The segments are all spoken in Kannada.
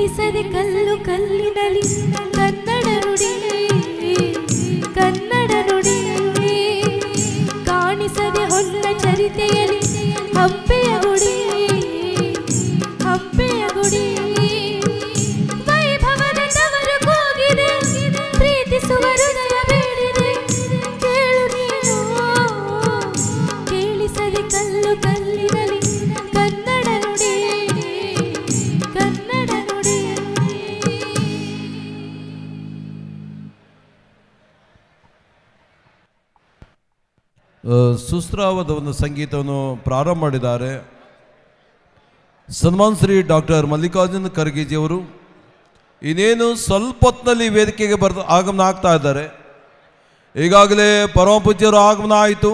ಕೇಳಿಸದೆ ಕಲ್ಲು ಕಲ್ಲಿನಲಿ ಕನ್ನಡ ನುಡಿ ಕನ್ನಡ ನುಡಿ ಕಾಣಿಸದೆ ಹೊನ್ನ ಚರಿತೆಯಲಿ ಹಂಪೆಯ ಗುಡಿ ಹಂಪೆಯ ಗುಡಿ ವೈಭವದ ತವರು ಕೂಗಿದೆ ಪ್ರೀತಿಸುವ ಹೃದಯ ಬೇಡಿದೆ ಕೇಳು ನೀನು ಕೇಳಿಸದೆ ಕಲ್ಲು ಕಲ್ಲಿನಲಿ ಕನ್ನಡ ನುಡಿ ಕನ್ನಡ ನುಡಿ ಆ, ಸುಸ್ರಾವದ ಒಂದು ಸಂಗೀತವನ್ನು ಪ್ರಾರಂಭ ಮಾಡಿದ್ದಾರೆ ಸನ್ಮಾನ್ ಶ್ರೀ ಡಾಕ್ಟರ್ ಮಲ್ಲಿಕಾರ್ಜುನ್ ಖರ್ಗೆಜಿಯವರು ಇನ್ನೇನು ಸ್ವಲ್ಪ ಹೊತ್ತಿನಲ್ಲಿ ವೇದಿಕೆಗೆ ಬರ್ ಆಗಮನ ಆಗ್ತಾ ಇದ್ದಾರೆ ಈಗಾಗಲೇ ಪರಮ ಪೂಜ್ಯರು ಆಗಮನ ಆಯಿತು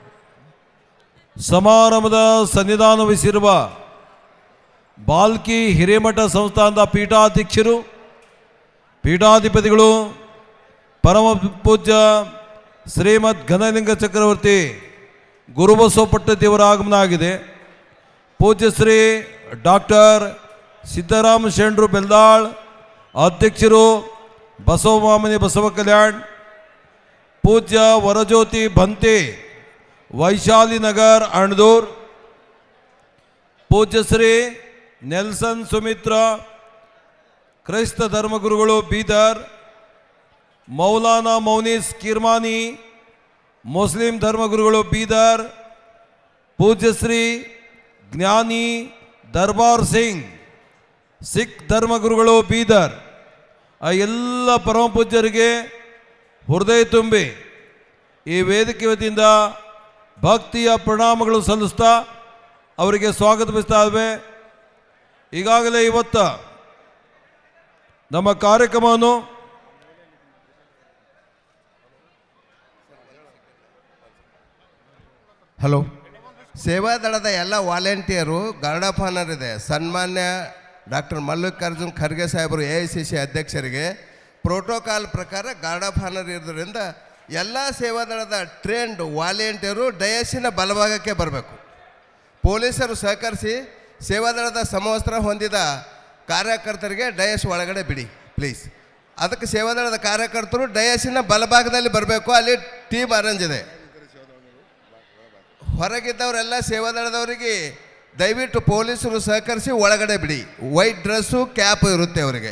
ಸಮಾರಂಭದ ಸನ್ನಿಧಾನ ವಹಿಸಿರುವ ಬಾಲ್ಕಿ ಹಿರೇಮಠ ಸಂಸ್ಥಾನದ ಪೀಠಾಧ್ಯಕ್ಷರು ಪೀಠಾಧಿಪತಿಗಳು ಪರಮ ಪೂಜ್ಯ ಶ್ರೀಮದ್ ಘನಲಿಂಗ ಚಕ್ರವರ್ತಿ ಗುರುಬಸವ ಪಟ್ಟದೇವರ ಆಗಮನ ಆಗಿದೆ ಪೂಜ್ಯ ಶ್ರೀ ಡಾಕ್ಟರ್ ಸಿದ್ದರಾಮ ಶೆಂಡ್ರು ಬೆಲ್ದಾಳ್ ಅಧ್ಯಕ್ಷರು ಬಸವಮಾಮನಿ ಬಸವ ಕಲ್ಯಾಣ್ ಪೂಜ್ಯ ವರಜ್ಯೋತಿ ಭಂತೆ ವೈಶಾಲಿ ನಗರ್ ಅಣದೂರ್ ಪೂಜ್ಯ ಶ್ರೀ ನೆಲ್ಸನ್ ಸುಮಿತ್ರ ಕ್ರೈಸ್ತ ಧರ್ಮಗುರುಗಳು ಬೀದರ್ ಮೌಲಾನಾ ಮೌನೀಸ್ ಕಿರ್ಮಾನಿ ಮುಸ್ಲಿಂ ಧರ್ಮಗುರುಗಳು ಬೀದರ್ ಪೂಜ್ಯ ಶ್ರೀ ಜ್ಞಾನಿ ದರ್ಬಾರ್ ಸಿಂಗ್ ಸಿಖ್ ಧರ್ಮಗುರುಗಳು ಬೀದರ್ ಆ ಎಲ್ಲ ಪರಮ ಪೂಜ್ಯರಿಗೆ ಹೃದಯ ತುಂಬಿ ಈ ವೇದಿಕೆ ವತಿಯಿಂದ ಭಕ್ತಿಯ ಪ್ರಣಾಮಗಳು ಸಲ್ಲಿಸ್ತಾ ಅವರಿಗೆ ಸ್ವಾಗತ ಬಯಸ್ತಾ ಇದ್ದೇವೆ ಈಗಾಗಲೇ ಇವತ್ತು ನಮ್ಮ ಕಾರ್ಯಕ್ರಮವನ್ನು ಹಲೋ ಸೇವಾದಳದ ಎಲ್ಲ ವಾಲಂಟಿಯರು ಗಾರ್ಡ್ ಆಫ್ ಆನರ್ ಇದೆ ಸನ್ಮಾನ್ಯ ಡಾಕ್ಟರ್ ಮಲ್ಲಿಕಾರ್ಜುನ್ ಖರ್ಗೆ ಸಾಹೇಬರು ಎ ಐ ಸಿ ಸಿ ಅಧ್ಯಕ್ಷರಿಗೆ ಪ್ರೋಟೋಕಾಲ್ ಪ್ರಕಾರ ಗಾರ್ಡ್ ಆಫ್ ಆನರ್ ಇರೋದ್ರಿಂದ ಎಲ್ಲ ಸೇವಾದಳದ ಟ್ರೇಂಡ್ ವಾಲಂಟಿಯರು ಡಯಸ್ಸಿನ ಬಲಭಾಗಕ್ಕೆ ಬರಬೇಕು ಪೊಲೀಸರು ಸಹಕರಿಸಿ ಸೇವಾದಳದ ಸಮವಸ್ತ್ರ ಹೊಂದಿದ ಕಾರ್ಯಕರ್ತರಿಗೆ ಡಯಸ್ ಒಳಗಡೆ ಬಿಡಿ ಪ್ಲೀಸ್ ಅದಕ್ಕೆ ಸೇವಾದಳದ ಕಾರ್ಯಕರ್ತರು ಡಯಸ್ಸಿನ ಬಲಭಾಗದಲ್ಲಿ ಬರಬೇಕು ಅಲ್ಲಿ ಟೀಮ್ ಅರೇಂಜ್ ಇದೆ ಹೊರಗಿದ್ದವರೆಲ್ಲ ಸೇವಾದಳದವರಿಗೆ ದಯವಿಟ್ಟು ಪೊಲೀಸರು ಸಹಕರಿಸಿ ಒಳಗಡೆ ಬಿಡಿ ವೈಟ್ ಡ್ರೆಸ್ಸು ಕ್ಯಾಪ್ ಇರುತ್ತೆ ಅವರಿಗೆ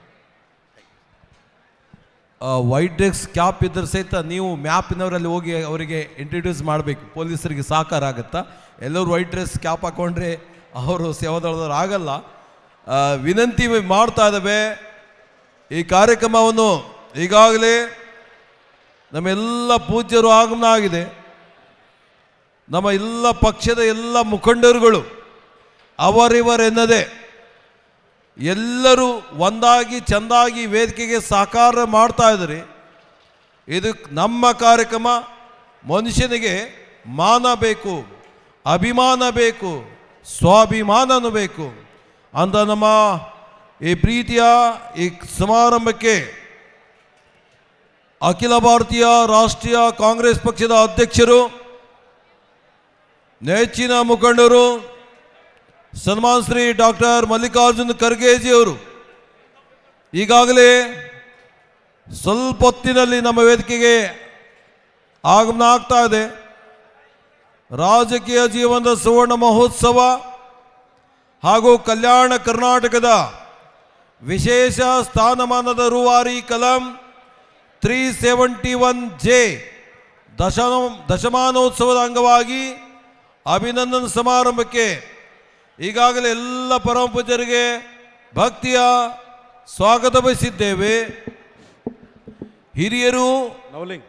ವೈಟ್ ಡ್ರೆಸ್ ಕ್ಯಾಪ್ ಇದ್ದರೆ ಸಹಿತ ನೀವು ಮ್ಯಾಪಿನವರಲ್ಲಿ ಹೋಗಿ ಅವರಿಗೆ ಇಂಟ್ರಡ್ಯೂಸ್ ಮಾಡಬೇಕು ಪೊಲೀಸರಿಗೆ ಸಹಕಾರ ಆಗುತ್ತಾ ಎಲ್ಲರೂ ವೈಟ್ ಡ್ರೆಸ್ ಕ್ಯಾಪ್ ಹಾಕೊಂಡ್ರೆ ಅವರು ಸೇವಾದಳದವ್ರು ಆಗಲ್ಲ ಆ, ವಿನಂತಿ ಮಾಡ್ತಾ ಇದ್ದಾವೆ ಈ ಕಾರ್ಯಕ್ರಮವನ್ನು ಈಗಾಗಲೇ ನಮ್ಮೆಲ್ಲ ಪೂಜ್ಯರು ಆಗಮನ ಆಗಿದೆ ನಮ್ಮ ಎಲ್ಲ ಪಕ್ಷದ ಎಲ್ಲ ಮುಖಂಡರುಗಳು ಅವರಿವರೆನ್ನದೆ ಎಲ್ಲರೂ ಒಂದಾಗಿ ಚೆಂದಾಗಿ ವೇದಿಕೆಗೆ ಸಹಕಾರ ಮಾಡ್ತಾ ಇದ್ದಾರೆ ಇದು ನಮ್ಮ ಕಾರ್ಯಕ್ರಮ ಮನುಷ್ಯನಿಗೆ ಮಾನ ಬೇಕು ಅಭಿಮಾನ ಬೇಕು ಸ್ವಾಭಿಮಾನನೂ ಬೇಕು ಅಂತ ನಮ್ಮ ಈ ಪ್ರೀತಿಯ ಈ ಸಮಾರಂಭಕ್ಕೆ ಅಖಿಲ ಭಾರತೀಯ ರಾಷ್ಟ್ರೀಯ ಕಾಂಗ್ರೆಸ್ ಪಕ್ಷದ ಅಧ್ಯಕ್ಷರು ನೆಚ್ಚಿನ ಮುಖಂಡರು ಸನ್ಮಾನ್ ಶ್ರೀ ಡಾಕ್ಟರ್ ಮಲ್ಲಿಕಾರ್ಜುನ್ ಖರ್ಗೆಜಿ ಅವರು ಈಗಾಗಲೇ ಸ್ವಲ್ಪ ಹೊತ್ತಿನಲ್ಲಿ ನಮ್ಮ ವೇದಿಕೆಗೆ ಆಗಮನ ಆಗ್ತಾ ಇದೆ ರಾಜಕೀಯ ಜೀವನದ ಸುವರ್ಣ ಮಹೋತ್ಸವ ಹಾಗೂ ಕಲ್ಯಾಣ ಕರ್ನಾಟಕದ ವಿಶೇಷ ಸ್ಥಾನಮಾನದ ರೂವಾರಿ ಕಲಂ ತ್ರೀ ಸೆವೆಂಟಿ ಒನ್ ಜೆ ದಶ ದಶಮಾನೋತ್ಸವದ ಅಂಗವಾಗಿ ಅಭಿನಂದನ ಸಮಾರಂಭಕ್ಕೆ ಈಗಾಗಲೇ ಎಲ್ಲ ಪರಮ ಪೂಜ್ಯರಿಗೆ ಭಕ್ತಿಯ ಸ್ವಾಗತ ಬಯಸಿದ್ದೇವೆ ಹಿರಿಯರು ನವಲಿಂಗ್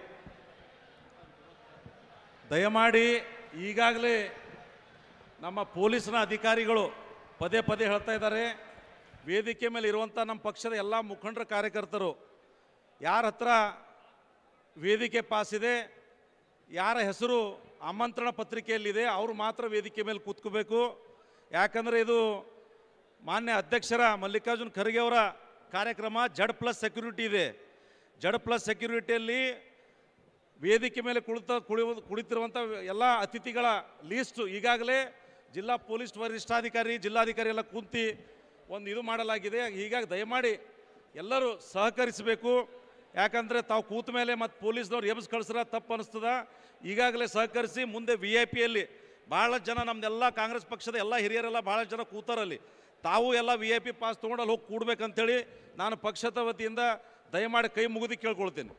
ದಯಮಾಡಿ ಈಗಾಗಲೇ ನಮ್ಮ ಪೊಲೀಸ್ನ ಅಧಿಕಾರಿಗಳು ಪದೇ ಪದೇ ಹೇಳ್ತಾ ಇದ್ದಾರೆ ವೇದಿಕೆ ಮೇಲೆ ಇರುವಂಥ ನಮ್ಮ ಪಕ್ಷದ ಎಲ್ಲ ಮುಖಂಡರ ಕಾರ್ಯಕರ್ತರು ಯಾರ ಹತ್ರ ವೇದಿಕೆ ಪಾಸ್ ಇದೆ ಯಾರ ಹೆಸರು ಆಮಂತ್ರಣ ಪತ್ರಿಕೆಯಲ್ಲಿದೆ ಅವರು ಮಾತ್ರ ವೇದಿಕೆ ಮೇಲೆ ಕೂತ್ಕೋಬೇಕು ಯಾಕಂದರೆ ಇದು ಮಾನ್ಯ ಅಧ್ಯಕ್ಷರ ಮಲ್ಲಿಕಾರ್ಜುನ್ ಖರ್ಗೆ ಅವರ ಕಾರ್ಯಕ್ರಮ ಜಡ್ ಪ್ಲಸ್ ಸೆಕ್ಯೂರಿಟಿ ಇದೆ ಜಡ್ ಪ್ಲಸ್ ಸೆಕ್ಯೂರಿಟಿಯಲ್ಲಿ ವೇದಿಕೆ ಮೇಲೆ ಕುಳಿತ ಕುಳಿಯುವ ಕುಳಿತಿರುವಂಥ ಎಲ್ಲ ಅತಿಥಿಗಳ ಲೀಸ್ಟು ಈಗಾಗಲೇ ಜಿಲ್ಲಾ ಪೊಲೀಸ್ ವರಿಷ್ಠಾಧಿಕಾರಿ ಜಿಲ್ಲಾಧಿಕಾರಿ ಎಲ್ಲ ಕುಂತು ಒಂದು ಇದು ಮಾಡಲಾಗಿದೆ ಹೀಗಾಗಿ ದಯಮಾಡಿ ಎಲ್ಲರೂ ಸಹಕರಿಸಬೇಕು ಯಾಕಂದರೆ ತಾವು ಕೂತ ಮೇಲೆ ಮತ್ತು ಪೊಲೀಸ್ನವ್ರು ಎಬ್ಸ್ ಕಳಿಸ್ರ ತಪ್ಪು ಅನಿಸ್ತದ ಈಗಾಗಲೇ ಸಹಕರಿಸಿ ಮುಂದೆ ವಿ ಐ ಪಿಯಲ್ಲಿ ಭಾಳ ಜನ ನಮ್ದೆಲ್ಲ ಕಾಂಗ್ರೆಸ್ ಪಕ್ಷದ ಎಲ್ಲ ಹಿರಿಯರೆಲ್ಲ ಭಾಳ ಜನ ಕೂತಾರಲ್ಲಿ ತಾವು ಎಲ್ಲ ವಿ ಐ ಪಿ ಪಾಸ್ ತೊಗೊಂಡು ಅಲ್ಲಿ ಹೋಗಿ ಕೂಡ್ಬೇಕಂತೇಳಿ ನಾನು ಪಕ್ಷದ ವತಿಯಿಂದ ದಯಮಾಡಿ ಕೈ ಮುಗಿದು ಕೇಳ್ಕೊಳ್ತೇನೆ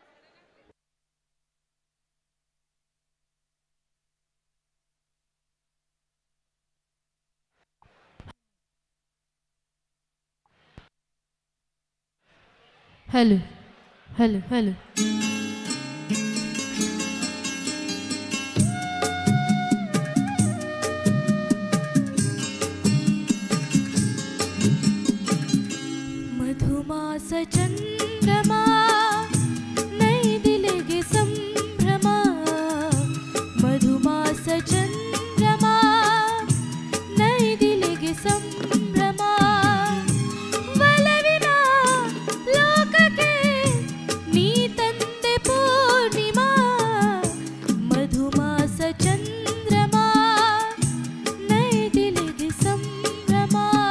ಹಲೋ ಹಲೋ ಹಲೋ ಮಧುಮಾಸ ಚಂದ್ರಮ ನೈದಿಲೆಗೆ ಸಂಭ್ರಮ ಮಧುಮಾಸ ಚಂದ್ರಮ ನೈದಿಲೆಗೆ ಸಂಭ್ರಮ ಒಲವಿನ ಲೋಕಕ್ಕೆ ನೀ ತಂದೆ ಪೂರ್ಣಿಮಾ ಮಧುಮಾಸ ಚಂದ್ರಮ ನೈದಿಲೆಗೆ ಸಂಭ್ರಮ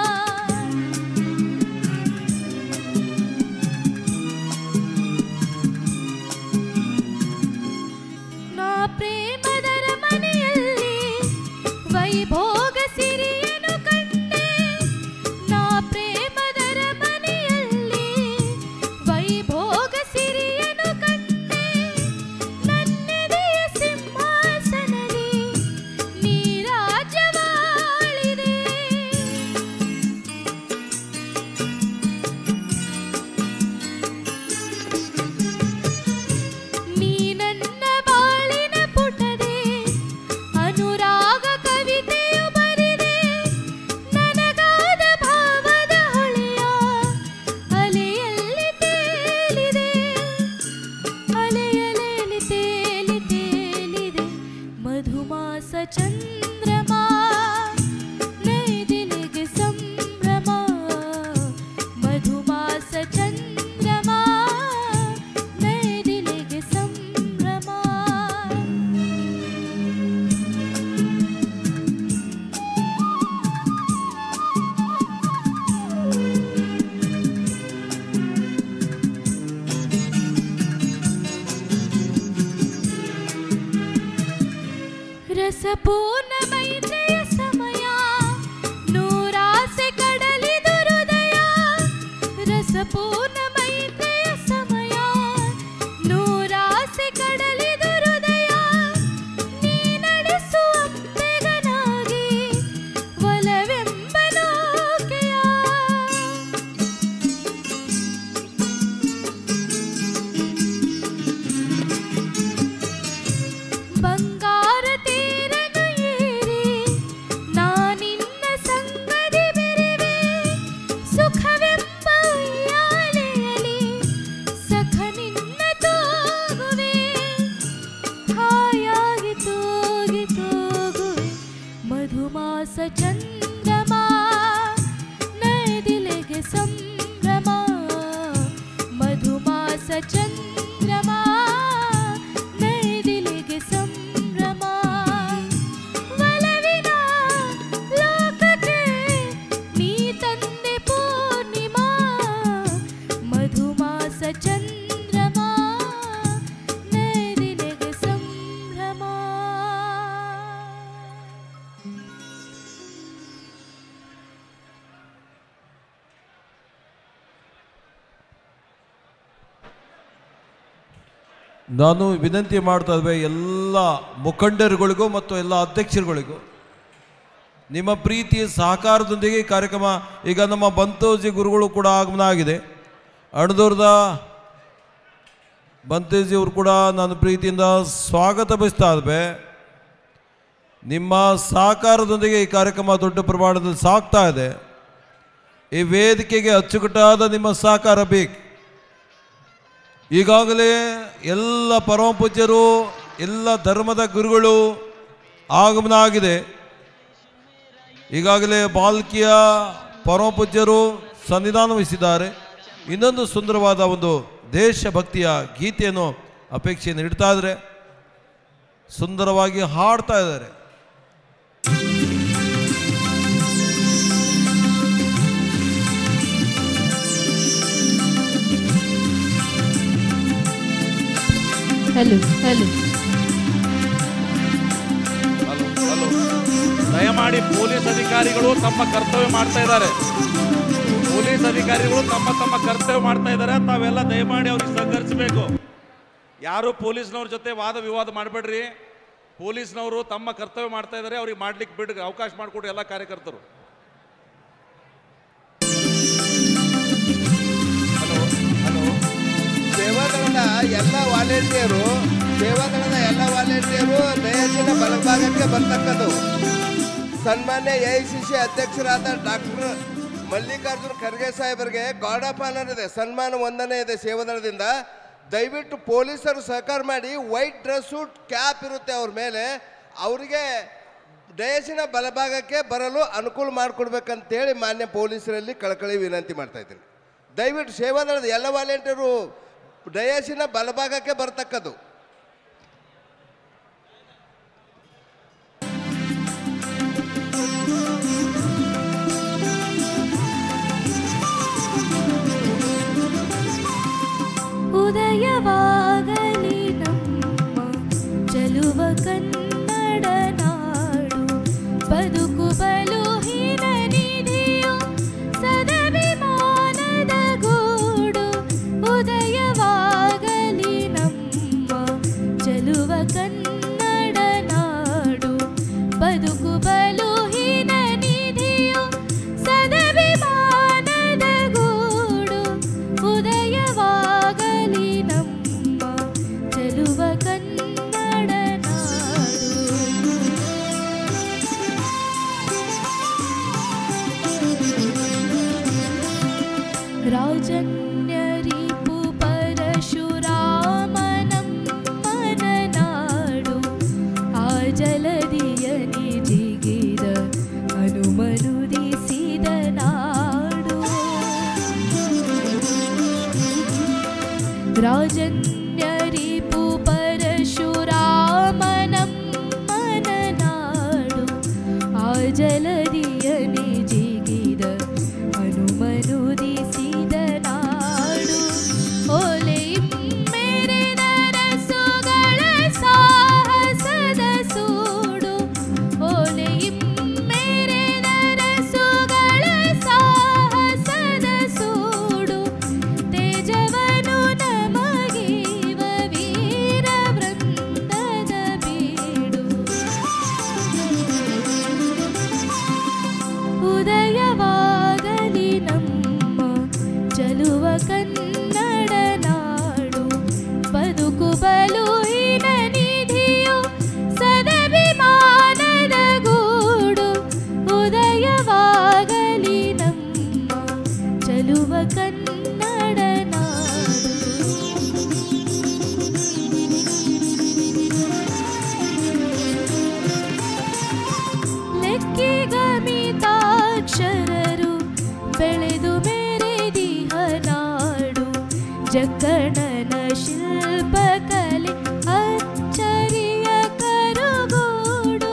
ನಾ ಪ್ರೇಮದರ ಮನೆಯಲ್ಲಿ ವೈಭೋಗ ಸಿರಿಯನು ಕಂಡೆ ನಾ ಪ್ರೇಮದರ ಮನೆಯಲ್ಲಿ ವೈಭೋಗ ಸಿರಿಯನು ಕಂಡೆ ನನ್ನೆದೆಯ ಸಿಂಹಾಸನದಿ ನೀ ರಾಜವಾಳಿದೆ ನೀ ನನ್ನ ಬಾಳಿನ ಪುಟದೆ ಅನುರಾಗ ಕವಿತೆಯು ಬರಿದೆ ನನಗಾದ ಭಾವದ ಹೊಳೆಯ ಅಲೆಯಲ್ಲಿ ತೇಲಿದೆ ಅಲೆಯಲೆಯಲ್ಲಿ ತೇಲಿ ತೇಲಿದೆ ಮಧುಮಾಸ ಚಂದ್ರಮ ನೈದಿಲೆಗೆ ಸಂಭ್ರಮ ಮಧುಮಾಸ ಚಂದ್ರಮ ನೈದಿಲೆಗೆ ಸಂಭ್ರಮ ರಸಪೂರ್ಣ ಮೈತ್ರಿಯ ಸಮಯ ನೂರಾಸೆ ಕಡಲಿದು ಹೃದಯ ರಸಪೂರ್ಣ ಮೈತ್ರಿಯ ಸಮಯ ನೂರಾಸೆ ಕಡಲಿದು ಹೃದಯ ನೀ ನಡೆಸುವಂತೆಗನಾಗಿ ಒಲವೆಂಬ ನೌಕೆಯ ಬಂಗಾರ ತೀರನು ಏರಿ ನಾನಿನ್ನ ಸಂಗದಿ ಬೆರೆವೆ ಸುಖವೆಂಬ ಉಯ್ಯಾಲೆಯಲಿ ಸಖ ನಿನ್ನ ತೂಗುವೆ ಹಾಯಾಗಿ ತೂಗಿ ತೂಗುವೆ ಮಧುಮಾಸ ಚಂದ್ರಮ ನೈದಿಲೆಗೆ ಸಂಭ್ರಮ ಮಧುಮಾಸ ಚಂದ್ರಮ ನೈದಿಲೆಗೆ ಸಂಭ್ರಮ ಒಲವಿನ ಲೋಕಕ್ಕೆ ನೀ ತಂದೆ ಪೂರ್ಣಿಮಾ ಮಧುಮಾಸ ಚಂದ್ರಮ ನೈದಿಲೆಗೆ ಸಂಭ್ರಮ ನಾನು ವಿನಂತಿ ಮಾಡ್ತಾ ಇದ್ದೆ ಎಲ್ಲ ಮುಖಂಡರುಗಳಿಗೂ ಮತ್ತು ಎಲ್ಲ ಅಧ್ಯಕ್ಷರುಗಳಿಗೂ ನಿಮ್ಮ ಪ್ರೀತಿ ಸಹಕಾರದೊಂದಿಗೆ ಈ ಕಾರ್ಯಕ್ರಮ ಈಗ ನಮ್ಮ ಬಂತೋಜಿ ಗುರುಗಳು ಕೂಡ ಆಗಮನ ಆಗಿದೆ ಅಣದೂರದ ಬಂತೇಜಿ ಅವರು ಕೂಡ ನಾನು ಪ್ರೀತಿಯಿಂದ ಸ್ವಾಗತ ಬಯಸ್ತಾ ಇದ್ದೆ ನಿಮ್ಮ ಸಹಕಾರದೊಂದಿಗೆ ಈ ಕಾರ್ಯಕ್ರಮ ದೊಡ್ಡ ಪ್ರಮಾಣದಲ್ಲಿ ಸಾಗ್ತಾ ಇದೆ ಈ ವೇದಿಕೆಗೆ ಅಚ್ಚುಕಟ್ಟಾದ ನಿಮ್ಮ ಸಹಕಾರ ಬೇಕು ಈಗಾಗಲೇ ಎಲ್ಲ ಪರಮ ಪೂಜ್ಯರು ಎಲ್ಲ ಧರ್ಮದ ಗುರುಗಳು ಆಗಮನ ಆಗಿದೆ ಈಗಾಗಲೇ ಬಾಲ್ಕಿಯ ಪರಮ ಪೂಜ್ಯರು ಸನ್ನಿಧಾನ ವಹಿಸಿದ್ದಾರೆ ಇನ್ನೊಂದು ಸುಂದರವಾದ ಒಂದು ದೇಶಭಕ್ತಿಯ ಗೀತೆಯನ್ನು ಅಪೇಕ್ಷೆಯನ್ನು ಇಡ್ತಾ ಇದ್ದಾರೆ ಸುಂದರವಾಗಿ ಹಾಡ್ತಾ ಇದ್ದಾರೆ ಹಲೋ ಹಲೋ ಹಲೋ ಹಲೋ ದಯಮಾಡಿ ಪೊಲೀಸ್ ಅಧಿಕಾರಿಗಳು ತಮ್ಮ ಕರ್ತವ್ಯ ಮಾಡ್ತಾ ಇದ್ದಾರೆ ಪೊಲೀಸ್ ಅಧಿಕಾರಿಗಳು ತಮ್ಮ ತಮ್ಮ ಕರ್ತವ್ಯ ಮಾಡ್ತಾ ಇದ್ದಾರೆ ತಾವೆಲ್ಲ ದಯಮಾಡಿ ಅವ್ರಿಗೆ ಸಹಕರಿಸಬೇಕು ಯಾರು ಪೊಲೀಸ್ನವ್ರ ಜೊತೆ ವಾದ ವಿವಾದ ಮಾಡಬೇಡ್ರಿ ಪೊಲೀಸ್ನವರು ತಮ್ಮ ಕರ್ತವ್ಯ ಮಾಡ್ತಾ ಇದ್ದಾರೆ ಅವ್ರಿಗೆ ಮಾಡ್ಲಿಕ್ಕೆ ಬಿಡ್ ಅವಕಾಶ ಮಾಡಿಕೊಡ್ರಿ ಎಲ್ಲ ಕಾರ್ಯಕರ್ತರು ಹಲೋ ಹಲೋ ಸೇವಾದಳದ ಎಲ್ಲ ವಾಲಂಟಿಯರು ಸೇವಾದಳದ ಎಲ್ಲ ವಾಲಂಟಿಯರು ದಯಚಿನ ಬಲಭಾಗಕ್ಕೆ ಬರ್ತಕ್ಕದ್ದು ಸನ್ಮಾನ್ಯ ಎ ಐ ಸಿ ಸಿ ಅಧ್ಯಕ್ಷರಾದ ಡಾಕ್ಟರ್ ಮಲ್ಲಿಕಾರ್ಜುನ್ ಖರ್ಗೆ ಸಾಹೇಬರಿಗೆ ಗಾರ್ಡ್ ಆಫ್ ಆನರ್ ಇದೆ ಸನ್ಮಾನ ವಂದನೆ ಇದೆ ಸೇವಾದಳದಿಂದ ದಯವಿಟ್ಟು ಪೊಲೀಸರು ಸಹಕಾರ ಮಾಡಿ ವೈಟ್ ಡ್ರೆಸ್ ಸೂಟ್ ಕ್ಯಾಪ್ ಇರುತ್ತೆ ಅವ್ರ ಮೇಲೆ ಅವರಿಗೆ ಡಯಸಿನ ಬಲಭಾಗಕ್ಕೆ ಬರಲು ಅನುಕೂಲ ಮಾಡಿಕೊಡ್ಬೇಕಂತೇಳಿ ಮಾನ್ಯ ಪೊಲೀಸರಲ್ಲಿ ಕಳಕಳಿ ವಿನಂತಿ ಮಾಡ್ತಾ ಇದ್ದೀನಿ ದಯವಿಟ್ಟು ಸೇವಾದಳದ ಎಲ್ಲ ವಾಲಂಟಿಯರು ಡಯಸಿನ ಬಲಭಾಗಕ್ಕೆ ಬರ್ತಕ್ಕದ್ದು ಉದಯವಾಗಲಿ ನಮ್ಮ ಚಲುವ ಕನ್ನಡ ನಾಡು ಬದುಕು ಬಲು ಹೀನ ನಿಧಿಯು ಸದಭಿಮಾನದ ಗೂಡು ಉದಯವಾಗಲಿ ನಮ್ಮ ಚಲುವ ಕನ್ನಡ ನಾಡು ಬದುಕು ಬಲು ಹೀನ ನಿಧಿಯು ಸದಭಿಮಾನದ ಗೂಡು ಉದಯವಾಗಲಿ ನಮ್ಮ ಚೆಲುವ ಕನ್ನಡ ನಾಡು ರಾಜನ್ಯರಿಪು ಪರಶುರಾಮನಂ ಮನನಾಡು ಆ ಜಲದಿಯ ನಿಜಿಗಿದ ಹನುಮನುದಿಸಿದ ನಾಡು ರಾಜನ್ಯರಿಪು ಪರಶುರಾಮನಂ ಮನನಾಡು ಆ ಜಲದಿಯ ನಿಜಿಗಿದ ಹನುಮನುದಿಸಿದ ನಾಡು ಓಲೆ ಮೆರೆದ ರಸುಗಳ ಸಾಹಸದ ಸೂಡು ಓಲೆ ಮೆರೆದ ರಸುಗಳ ಸಾಹಸದ ಸೂಡು ತೇಜವನು ನಮಗೀವ ವೀರ ವೃಂದದ ಬೀಡು ಉದಯವಾಗಲಿ ನಮ್ಮ ಚಲುವ ಕನ್ನಡ ನಾಡು ಬದುಕು ಬಲು ಹೀನ ನಿಧಿಯು ಸದಭಿಮಾನದ ಗೂಡು ಉದಯವಾಗಲಿ ನಮ್ಮ ಚಲುವ ಕನ್ನಡ ನಾಡು ಲೆಕ್ಕಿಗಮಿತಾಕ್ಷರರು ಬೆಳೆದು ಮೆರೆದಿಹ ನಾಡು ಜಕ್ಕಣನ ಶಿಲ್ಪಕಲೆ ಅಚ್ಚರಿಯ ಕರುಗೂಡು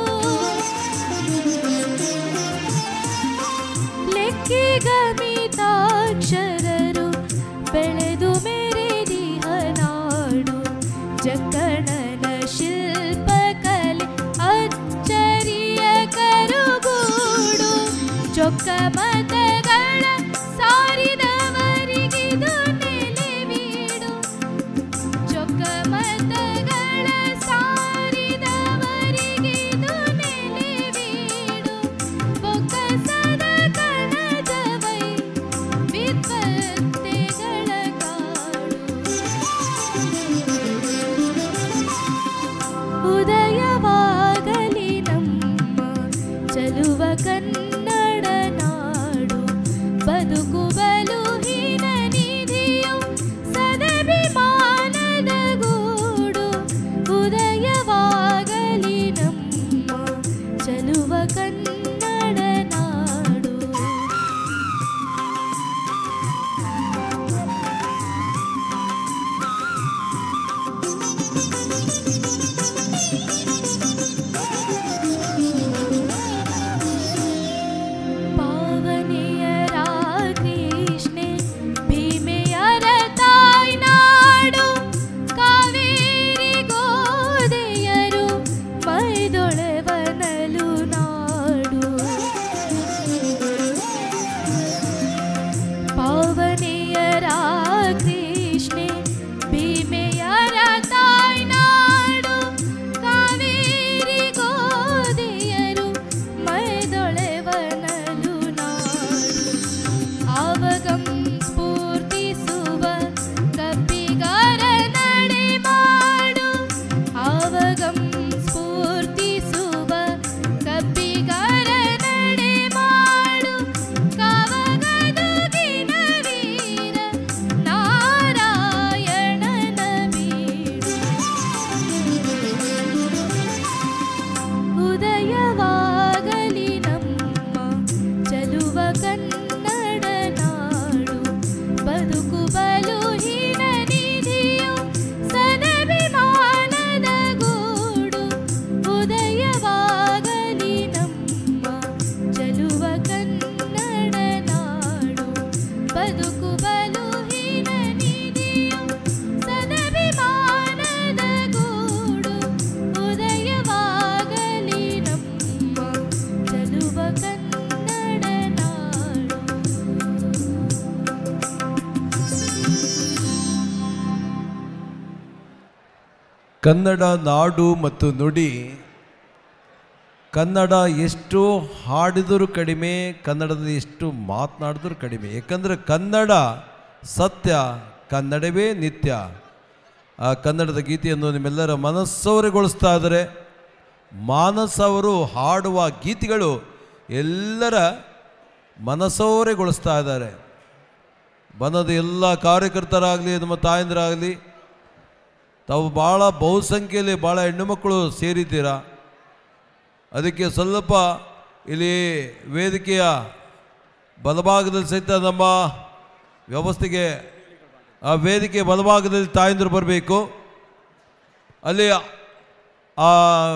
ಲೆಕ್ಕಿಗಮಿತಾಕ್ಷರರು ಬೆಳೆದು ಮೆರೆದಿಹ ನಾಡು ಜಕ್ಕಣನ ಶಿಲ್ಪಕಲೆ ಅಚ್ಚರಿಯ ಕರುಗೂಡು ಚೊಕ್ಕ ಮತಗಳ ಸಾರಿದವರಿಗಿದು ನೆಲೆವೀಡು ಚೊಕ್ಕ ಮತಗಳ ಸಾರಿದವರಿಗಿದು ನೆಲೆವೀಡು ಬೊಕ್ಕಸದ ಕಣಜವೈ ವಿಪತ್ತೆಗಳ ಕಾಡು ಉದಯವಾಗಲಿ ನಮ್ಮ ಚಲುವ ಕನ್ನಡ ನಾಡು ಬದುಕು ಬಲು ಹೀನ ನಿಧಿಯು ಸದಭಿಮಾನದ ಗೂಡು ಉದಯವಾಗಲಿ ನಮ್ಮ ಚಲುವ ಕನ್ನಡ ನಾಡು ಪಾವನೆಯ ರಾತ್ರಿ ಕನ್ನಡ ನಾಡು ಬದುಕು ಬಲು ಹೀನ ನಿಧಿಯು ಸದಭಿಮಾನದ ಗೂಡು ಉದಯವಾಗಲಿ ನಮ್ಮ ಚಲುವ ಕನ್ನಡ ನಾಡು ಬದುಕು ಬಲು ಹೀನ ನಿಧಿಯು ಸದಭಿಮಾನದ ಗೂಡು ಉದಯವಾಗಲಿ ನಮ್ಮ ಚಲುವ ಕನ್ನಡ ನಾಡು ಕನ್ನಡ ನಾಡು ಮತ್ತು ನುಡಿ ಕನ್ನಡ ಎಷ್ಟು ಹಾಡಿದರೂ ಕಡಿಮೆ ಕನ್ನಡದಲ್ಲಿ ಎಷ್ಟು ಮಾತನಾಡಿದರೂ ಕಡಿಮೆ ಏಕೆಂದರೆ ಕನ್ನಡ ಸತ್ಯ ಕನ್ನಡವೇ ನಿತ್ಯ ಆ ಕನ್ನಡದ ಗೀತೆಯನ್ನು ನಿಮ್ಮೆಲ್ಲರ ಮನಸ್ಸವರೆಗೊಳಿಸ್ತಾ ಇದ್ದಾರೆ ಮಾನಸ ಅವರು ಹಾಡುವ ಗೀತೆಗಳು ಎಲ್ಲರ ಮನಸ್ಸವರೆಗೊಳಿಸ್ತಾ ಇದ್ದಾರೆ ಬನದ ಎಲ್ಲ ಕಾರ್ಯಕರ್ತರಾಗಲಿ ನಮ್ಮ ತಾಯಂದಿರಾಗಲಿ ತಾವು ಭಾಳ ಬಹುಸಂಖ್ಯೆಯಲ್ಲಿ ಭಾಳ ಹೆಣ್ಣು ಮಕ್ಕಳು ಸೇರಿದ್ದೀರಾ ಅದಕ್ಕೆ ಸ್ವಲ್ಪ ಇಲ್ಲಿ ವೇದಿಕೆಯ ಬಲಭಾಗದಲ್ಲಿ ಸಹಿತ ನಮ್ಮ ವ್ಯವಸ್ಥೆಗೆ ಆ ವೇದಿಕೆ ಬಲಭಾಗದಲ್ಲಿ ತಾಯಂದಿರು ಬರಬೇಕು ಅಲ್ಲಿ ಆ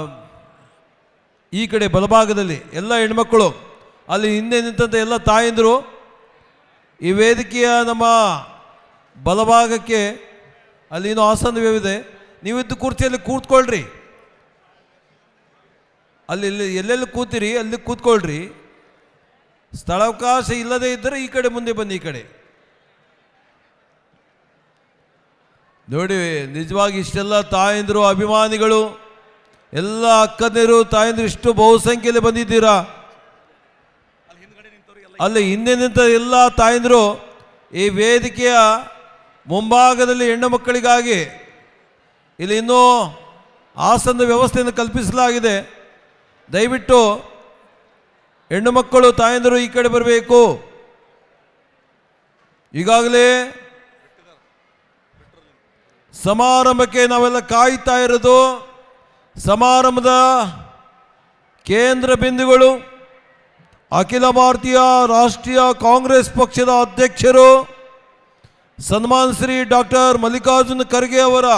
ಈ ಕಡೆ ಬಲಭಾಗದಲ್ಲಿ ಎಲ್ಲ ಹೆಣ್ಮಕ್ಕಳು ಅಲ್ಲಿ ಹಿಂದೆ ನಿಂತಂಥ ಎಲ್ಲ ತಾಯಂದಿರು ಈ ವೇದಿಕೆಯ ನಮ್ಮ ಬಲಭಾಗಕ್ಕೆ ಅಲ್ಲಿ ಏನೋ ಆಸನ ವ್ಯವಿದೆ ನೀವಿದ್ದು ಕುರ್ಚಿಯಲ್ಲಿ ಕೂತ್ಕೊಳ್ರಿ ಅಲ್ಲಿ ಇಲ್ಲಿ ಎಲ್ಲೆಲ್ಲಿ ಕೂತಿರಿ ಅಲ್ಲಿ ಕೂತ್ಕೊಳ್ರಿ ಸ್ಥಳಾವಕಾಶ ಇಲ್ಲದೇ ಇದ್ದರೆ ಈ ಕಡೆ ಮುಂದೆ ಬನ್ನಿ ಈ ಕಡೆ ನೋಡಿ ನಿಜವಾಗಿ ಇಷ್ಟೆಲ್ಲ ತಾಯಂದಿರು ಅಭಿಮಾನಿಗಳು ಎಲ್ಲ ಅಕ್ಕಂದಿರು ತಾಯಂದಿರು ಇಷ್ಟು ಬಹುಸಂಖ್ಯೆಯಲ್ಲಿ ಬಂದಿದ್ದೀರಾ ಅಲ್ಲಿ ಹಿಂದೆ ನಿಂತ ಎಲ್ಲ ತಾಯಂದಿರು ಈ ವೇದಿಕೆಯ ಮುಂಭಾಗದಲ್ಲಿ ಹೆಣ್ಣು ಮಕ್ಕಳಿಗಾಗಿ ಇಲ್ಲಿ ಇನ್ನೂ ಆಸನದ ವ್ಯವಸ್ಥೆಯನ್ನು ಕಲ್ಪಿಸಲಾಗಿದೆ ದಯವಿಟ್ಟು ಹೆಣ್ಣು ಮಕ್ಕಳು ತಾಯಂದಿರು ಈ ಕಡೆ ಬರಬೇಕು ಈಗಾಗಲೇ ಸಮಾರಂಭಕ್ಕೆ ನಾವೆಲ್ಲ ಕಾಯ್ತಾ ಇರೋದು ಸಮಾರಂಭದ ಕೇಂದ್ರ ಬಿಂದುಗಳು ಅಖಿಲ ಭಾರತೀಯ ರಾಷ್ಟ್ರೀಯ ಕಾಂಗ್ರೆಸ್ ಪಕ್ಷದ ಅಧ್ಯಕ್ಷರು ಸನ್ಮಾನ್ ಶ್ರೀ ಡಾಕ್ಟರ್ ಮಲ್ಲಿಕಾರ್ಜುನ ಖರ್ಗೆ ಅವರ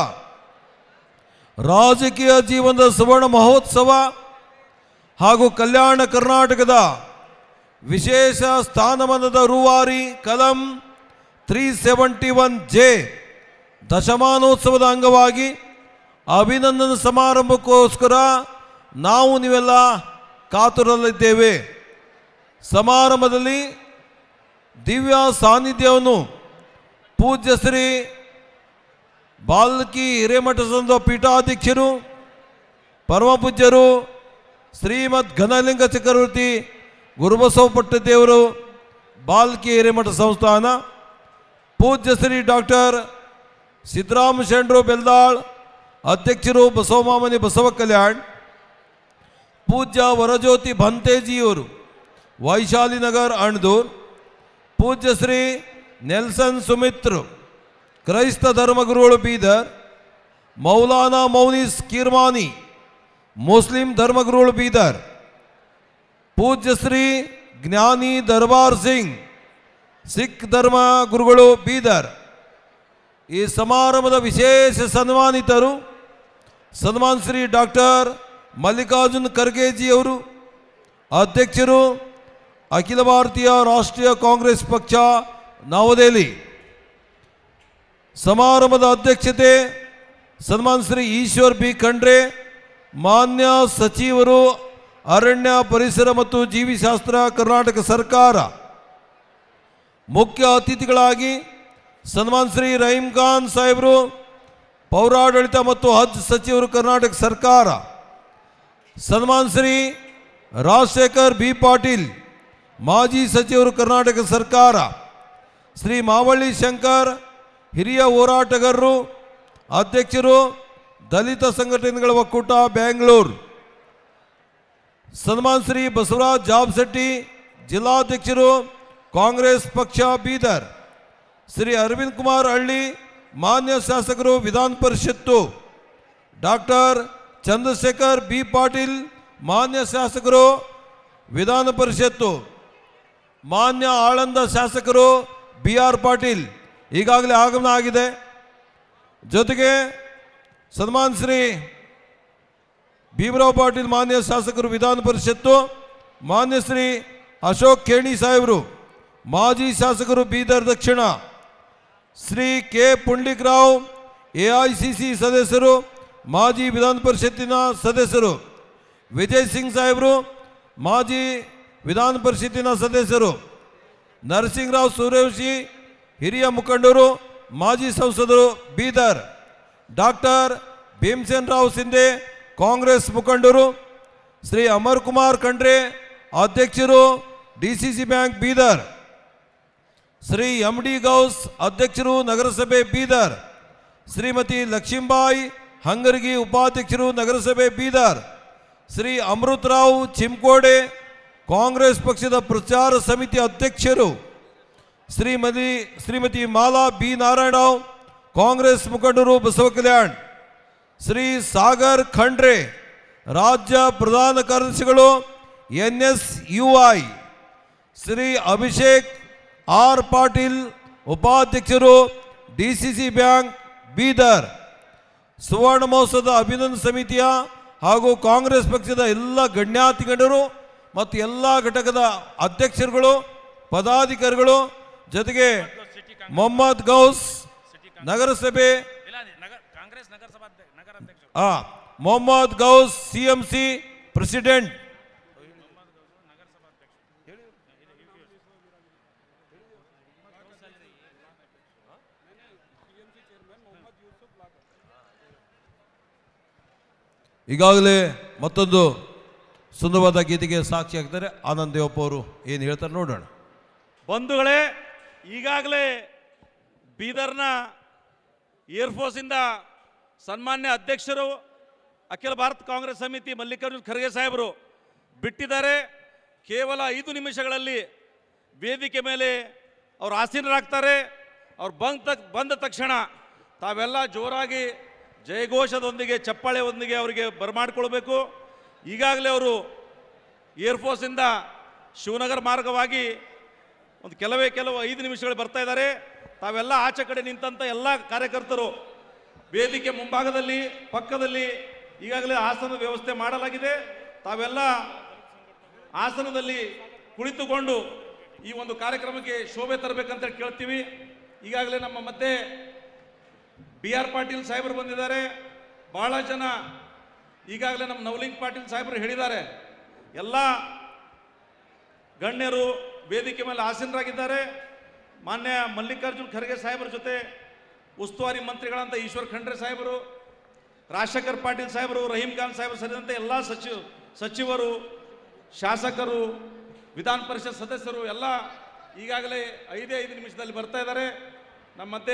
ರಾಜಕೀಯ ಜೀವನದ ಸುವರ್ಣ ಮಹೋತ್ಸವ ಹಾಗೂ ಕಲ್ಯಾಣ ಕರ್ನಾಟಕದ ವಿಶೇಷ ಸ್ಥಾನಮಾನದ ರೂವಾರಿ ಕಲಂ ತ್ರೀ ಸೆವೆಂಟಿ ಒನ್ ಜೆ ದಶಮಾನೋತ್ಸವದ ಅಂಗವಾಗಿ ಅಭಿನಂದನ ಸಮಾರಂಭಕ್ಕೋಸ್ಕರ ನಾವು ನೀವೆಲ್ಲ ಕಾತುರಲ್ಲಿದ್ದೇವೆ ಸಮಾರಂಭದಲ್ಲಿ ದಿವ್ಯ ಸಾನ್ನಿಧ್ಯವನ್ನು ಪೂಜ್ಯ ಶ್ರೀ ಬಾಲ್ಕಿ ಹಿರೇಮಠ ಸಂಘ ಪೀಠಾಧ್ಯಕ್ಷರು ಪರಮ ಪೂಜ್ಯರು ಶ್ರೀಮದ್ ಘನಲಿಂಗ ಚಕ್ರವರ್ತಿ ಗುರುಬಸವ ಪಟ್ಟದೇವರು ಬಾಲ್ಕಿ ಹಿರೇಮಠ ಸಂಸ್ಥಾನ ಪೂಜ್ಯ ಶ್ರೀ ಡಾಕ್ಟರ್ ಸಿದ್ದರಾಮ ಶೆಂಡ್ರು ಬೆಲ್ದಾಳ್ ಅಧ್ಯಕ್ಷರು ಬಸವಮಾಮನಿ ಬಸವ ಕಲ್ಯಾಣ್ ಪೂಜ್ಯ ವರಜ್ಯೋತಿ ಭಂತೇಜಿಯವರು ವೈಶಾಲಿ ನಗರ್ ಅಣ್ದೂರ್ ಪೂಜ್ಯ ಶ್ರೀ ನೆಲ್ಸನ್ ಸುಮಿತ್ರು ಕ್ರೈಸ್ತ ಧರ್ಮಗುರುಗಳು ಬೀದರ್ ಮೌಲಾನಾ ಮೌನಿಸ್ ಕಿರ್ಮಾನಿ ಮುಸ್ಲಿಂ ಧರ್ಮಗುರುಗಳು ಬೀದರ್ ಪೂಜ್ಯ ಶ್ರೀ ಜ್ಞಾನಿ ದರ್ಬಾರ್ ಸಿಂಗ್ ಸಿಖ್ ಧರ್ಮ ಗುರುಗಳು ಬೀದರ್ ಈ ಸಮಾರಂಭದ ವಿಶೇಷ ಸನ್ಮಾನಿತರು ಸನ್ಮಾನ್ ಶ್ರೀ ಡಾಕ್ಟರ್ ಮಲ್ಲಿಕಾರ್ಜುನ್ ಖರ್ಗೆಜಿ ಅವರು ಅಧ್ಯಕ್ಷರು ಅಖಿಲ ಭಾರತೀಯ ರಾಷ್ಟ್ರೀಯ ಕಾಂಗ್ರೆಸ್ ಪಕ್ಷ ನವದೆಹಲಿ ಸಮಾರಂಭದ ಅಧ್ಯಕ್ಷತೆ ಸನ್ಮಾನ್ ಶ್ರೀ ಈಶ್ವರ್ ಬಿ ಖಂಡ್ರೆ ಮಾನ್ಯ ಸಚಿವರು ಅರಣ್ಯ ಪರಿಸರ ಮತ್ತು ಜೀವಿಶಾಸ್ತ್ರ ಕರ್ನಾಟಕ ಸರ್ಕಾರ ಮುಖ್ಯ ಅತಿಥಿಗಳಾಗಿ ಸನ್ಮಾನ್ ಶ್ರೀ ರಹೀಂ ಖಾನ್ ಸಾಹೇಬರು ಪೌರಾಡಳಿತ ಮತ್ತು ಹಜ್ ಸಚಿವರು ಕರ್ನಾಟಕ ಸರ್ಕಾರ ಸನ್ಮಾನ್ ಶ್ರೀ ರಾಜಶೇಖರ್ ಬಿ ಪಾಟೀಲ್ ಮಾಜಿ ಸಚಿವರು ಕರ್ನಾಟಕ ಸರ್ಕಾರ ಶ್ರೀ ಮಾವಳ್ಳಿ ಶಂಕರ್ ಹಿರಿಯ ಹೋರಾಟಗಾರರು ಅಧ್ಯಕ್ಷರು ದಲಿತ ಸಂಘಟನೆಗಳ ಒಕ್ಕೂಟ ಬೆಂಗಳೂರು ಸನ್ಮಾನ್ ಶ್ರೀ ಬಸವರಾಜ್ ಜಾಬ್ಸೆಟ್ಟಿ ಜಿಲ್ಲಾಧ್ಯಕ್ಷರು ಕಾಂಗ್ರೆಸ್ ಪಕ್ಷ ಬೀದರ್ ಶ್ರೀ ಅರವಿಂದ್ ಕುಮಾರ್ ಹಳ್ಳಿ ಮಾನ್ಯ ಶಾಸಕರು ವಿಧಾನ ಪರಿಷತ್ತು ಡಾಕ್ಟರ್ ಚಂದ್ರಶೇಖರ್ ಬಿ ಪಾಟೀಲ್ ಮಾನ್ಯ ಶಾಸಕರು ವಿಧಾನ ಪರಿಷತ್ತು ಮಾನ್ಯ ಆಳಂದ ಶಾಸಕರು ಬಿ ಆರ್ ಪಾಟೀಲ್ ಈಗಾಗಲೇ ಆಗಮನ ಆಗಿದೆ ಜೊತೆಗೆ ಸನ್ಮಾನ್ ಶ್ರೀ ಭೀಮರಾವ್ ಪಾಟೀಲ್ ಮಾನ್ಯ ಶಾಸಕರು ವಿಧಾನ ಪರಿಷತ್ತು ಮಾನ್ಯ ಶ್ರೀ ಅಶೋಕ್ ಖೇಣಿ ಸಾಹೇಬರು ಮಾಜಿ ಶಾಸಕರು ಬೀದರ್ ದಕ್ಷಿಣ Shri K Pundikrao A I C C ಸದಸ್ಯರು ಮಾಜಿ ವಿಧಾನ ಪರಿಷತ್ತಿನ ಸದಸ್ಯರು ವಿಜಯ್ ಸಿಂಗ್ ಸಾಹೇಬರು ಮಾಜಿ ವಿಧಾನ ಪರಿಷತ್ತಿನ ಸದಸ್ಯರು ನರಸಿಂಗರಾವ್ ಸೂರ್ಯವಂಶಿ ಹಿರಿಯ ಮುಖಂಡರು ಮಾಜಿ ಸಂಸದರು ಬೀದರ್ ಡಾಕ್ಟರ್ ಭೀಮಸೇನ್ ರಾವ್ ಸಿಂಧೆ ಕಾಂಗ್ರೆಸ್ ಮುಖಂಡರು ಶ್ರೀ ಅಮರ್ ಕುಮಾರ್ ಖಂಡ್ರೆ ಅಧ್ಯಕ್ಷರು D C C bank Bidar Shri M D Ghouse ಅಧ್ಯಕ್ಷರು ನಗರಸಭೆ ಬೀದರ್ ಶ್ರೀಮತಿ ಲಕ್ಷ್ಮೀಬಾಯಿ ಹಂಗರ್ಗಿ ಉಪಾಧ್ಯಕ್ಷರು ನಗರಸಭೆ ಬೀದರ್ ಶ್ರೀ ಅಮೃತರಾವ್ ಚಿಮ್ಕೋಡೆ ಕಾಂಗ್ರೆಸ್ ಪಕ್ಷದ ಪ್ರಚಾರ ಸಮಿತಿ ಅಧ್ಯಕ್ಷರು ಶ್ರೀಮತಿ ಶ್ರೀಮತಿ ಮಾಲಾ ಬಿ ನಾರಾಯಣರಾವ್ ಕಾಂಗ್ರೆಸ್ ಮುಖಂಡರು ಬಸವ ಕಲ್ಯಾಣ್ ಶ್ರೀ ಸಾಗರ್ ಖಂಡ್ರೆ ರಾಜ್ಯ ಪ್ರಧಾನ ಕಾರ್ಯದರ್ಶಿಗಳು N S U I Shri Abhishek R Patil ಉಪಾಧ್ಯಕ್ಷರು D C C bank Bidar ಸುವರ್ಣ ಮಹೋತ್ಸವದ ಅಭಿನಂದನ ಸಮಿತಿಯ ಹಾಗೂ ಕಾಂಗ್ರೆಸ್ ಪಕ್ಷದ ಎಲ್ಲ ಗಣ್ಯಾತಿಗಣ್ಯರು ಮತ್ತು ಎಲ್ಲ ಘಟಕದ ಅಧ್ಯಕ್ಷರುಗಳು ಪದಾಧಿಕಾರಿಗಳು ಜೊತೆಗೆ ಮೊಹಮ್ಮದ್ ಗೌಸ್ ನಗರಸಭೆ ಕಾಂಗ್ರೆಸ್ ನಗರಸಭಾ ನಗರಾಧ್ಯಕ್ಷ ಆ, Mohammed Ghouse C M C president ಈಗಾಗಲೇ ಮತ್ತೊಂದು ಸುಂದರವಾದ ಗೀತೆಗೆ ಸಾಕ್ಷಿ ಆಗ್ತಾರೆ ಆನಂದ್ ದೇವಪ್ಪ ಅವರು ಏನು ಹೇಳ್ತಾರೆ ನೋಡೋಣ ಬಂಧುಗಳೇ ಈಗಾಗಲೇ ಬೀದರ್ನ ಏರ್ಫೋರ್ಸಿಂದ ಸನ್ಮಾನ್ಯ ಅಧ್ಯಕ್ಷರು ಅಖಿಲ ಭಾರತ ಕಾಂಗ್ರೆಸ್ ಸಮಿತಿ ಮಲ್ಲಿಕಾರ್ಜುನ್ ಖರ್ಗೆ ಸಾಹೇಬರು ಬಿಟ್ಟಿದ್ದಾರೆ ಕೇವಲ ಐದು ನಿಮಿಷಗಳಲ್ಲಿ ವೇದಿಕೆ ಮೇಲೆ ಅವರು ಆಸೀನರಾಗ್ತಾರೆ ಅವ್ರು ಬಂದ ತಕ್ ಬಂದ ತಕ್ಷಣ ತಾವೆಲ್ಲ ಜೋರಾಗಿ ಜಯಘೋಷದೊಂದಿಗೆ ಚಪ್ಪಾಳೆಯೊಂದಿಗೆ ಅವರಿಗೆ ಬರಮಾಡಿಕೊಳ್ಬೇಕು ಈಗಾಗಲೇ ಅವರು ಏರ್ಫೋರ್ಸಿಂದ ಶಿವನಗರ ಮಾರ್ಗವಾಗಿ ಒಂದು ಕೆಲವೇ ಕೆಲವು ಐದು ನಿಮಿಷಗಳು ಬರ್ತಾ ಇದ್ದಾರೆ ತಾವೆಲ್ಲ ಆಚೆ ಕಡೆ ನಿಂತಂಥ ಎಲ್ಲ ಕಾರ್ಯಕರ್ತರು ವೇದಿಕೆ ಮುಂಭಾಗದಲ್ಲಿ ಪಕ್ಕದಲ್ಲಿ ಈಗಾಗಲೇ ಆಸನದ ವ್ಯವಸ್ಥೆ ಮಾಡಲಾಗಿದೆ ತಾವೆಲ್ಲ ಆಸನದಲ್ಲಿ ಕುಳಿತುಕೊಂಡು ಈ ಒಂದು ಕಾರ್ಯಕ್ರಮಕ್ಕೆ ಶೋಭೆ ತರಬೇಕಂತ ಕೇಳ್ತೀವಿ ಈಗಾಗಲೇ ನಮ್ಮ ಮಧ್ಯೆ ಬಿ ಆರ್ ಪಾಟೀಲ್ ಸಾಹೇಬರು ಬಂದಿದ್ದಾರೆ ಬಹಳ ಜನ ಈಗಾಗಲೇ ನಮ್ಮ ನವಲಿಂಗ್ ಪಾಟೀಲ್ ಸಾಹೇಬರು ಹೇಳಿದ್ದಾರೆ ಎಲ್ಲ ಗಣ್ಯರು ವೇದಿಕೆ ಮೇಲೆ ಆಸೀನರಾಗಿದ್ದಾರೆ ಮಾನ್ಯ ಮಲ್ಲಿಕಾರ್ಜುನ್ ಖರ್ಗೆ ಸಾಹೇಬರ ಜೊತೆ ಉಸ್ತುವಾರಿ ಮಂತ್ರಿಗಳಂತ ಈಶ್ವರ್ ಖಂಡ್ರೆ ಸಾಹೇಬರು ರಾಜಶೇಖರ್ ಪಾಟೀಲ್ ಸಾಹೇಬರು ರಹೀಂ ಖಾನ್ ಸಾಹೇಬರು ಸೇರಿದಂತೆ ಎಲ್ಲ ಸಚಿವ ಸಚಿವರು ಶಾಸಕರು ವಿಧಾನ ಪರಿಷತ್ ಸದಸ್ಯರು ಎಲ್ಲ ಈಗಾಗಲೇ ಐದೇ ಐದು ನಿಮಿಷದಲ್ಲಿ ಬರ್ತಾ ಇದ್ದಾರೆ ನಮ್ಮ ಮಧ್ಯೆ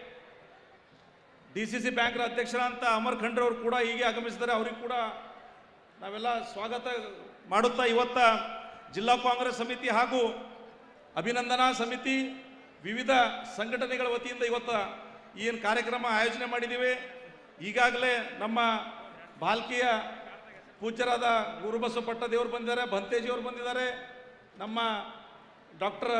ಡಿ ಸಿ ಸಿ ಬ್ಯಾಂಕ್ನ ಅಧ್ಯಕ್ಷರಂತ ಅಮರ್ ಖಂಡ್ರೆ ಅವರು ಕೂಡ ಹೀಗೆ ಆಗಮಿಸಿದ್ದಾರೆ ಅವರಿಗೆ ಕೂಡ ನಾವೆಲ್ಲ ಸ್ವಾಗತ ಮಾಡುತ್ತಾ ಇವತ್ತ ಜಿಲ್ಲಾ ಕಾಂಗ್ರೆಸ್ ಸಮಿತಿ ಹಾಗೂ ಅಭಿನಂದನಾ ಸಮಿತಿ ವಿವಿಧ ಸಂಘಟನೆಗಳ ವತಿಯಿಂದ ಇವತ್ತ ಏನು ಕಾರ್ಯಕ್ರಮ ಆಯೋಜನೆ ಮಾಡಿದ್ದೀವಿ ಈಗಾಗಲೇ ನಮ್ಮ ಬಾಲ್ಕಿಯ ಪೂಜ್ಯರಾದ ಗುರುಬಸವ ಪಟ್ಟದೇವರು ಬಂದಿದ್ದಾರೆ ಬಂತೇಜಿಯವರು ಬಂದಿದ್ದಾರೆ ನಮ್ಮ ಡಾಕ್ಟರ್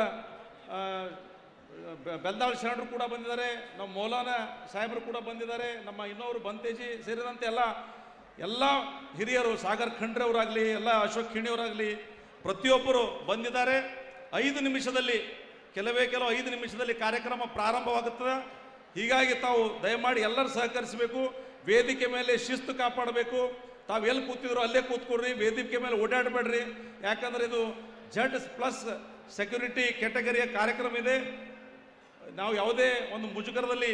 ಬೆಲ್ದಾಳ್ ಶರಣರು ಕೂಡ ಬಂದಿದ್ದಾರೆ ನಮ್ಮ ಮೌಲಾನ ಸಾಹೇಬರು ಕೂಡ ಬಂದಿದ್ದಾರೆ ನಮ್ಮ ಇನ್ನೊವರು ಬಂತೇಜಿ ಸೇರಿದಂತೆ ಎಲ್ಲ ಎಲ್ಲ ಹಿರಿಯರು ಸಾಗರ್ ಖಂಡ್ರೆ ಅವರಾಗಲಿ ಎಲ್ಲ ಅಶೋಕ್ ಖಿಣಿಯವರಾಗಲಿ ಪ್ರತಿಯೊಬ್ಬರು ಬಂದಿದ್ದಾರೆ ಐದು ನಿಮಿಷದಲ್ಲಿ ಕೆಲವೇ ಕೆಲವು ಐದು ನಿಮಿಷದಲ್ಲಿ ಕಾರ್ಯಕ್ರಮ ಪ್ರಾರಂಭವಾಗುತ್ತದೆ ಹೀಗಾಗಿ ತಾವು ದಯಮಾಡಿ ಎಲ್ಲರೂ ಸಹಕರಿಸಬೇಕು ವೇದಿಕೆ ಮೇಲೆ ಶಿಸ್ತು ಕಾಪಾಡಬೇಕು ತಾವು ಎಲ್ಲಿ ಕೂತಿದ್ರು ಅಲ್ಲೇ ಕೂತ್ಕೊಡ್ರಿ ವೇದಿಕೆ ಮೇಲೆ ಓಡಾಡಬೇಡ್ರಿ ಯಾಕಂದ್ರೆ ಇದು ಜಡ್ ಪ್ಲಸ್ ಸೆಕ್ಯೂರಿಟಿ ಕೆಟಗರಿಯ ಕಾರ್ಯಕ್ರಮ ಇದೆ ನಾವು ಯಾವುದೇ ಒಂದು ಮುಜುಗರದಲ್ಲಿ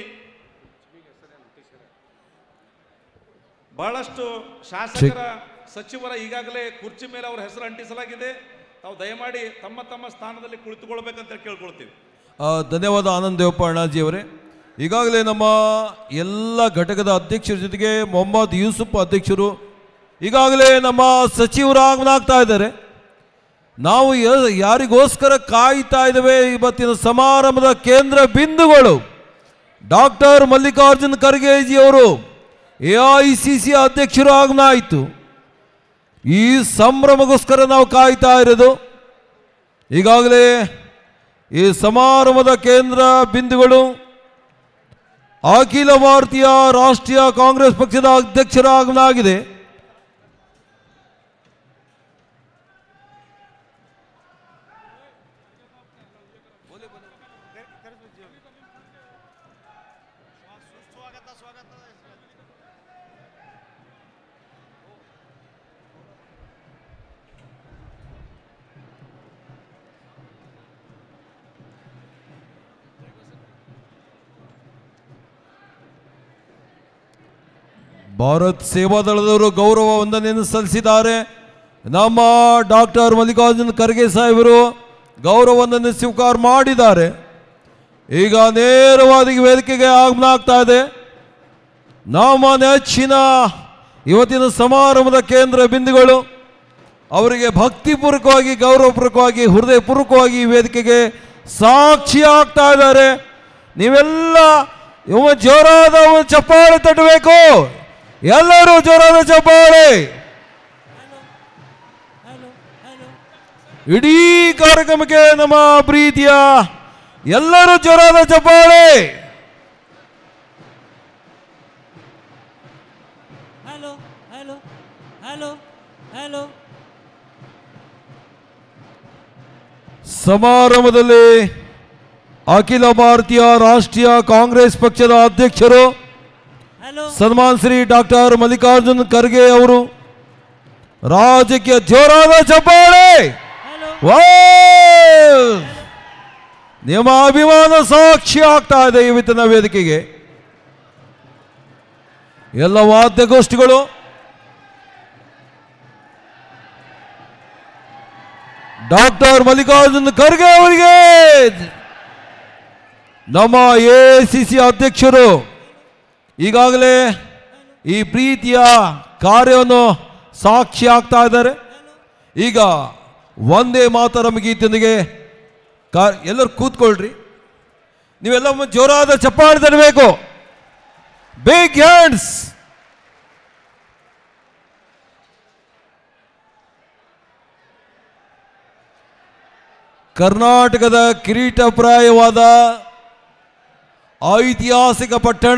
ಬಹಳಷ್ಟು ಶಾಸಕರ ಸಚಿವರ ಈಗಾಗಲೇ ಕುರ್ಚಿ ಮೇಲೆ ಅವರ ಹೆಸರು ಅಂಟಿಸಲಾಗಿದೆ ತಾವು ದಯಮಾಡಿ ತಮ್ಮ ತಮ್ಮ ಸ್ಥಾನದಲ್ಲಿ ಕುಳಿತುಕೊಳ್ಬೇಕಂತ ಕೇಳ್ಕೊಳ್ತೀವಿ ಆ, ಧನ್ಯವಾದ ಆನಂದ್ ದೇವಪ್ಪ ಅಣ್ಣಾಜಿ ಅವರೇ ಈಗಾಗಲೇ ನಮ್ಮ ಎಲ್ಲ ಘಟಕದ ಅಧ್ಯಕ್ಷರ ಜೊತೆಗೆ ಮೊಹಮ್ಮದ್ ಯೂಸುಫ್ ಅಧ್ಯಕ್ಷರು ಈಗಾಗಲೇ ನಮ್ಮ ಸಚಿವರು ಆಗಮನಾಗ್ತಾ ಇದ್ದಾರೆ ನಾವು ಯ- ಯಾರಿಗೋಸ್ಕರ ಕಾಯ್ತಾ ಇದ್ದೇವೆ ಇವತ್ತಿನ ಸಮಾರಂಭದ ಕೇಂದ್ರ ಬಿಂದುಗಳು ಡಾಕ್ಟರ್ ಮಲ್ಲಿಕಾರ್ಜುನ್ ಖರ್ಗೆಜಿ ಅವರು ಎ ಐ ಸಿ ಸಿ ಅಧ್ಯಕ್ಷರು ಆಗಮನ ಆಯಿತು ಈ ಸಂಭ್ರಮಗೋಸ್ಕರ ನಾವು ಕಾಯ್ತಾ ಇರೋದು ಈಗಾಗಲೇ ಈ ಸಮಾರಂಭದ ಕೇಂದ್ರ ಬಿಂದುಗಳು ಅಖಿಲ ಭಾರತೀಯ ರಾಷ್ಟ್ರೀಯ ಕಾಂಗ್ರೆಸ್ ಪಕ್ಷದ ಅಧ್ಯಕ್ಷರಾಗಲಾಗಿದೆ ಭಾರತ್ ಸೇವಾ ದಳದವರು ಗೌರವ ವಂದನೆಯನ್ನು ಸಲ್ಲಿಸಿದ್ದಾರೆ ನಮ್ಮ ಡಾಕ್ಟರ್ ಮಲ್ಲಿಕಾರ್ಜುನ್ ಖರ್ಗೆ ಸಾಹೇಬರು ಗೌರವ ವಂದನೆ ಸ್ವೀಕಾರ ಮಾಡಿದ್ದಾರೆ ಈಗ ನೇರವಾಗಿ ವೇದಿಕೆಗೆ ಆಗಮನ ಆಗ್ತಾ ಇದೆ ನಮ್ಮ ನೆಚ್ಚಿನ ಇವತ್ತಿನ ಸಮಾರಂಭದ ಕೇಂದ್ರ ಬಿಂದುಗಳು ಅವರಿಗೆ ಭಕ್ತಿಪೂರ್ವಕವಾಗಿ ಗೌರವಪೂರ್ವಕವಾಗಿ ಹೃದಯಪೂರ್ವಕವಾಗಿ ಈ ವೇದಿಕೆಗೆ ಸಾಕ್ಷಿ ಆಗ್ತಾ ಇದ್ದಾರೆ ನೀವೆಲ್ಲ ಇವ ಜೋರಾದ ಒಂದು ಚಪ್ಪಾಳೆ ತಟ್ಟಬೇಕು ಎಲ್ಲರೂ ಜೋರಾದ ಚಪ್ಪಾಳೆ ಇಡೀ ಕಾರ್ಯಕ್ರಮಕ್ಕೆ ನಮ್ಮ ಪ್ರೀತಿಯ ಎಲ್ಲರೂ ಜೋರಾದ ಚಪ್ಪಾಳೆ ಹಲೋ ಹಲೋ ಹಲೋ ಹಲೋ ಸಮಾರಂಭದಲ್ಲಿ ಅಖಿಲ ಭಾರತೀಯ ರಾಷ್ಟ್ರೀಯ ಕಾಂಗ್ರೆಸ್ ಪಕ್ಷದ ಅಧ್ಯಕ್ಷರು ಹಲೋ ಸನ್ಮಾನ್ ಶ್ರೀ ಡಾಕ್ಟರ್ ಮಲ್ಲಿಕಾರ್ಜುನ್ ಖರ್ಗೆ ಅವರು ರಾಜಕೀಯ ಜೋರಾದ ಚಪ್ಪಾಳೆ ಹಲೋ ವಾ! ನಿಮ್ಮ ಅಭಿಮಾನ ಸಾಕ್ಷಿ ಆಗ್ತಾ ಇದೆ ಇವತ್ತಿನ ವೇದಿಕೆಗೆ ಎಲ್ಲ ವಾದ್ಯಗೋಷ್ಠಿಗಳು ಡಾಕ್ಟರ್ ಮಲ್ಲಿಕಾರ್ಜುನ್ ಖರ್ಗೆ ಅವರಿಗೆ ನಮ್ಮ ಎ ಸಿ ಸಿ ಅಧ್ಯಕ್ಷರು ಈಗಾಗಲೇ ಈ ಪ್ರೀತಿಯ ಕಾರ್ಯವನ್ನು ಸಾಕ್ಷಿ ಆಗ್ತಾ ಇದ್ದಾರೆ ಈಗ ಒಂದೇ ಮಾತರಂ ಗೀತೆಯೊಂದಿಗೆ ಕಾ ಎಲ್ಲರೂ ಕೂತ್ಕೊಳ್ರಿ ನೀವೆಲ್ಲ ಒಮ್ಮೆ ಜೋರಾದ ಚಪ್ಪಾಳೆ ತರಬೇಕು ಬಿಗ್ ಹ್ಯಾಂಡ್ಸ್ ಕರ್ನಾಟಕದ ಕಿರೀಟಪ್ರಾಯವಾದ ಐತಿಹಾಸಿಕ ಪಟ್ಟಣ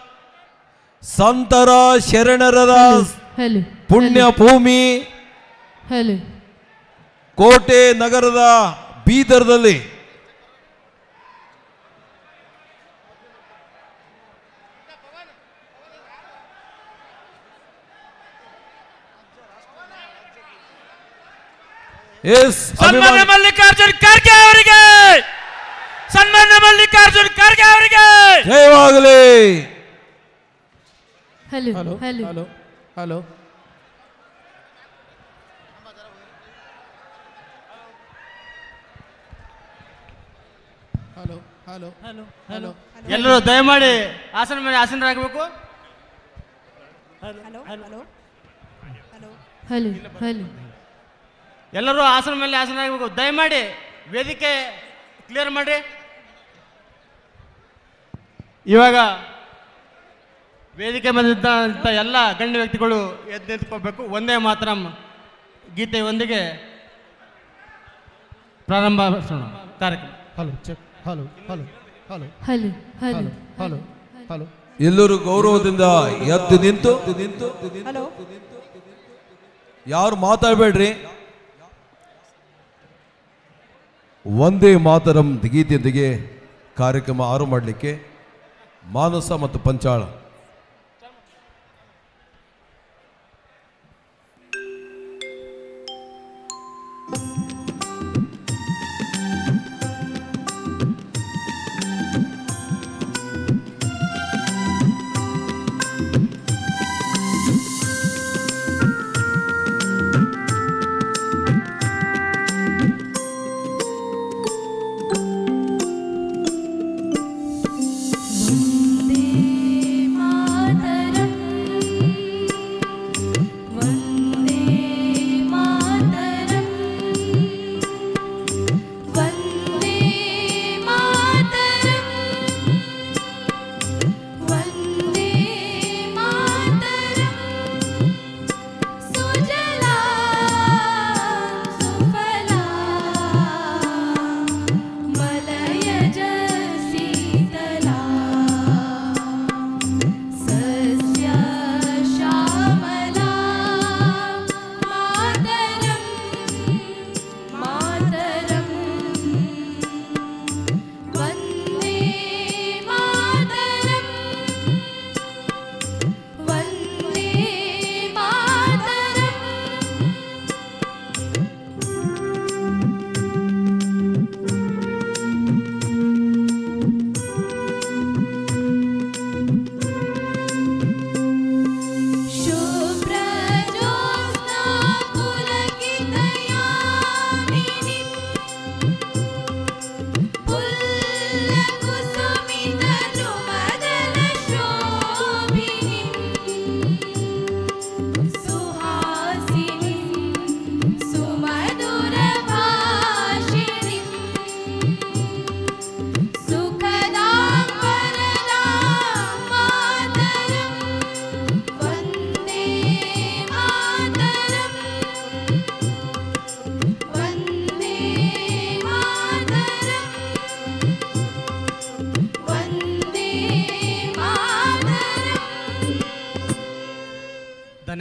ಸಂತರ ಶರಣರ ಹಲೋ ಪುಣ್ಯ ಭೂಮಿ ಹಲೋ ಕೋಟೆ ನಗರದ ಬೀದರ್ದಲ್ಲಿ ಎಸ್ ಸನ್ಮಾನ್ಯ ಮಲ್ಲಿಕಾರ್ಜುನ್ ಖರ್ಗೆ ಅವರಿಗೆ ಸನ್ಮಾನ್ಯ ಮಲ್ಲಿಕಾರ್ಜುನ್ ಖರ್ಗೆ ಅವರಿಗೆ ಜಯವಾಗಲಿ hello hello hello hello hello hello hello hello ಎಲ್ಲರೂ ದಯಮಾಡಿ ಆಸನ ಮೇಲೆ ಆಸನರಾಗಬೇಕು ಹಲೋ ಹಲೋ ಹಲೋ ಹಲೋ ಎಲ್ಲರೂ ಆಸನ ಮೇಲೆ ಆಸನರಾಗಬೇಕು ದಯಮಾಡಿ ವೇದಿಕೆ ಕ್ಲಿಯರ್ ಮಾಡಿ ಇವಾಗ ವೇದಿಕೆ ಬಂದಿದ್ದಂಥ ಎಲ್ಲ ಗಣ್ಯ ವ್ಯಕ್ತಿಗಳು ಎದ್ದು ನಿಂತ್ಕೋಬೇಕು ಒಂದೇ ಮಾತ್ರ ಗೀತೆಯೊಂದಿಗೆ ಪ್ರಾರಂಭ ಮಾಡೋಣ ಕಾರ್ಯಕ್ರಮ hello check hello hello hello hello hello hello hello ಎಲ್ಲರೂ ಗೌರವದಿಂದ ಎದ್ದು ನಿಂತು ನಿಂತು ಹಲೋ ಯಾರು ಮಾತಾಡಬೇಡ್ರಿ ಒಂದೇ ಮಾತರಂ ಗೀತೆಯೊಂದಿಗೆ ಕಾರ್ಯಕ್ರಮ ಆರಂಭ ಮಾಡಲಿಕ್ಕೆ ಮಾನಸ ಮತ್ತು ಪಂಚಾಳ ವಂದೇ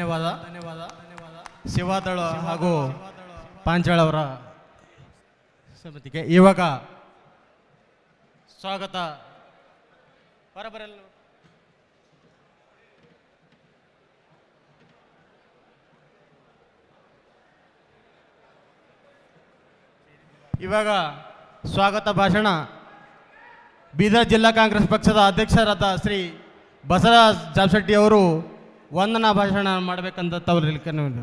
ಧನ್ಯವಾದ ಧನ್ಯವಾದ ಧನ್ಯವಾದ ಶಿವಾದಳ ಹಾಗೂ ಪಾಂಚಾಳ್ ಅವರ ಸಮಿತಿಗೆ ಇವಾಗ ಸ್ವಾಗತ ಹೊರಬರಲು ಇವಾಗ ಸ್ವಾಗತ ಭಾಷಣ ಬೀದರ್ ಜಿಲ್ಲಾ ಕಾಂಗ್ರೆಸ್ ಪಕ್ಷದ ಅಧ್ಯಕ್ಷರಾದ ಶ್ರೀ ಬಸವರಾಜ್ ಜಾಬ್ಶೆಟ್ಟಿ ಅವರು ವಂದನಾ ಭಾಷಣ ಮಾಡಬೇಕಂತ ತವರಲ್ಲಿ ಕನ್ನಡ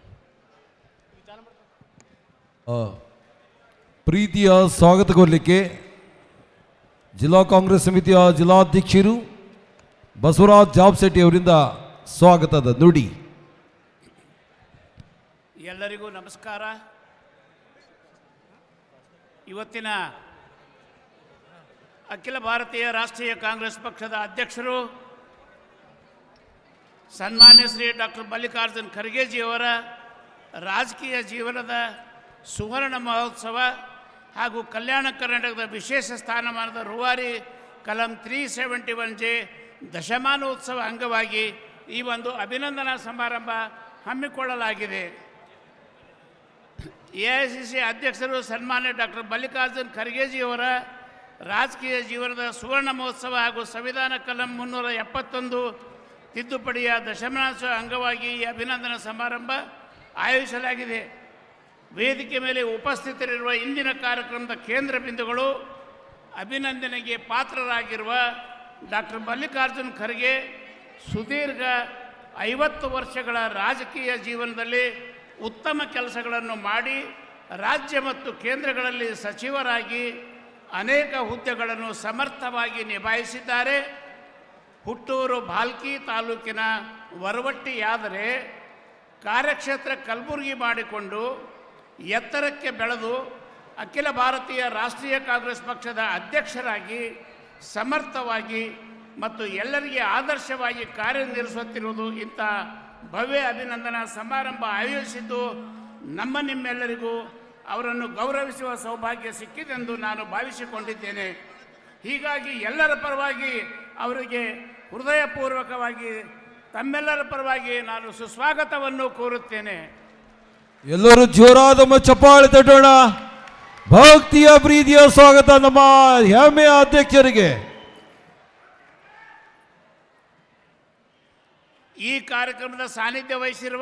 ಆ, ಪ್ರೀತಿಯ ಸ್ವಾಗತ ಕೊಡಲಿಕ್ಕೆ ಜಿಲ್ಲಾ ಕಾಂಗ್ರೆಸ್ ಸಮಿತಿಯ ಜಿಲ್ಲಾಧ್ಯಕ್ಷರು ಬಸವರಾಜ್ ಜಾಬ್ ಶೆಟ್ಟಿ ಅವರಿಂದ ಸ್ವಾಗತದ ನುಡಿ ಎಲ್ಲರಿಗೂ ನಮಸ್ಕಾರ ಇವತ್ತಿನ ಅಖಿಲ ಭಾರತೀಯ ರಾಷ್ಟ್ರೀಯ ಕಾಂಗ್ರೆಸ್ ಪಕ್ಷದ ಅಧ್ಯಕ್ಷರು ಸನ್ಮಾನ್ಯ ಶ್ರೀ ಡಾಕ್ಟರ್ ಮಲ್ಲಿಕಾರ್ಜುನ್ ಖರ್ಗೆಜಿಯವರ ರಾಜಕೀಯ ಜೀವನದ ಸುವರ್ಣ ಮಹೋತ್ಸವ ಹಾಗೂ ಕಲ್ಯಾಣ ಕರ್ನಾಟಕದ ವಿಶೇಷ ಸ್ಥಾನಮಾನದ ರೂವಾರಿ ಕಲಂ ತ್ರೀ ಸೆವೆಂಟಿ ಒನ್ ಜೆ ದಶಮಾನೋತ್ಸವ ಅಂಗವಾಗಿ ಈ ಒಂದು ಅಭಿನಂದನಾ ಸಮಾರಂಭ ಹಮ್ಮಿಕೊಳ್ಳಲಾಗಿದೆ ಎ ಐ ಸಿ ಸಿ ಅಧ್ಯಕ್ಷರು ಸನ್ಮಾನ್ಯ ಡಾಕ್ಟರ್ ಮಲ್ಲಿಕಾರ್ಜುನ್ ಖರ್ಗೆಜಿಯವರ ರಾಜಕೀಯ ಜೀವನದ ಸುವರ್ಣ ಮಹೋತ್ಸವ ಹಾಗೂ ಸಂವಿಧಾನ ಕಲಂ ಮುನ್ನೂರ ಎಪ್ಪತ್ತೊಂದು ತಿದ್ದುಪಡಿಯ ದಶಮಾನೋತ್ಸವ ಅಂಗವಾಗಿ ಈ ಅಭಿನಂದನಾ ಸಮಾರಂಭ ಆಯೋಜಿಸಲಾಗಿದೆ ವೇದಿಕೆ ಮೇಲೆ ಉಪಸ್ಥಿತರಿರುವ ಇಂದಿನ ಕಾರ್ಯಕ್ರಮದ ಕೇಂದ್ರ ಬಿಂದುಗಳು ಅಭಿನಂದನೆಗೆ ಪಾತ್ರರಾಗಿರುವ ಡಾಕ್ಟರ್ ಮಲ್ಲಿಕಾರ್ಜುನ್ ಖರ್ಗೆ ಸುದೀರ್ಘ ಐವತ್ತು ವರ್ಷಗಳ ರಾಜಕೀಯ ಜೀವನದಲ್ಲಿ ಉತ್ತಮ ಕೆಲಸಗಳನ್ನು ಮಾಡಿ ರಾಜ್ಯ ಮತ್ತು ಕೇಂದ್ರಗಳಲ್ಲಿ ಸಚಿವರಾಗಿ ಅನೇಕ ಹುದ್ದೆಗಳನ್ನು ಸಮರ್ಥವಾಗಿ ನಿಭಾಯಿಸಿದ್ದಾರೆ ಹುಟ್ಟೂರು ಭಾಲ್ಕಿ ತಾಲೂಕಿನ ವರವಟ್ಟಿಯಾದರೆ ಕಾರ್ಯಕ್ಷೇತ್ರ ಕಲಬುರಗಿ ಮಾಡಿಕೊಂಡು ಎತ್ತರಕ್ಕೆ ಬೆಳೆದು ಅಖಿಲ ಭಾರತೀಯ ರಾಷ್ಟ್ರೀಯ ಕಾಂಗ್ರೆಸ್ ಪಕ್ಷದ ಅಧ್ಯಕ್ಷರಾಗಿ ಸಮರ್ಥವಾಗಿ ಮತ್ತು ಎಲ್ಲರಿಗೆ ಆದರ್ಶವಾಗಿ ಕಾರ್ಯನಿರ್ವಹಿಸುತ್ತಿರುವುದು ಇಂಥ ಭವ್ಯ ಅಭಿನಂದನಾ ಸಮಾರಂಭ ಆಯೋಜಿಸಿದ್ದು ನಮ್ಮ ನಿಮ್ಮೆಲ್ಲರಿಗೂ ಅವರನ್ನು ಗೌರವಿಸುವ ಸೌಭಾಗ್ಯ ಸಿಕ್ಕಿದೆಂದು ನಾನು ಭಾವಿಸಿಕೊಂಡಿದ್ದೇನೆ ಹೀಗಾಗಿ ಎಲ್ಲರ ಪರವಾಗಿ ಅವರಿಗೆ ಹೃದಯಪೂರ್ವಕವಾಗಿ ತಮ್ಮೆಲ್ಲರ ಪರವಾಗಿ ನಾನು ಸುಸ್ವಾಗತವನ್ನು ಕೋರುತ್ತೇನೆ ಎಲ್ಲರೂ ಜೋರಾದ ಮ- ಚಪ್ಪಾಳೆ ತಟ್ಟೋಣ ಭಕ್ತಿಯ ಪ್ರೀತಿಯ ಸ್ವಾಗತ ನಮ್ಮ ಹೆಮ್ಮೆಯ ಅಧ್ಯಕ್ಷರಿಗೆ ಈ ಕಾರ್ಯಕ್ರಮದ ಸಾನ್ನಿಧ್ಯ ವಹಿಸಿರುವ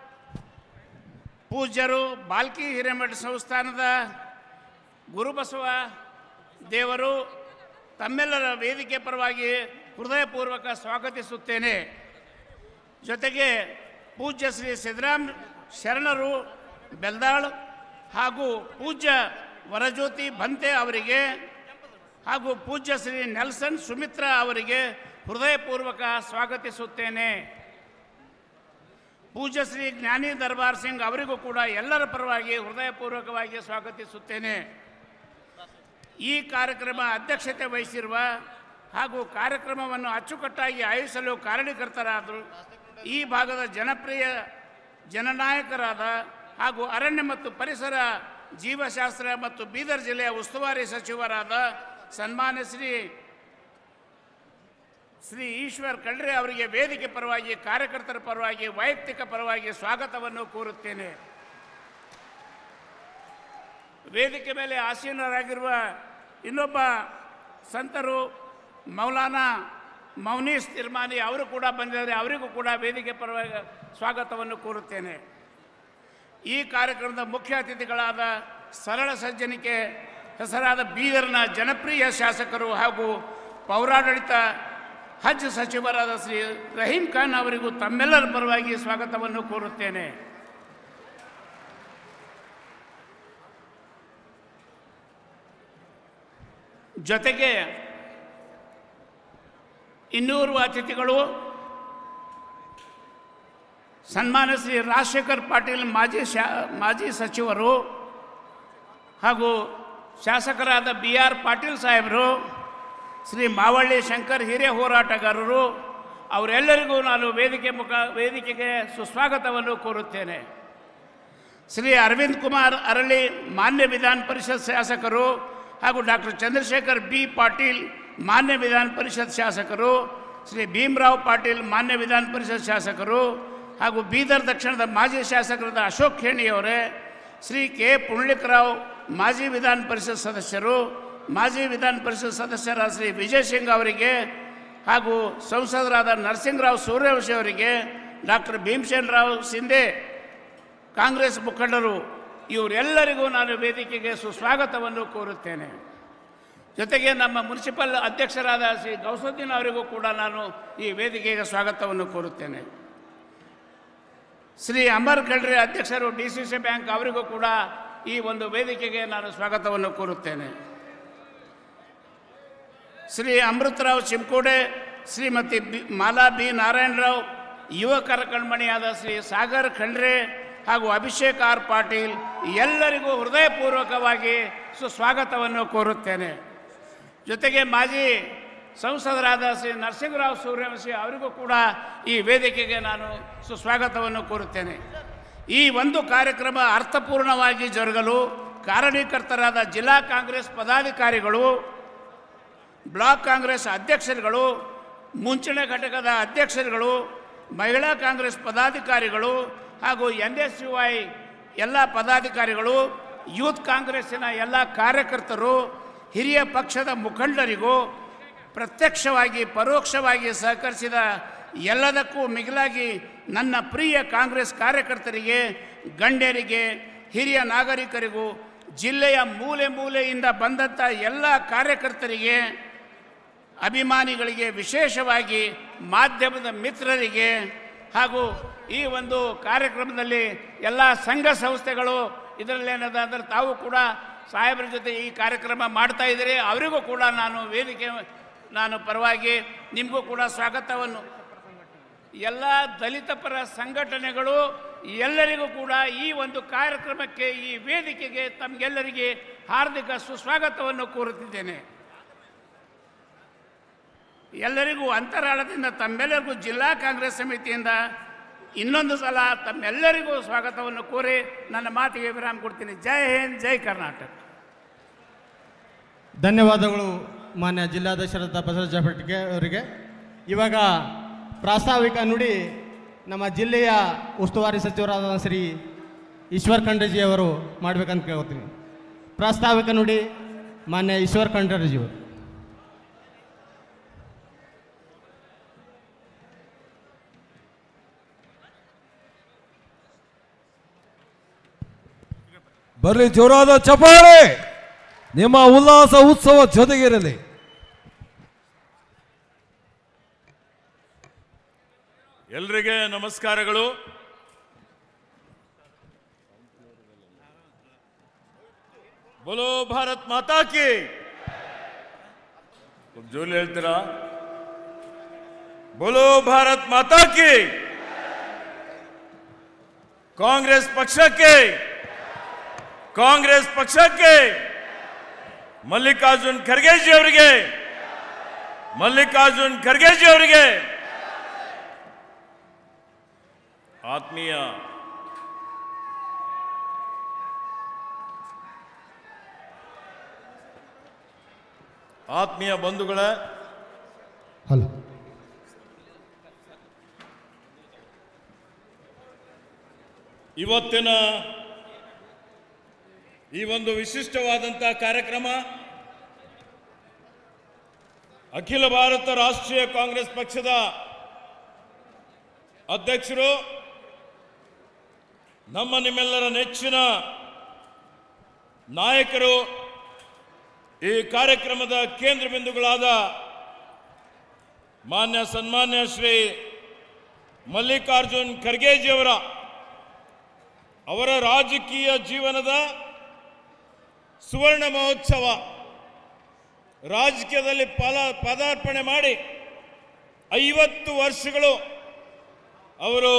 ಪೂಜ್ಯರು ಬಾಲ್ಕಿ ಹಿರೇಮಠ ಸಂಸ್ಥಾನದ ಗುರುಬಸವ ದೇವರು ತಮ್ಮೆಲ್ಲರ ವೇದಿಕೆ ಪರವಾಗಿ ಹೃದಯಪೂರ್ವಕ ಸ್ವಾಗತಿಸುತ್ತೇನೆ ಜೊತೆಗೆ ಪೂಜ್ಯ ಶ್ರೀ ಸಿದ್ದರಾಮ್ ಶರಣರು ಬೆಲ್ದಾಳ್ ಹಾಗೂ ಪೂಜ್ಯ ವರಜ್ಯೋತಿ ಭಂತೆ ಅವರಿಗೆ ಹಾಗೂ ಪೂಜ್ಯ ಶ್ರೀ ನೆಲ್ಸನ್ ಸುಮಿತ್ರಾ ಅವರಿಗೆ ಹೃದಯಪೂರ್ವಕ ಸ್ವಾಗತಿಸುತ್ತೇನೆ ಪೂಜ್ಯ ಶ್ರೀ ಜ್ಞಾನಿ ದರ್ಬಾರ್ ಸಿಂಗ್ ಅವರಿಗೂ ಕೂಡ ಎಲ್ಲರ ಪರವಾಗಿ ಹೃದಯಪೂರ್ವಕವಾಗಿ ಸ್ವಾಗತಿಸುತ್ತೇನೆ ಈ ಕಾರ್ಯಕ್ರಮ ಅಧ್ಯಕ್ಷತೆ ವಹಿಸಿರುವ ಹಾಗೂ ಕಾರ್ಯಕ್ರಮವನ್ನು ಅಚ್ಚುಕಟ್ಟಾಗಿ ಆಯೋಜಿಸಲು ಕಾರಣೀಕರ್ತರಾದರು ಈ ಭಾಗದ ಜನಪ್ರಿಯ ಜನನಾಯಕರಾದ ಹಾಗೂ ಅರಣ್ಯ ಮತ್ತು ಪರಿಸರ ಜೀವಶಾಸ್ತ್ರ ಮತ್ತು ಬೀದರ್ ಜಿಲ್ಲೆಯ ಉಸ್ತುವಾರಿ ಸಚಿವರಾದ ಸನ್ಮಾನ್ಯ ಶ್ರೀ ಶ್ರೀ ಈಶ್ವರ್ ಖಂಡ್ರೆ ಅವರಿಗೆ ವೇದಿಕೆ ಪರವಾಗಿ ಕಾರ್ಯಕರ್ತರ ಪರವಾಗಿ ವೈಯಕ್ತಿಕ ಪರವಾಗಿ ಸ್ವಾಗತವನ್ನು ಕೋರುತ್ತೇನೆ ವೇದಿಕೆ ಮೇಲೆ ಆಸೀನರಾಗಿರುವ ಇನ್ನೊಬ್ಬ ಸಂತರು ಮೌಲಾನಾ ಮೌನೀಸ್ ತಿರ್ಮಾನಿ ಅವರು ಕೂಡ ಬಂದಿದ್ದಾರೆ ಅವರಿಗೂ ಕೂಡ ವೇದಿಕೆ ಪರವಾಗಿ ಸ್ವಾಗತವನ್ನು ಕೋರುತ್ತೇನೆ ಈ ಕಾರ್ಯಕ್ರಮದ ಮುಖ್ಯ ಅತಿಥಿಗಳಾದ ಸರಳ ಸಜ್ಜನಿಕೆ ಹೆಸರಾದ ಬೀದರ್ನ ಜನಪ್ರಿಯ ಶಾಸಕರು ಹಾಗೂ ಪೌರಾಡಳಿತ ಹಜ್ ಸಚಿವರಾದ ಶ್ರೀ ರಹೀಂ ಖಾನ್ ಅವರಿಗೂ ತಮ್ಮೆಲ್ಲರ ಪರವಾಗಿ ಸ್ವಾಗತವನ್ನು ಕೋರುತ್ತೇನೆ ಜೊತೆಗೆ ಇನ್ನೂರು ಅತಿಥಿಗಳು ಸನ್ಮಾನ್ಯ ಶ್ರೀ ರಾಜಶೇಖರ್ ಪಾಟೀಲ್ ಮಾಜಿ ಶಾ ಮಾಜಿ ಸಚಿವರು ಹಾಗೂ ಶಾಸಕರಾದ ಬಿ ಆರ್ ಪಾಟೀಲ್ ಸಾಹೇಬರು ಶ್ರೀ ಮಾವಳ್ಳಿ ಶಂಕರ್ ಹಿರಿಯ ಹೋರಾಟಗಾರರು ಅವರೆಲ್ಲರಿಗೂ ನಾನು ವೇದಿಕೆ ಮುಖ ವೇದಿಕೆಗೆ ಸುಸ್ವಾಗತವನ್ನು ಕೋರುತ್ತೇನೆ ಶ್ರೀ ಅರವಿಂದ್ ಕುಮಾರ್ ಅರಳಿ ಮಾನ್ಯ ವಿಧಾನ ಪರಿಷತ್ ಶಾಸಕರು ಹಾಗೂ ಡಾಕ್ಟರ್ ಚಂದ್ರಶೇಖರ್ ಬಿ ಪಾಟೀಲ್ ಮಾನ್ಯ ವಿಧಾನ ಪರಿಷತ್ ಶಾಸಕರು ಶ್ರೀ ಭೀಮರಾವ್ ಪಾಟೀಲ್ ಮಾನ್ಯ ವಿಧಾನ ಪರಿಷತ್ ಶಾಸಕರು ಹಾಗೂ ಬೀದರ್ ದಕ್ಷಿಣದ ಮಾಜಿ ಶಾಸಕರಾದ ಅಶೋಕ್ ಖೇಣಿಯವರೇ ಶ್ರೀ ಕೆ ಪುಂಡ್ಲಿಕರಾವ್ ಮಾಜಿ ವಿಧಾನ ಪರಿಷತ್ ಸದಸ್ಯರು ಮಾಜಿ ವಿಧಾನ ಪರಿಷತ್ ಸದಸ್ಯರಾದ ಶ್ರೀ ವಿಜಯ್ ಸಿಂಗ್ ಅವರಿಗೆ ಹಾಗೂ ಸಂಸದರಾದ ನರಸಿಂಗರಾವ್ ಸೂರ್ಯವಂಶಿ ಅವರಿಗೆ ಡಾಕ್ಟರ್ ಭೀಮಸೇನ್ ರಾವ್ ಸಿಂಧೆ ಕಾಂಗ್ರೆಸ್ ಮುಖಂಡರು ಇವರೆಲ್ಲರಿಗೂ ನಾನು ವೇದಿಕೆಗೆ ಸುಸ್ವಾಗತವನ್ನು ಕೋರುತ್ತೇನೆ ಜೊತೆಗೆ ನಮ್ಮ ಮುನ್ಸಿಪಲ್ ಅಧ್ಯಕ್ಷರಾದ ಶ್ರೀ ಗೌಸುದ್ದೀನ್ ಅವರಿಗೂ ಕೂಡ ನಾನು ಈ ವೇದಿಕೆಗೆ ಸ್ವಾಗತವನ್ನು ಕೋರುತ್ತೇನೆ ಶ್ರೀ ಅಮರ್ ಖಂಡ್ರೆ ಅಧ್ಯಕ್ಷರು ಡಿ ಸಿ ಸಿ ಬ್ಯಾಂಕ್ ಅವರಿಗೂ ಕೂಡ ಈ ಒಂದು ವೇದಿಕೆಗೆ ನಾನು ಸ್ವಾಗತವನ್ನು ಕೋರುತ್ತೇನೆ ಶ್ರೀ ಅಮೃತರಾವ್ ಚಿಮ್ಕೋಡೆ ಶ್ರೀಮತಿ ಬಿ ಮಾಲಾ ಬಿ ನಾರಾಯಣರಾವ್ ಯುವಕರ ಕಣ್ಮಣಿಯಾದ ಶ್ರೀ ಸಾಗರ್ ಖಂಡ್ರೆ ಹಾಗೂ ಅಭಿಷೇಕ್ ಆರ್ ಪಾಟೀಲ್ ಎಲ್ಲರಿಗೂ ಹೃದಯಪೂರ್ವಕವಾಗಿ ಸುಸ್ವಾಗತವನ್ನು ಕೋರುತ್ತೇನೆ ಜೊತೆಗೆ ಮಾಜಿ ಸಂಸದರಾದ ಶ್ರೀ ನರಸಿಂಹರಾವ್ ಸೂರ್ಯವಂಶಿ ಅವರಿಗೂ ಕೂಡ ಈ ವೇದಿಕೆಗೆ ನಾನು ಸುಸ್ವಾಗತವನ್ನು ಕೋರುತ್ತೇನೆ ಈ ಒಂದು ಕಾರ್ಯಕ್ರಮ ಅರ್ಥಪೂರ್ಣವಾಗಿ ಜರುಗಲು ಕಾರಣೀಕರ್ತರಾದ ಜಿಲ್ಲಾ ಕಾಂಗ್ರೆಸ್ ಪದಾಧಿಕಾರಿಗಳು ಬ್ಲಾಕ್ ಕಾಂಗ್ರೆಸ್ ಅಧ್ಯಕ್ಷರುಗಳು ಮುಂಚೂಣಿ ಘಟಕದ ಅಧ್ಯಕ್ಷರುಗಳು ಮಹಿಳಾ ಕಾಂಗ್ರೆಸ್ ಪದಾಧಿಕಾರಿಗಳು ಹಾಗೂ ಎನ್ ಎಸ್ ಯು ಐ ಎಲ್ಲ ಪದಾಧಿಕಾರಿಗಳು ಯೂತ್ ಕಾಂಗ್ರೆಸ್ಸಿನ ಎಲ್ಲ ಕಾರ್ಯಕರ್ತರು ಹಿರಿಯ ಪಕ್ಷದ ಮುಖಂಡರಿಗೂ ಪ್ರತ್ಯಕ್ಷವಾಗಿ ಪರೋಕ್ಷವಾಗಿ ಸಹಕರಿಸಿದ ಎಲ್ಲದಕ್ಕೂ ಮಿಗಿಲಾಗಿ ನನ್ನ ಪ್ರಿಯ ಕಾಂಗ್ರೆಸ್ ಕಾರ್ಯಕರ್ತರಿಗೆ ಗಣ್ಯರಿಗೆ ಹಿರಿಯ ನಾಗರಿಕರಿಗೂ ಜಿಲ್ಲೆಯ ಮೂಲೆ ಮೂಲೆಯಿಂದ ಬಂದಂಥ ಎಲ್ಲ ಕಾರ್ಯಕರ್ತರಿಗೆ ಅಭಿಮಾನಿಗಳಿಗೆ ವಿಶೇಷವಾಗಿ ಮಾಧ್ಯಮದ ಮಿತ್ರರಿಗೆ ಹಾಗೂ ಈ ಒಂದು ಕಾರ್ಯಕ್ರಮದಲ್ಲಿ ಎಲ್ಲ ಸಂಘ ಸಂಸ್ಥೆಗಳು ಇದರಲ್ಲಿ ಏನದ ಅಂದರೆ ತಾವು ಕೂಡ ಸಾಹೇಬರ ಜೊತೆ ಈ ಕಾರ್ಯಕ್ರಮ ಮಾಡ್ತಾ ಇದ್ದೀರಿ ಅವರಿಗೂ ಕೂಡ ನಾನು ವೇದಿಕೆ ನಾನು ಪರವಾಗಿ ನಿಮಗೂ ಕೂಡ ಸ್ವಾಗತವನ್ನು ಎಲ್ಲ ದಲಿತ ಪರ ಸಂಘಟನೆಗಳು ಎಲ್ಲರಿಗೂ ಕೂಡ ಈ ಒಂದು ಕಾರ್ಯಕ್ರಮಕ್ಕೆ ಈ ವೇದಿಕೆಗೆ ತಮಗೆಲ್ಲರಿಗೆ ಹಾರ್ದಿಕ ಸುಸ್ವಾಗತವನ್ನು ಕೋರುತ್ತಿದ್ದೇನೆ ಎಲ್ಲರಿಗೂ ಅಂತರಾಳದಿಂದ ತಮ್ಮೆಲ್ಲರಿಗೂ ಜಿಲ್ಲಾ ಕಾಂಗ್ರೆಸ್ ಸಮಿತಿಯಿಂದ ಇನ್ನೊಂದು ಸಲ ತಮ್ಮೆಲ್ಲರಿಗೂ ಸ್ವಾಗತವನ್ನು ಕೋರಿ ನನ್ನ ಮಾತಿಗೆ ವಿರಾಮ ಕೊಡ್ತೀನಿ ಜೈ ಹಿಂದ್ ಜೈ ಕರ್ನಾಟಕ ಧನ್ಯವಾದಗಳು ಮಾನ್ಯ ಜಿಲ್ಲಾಧ್ಯಕ್ಷರಾದ ಬಸವರಾಜ ಭಟ್ಗೆ ಅವರಿಗೆ ಇವಾಗ ಪ್ರಾಸ್ತಾವಿಕ ನುಡಿ ನಮ್ಮ ಜಿಲ್ಲೆಯ ಉಸ್ತುವಾರಿ ಸಚಿವರಾದ ಶ್ರೀ ಈಶ್ವರ್ ಖಂಡ್ರೆಜಿ ಅವರು ಮಾಡಬೇಕಂತ ಕೇಳ್ತೀನಿ ಪ್ರಾಸ್ತಾವಿಕ ನುಡಿ ಮಾನ್ಯ ಈಶ್ವರ್ ಖಂಡ್ರೆಜಿ ಅವರು ಬರ್ರಿ ಜೋರಾದ ಚಪ್ಪಾಳೆ ನಿಮ್ಮ ಉಲ್ಲಾಸ ಉತ್ಸವ ಜೊತೆಗಿರಲಿ ಎಲ್ರಿಗೆ ನಮಸ್ಕಾರಗಳು ಬೋಲೋ ಭಾರತ್ ಮಾತಾ ಕಿ ಸ್ವಲ್ಪ ಜೋಲಿ ಹೇಳ್ತೀರಾ ಬೋಲೋ ಭಾರತ್ ಮಾತಾ ಕಿ ಕಾಂಗ್ರೆಸ್ ಪಕ್ಷಕ್ಕೆ ಕಾಂಗ್ರೆಸ್ ಪಕ್ಷಕ್ಕೆ ಮಲ್ಲಿಕಾರ್ಜುನ್ ಖರ್ಗೆಜಿ ಅವರಿಗೆ ಮಲ್ಲಿಕಾರ್ಜುನ್ ಖರ್ಗೆಜಿ ಅವರಿಗೆ ಆತ್ಮೀಯ ಆತ್ಮೀಯ ಬಂಧುಗಳ ಹಲೋ ಇವತ್ತಿನ ಈ ಒಂದು ವಿಶಿಷ್ಟವಾದಂಥ ಕಾರ್ಯಕ್ರಮ ಅಖಿಲ ಭಾರತ ರಾಷ್ಟ್ರೀಯ ಕಾಂಗ್ರೆಸ್ ಪಕ್ಷದ ಅಧ್ಯಕ್ಷರು ನಮ್ಮ ನಿಮ್ಮೆಲ್ಲರ ನೆಚ್ಚಿನ ನಾಯಕರು ಈ ಕಾರ್ಯಕ್ರಮದ ಕೇಂದ್ರ ಬಿಂದುಗಳಾದ ಮಾನ್ಯ ಸನ್ಮಾನ್ಯ ಶ್ರೀ ಮಲ್ಲಿಕಾರ್ಜುನ್ ಖರ್ಗೆಜಿಯವರ ಅವರ ರಾಜಕೀಯ ಜೀವನದ ಸುವರ್ಣ ಮಹೋತ್ಸವ ರಾಜಕೀಯದಲ್ಲಿ ಪಲ ಪದಾರ್ಪಣೆ ಮಾಡಿ ಐವತ್ತು ವರ್ಷಗಳು ಅವರು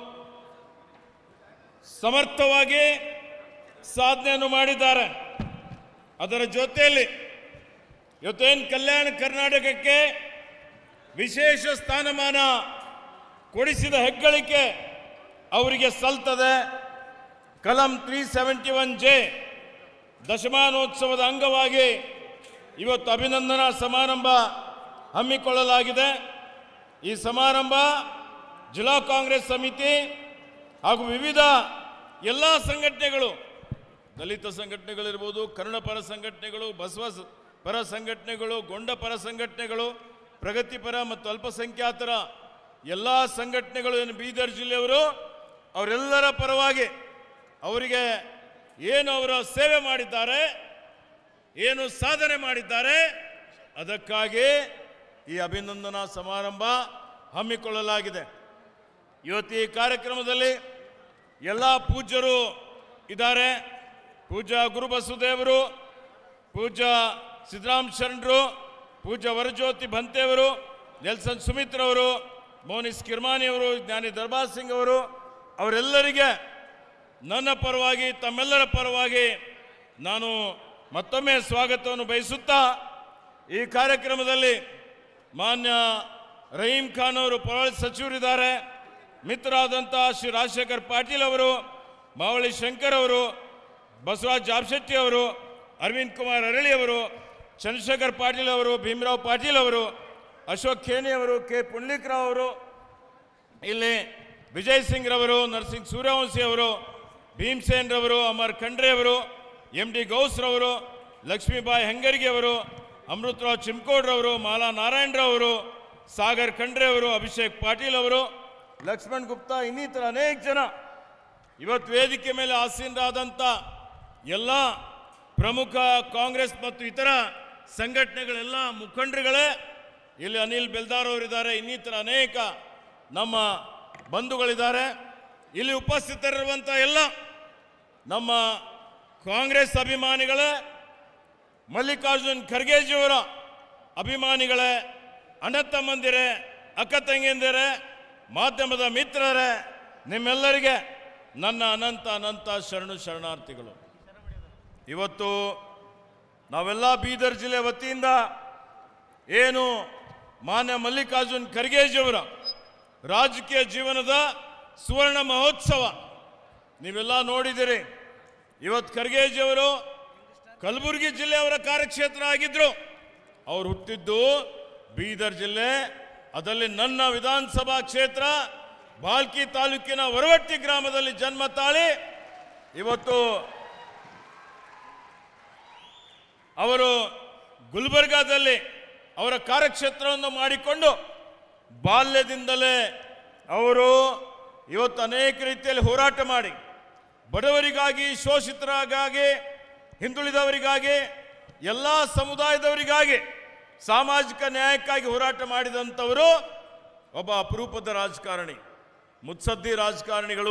ಸಮರ್ಥವಾಗಿ ಸಾಧನೆಯನ್ನು ಮಾಡಿದ್ದಾರೆ ಅದರ ಜೊತೆಯಲ್ಲಿ ಇವತ್ತೇನು ಕಲ್ಯಾಣ ಕರ್ನಾಟಕಕ್ಕೆ ವಿಶೇಷ ಸ್ಥಾನಮಾನ ಕೊಡಿಸಿದ ಹೆಗ್ಗಳಿಕೆ ಅವರಿಗೆ ಸಲ್ತದೆ ಕಲಂ ತ್ರೀ ಸೆವೆಂಟಿ ಒನ್ ಜೆ ದಶಮಾನೋತ್ಸವದ ಅಂಗವಾಗಿ ಇವತ್ತು ಅಭಿನಂದನಾ ಸಮಾರಂಭ ಹಮ್ಮಿಕೊಳ್ಳಲಾಗಿದೆ ಈ ಸಮಾರಂಭ ಜಿಲ್ಲಾ ಕಾಂಗ್ರೆಸ್ ಸಮಿತಿ ಹಾಗೂ ವಿವಿಧ ಎಲ್ಲ ಸಂಘಟನೆಗಳು ದಲಿತ ಸಂಘಟನೆಗಳಿರ್ಬೋದು ಕನ್ನಡ ಪರ ಸಂಘಟನೆಗಳು ಬಸವ ಸ- ಪರ ಸಂಘಟನೆಗಳು ಗೊಂಡ ಪರ ಸಂಘಟನೆಗಳು ಪ್ರಗತಿಪರ ಮತ್ತು ಅಲ್ಪಸಂಖ್ಯಾತರ ಎಲ್ಲ ಸಂಘಟನೆಗಳು ಏನು ಬೀದರ್ ಜಿಲ್ಲೆಯವರು ಅವರೆಲ್ಲರ ಪರವಾಗಿ ಅವರಿಗೆ ಏನು ಅವರ ಸೇವೆ ಮಾಡಿದ್ದಾರೆ ಏನು ಸಾಧನೆ ಮಾಡಿದ್ದಾರೆ ಅದಕ್ಕಾಗಿ ಈ ಅಭಿನಂದನಾ ಸಮಾರಂಭ ಹಮ್ಮಿಕೊಳ್ಳಲಾಗಿದೆ ಇವತ್ತು ಈ ಕಾರ್ಯಕ್ರಮದಲ್ಲಿ ಎಲ್ಲ ಪೂಜ್ಯರು ಇದ್ದಾರೆ ಪೂಜ್ಯ ಗುರುಬಸವದೇವರು ಪೂಜ್ಯ ಸಿದ್ದರಾಮ್ ಶರಣರು ಪೂಜ್ಯ ವರಜ್ಯೋತಿ ಭಂತೆಯವರು ನೆಲ್ಸನ್ ಸುಮಿತ್ರವರು ಮೋನಿಸ್ ಕಿರ್ಮಾನಿಯವರು ಜ್ಞಾನಿ ದರ್ಬಾರ್ ಸಿಂಗ್ ಅವರು ಅವರೆಲ್ಲರಿಗೆ ನನ್ನ ಪರವಾಗಿ ತಮ್ಮೆಲ್ಲರ ಪರವಾಗಿ ನಾನು ಮತ್ತೊಮ್ಮೆ ಸ್ವಾಗತವನ್ನು ಬಯಸುತ್ತಾ ಈ ಕಾರ್ಯಕ್ರಮದಲ್ಲಿ ಮಾನ್ಯ ರಹೀಂ ಖಾನ್ ಅವರು ಪರವಳಿ ಸಚಿವರಿದ್ದಾರೆ ಮಿತ್ರರಾದಂಥ ಶ್ರೀ ರಾಜಶೇಖರ್ ಪಾಟೀಲ್ ಅವರು ಮಾವಳಿ ಶಂಕರ್ ಅವರು ಬಸವರಾಜ್ ಜಾಬ್ಶೆಟ್ಟಿ ಅವರು ಅರವಿಂದ್ ಕುಮಾರ್ ಅರಳಿ ಅವರು ಚಂದ್ರಶೇಖರ್ ಪಾಟೀಲ್ ಅವರು ಭೀಮರಾವ್ ಪಾಟೀಲ್ ಅವರು ಅಶೋಕ್ ಖೇಣಿ ಅವರು ಕೆ ಪುಂಡ್ಲಿಕ್ರಾವ್ ಅವರು ಇಲ್ಲಿ ವಿಜಯ್ ಸಿಂಗ್ ರವರು ನರಸಿಂಗ್ ಸೂರ್ಯವಂಶಿ ಅವರು ಭೀಮ್ಸೇನ್ ರವರು ಅಮರ್ ಖಂಡ್ರೆ ಅವರು ಎಂ ಡಿ ಗೌಸ್ರವರು ಲಕ್ಷ್ಮೀಬಾಯಿ ಹೆಂಗರಿಗೆ ಅವರು ಅಮೃತರಾವ್ ಚಿಮ್ಕೋಡ್ರವರು ಮಾಲಾ ನಾರಾಯಣರವರು ಸಾಗರ್ ಖಂಡ್ರೆ ಅವರು ಅಭಿಷೇಕ್ ಪಾಟೀಲ್ ಅವರು ಲಕ್ಷ್ಮಣ್ ಗುಪ್ತಾ ಇನ್ನಿತರ ಅನೇಕ ಜನ ಇವತ್ತು ವೇದಿಕೆ ಮೇಲೆ ಆಸೀನರಾದಂಥ ಎಲ್ಲ ಪ್ರಮುಖ ಕಾಂಗ್ರೆಸ್ ಮತ್ತು ಇತರ ಸಂಘಟನೆಗಳೆಲ್ಲ ಮುಖಂಡರುಗಳೇ ಇಲ್ಲಿ ಅನಿಲ್ ಬೆಲ್ದಾರ್ ಅವರಿದ್ದಾರೆ ಇನ್ನಿತರ ಅನೇಕ ನಮ್ಮ ಬಂಧುಗಳಿದ್ದಾರೆ ಇಲ್ಲಿ ಉಪಸ್ಥಿತರಿರುವಂಥ ಎಲ್ಲ ನಮ್ಮ ಕಾಂಗ್ರೆಸ್ ಅಭಿಮಾನಿಗಳೇ ಮಲ್ಲಿಕಾರ್ಜುನ್ ಖರ್ಗೆಜಿಯವರ ಅಭಿಮಾನಿಗಳೇ ಅಣ್ಣ ತಮ್ಮಂದಿರೇ ಅಕ್ಕ ತಂಗಿಯಂದಿರೇ ಮಾಧ್ಯಮದ ಮಿತ್ರರೇ ನಿಮ್ಮೆಲ್ಲರಿಗೆ ನನ್ನ ಅನಂತ ಅನಂತ ಶರಣು ಶರಣಾರ್ಥಿಗಳು ಇವತ್ತು ನಾವೆಲ್ಲ ಬೀದರ್ ಜಿಲ್ಲೆ ವತಿಯಿಂದ ಏನು ಮಾನ್ಯ ಮಲ್ಲಿಕಾರ್ಜುನ್ ಖರ್ಗೆಜಿಯವರ ರಾಜಕೀಯ ಜೀವನದ ಸುವರ್ಣ ಮಹೋತ್ಸವ ನೀವೆಲ್ಲ ನೋಡಿದಿರಿ ಇವತ್ತು ಖರ್ಗೆಜಿಯವರು ಕಲಬುರಗಿ ಜಿಲ್ಲೆಯವರ ಕಾರ್ಯಕ್ಷೇತ್ರ ಆಗಿದ್ರು ಅವ್ರು ಹುಟ್ಟಿದ್ದು ಬೀದರ್ ಜಿಲ್ಲೆ ಅದರಲ್ಲಿ ನನ್ನ ವಿಧಾನಸಭಾ ಕ್ಷೇತ್ರ ಬಾಲ್ಕಿ ತಾಲೂಕಿನ ವರವಟ್ಟಿ ಗ್ರಾಮದಲ್ಲಿ ಜನ್ಮ ತಾಳಿ ಇವತ್ತು ಅವರು ಗುಲ್ಬರ್ಗಾದಲ್ಲಿ ಅವರ ಕಾರ್ಯಕ್ಷೇತ್ರವನ್ನು ಮಾಡಿಕೊಂಡು ಬಾಲ್ಯದಿಂದಲೇ ಅವರು ಇವತ್ತು ಅನೇಕ ರೀತಿಯಲ್ಲಿ ಹೋರಾಟ ಮಾಡಿ ಬಡವರಿಗಾಗಿ ಶೋಷಿತರಿಗಾಗಿ ಹಿಂದುಳಿದವರಿಗಾಗಿ ಎಲ್ಲ ಸಮುದಾಯದವರಿಗಾಗಿ ಸಾಮಾಜಿಕ ನ್ಯಾಯಕ್ಕಾಗಿ ಹೋರಾಟ ಮಾಡಿದಂಥವರು ಒಬ್ಬ ಅಪರೂಪದ ರಾಜಕಾರಣಿ ಮುತ್ಸದ್ದಿ ರಾಜಕಾರಣಿಗಳು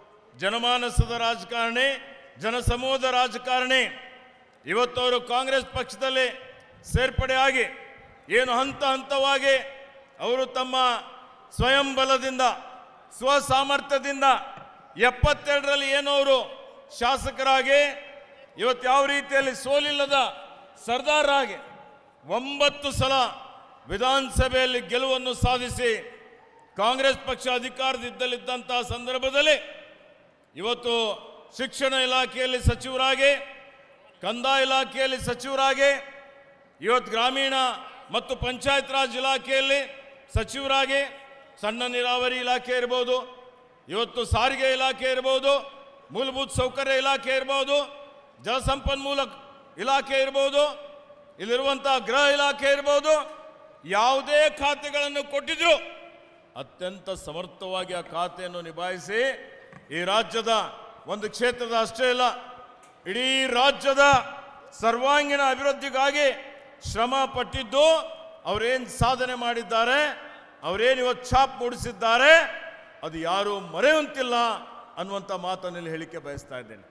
ಜನಮಾನಸದ ರಾಜಕಾರಣಿ ಜನಸಮೂಹದ ರಾಜಕಾರಣಿ ಇವತ್ತು ಅವರು ಕಾಂಗ್ರೆಸ್ ಪಕ್ಷದಲ್ಲಿ ಸೇರ್ಪಡೆಯಾಗಿ ಏನು ಹಂತ ಹಂತವಾಗಿ ಅವರು ತಮ್ಮ ಸ್ವಯಂ ಬಲದಿಂದ ಸ್ವಸಾಮರ್ಥ್ಯದಿಂದ ಎಪ್ಪತ್ತೆರಡರಲ್ಲಿ ಏನು ಅವರು ಶಾಸಕರಾಗಿ ಇವತ್ತು ಯಾವ ರೀತಿಯಲ್ಲಿ ಸೋಲಿಲ್ಲದ ಸರ್ದಾರಾಗಿ ಒಂಬತ್ತು ಸಲ ವಿಧಾನಸಭೆಯಲ್ಲಿ ಗೆಲುವನ್ನು ಸಾಧಿಸಿ ಕಾಂಗ್ರೆಸ್ ಪಕ್ಷ ಅಧಿಕಾರದಿದ್ದಲ್ಲಿದ್ದಂತಹ ಸಂದರ್ಭದಲ್ಲಿ ಇವತ್ತು ಶಿಕ್ಷಣ ಇಲಾಖೆಯಲ್ಲಿ ಸಚಿವರಾಗಿ ಕಂದಾಯ ಇಲಾಖೆಯಲ್ಲಿ ಸಚಿವರಾಗಿ ಇವತ್ತು ಗ್ರಾಮೀಣ ಮತ್ತು ಪಂಚಾಯತ್ ರಾಜ್ ಇಲಾಖೆಯಲ್ಲಿ ಸಚಿವರಾಗಿ ಸಣ್ಣ ನೀರಾವರಿ ಇಲಾಖೆ ಇರ್ಬೋದು ಇವತ್ತು ಸಾರಿಗೆ ಇಲಾಖೆ ಇರ್ಬೋದು ಮೂಲಭೂತ ಸೌಕರ್ಯ ಇಲಾಖೆ ಇರ್ಬೋದು ಜಲಸಂಪನ್ಮೂಲ ಇಲಾಖೆ ಇರ್ಬೋದು ಇಲ್ಲಿರುವಂಥ ಗೃಹ ಇಲಾಖೆ ಇರ್ಬೋದು ಯಾವುದೇ ಖಾತೆಗಳನ್ನು ಕೊಟ್ಟಿದ್ರು ಅತ್ಯಂತ ಸಮರ್ಥವಾಗಿ ಆ ಖಾತೆಯನ್ನು ನಿಭಾಯಿಸಿ ಈ ರಾಜ್ಯದ ಒಂದು ಕ್ಷೇತ್ರದ ಅಷ್ಟೇ ಇಲ್ಲ ಇಡೀ ರಾಜ್ಯದ ಸರ್ವಾಂಗೀಣ ಅಭಿವೃದ್ಧಿಗಾಗಿ ಶ್ರಮ ಪಟ್ಟಿದ್ದು ಅವರೇನು ಸಾಧನೆ ಮಾಡಿದ್ದಾರೆ ಅವರೇನು ಇವತ್ತು ಛಾಪ್ ಮೂಡಿಸಿದ್ದಾರೆ ಅದು ಯಾರೂ ಮರೆಯುವಂತಿಲ್ಲ ಅನ್ನುವಂಥ ಮಾತನ್ನು ಇಲ್ಲಿ ಹೇಳಿಕೆ ಬಯಸ್ತಾ ಇದ್ದೇನೆ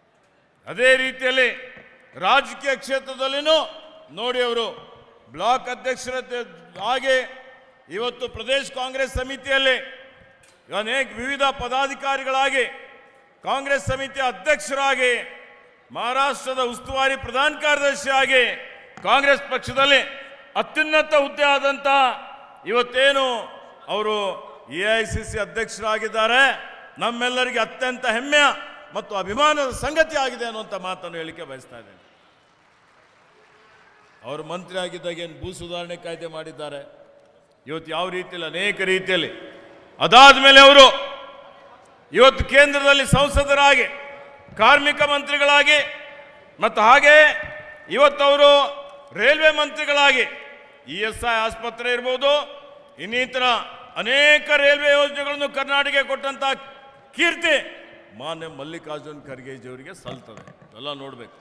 ಅದೇ ರೀತಿಯಲ್ಲಿ ರಾಜಕೀಯ ಕ್ಷೇತ್ರದಲ್ಲಿನೂ ನೋಡಿ ಅವರು ಬ್ಲಾಕ್ ಅಧ್ಯಕ್ಷರ ಹಾಗೆ ಇವತ್ತು ಪ್ರದೇಶ ಕಾಂಗ್ರೆಸ್ ಸಮಿತಿಯಲ್ಲಿ ಅನೇಕ ವಿವಿಧ ಪದಾಧಿಕಾರಿಗಳಾಗಿ ಕಾಂಗ್ರೆಸ್ ಸಮಿತಿಯ ಅಧ್ಯಕ್ಷರಾಗಿ ಮಹಾರಾಷ್ಟ್ರದ ಉಸ್ತುವಾರಿ ಪ್ರಧಾನ ಕಾರ್ಯದರ್ಶಿಯಾಗಿ ಕಾಂಗ್ರೆಸ್ ಪಕ್ಷದಲ್ಲಿ ಅತ್ಯುನ್ನತ ಹುದ್ದೆ ಆದಂಥ ಇವತ್ತೇನು ಅವರು ಎ ಐ ಸಿ ಸಿ ಅಧ್ಯಕ್ಷರಾಗಿದ್ದಾರೆ ನಮ್ಮೆಲ್ಲರಿಗೆ ಅತ್ಯಂತ ಹೆಮ್ಮೆಯ ಮತ್ತು ಅಭಿಮಾನದ ಸಂಗತಿ ಆಗಿದೆ ಅನ್ನುವಂಥ ಮಾತನ್ನು ಹೇಳಿಕೆ ಬಯಸ್ತಾ ಇದ್ದೇನೆ ಅವರು ಮಂತ್ರಿ ಆಗಿದ್ದಾಗ ಏನು ಭೂ ಸುಧಾರಣೆ ಕಾಯ್ದೆ ಮಾಡಿದ್ದಾರೆ ಇವತ್ತು ಯಾವ ರೀತಿಯಲ್ಲಿ ಅನೇಕ ರೀತಿಯಲ್ಲಿ ಅದಾದ ಮೇಲೆ ಅವರು ಇವತ್ತು ಕೇಂದ್ರದಲ್ಲಿ ಸಂಸದರಾಗಿ ಕಾರ್ಮಿಕ ಮಂತ್ರಿಗಳಾಗಿ ಮತ್ತು ಹಾಗೆ ಇವತ್ತವರು ರೈಲ್ವೆ ಮಂತ್ರಿಗಳಾಗಿ ಇ ಎಸ್ ಐ ಆಸ್ಪತ್ರೆ ಇರ್ಬೋದು ಇನ್ನಿತರ ಅನೇಕ ರೈಲ್ವೆ ಯೋಜನೆಗಳನ್ನು ಕರ್ನಾಟಕಕ್ಕೆ ಕೊಟ್ಟಂತ ಕೀರ್ತಿ ಮಾನ್ಯ ಮಲ್ಲಿಕಾರ್ಜುನ್ ಖರ್ಗೆಜಿಯವರಿಗೆ ಸಲ್ತದೆ ಎಲ್ಲ ನೋಡಬೇಕು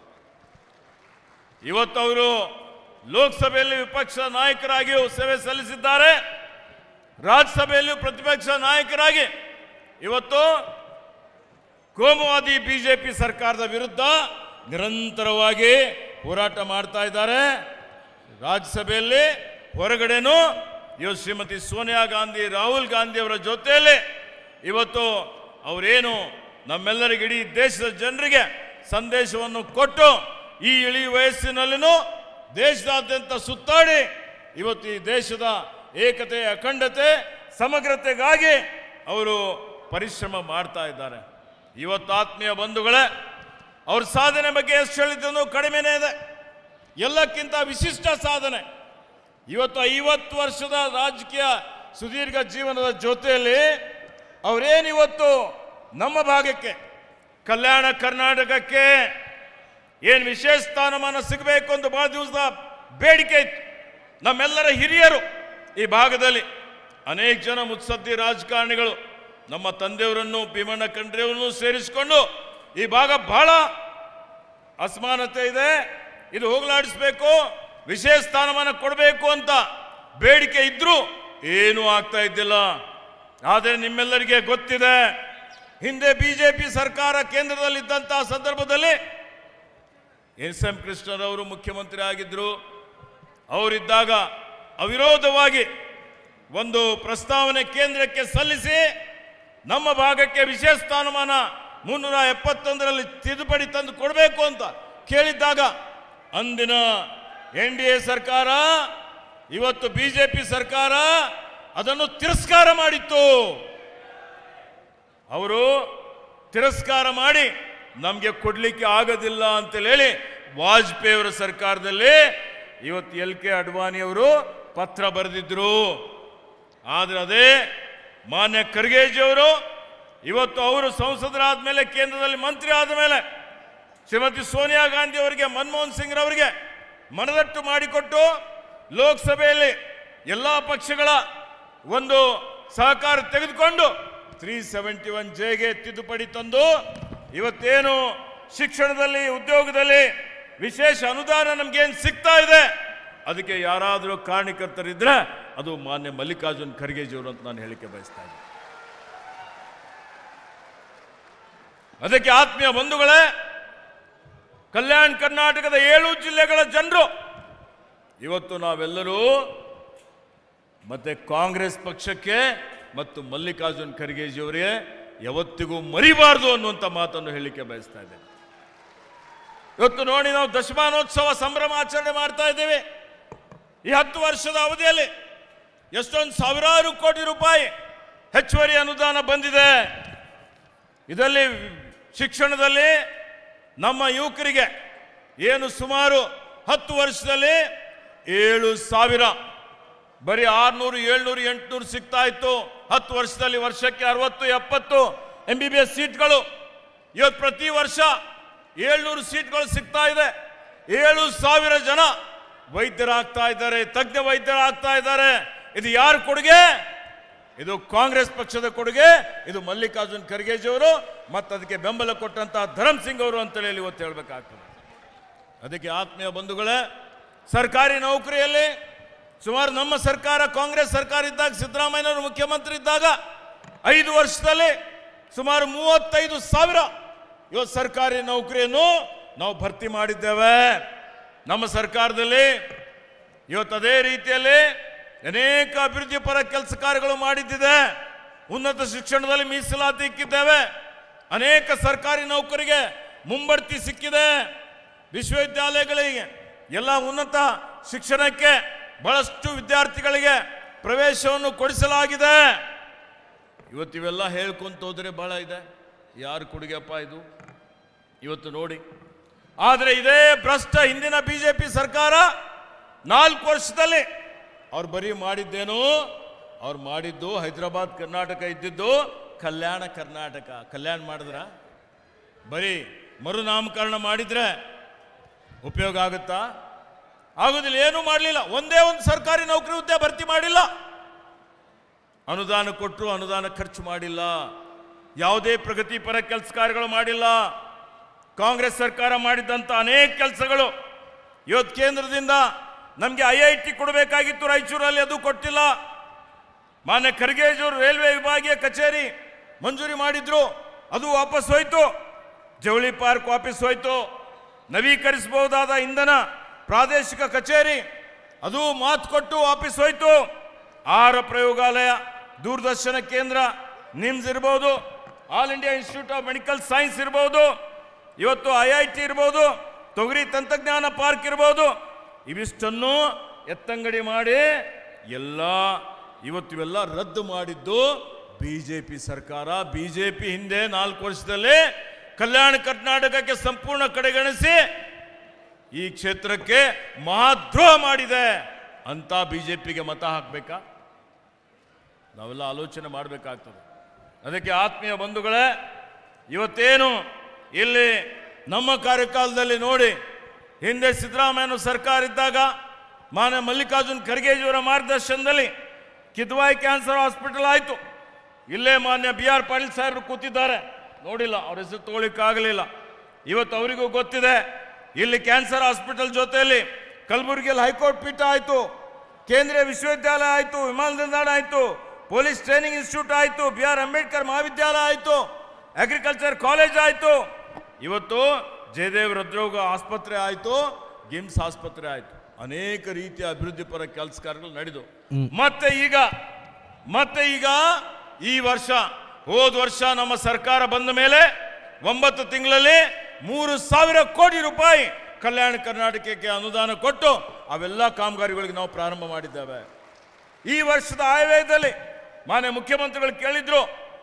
ಇವತ್ತವರು ಲೋಕಸಭೆಯಲ್ಲಿ ವಿಪಕ್ಷ ನಾಯಕರಾಗಿಯೂ ಸೇವೆ ಸಲ್ಲಿಸಿದ್ದಾರೆ ರಾಜ್ಯಸಭೆಯಲ್ಲೂ ಪ್ರತಿಪಕ್ಷ ನಾಯಕರಾಗಿ ಇವತ್ತು ಕೋಮುವಾದಿ ಬಿಜೆಪಿ ಸರ್ಕಾರದ ವಿರುದ್ಧ ನಿರಂತರವಾಗಿ ಹೋರಾಟ ಮಾಡ್ತಾ ಇದ್ದಾರೆ ರಾಜ್ಯಸಭೆಯಲ್ಲಿ ಹೊರಗಡೆನೂ ಇವತ್ತು ಶ್ರೀಮತಿ ಸೋನಿಯಾ ಗಾಂಧಿ ರಾಹುಲ್ ಗಾಂಧಿ ಅವರ ಜೊತೆಯಲ್ಲಿ ಇವತ್ತು ಅವರೇನು ನಮ್ಮೆಲ್ಲರಿಗೆ ಇಡೀ ದೇಶದ ಜನರಿಗೆ ಸಂದೇಶವನ್ನು ಕೊಟ್ಟು ಈ ಇಳಿ ವಯಸ್ಸಿನಲ್ಲಿನೂ ದೇಶದಾದ್ಯಂತ ಸುತ್ತಾಡಿ ಇವತ್ತು ಈ ದೇಶದ ಏಕತೆ ಅಖಂಡತೆ ಸಮಗ್ರತೆಗಾಗಿ ಅವರು ಪರಿಶ್ರಮ ಮಾಡ್ತಾ ಇದ್ದಾರೆ ಇವತ್ತು ಆತ್ಮೀಯ ಬಂಧುಗಳೇ ಅವ್ರ ಸಾಧನೆ ಬಗ್ಗೆ ಎಷ್ಟು ಹೇಳಿದ್ರು ಕಡಿಮೆನೇ ಇದೆ ಎಲ್ಲಕ್ಕಿಂತ ವಿಶಿಷ್ಟ ಸಾಧನೆ ಇವತ್ತು ಐವತ್ತು ವರ್ಷದ ರಾಜಕೀಯ ಸುದೀರ್ಘ ಜೀವನದ ಜೊತೆಯಲ್ಲಿ ಅವರೇನಿವತ್ತು ನಮ್ಮ ಭಾಗಕ್ಕೆ ಕಲ್ಯಾಣ ಕರ್ನಾಟಕಕ್ಕೆ ಏನು ವಿಶೇಷ ಸ್ಥಾನಮಾನ ಸಿಗಬೇಕು ಅಂತ ಬಹಳ ದಿವಸದ ಬೇಡಿಕೆ ಇತ್ತು ನಮ್ಮೆಲ್ಲರ ಹಿರಿಯರು ಈ ಭಾಗದಲ್ಲಿ ಅನೇಕ ಜನ ಮುತ್ಸದ್ದಿ ರಾಜಕಾರಣಿಗಳು ನಮ್ಮ ತಂದೆಯವರನ್ನು ಭೀಮಣ್ಣ ಖಂಡ್ರೆಯವರನ್ನು ಸೇರಿಸಿಕೊಂಡು ಈ ಭಾಗ ಬಹಳ ಅಸಮಾನತೆ ಇದೆ ಇದು ಹೋಗಲಾಡಿಸ್ಬೇಕು ವಿಶೇಷ ಸ್ಥಾನಮಾನ ಕೊಡಬೇಕು ಅಂತ ಬೇಡಿಕೆ ಇದ್ರೂ ಏನೂ ಆಗ್ತಾ ಇದ್ದಿಲ್ಲ ಆದರೆ ನಿಮ್ಮೆಲ್ಲರಿಗೆ ಗೊತ್ತಿದೆ ಹಿಂದೆ ಬಿಜೆಪಿ ಸರ್ಕಾರ ಕೇಂದ್ರದಲ್ಲಿದ್ದಂತಹ ಸಂದರ್ಭದಲ್ಲಿ ಎಸ್ ಎಂ ಕೃಷ್ಣರವರು ಮುಖ್ಯಮಂತ್ರಿ ಆಗಿದ್ರು ಅವರಿದ್ದಾಗ ಅವಿರೋಧವಾಗಿ ಒಂದು ಪ್ರಸ್ತಾವನೆ ಕೇಂದ್ರಕ್ಕೆ ಸಲ್ಲಿಸಿ ನಮ್ಮ ಭಾಗಕ್ಕೆ ವಿಶೇಷ ಸ್ಥಾನಮಾನ ಮುನ್ನೂರ ಎಪ್ಪತ್ತೊಂದರಲ್ಲಿ ತಿದ್ದುಪಡಿ ತಂದು ಕೊಡಬೇಕು ಅಂತ ಕೇಳಿದ್ದಾಗ ಅಂದಿನ ಎನ್ ಡಿ ಎ ಸರ್ಕಾರ ಇವತ್ತು ಬಿಜೆಪಿ ಸರ್ಕಾರ ಅದನ್ನು ತಿರಸ್ಕಾರ ಮಾಡಿತ್ತು ಅವರು ತಿರಸ್ಕಾರ ಮಾಡಿ ನಮಗೆ ಕೊಡ್ಲಿಕ್ಕೆ ಆಗೋದಿಲ್ಲ ಅಂತೇಳಿ ಹೇಳಿ ವಾಜಪೇಯಿ ಅವರ ಸರ್ಕಾರದಲ್ಲಿ ಇವತ್ತು ಎಲ್ ಕೆ ಅಡ್ವಾಣಿಯವರು ಪತ್ರ ಬರೆದಿದ್ರು ಆದರೆ ಅದೇ ಮಾನ್ಯ ಖರ್ಗೆಜಿಯವರು ಇವತ್ತು ಅವರು ಸಂಸದರಾದ ಮೇಲೆ ಕೇಂದ್ರದಲ್ಲಿ ಮಂತ್ರಿ ಆದ ಮೇಲೆ ಶ್ರೀಮತಿ ಸೋನಿಯಾ ಗಾಂಧಿ ಅವರಿಗೆ ಮನಮೋಹನ್ ಸಿಂಗ್ ರವರಿಗೆ ಮನದಟ್ಟು ಮಾಡಿಕೊಟ್ಟು ಲೋಕಸಭೆಯಲ್ಲಿ ಎಲ್ಲ ಪಕ್ಷಗಳ ಒಂದು ಸಹಕಾರ ತೆಗೆದುಕೊಂಡು ತ್ರೀ ಸೆವೆಂಟಿ ಒನ್ ಜೆಗೆ ತಿದ್ದುಪಡಿ ತಂದು ಇವತ್ತೇನು ಶಿಕ್ಷಣದಲ್ಲಿ ಉದ್ಯೋಗದಲ್ಲಿ ವಿಶೇಷ ಅನುದಾನ ನಮ್ಗೇನು ಸಿಗ್ತಾ ಇದೆ ಅದಕ್ಕೆ ಯಾರಾದರೂ ಕಾರಣಕರ್ತರಿದ್ರೆ ಅದು ಮಾನ್ಯ ಮಲ್ಲಿಕಾರ್ಜುನ್ ಖರ್ಗೆಜಿಯವರು ಅಂತ ನಾನು ಹೇಳಿಕೆ ಬಯಸ್ತಾ ಇದ್ದೀನಿ ಅದಕ್ಕೆ ಆತ್ಮೀಯ ಬಂಧುಗಳೇ ಕಲ್ಯಾಣ ಕರ್ನಾಟಕದ ಏಳು ಜಿಲ್ಲೆಗಳ ಜನರು ಇವತ್ತು ನಾವೆಲ್ಲರೂ ಮತ್ತೆ ಕಾಂಗ್ರೆಸ್ ಪಕ್ಷಕ್ಕೆ ಮತ್ತು ಮಲ್ಲಿಕಾರ್ಜುನ್ ಖರ್ಗೆಜಿಯವರಿಗೆ ಯಾವತ್ತಿಗೂ ಮರಿಬಾರದು ಅನ್ನುವಂಥ ಮಾತನ್ನು ಹೇಳಲಿಕ್ಕೆ ಬಯಸ್ತಾ ಇದ್ದೇನೆ ಇವತ್ತು ನೋಡಿ ನಾವು ದಶಮಾನೋತ್ಸವ ಸಂಭ್ರಮಾಚರಣೆ ಮಾಡ್ತಾ ಇದ್ದೇವೆ ಈ ಹತ್ತು ವರ್ಷದ ಅವಧಿಯಲ್ಲಿ ಎಷ್ಟೊಂದು ಸಾವಿರಾರು ಕೋಟಿ ರೂಪಾಯಿ ಹೆಚ್ಚುವರಿ ಅನುದಾನ ಬಂದಿದೆ ಇದರಲ್ಲಿ ಶಿಕ್ಷಣದಲ್ಲಿ ನಮ್ಮ ಯುವಕರಿಗೆ ಏನು ಸುಮಾರು ಹತ್ತು ವರ್ಷದಲ್ಲಿ ಏಳು ಸಾವಿರ ಬರೀ ಆರ್ನೂರು ಏಳ್ನೂರು ಎಂಟುನೂರು ಸಿಗ್ತಾ ಇತ್ತು ಹತ್ತು ವರ್ಷದಲ್ಲಿ ವರ್ಷಕ್ಕೆ ಅರವತ್ತು ಎಪ್ಪತ್ತು ಎಂ ಬಿ ಬಿ ಎಸ್ ಸೀಟ್ಗಳು ಇವತ್ತು ಪ್ರತಿ ವರ್ಷ ಏಳ್ನೂರು ಸೀಟ್ಗಳು ಸಿಗ್ತಾ ಇದೆ ಏಳು ಸಾವಿರ ಜನ ವೈದ್ಯರಾಗ್ತಾ ಇದ್ದಾರೆ ತಜ್ಞ ವೈದ್ಯರಾಗ್ತಾ ಇದ್ದಾರೆ ಇದು ಯಾರ ಕೊಡುಗೆ ಇದು ಕಾಂಗ್ರೆಸ್ ಪಕ್ಷದ ಕೊಡುಗೆ ಇದು ಮಲ್ಲಿಕಾರ್ಜುನ್ ಖರ್ಗೆಜಿ ಅವರು ಮತ್ತು ಅದಕ್ಕೆ ಬೆಂಬಲ ಕೊಟ್ಟಂತಹ ಧರಮ್ ಸಿಂಗ್ ಅವರು ಅಂತೇಳಿ ಇಲ್ಲಿ ಇವತ್ತು ಹೇಳಬೇಕಾಗ್ತದೆ ಅದಕ್ಕೆ ಆತ್ಮೀಯ ಬಂಧುಗಳೇ ಸರ್ಕಾರಿ ನೌಕರಿಯಲ್ಲಿ ಸುಮಾರು ನಮ್ಮ ಸರ್ಕಾರ ಕಾಂಗ್ರೆಸ್ ಸರ್ಕಾರ ಇದ್ದಾಗ ಸಿದ್ದರಾಮಯ್ಯನವರು ಮುಖ್ಯಮಂತ್ರಿ ಇದ್ದಾಗ ಐದು ವರ್ಷದಲ್ಲಿ ಸುಮಾರು ಮೂವತ್ತೈದು ಸಾವಿರ ಇವತ್ತು ಸರ್ಕಾರಿ ನೌಕರಿಯನ್ನು ನಾವು ಭರ್ತಿ ಮಾಡಿದ್ದೇವೆ ನಮ್ಮ ಸರ್ಕಾರದಲ್ಲಿ ಇವತ್ತು ಅದೇ ರೀತಿಯಲ್ಲಿ ಅನೇಕ ಅಭಿವೃದ್ಧಿ ಪರ ಕೆಲಸ ಕಾರ್ಯಗಳು ಮಾಡಿದ್ದಿದೆ ಉನ್ನತ ಶಿಕ್ಷಣದಲ್ಲಿ ಮೀಸಲಾತಿ ಇಕ್ಕಿದ್ದೇವೆ ಅನೇಕ ಸರ್ಕಾರಿ ನೌಕರಿಗೆ ಮುಂಬಡ್ತಿ ಸಿಕ್ಕಿದೆ ವಿಶ್ವವಿದ್ಯಾಲಯಗಳಿಗೆ ಎಲ್ಲ ಉನ್ನತ ಶಿಕ್ಷಣಕ್ಕೆ ಬಹಳಷ್ಟು ವಿದ್ಯಾರ್ಥಿಗಳಿಗೆ ಪ್ರವೇಶವನ್ನು ಕೊಡಿಸಲಾಗಿದೆ ಇವತ್ತು ಇವೆಲ್ಲ ಹೇಳ್ಕೊಂತ ಹೋದರೆ ಬಹಳ ಇದೆ ಯಾರು ಕೊಡುಗೆಪ್ಪ ಇದು ಇವತ್ತು ನೋಡಿ ಆದರೆ ಇದೇ ಭ್ರಷ್ಟ ಹಿಂದಿನ ಬಿಜೆಪಿ ಸರ್ಕಾರ ನಾಲ್ಕು ವರ್ಷದಲ್ಲಿ ಅವ್ರು ಬರೀ ಮಾಡಿದ್ದೇನು ಅವ್ರು ಮಾಡಿದ್ದು ಹೈದರಾಬಾದ್ ಕರ್ನಾಟಕ ಇದ್ದಿದ್ದು ಕಲ್ಯಾಣ ಕರ್ನಾಟಕ ಕಲ್ಯಾಣ ಮಾಡಿದ್ರ ಬರೀ ಮರುನಾಮಕರಣ ಮಾಡಿದ್ರೆ ಉಪಯೋಗ ಆಗುತ್ತಾ ಆಗೋದಿಲ್ಲ ಏನೂ ಮಾಡಲಿಲ್ಲ ಒಂದೇ ಒಂದು ಸರ್ಕಾರಿ ನೌಕರಿ ಹುದ್ದೆ ಭರ್ತಿ ಮಾಡಿಲ್ಲ ಅನುದಾನ ಕೊಟ್ಟರು ಅನುದಾನ ಖರ್ಚು ಮಾಡಿಲ್ಲ ಯಾವುದೇ ಪ್ರಗತಿಪರ ಕೆಲಸ ಕಾರ್ಯಗಳು ಮಾಡಿಲ್ಲ ಕಾಂಗ್ರೆಸ್ ಸರ್ಕಾರ ಮಾಡಿದ್ದಂಥ ಅನೇಕ ಕೆಲಸಗಳು ಇವತ್ತು ಕೇಂದ್ರದಿಂದ ನಮಗೆ ಐ ಐ ಟಿ ಕೊಡಬೇಕಾಗಿತ್ತು ರಾಯಚೂರಲ್ಲಿ ಅದು ಕೊಟ್ಟಿಲ್ಲ ಮಾನ್ಯ ಖರ್ಗೇಜವರು ರೈಲ್ವೆ ವಿಭಾಗೀಯ ಕಚೇರಿ ಮಂಜೂರಿ ಮಾಡಿದ್ರು ಅದು ವಾಪಸ್ ಹೋಯ್ತು ಜವಳಿ ಪಾರ್ಕ್ ವಾಪಸ್ ಹೋಯ್ತು ನವೀಕರಿಸಬಹುದಾದ ಇಂಧನ ಪ್ರಾದೇಶಿಕ ಕಚೇರಿ ಅದು ಮಾತು ಕೊಟ್ಟು ವಾಪಸ್ ಹೋಯ್ತು ಆಹಾರ ಪ್ರಯೋಗಾಲಯ ದೂರದರ್ಶನ ಕೇಂದ್ರ ನಿಮ್ಸ್ ಇರ್ಬೋದು all India institute of medical science ಇರ್ಬೋದು ಇವತ್ತು ಐ ಐ ಟಿ ಇರ್ಬೋದು ತೊಗರಿ ತಂತ್ರಜ್ಞಾನ ಪಾರ್ಕ್ ಇರ್ಬೋದು ಇವಿಷ್ಟನ್ನು ಎತ್ತಂಗಡಿ ಮಾಡಿ ಎಲ್ಲ ಇವತ್ತು ಇವೆಲ್ಲ ರದ್ದು ಮಾಡಿದ್ದು ಬಿಜೆಪಿ ಸರ್ಕಾರ ಬಿಜೆಪಿ ಹಿಂದೆ ನಾಲ್ಕು ವರ್ಷದಲ್ಲಿ ಕಲ್ಯಾಣ ಕರ್ನಾಟಕಕ್ಕೆ ಸಂಪೂರ್ಣ ಕಡೆಗಣಿಸಿ ಈ ಕ್ಷೇತ್ರಕ್ಕೆ ಮಹಾದ್ರೋಹ ಮಾಡಿದೆ ಅಂತ ಬಿಜೆಪಿಗೆ ಮತ ಹಾಕಬೇಕಾ ನಾವೆಲ್ಲ ಆಲೋಚನೆ ಮಾಡಬೇಕಾಗ್ತದೆ ಅದಕ್ಕೆ ಆತ್ಮೀಯ ಬಂಧುಗಳೇ ಇವತ್ತೇನು ಇಲ್ಲಿ ನಮ್ಮ ಕಾರ್ಯಕಾಲದಲ್ಲಿ ನೋಡಿ ಹಿಂದೆ ಸಿದ್ದರಾಮಯ್ಯನ ಸರ್ಕಾರ ಇದ್ದಾಗ ಮಾನ್ಯ ಮಲ್ಲಿಕಾರ್ಜುನ್ ಖರ್ಗೆಜಿಯವರ ಮಾರ್ಗದರ್ಶನದಲ್ಲಿ ಕಿದ್ವಾಯಿ ಕ್ಯಾನ್ಸರ್ ಹಾಸ್ಪಿಟಲ್ ಆಯಿತು ಇಲ್ಲೇ ಮಾನ್ಯ ಬಿ ಆರ್ ಪಾಟೀಲ್ ಸಾಹೇಬರು ಕೂತಿದ್ದಾರೆ ನೋಡಿಲ್ಲ ಅವ್ರ ಹೆಸರು ತಗೊಳ್ಳಿಕ್ಕಾಗಲಿಲ್ಲ ಇವತ್ತು ಅವರಿಗೂ ಗೊತ್ತಿದೆ ಇಲ್ಲಿ ಕ್ಯಾನ್ಸರ್ ಹಾಸ್ಪಿಟಲ್ ಜೊತೆಯಲ್ಲಿ ಕಲಬುರಗಿಯಲ್ಲಿ ಹೈಕೋರ್ಟ್ ಪೀಠ ಆಯಿತು ಕೇಂದ್ರೀಯ ವಿಶ್ವವಿದ್ಯಾಲಯ ಆಯಿತು ವಿಮಾನ ನಿಲ್ದಾಣ ಆಯಿತು ಪೊಲೀಸ್ ಟ್ರೈನಿಂಗ್ ಇನ್ಸ್ಟಿಟ್ಯೂಟ್ ಆಯಿತು ಬಿ ಆರ್ ಅಂಬೇಡ್ಕರ್ ಮಹಾವಿದ್ಯಾಲಯ ಆಯಿತು ಅಗ್ರಿಕಲ್ಚರ್ ಕಾಲೇಜ್ ಆಯಿತು ಇವತ್ತು ಜಯದೇವ್ ಹೃದ್ರೋಗ ಆಸ್ಪತ್ರೆ ಆಯಿತು ಗಿಮ್ಸ್ ಆಸ್ಪತ್ರೆ ಆಯಿತು ಅನೇಕ ರೀತಿಯ ಅಭಿವೃದ್ಧಿ ಪರ ಕೆಲಸ ಕಾರ್ಯಗಳು ನಡೆದು ಮತ್ತೆ ಈಗ ಮತ್ತೆ ಈಗ ಈ ವರ್ಷ ಹೋದ ವರ್ಷ ನಮ್ಮ ಸರ್ಕಾರ ಬಂದ ಮೇಲೆ ಒಂಬತ್ತು ತಿಂಗಳಲ್ಲಿ ಮೂರು ಸಾವಿರ ಕೋಟಿ ರೂಪಾಯಿ ಕಲ್ಯಾಣ ಕರ್ನಾಟಕಕ್ಕೆ ಅನುದಾನ ಕೊಟ್ಟು ಅವೆಲ್ಲ ಕಾಮಗಾರಿಗಳಿಗೆ ನಾವು ಪ್ರಾರಂಭ ಮಾಡಿದ್ದೇವೆ ಈ ವರ್ಷದ ಆಯವ್ಯಯದಲ್ಲಿ ಮಾನ್ಯ ಮುಖ್ಯಮಂತ್ರಿಗಳು ಕೇಳಿದ್ರು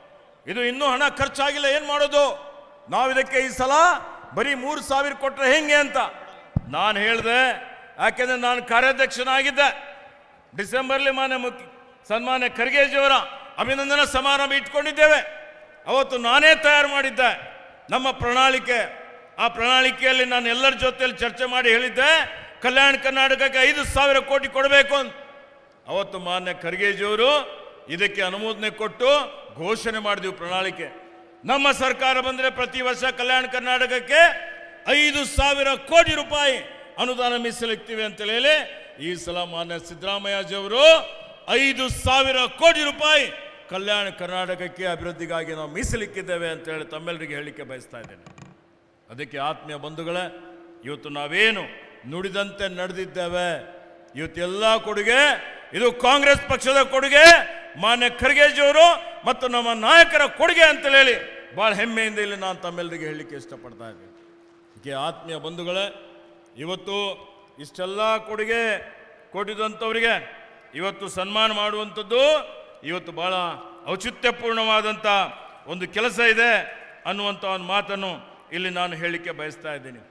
ಇದು ಇನ್ನೂ ಹಣ ಖರ್ಚಾಗಿಲ್ಲ ಏನು ಮಾಡೋದು ನಾವು ಇದಕ್ಕೆ ಈ ಸಲ ಬರೀ ಮೂರು ಸಾವಿರ ಕೊಟ್ಟರೆ ಹೆಂಗೆ ಅಂತ ನಾನು ಹೇಳಿದೆ ಯಾಕೆಂದ್ರೆ ನಾನು ಕಾರ್ಯಾಧ್ಯಕ್ಷನಾಗಿದ್ದೆ ಡಿಸೆಂಬರ್ಲಿ ಮಾನ್ಯ ಮುಖ್ಯ ಸನ್ಮಾನ್ಯ ಖರ್ಗೆಜಿಯವರ ಅಭಿನಂದನಾ ಸಮಾರಂಭ ಇಟ್ಕೊಂಡಿದ್ದೇವೆ ಅವತ್ತು ನಾನೇ ತಯಾರು ಮಾಡಿದ್ದೆ ನಮ್ಮ ಪ್ರಣಾಳಿಕೆ ಆ ಪ್ರಣಾಳಿಕೆಯಲ್ಲಿ ನಾನು ಎಲ್ಲರ ಜೊತೆಯಲ್ಲಿ ಚರ್ಚೆ ಮಾಡಿ ಹೇಳಿದ್ದೆ ಕಲ್ಯಾಣ ಕರ್ನಾಟಕಕ್ಕೆ ಐದು ಸಾವಿರ ಕೋಟಿ ಕೊಡಬೇಕು ಅಂತ ಅವತ್ತು ಮಾನ್ಯ ಖರ್ಗೆಜಿಯವರು ಇದಕ್ಕೆ ಅನುಮೋದನೆ ಕೊಟ್ಟು ಘೋಷಣೆ ಮಾಡಿದ್ವಿ ಪ್ರಣಾಳಿಕೆ ನಮ್ಮ ಸರ್ಕಾರ ಬಂದರೆ ಪ್ರತಿ ವರ್ಷ ಕಲ್ಯಾಣ ಕರ್ನಾಟಕಕ್ಕೆ ಐದು ಸಾವಿರ ಕೋಟಿ ರೂಪಾಯಿ ಅನುದಾನ ಮೀಸಲಿಕ್ತೀವಿ ಅಂತ ಹೇಳಿ ಈ ಸಲ ಮಾನ್ಯ ಸಿದ್ದರಾಮಯ್ಯಜಿಯವರು ಐದು ಸಾವಿರ ಕೋಟಿ ರೂಪಾಯಿ ಕಲ್ಯಾಣ ಕರ್ನಾಟಕಕ್ಕೆ ಅಭಿವೃದ್ಧಿಗಾಗಿ ನಾವು ಮೀಸಲಿಕ್ಕಿದ್ದೇವೆ ಅಂತ ಹೇಳಿ ತಮ್ಮೆಲ್ಲರಿಗೆ ಹೇಳಲಿಕ್ಕೆ ಬಯಸ್ತಾ ಇದ್ದೇನೆ ಅದಕ್ಕೆ ಆತ್ಮೀಯ ಬಂಧುಗಳೇ ಇವತ್ತು ನಾವೇನು ನುಡಿದಂತೆ ನಡೆದಿದ್ದೇವೆ ಇವತ್ತೆಲ್ಲ ಕೊಡುಗೆ ಇದು ಕಾಂಗ್ರೆಸ್ ಪಕ್ಷದ ಕೊಡುಗೆ ಮಾನ್ಯ ಖರ್ಗೆಜಿಯವರು ಮತ್ತು ನಮ್ಮ ನಾಯಕರ ಕೊಡುಗೆ ಅಂತ ಹೇಳಿ ಭಾಳ ಹೆಮ್ಮೆಯಿಂದ ಇಲ್ಲಿ ನಾನು ತಮ್ಮೆಲ್ಲರಿಗೆ ಹೇಳಲಿಕ್ಕೆ ಇಷ್ಟಪಡ್ತಾ ಇದ್ದೀನಿ ಅದಕ್ಕೆ ಆತ್ಮೀಯ ಬಂಧುಗಳೇ ಇವತ್ತು ಇಷ್ಟೆಲ್ಲ ಕೊಡುಗೆ ಕೊಟ್ಟಿದಂಥವರಿಗೆ ಇವತ್ತು ಸನ್ಮಾನ ಮಾಡುವಂಥದ್ದು ಇವತ್ತು ಭಾಳ ಔಚಿತ್ಯಪೂರ್ಣವಾದಂಥ ಒಂದು ಕೆಲಸ ಇದೆ ಅನ್ನುವಂಥ ಒಂದು ಮಾತನ್ನು ಇಲ್ಲಿ ನಾನು ಹೇಳಲಿಕ್ಕೆ ಬಯಸ್ತಾ ಇದ್ದೀನಿ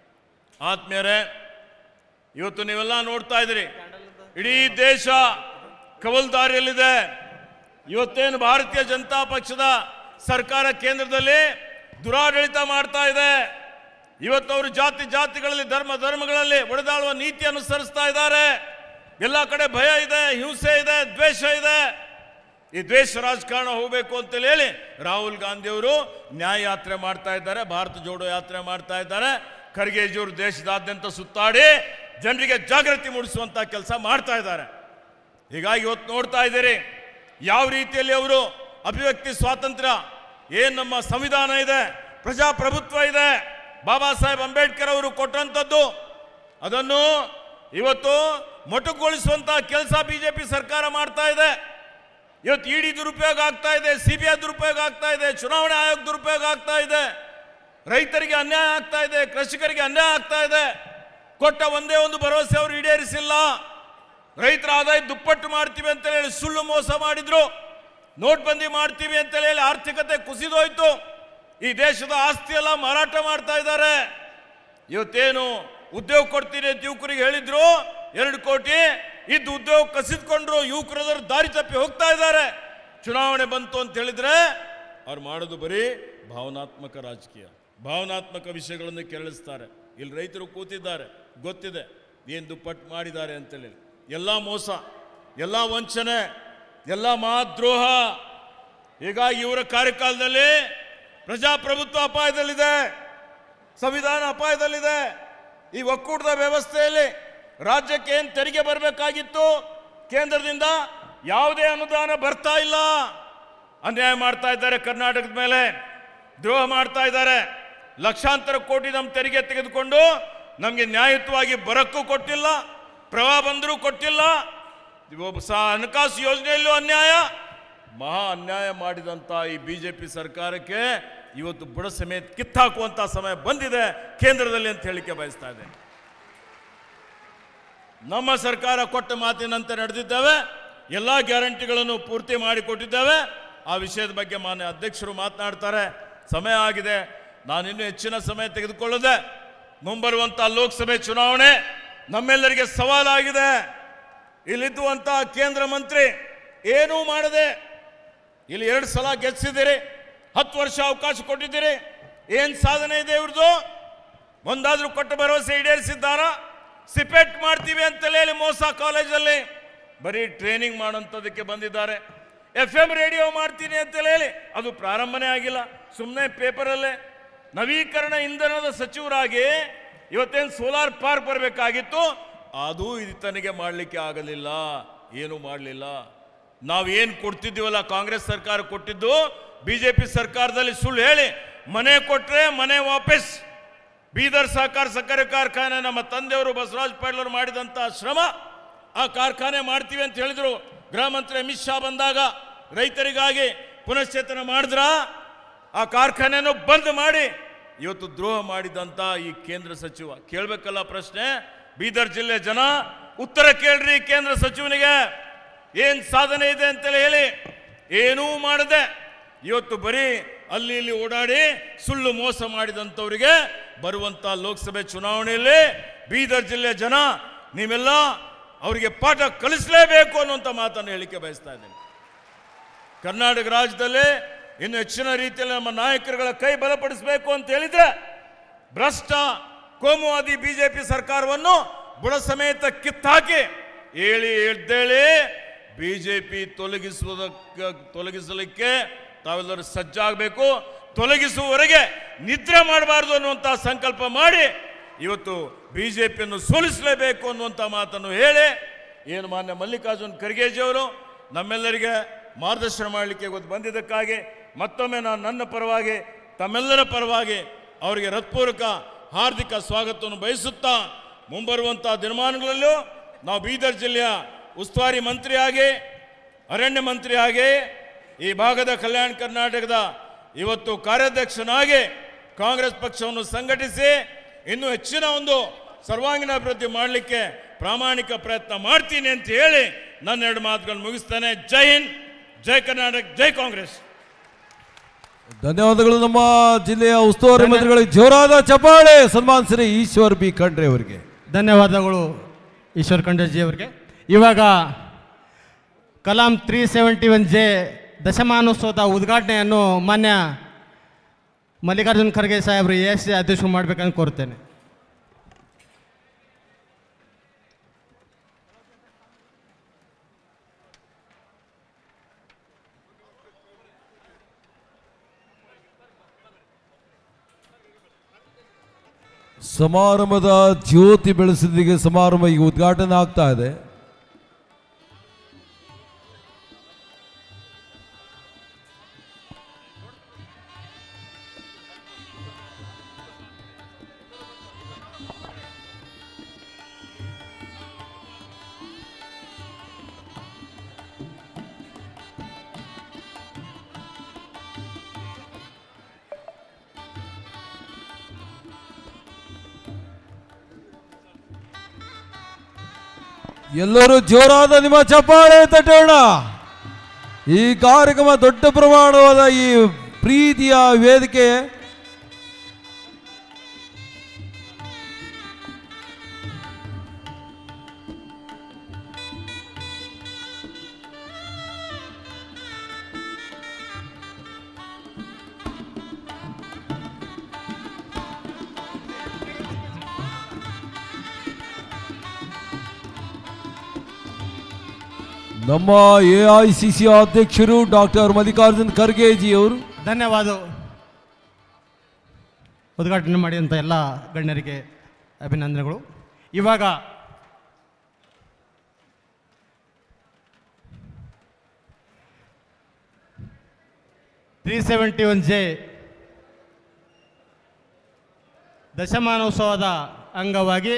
ಆತ್ಮೀಯರೇ ಇವತ್ತು ನೀವೆಲ್ಲ ನೋಡ್ತಾ ಇದ್ದೀರಿ ಇಡೀ ದೇಶ ಕವಲ್ದಾರಿಯಲ್ಲಿದೆ ಇವತ್ತೇನು ಭಾರತೀಯ ಜನತಾ ಪಕ್ಷದ ಸರ್ಕಾರ ಕೇಂದ್ರದಲ್ಲಿ ದುರಾಡಳಿತ ಮಾಡ್ತಾ ಇದೆ ಇವತ್ತು ಅವರು ಜಾತಿ ಜಾತಿಗಳಲ್ಲಿ ಧರ್ಮ ಧರ್ಮಗಳಲ್ಲಿ ಒಡೆದಾಳುವ ನೀತಿ ಅನುಸರಿಸ್ತಾ ಇದ್ದಾರೆ ಎಲ್ಲ ಕಡೆ ಭಯ ಇದೆ ಹಿಂಸೆ ಇದೆ ದ್ವೇಷ ಇದೆ ಈ ದ್ವೇಷ ರಾಜಕಾರಣ ಹೋಗಬೇಕು ಅಂತೇಳಿ ಹೇಳಿ ರಾಹುಲ್ ಗಾಂಧಿಯವರು ನ್ಯಾಯ ಯಾತ್ರೆ ಮಾಡ್ತಾ ಇದ್ದಾರೆ ಭಾರತ ಜೋಡೋ ಯಾತ್ರೆ ಮಾಡ್ತಾ ಇದ್ದಾರೆ ಖರ್ಗೆಜಿಯವರು ದೇಶದಾದ್ಯಂತ ಸುತ್ತಾಡಿ ಜನರಿಗೆ ಜಾಗೃತಿ ಮೂಡಿಸುವಂತ ಕೆಲಸ ಮಾಡ್ತಾ ಇದ್ದಾರೆ ಹೀಗಾಗಿ ಇವತ್ತು ನೋಡ್ತಾ ಇದ್ದೀರಿ ಯಾವ ರೀತಿಯಲ್ಲಿ ಅವರು ಅಭಿವ್ಯಕ್ತಿ ಸ್ವಾತಂತ್ರ್ಯ ಏನು ನಮ್ಮ ಸಂವಿಧಾನ ಇದೆ ಪ್ರಜಾಪ್ರಭುತ್ವ ಇದೆ ಬಾಬಾ ಸಾಹೇಬ್ ಅಂಬೇಡ್ಕರ್ ಅವರು ಕೊಟ್ಟಂಥದ್ದು ಅದನ್ನು ಇವತ್ತು ಮೊಟಕುಗೊಳಿಸುವಂತ ಕೆಲಸ ಬಿಜೆಪಿ ಸರ್ಕಾರ ಮಾಡ್ತಾ ಇದೆ ಇವತ್ತು ಇಡಿ ದುರುಪಯೋಗ ಆಗ್ತಾ ಇದೆ ಸಿ ಬಿ ಐ ದುರುಪಯೋಗ ಆಗ್ತಾ ಇದೆ ಚುನಾವಣೆ ಆಯೋಗ ದುರುಪಯೋಗ ಆಗ್ತಾ ಇದೆ ರೈತರಿಗೆ ಅನ್ಯಾಯ ಆಗ್ತಾ ಇದೆ ಕೃಷಿಕರಿಗೆ ಅನ್ಯಾಯ ಆಗ್ತಾ ಇದೆ ಕೊಟ್ಟ ಒಂದೇ ಒಂದು ಭರವಸೆ ಅವರು ಈಡೇರಿಸಿಲ್ಲ ರೈತರ ಆದಾಯ ದುಪ್ಪಟ್ಟು ಮಾಡ್ತೀವಿ ಅಂತ ಹೇಳಿ ಸುಳ್ಳು ಮೋಸ ಮಾಡಿದ್ರು ನೋಟ್ಬಂದಿ ಮಾಡ್ತೀವಿ ಅಂತ ಹೇಳಿ ಆರ್ಥಿಕತೆ ಕುಸಿದೋಯ್ತು ಈ ದೇಶದ ಆಸ್ತಿ ಎಲ್ಲ ಮಾರಾಟ ಮಾಡ್ತಾ ಇದ್ದಾರೆ ಇವತ್ತೇನು ಉದ್ಯೋಗ ಕೊಡ್ತೀನಿ ಅಂತ ಯುವಕರಿಗೆ ಹೇಳಿದ್ರು ಎರಡು ಕೋಟಿ ಇದ್ದು ಉದ್ಯೋಗ ಕಸಿದ್ಕೊಂಡ್ರು ಯುವಕರೆಲ್ಲರೂ ದಾರಿ ತಪ್ಪಿ ಹೋಗ್ತಾ ಇದ್ದಾರೆ ಚುನಾವಣೆ ಬಂತು ಅಂತ ಹೇಳಿದ್ರೆ ಅವ್ರು ಮಾಡೋದು ಬರೀ ಭಾವನಾತ್ಮಕ ರಾಜಕೀಯ ಭಾವನಾತ್ಮಕ ವಿಷಯಗಳನ್ನು ಕೆರಳಿಸ್ತಾರೆ ಇಲ್ಲಿ ರೈತರು ಕೂತಿದ್ದಾರೆ ಗೊತ್ತಿದೆ ಏನು ದುಪ್ಪಟ್ಟು ಮಾಡಿದ್ದಾರೆ ಅಂತೇಳಿ ಎಲ್ಲ ಮೋಸ ಎಲ್ಲ ವಂಚನೆ ಎಲ್ಲ ಮಹಾದ್ರೋಹ ಹೀಗಾಗಿ ಇವರ ಕಾರ್ಯಕಾಲದಲ್ಲಿ ಪ್ರಜಾಪ್ರಭುತ್ವ ಅಪಾಯದಲ್ಲಿದೆ ಸಂವಿಧಾನ ಅಪಾಯದಲ್ಲಿದೆ ಈ ಒಕ್ಕೂಟದ ವ್ಯವಸ್ಥೆಯಲ್ಲಿ ರಾಜ್ಯಕ್ಕೆ ಏನು ತೆರಿಗೆ ಬರಬೇಕಾಗಿತ್ತು ಕೇಂದ್ರದಿಂದ ಯಾವುದೇ ಅನುದಾನ ಬರ್ತಾ ಇಲ್ಲ ಅನ್ಯಾಯ ಮಾಡ್ತಾ ಇದ್ದಾರೆ ಕರ್ನಾಟಕದ ಮೇಲೆ ದ್ರೋಹ ಮಾಡ್ತಾ ಇದ್ದಾರೆ ಲಕ್ಷಾಂತರ ಕೋಟಿ ನಮ್ಮ ತೆರಿಗೆ ತೆಗೆದುಕೊಂಡು ನಮಗೆ ನ್ಯಾಯಯುತವಾಗಿ ಬರಕ್ಕೂ ಕೊಟ್ಟಿಲ್ಲ ಪ್ರವಾಹ ಬಂದರೂ ಕೊಟ್ಟಿಲ್ಲ ಇವು ಸಹ ಹಣಕಾಸು ಯೋಜನೆಯಲ್ಲೂ ಅನ್ಯಾಯ ಮಹಾ ಅನ್ಯಾಯ ಮಾಡಿದಂಥ ಈ ಬಿ ಜೆ ಪಿ ಸರ್ಕಾರಕ್ಕೆ ಇವತ್ತು ಬುಡ ಸಮೇತ ಕಿತ್ತಾಕುವಂಥ ಸಮಯ ಬಂದಿದೆ ಕೇಂದ್ರದಲ್ಲಿ ಅಂತ ಹೇಳಿಕೆ ಬಯಸ್ತಾ ಇದ್ದೇನೆ ನಮ್ಮ ಸರ್ಕಾರ ಕೊಟ್ಟ ಮಾತಿನಂತೆ ನಡೆದಿದ್ದೇವೆ ಎಲ್ಲ ಗ್ಯಾರಂಟಿಗಳನ್ನು ಪೂರ್ತಿ ಮಾಡಿಕೊಟ್ಟಿದ್ದೇವೆ ಆ ವಿಷಯದ ಬಗ್ಗೆ ಮಾನ್ಯ ಅಧ್ಯಕ್ಷರು ಮಾತನಾಡ್ತಾರೆ ಸಮಯ ಆಗಿದೆ ನಾನಿನ್ನೂ ಹೆಚ್ಚಿನ ಸಮಯ ತೆಗೆದುಕೊಳ್ಳದೆ ಮುಂಬರುವಂಥ ಲೋಕಸಭೆ ಚುನಾವಣೆ ನಮ್ಮೆಲ್ಲರಿಗೆ ಸವಾಲಾಗಿದೆ ಇಲ್ಲಿದ್ದುವಂಥ ಕೇಂದ್ರ ಮಂತ್ರಿ ಏನೂ ಮಾಡದೆ ಇಲ್ಲಿ ಎರಡು ಸಲ ಗೆಲ್ಲಿಸಿದ್ದೀರಿ ಹತ್ತು ವರ್ಷ ಅವಕಾಶ ಕೊಟ್ಟಿದ್ದೀರಿ ಏನು ಸಾಧನೆ ಇದೆ ಇವ್ರದ್ದು ಒಂದಾದ್ರೂ ಕೊಟ್ಟ ಭರವಸೆ ಈಡೇರಿಸಿದ್ದಾರಾ ಸಿಪೆಟ್ ಮಾಡ್ತೀವಿ ಅಂತಲೇ ಹೇಳಿ ಮೋಸ ಕಾಲೇಜಲ್ಲಿ ಬರೀ ಟ್ರೈನಿಂಗ್ ಮಾಡೋಂಥದ್ದಕ್ಕೆ ಬಂದಿದ್ದಾರೆ ಎಫ್ ಎಂ ರೇಡಿಯೋ ಮಾಡ್ತೀನಿ ಅಂತಲೇ ಹೇಳಿ ಅದು ಪ್ರಾರಂಭನೇ ಆಗಿಲ್ಲ ಸುಮ್ಮನೆ ಪೇಪರಲ್ಲೇ ನವೀಕರಣ ಇಂಧನದ ಸಚಿವರಾಗಿ ಇವತ್ತೇನು ಸೋಲಾರ್ ಪಾರ್ಕ್ ಬರಬೇಕಾಗಿತ್ತು ಅದು ತನಗೆ ಮಾಡಲಿಕ್ಕೆ ಆಗಲಿಲ್ಲ ಏನು ಮಾಡಲಿಲ್ಲ ನಾವೇನು ಕೊಡ್ತಿದ್ದೀವಲ್ಲ ಕಾಂಗ್ರೆಸ್ ಸರ್ಕಾರ ಕೊಟ್ಟಿದ್ದು ಬಿ ಜೆ ಪಿ ಸರ್ಕಾರದಲ್ಲಿ ಸುಳ್ಳು ಹೇಳಿ ಮನೆ ಕೊಟ್ಟರೆ ಮನೆ ವಾಪಸ್ ಬೀದರ್ ಸಹಕಾರ ಸಕ್ಕರೆ ಕಾರ್ಖಾನೆ ನಮ್ಮ ತಂದೆಯವರು ಬಸವರಾಜ್ ಪಾಟೀಲ್ ಮಾಡಿದಂಥ ಶ್ರಮ ಆ ಕಾರ್ಖಾನೆ ಮಾಡ್ತೀವಿ ಅಂತ ಹೇಳಿದ್ರು ಗೃಹ ಮಂತ್ರಿ ಅಮಿತ್ ಶಾ ಬಂದಾಗ ರೈತರಿಗಾಗಿ ಪುನಶ್ಚೇತನ ಮಾಡಿದ್ರ ಆ ಕಾರ್ಖಾನೆಯನ್ನು ಬಂದ್ ಮಾಡಿ ಇವತ್ತು ದ್ರೋಹ ಮಾಡಿದಂಥ ಈ ಕೇಂದ್ರ ಸಚಿವ ಕೇಳಬೇಕಲ್ಲ ಪ್ರಶ್ನೆ ಬೀದರ್ ಜಿಲ್ಲೆ ಜನ ಉತ್ತರ ಕೇಳ್ರಿ ಕೇಂದ್ರ ಸಚಿವನಿಗೆ ಏನ್ ಸಾಧನೆ ಇದೆ ಅಂತೇಳಿ ಹೇಳಿ ಏನೂ ಮಾಡದೆ ಇವತ್ತು ಬರೀ ಅಲ್ಲಿ ಇಲ್ಲಿ ಓಡಾಡಿ ಸುಳ್ಳು ಮೋಸ ಮಾಡಿದಂಥವರಿಗೆ ಬರುವಂತ ಲೋಕಸಭೆ ಚುನಾವಣೆಯಲ್ಲಿ ಬೀದರ್ ಜಿಲ್ಲೆ ಜನ ನೀವೆಲ್ಲ ಅವರಿಗೆ ಪಾಠ ಕಲಿಸಲೇಬೇಕು ಅನ್ನುವಂಥ ಮಾತನ್ನು ಹೇಳಿಕೆ ಬಯಸ್ತಾ ಇದ್ದೇನೆ ಕರ್ನಾಟಕ ರಾಜ್ಯದಲ್ಲಿ ಇನ್ನು ಹೆಚ್ಚಿನ ರೀತಿಯಲ್ಲಿ ನಮ್ಮ ನಾಯಕರುಗಳ ಕೈ ಬಲಪಡಿಸಬೇಕು ಅಂತ ಹೇಳಿದ್ರೆ ಭ್ರಷ್ಟ ಕೋಮುವಾದಿ ಬಿಜೆಪಿ ಸರ್ಕಾರವನ್ನು ಬುಡ ಸಮೇತ ಕಿತ್ತಾಕಿ ಹೇಳಿ ಎದ್ದೇಳಿ ಬಿಜೆಪಿ ತೊಲಗಿಸುವುದಕ್ಕೆ ತೊಲಗಿಸಲಿಕ್ಕೆ ತಾವೆಲ್ಲರೂ ಸಜ್ಜಾಗಬೇಕು ತೊಲಗಿಸುವವರೆಗೆ ನಿದ್ರೆ ಮಾಡಬಾರ್ದು ಅನ್ನುವಂಥ ಸಂಕಲ್ಪ ಮಾಡಿ ಇವತ್ತು ಬಿಜೆಪಿಯನ್ನು ಸೋಲಿಸಲೇಬೇಕು ಅನ್ನುವಂಥ ಮಾತನ್ನು ಹೇಳಿ ಏನು ಮಾನ್ಯ ಮಲ್ಲಿಕಾರ್ಜುನ್ ಖರ್ಗೆಜಿಯವರು ನಮ್ಮೆಲ್ಲರಿಗೆ ಮಾರ್ಗದರ್ಶನ ಮಾಡಲಿಕ್ಕೆ ಇವತ್ತು ಬಂದಿದ್ದಕ್ಕಾಗಿ ಮತ್ತೊಮ್ಮೆ ನಾನು ನನ್ನ ಪರವಾಗಿ ತಮ್ಮೆಲ್ಲರ ಪರವಾಗಿ ಅವರಿಗೆ ಹೃತ್ಪೂರ್ವಕ ಹಾರ್ದಿಕ ಸ್ವಾಗತವನ್ನು ಬಯಸುತ್ತಾ ಮುಂಬರುವಂಥ ದಿನಮಾನಗಳಲ್ಲೂ ನಾವು ಬೀದರ್ ಜಿಲ್ಲೆಯ ಉಸ್ತುವಾರಿ ಮಂತ್ರಿಯಾಗಿ ಅರಣ್ಯ ಮಂತ್ರಿಯಾಗಿ ಈ ಭಾಗದ ಕಲ್ಯಾಣ ಕರ್ನಾಟಕದ ಇವತ್ತು ಕಾರ್ಯಾಧ್ಯಕ್ಷನಾಗಿ ಕಾಂಗ್ರೆಸ್ ಪಕ್ಷವನ್ನು ಸಂಘಟಿಸಿ ಇನ್ನೂ ಹೆಚ್ಚಿನ ಒಂದು ಸರ್ವಾಂಗೀಣ ಅಭಿವೃದ್ಧಿ ಮಾಡಲಿಕ್ಕೆ ಪ್ರಾಮಾಣಿಕ ಪ್ರಯತ್ನ ಮಾಡ್ತೀನಿ ಅಂತ ಹೇಳಿ ನನ್ನ ಎರಡು ಮಾತುಗಳನ್ನು ಮುಗಿಸ್ತೇನೆ ಜೈ ಹಿಂದ್ ಜೈ ಕರ್ನಾಟಕ ಜೈ ಕಾಂಗ್ರೆಸ್ ಧನ್ಯವಾದಗಳು ನಮ್ಮ ಜಿಲ್ಲೆಯ ಉಸ್ತುವಾರಿ ಮಂತ್ರಿಗಳಿಗೆ ಜೋರಾದ ಚಪ್ಪಾಳೆ ಸನ್ಮಾನ್ ಶ್ರೀ ಈಶ್ವರ್ ಬಿ ಖಂಡ್ರೆ ಅವರಿಗೆ ಧನ್ಯವಾದಗಳು ಈಶ್ವರ್ ಖಂಡಜಿ ಅವರಿಗೆ ಇವಾಗ ಕಲಾಂ ತ್ರೀ ಸೆವೆಂಟಿ ಒನ್ ಜೆ ದಶಮಾನೋತ್ಸವದ ಉದ್ಘಾಟನೆಯನ್ನು ಮಾನ್ಯ ಮಲ್ಲಿಕಾರ್ಜುನ್ ಖರ್ಗೆ ಸಾಹೇಬರು ಎ ಎಸ್ ಸಿ ಅಧ್ಯಕ್ಷರು ಮಾಡಬೇಕಂತ ಕೋರ್ತೇನೆ ಸಮಾರಂಭದ ಜ್ಯೋತಿ ಬೆಳೆಸಿದಿಗೆ ಸಮಾರಂಭ ಈಗ ಉದ್ಘಾಟನೆ ಆಗ್ತಾ ಇದೆ ಎಲ್ಲರೂ ಜೋರಾದ ನಿಮ್ಮ ಚಪ್ಪಾಳೆ ತಟ್ಟೋಣ ಈ ಕಾರ್ಯಕ್ರಮ ದೊಡ್ಡ ಪ್ರಮಾಣವಾದ ಈ ಪ್ರೀತಿಯ ವೇದಿಕೆ ನಮ್ಮ ಎ ಐ ಸಿ ಸಿ ಅಧ್ಯಕ್ಷರು ಡಾಕ್ಟರ್ ಮಲ್ಲಿಕಾರ್ಜುನ್ ಖರ್ಗೆ ಜಿ ಅವರು ಧನ್ಯವಾದ ಉದ್ಘಾಟನೆ ಮಾಡಿದಂಥ ಎಲ್ಲ ಗಣ್ಯರಿಗೆ ಅಭಿನಂದನೆಗಳು ಇವಾಗ ತ್ರೀ ಸೆವೆಂಟಿ ಒನ್ ಜೆ ದಶಮಾನೋತ್ಸವದ ಅಂಗವಾಗಿ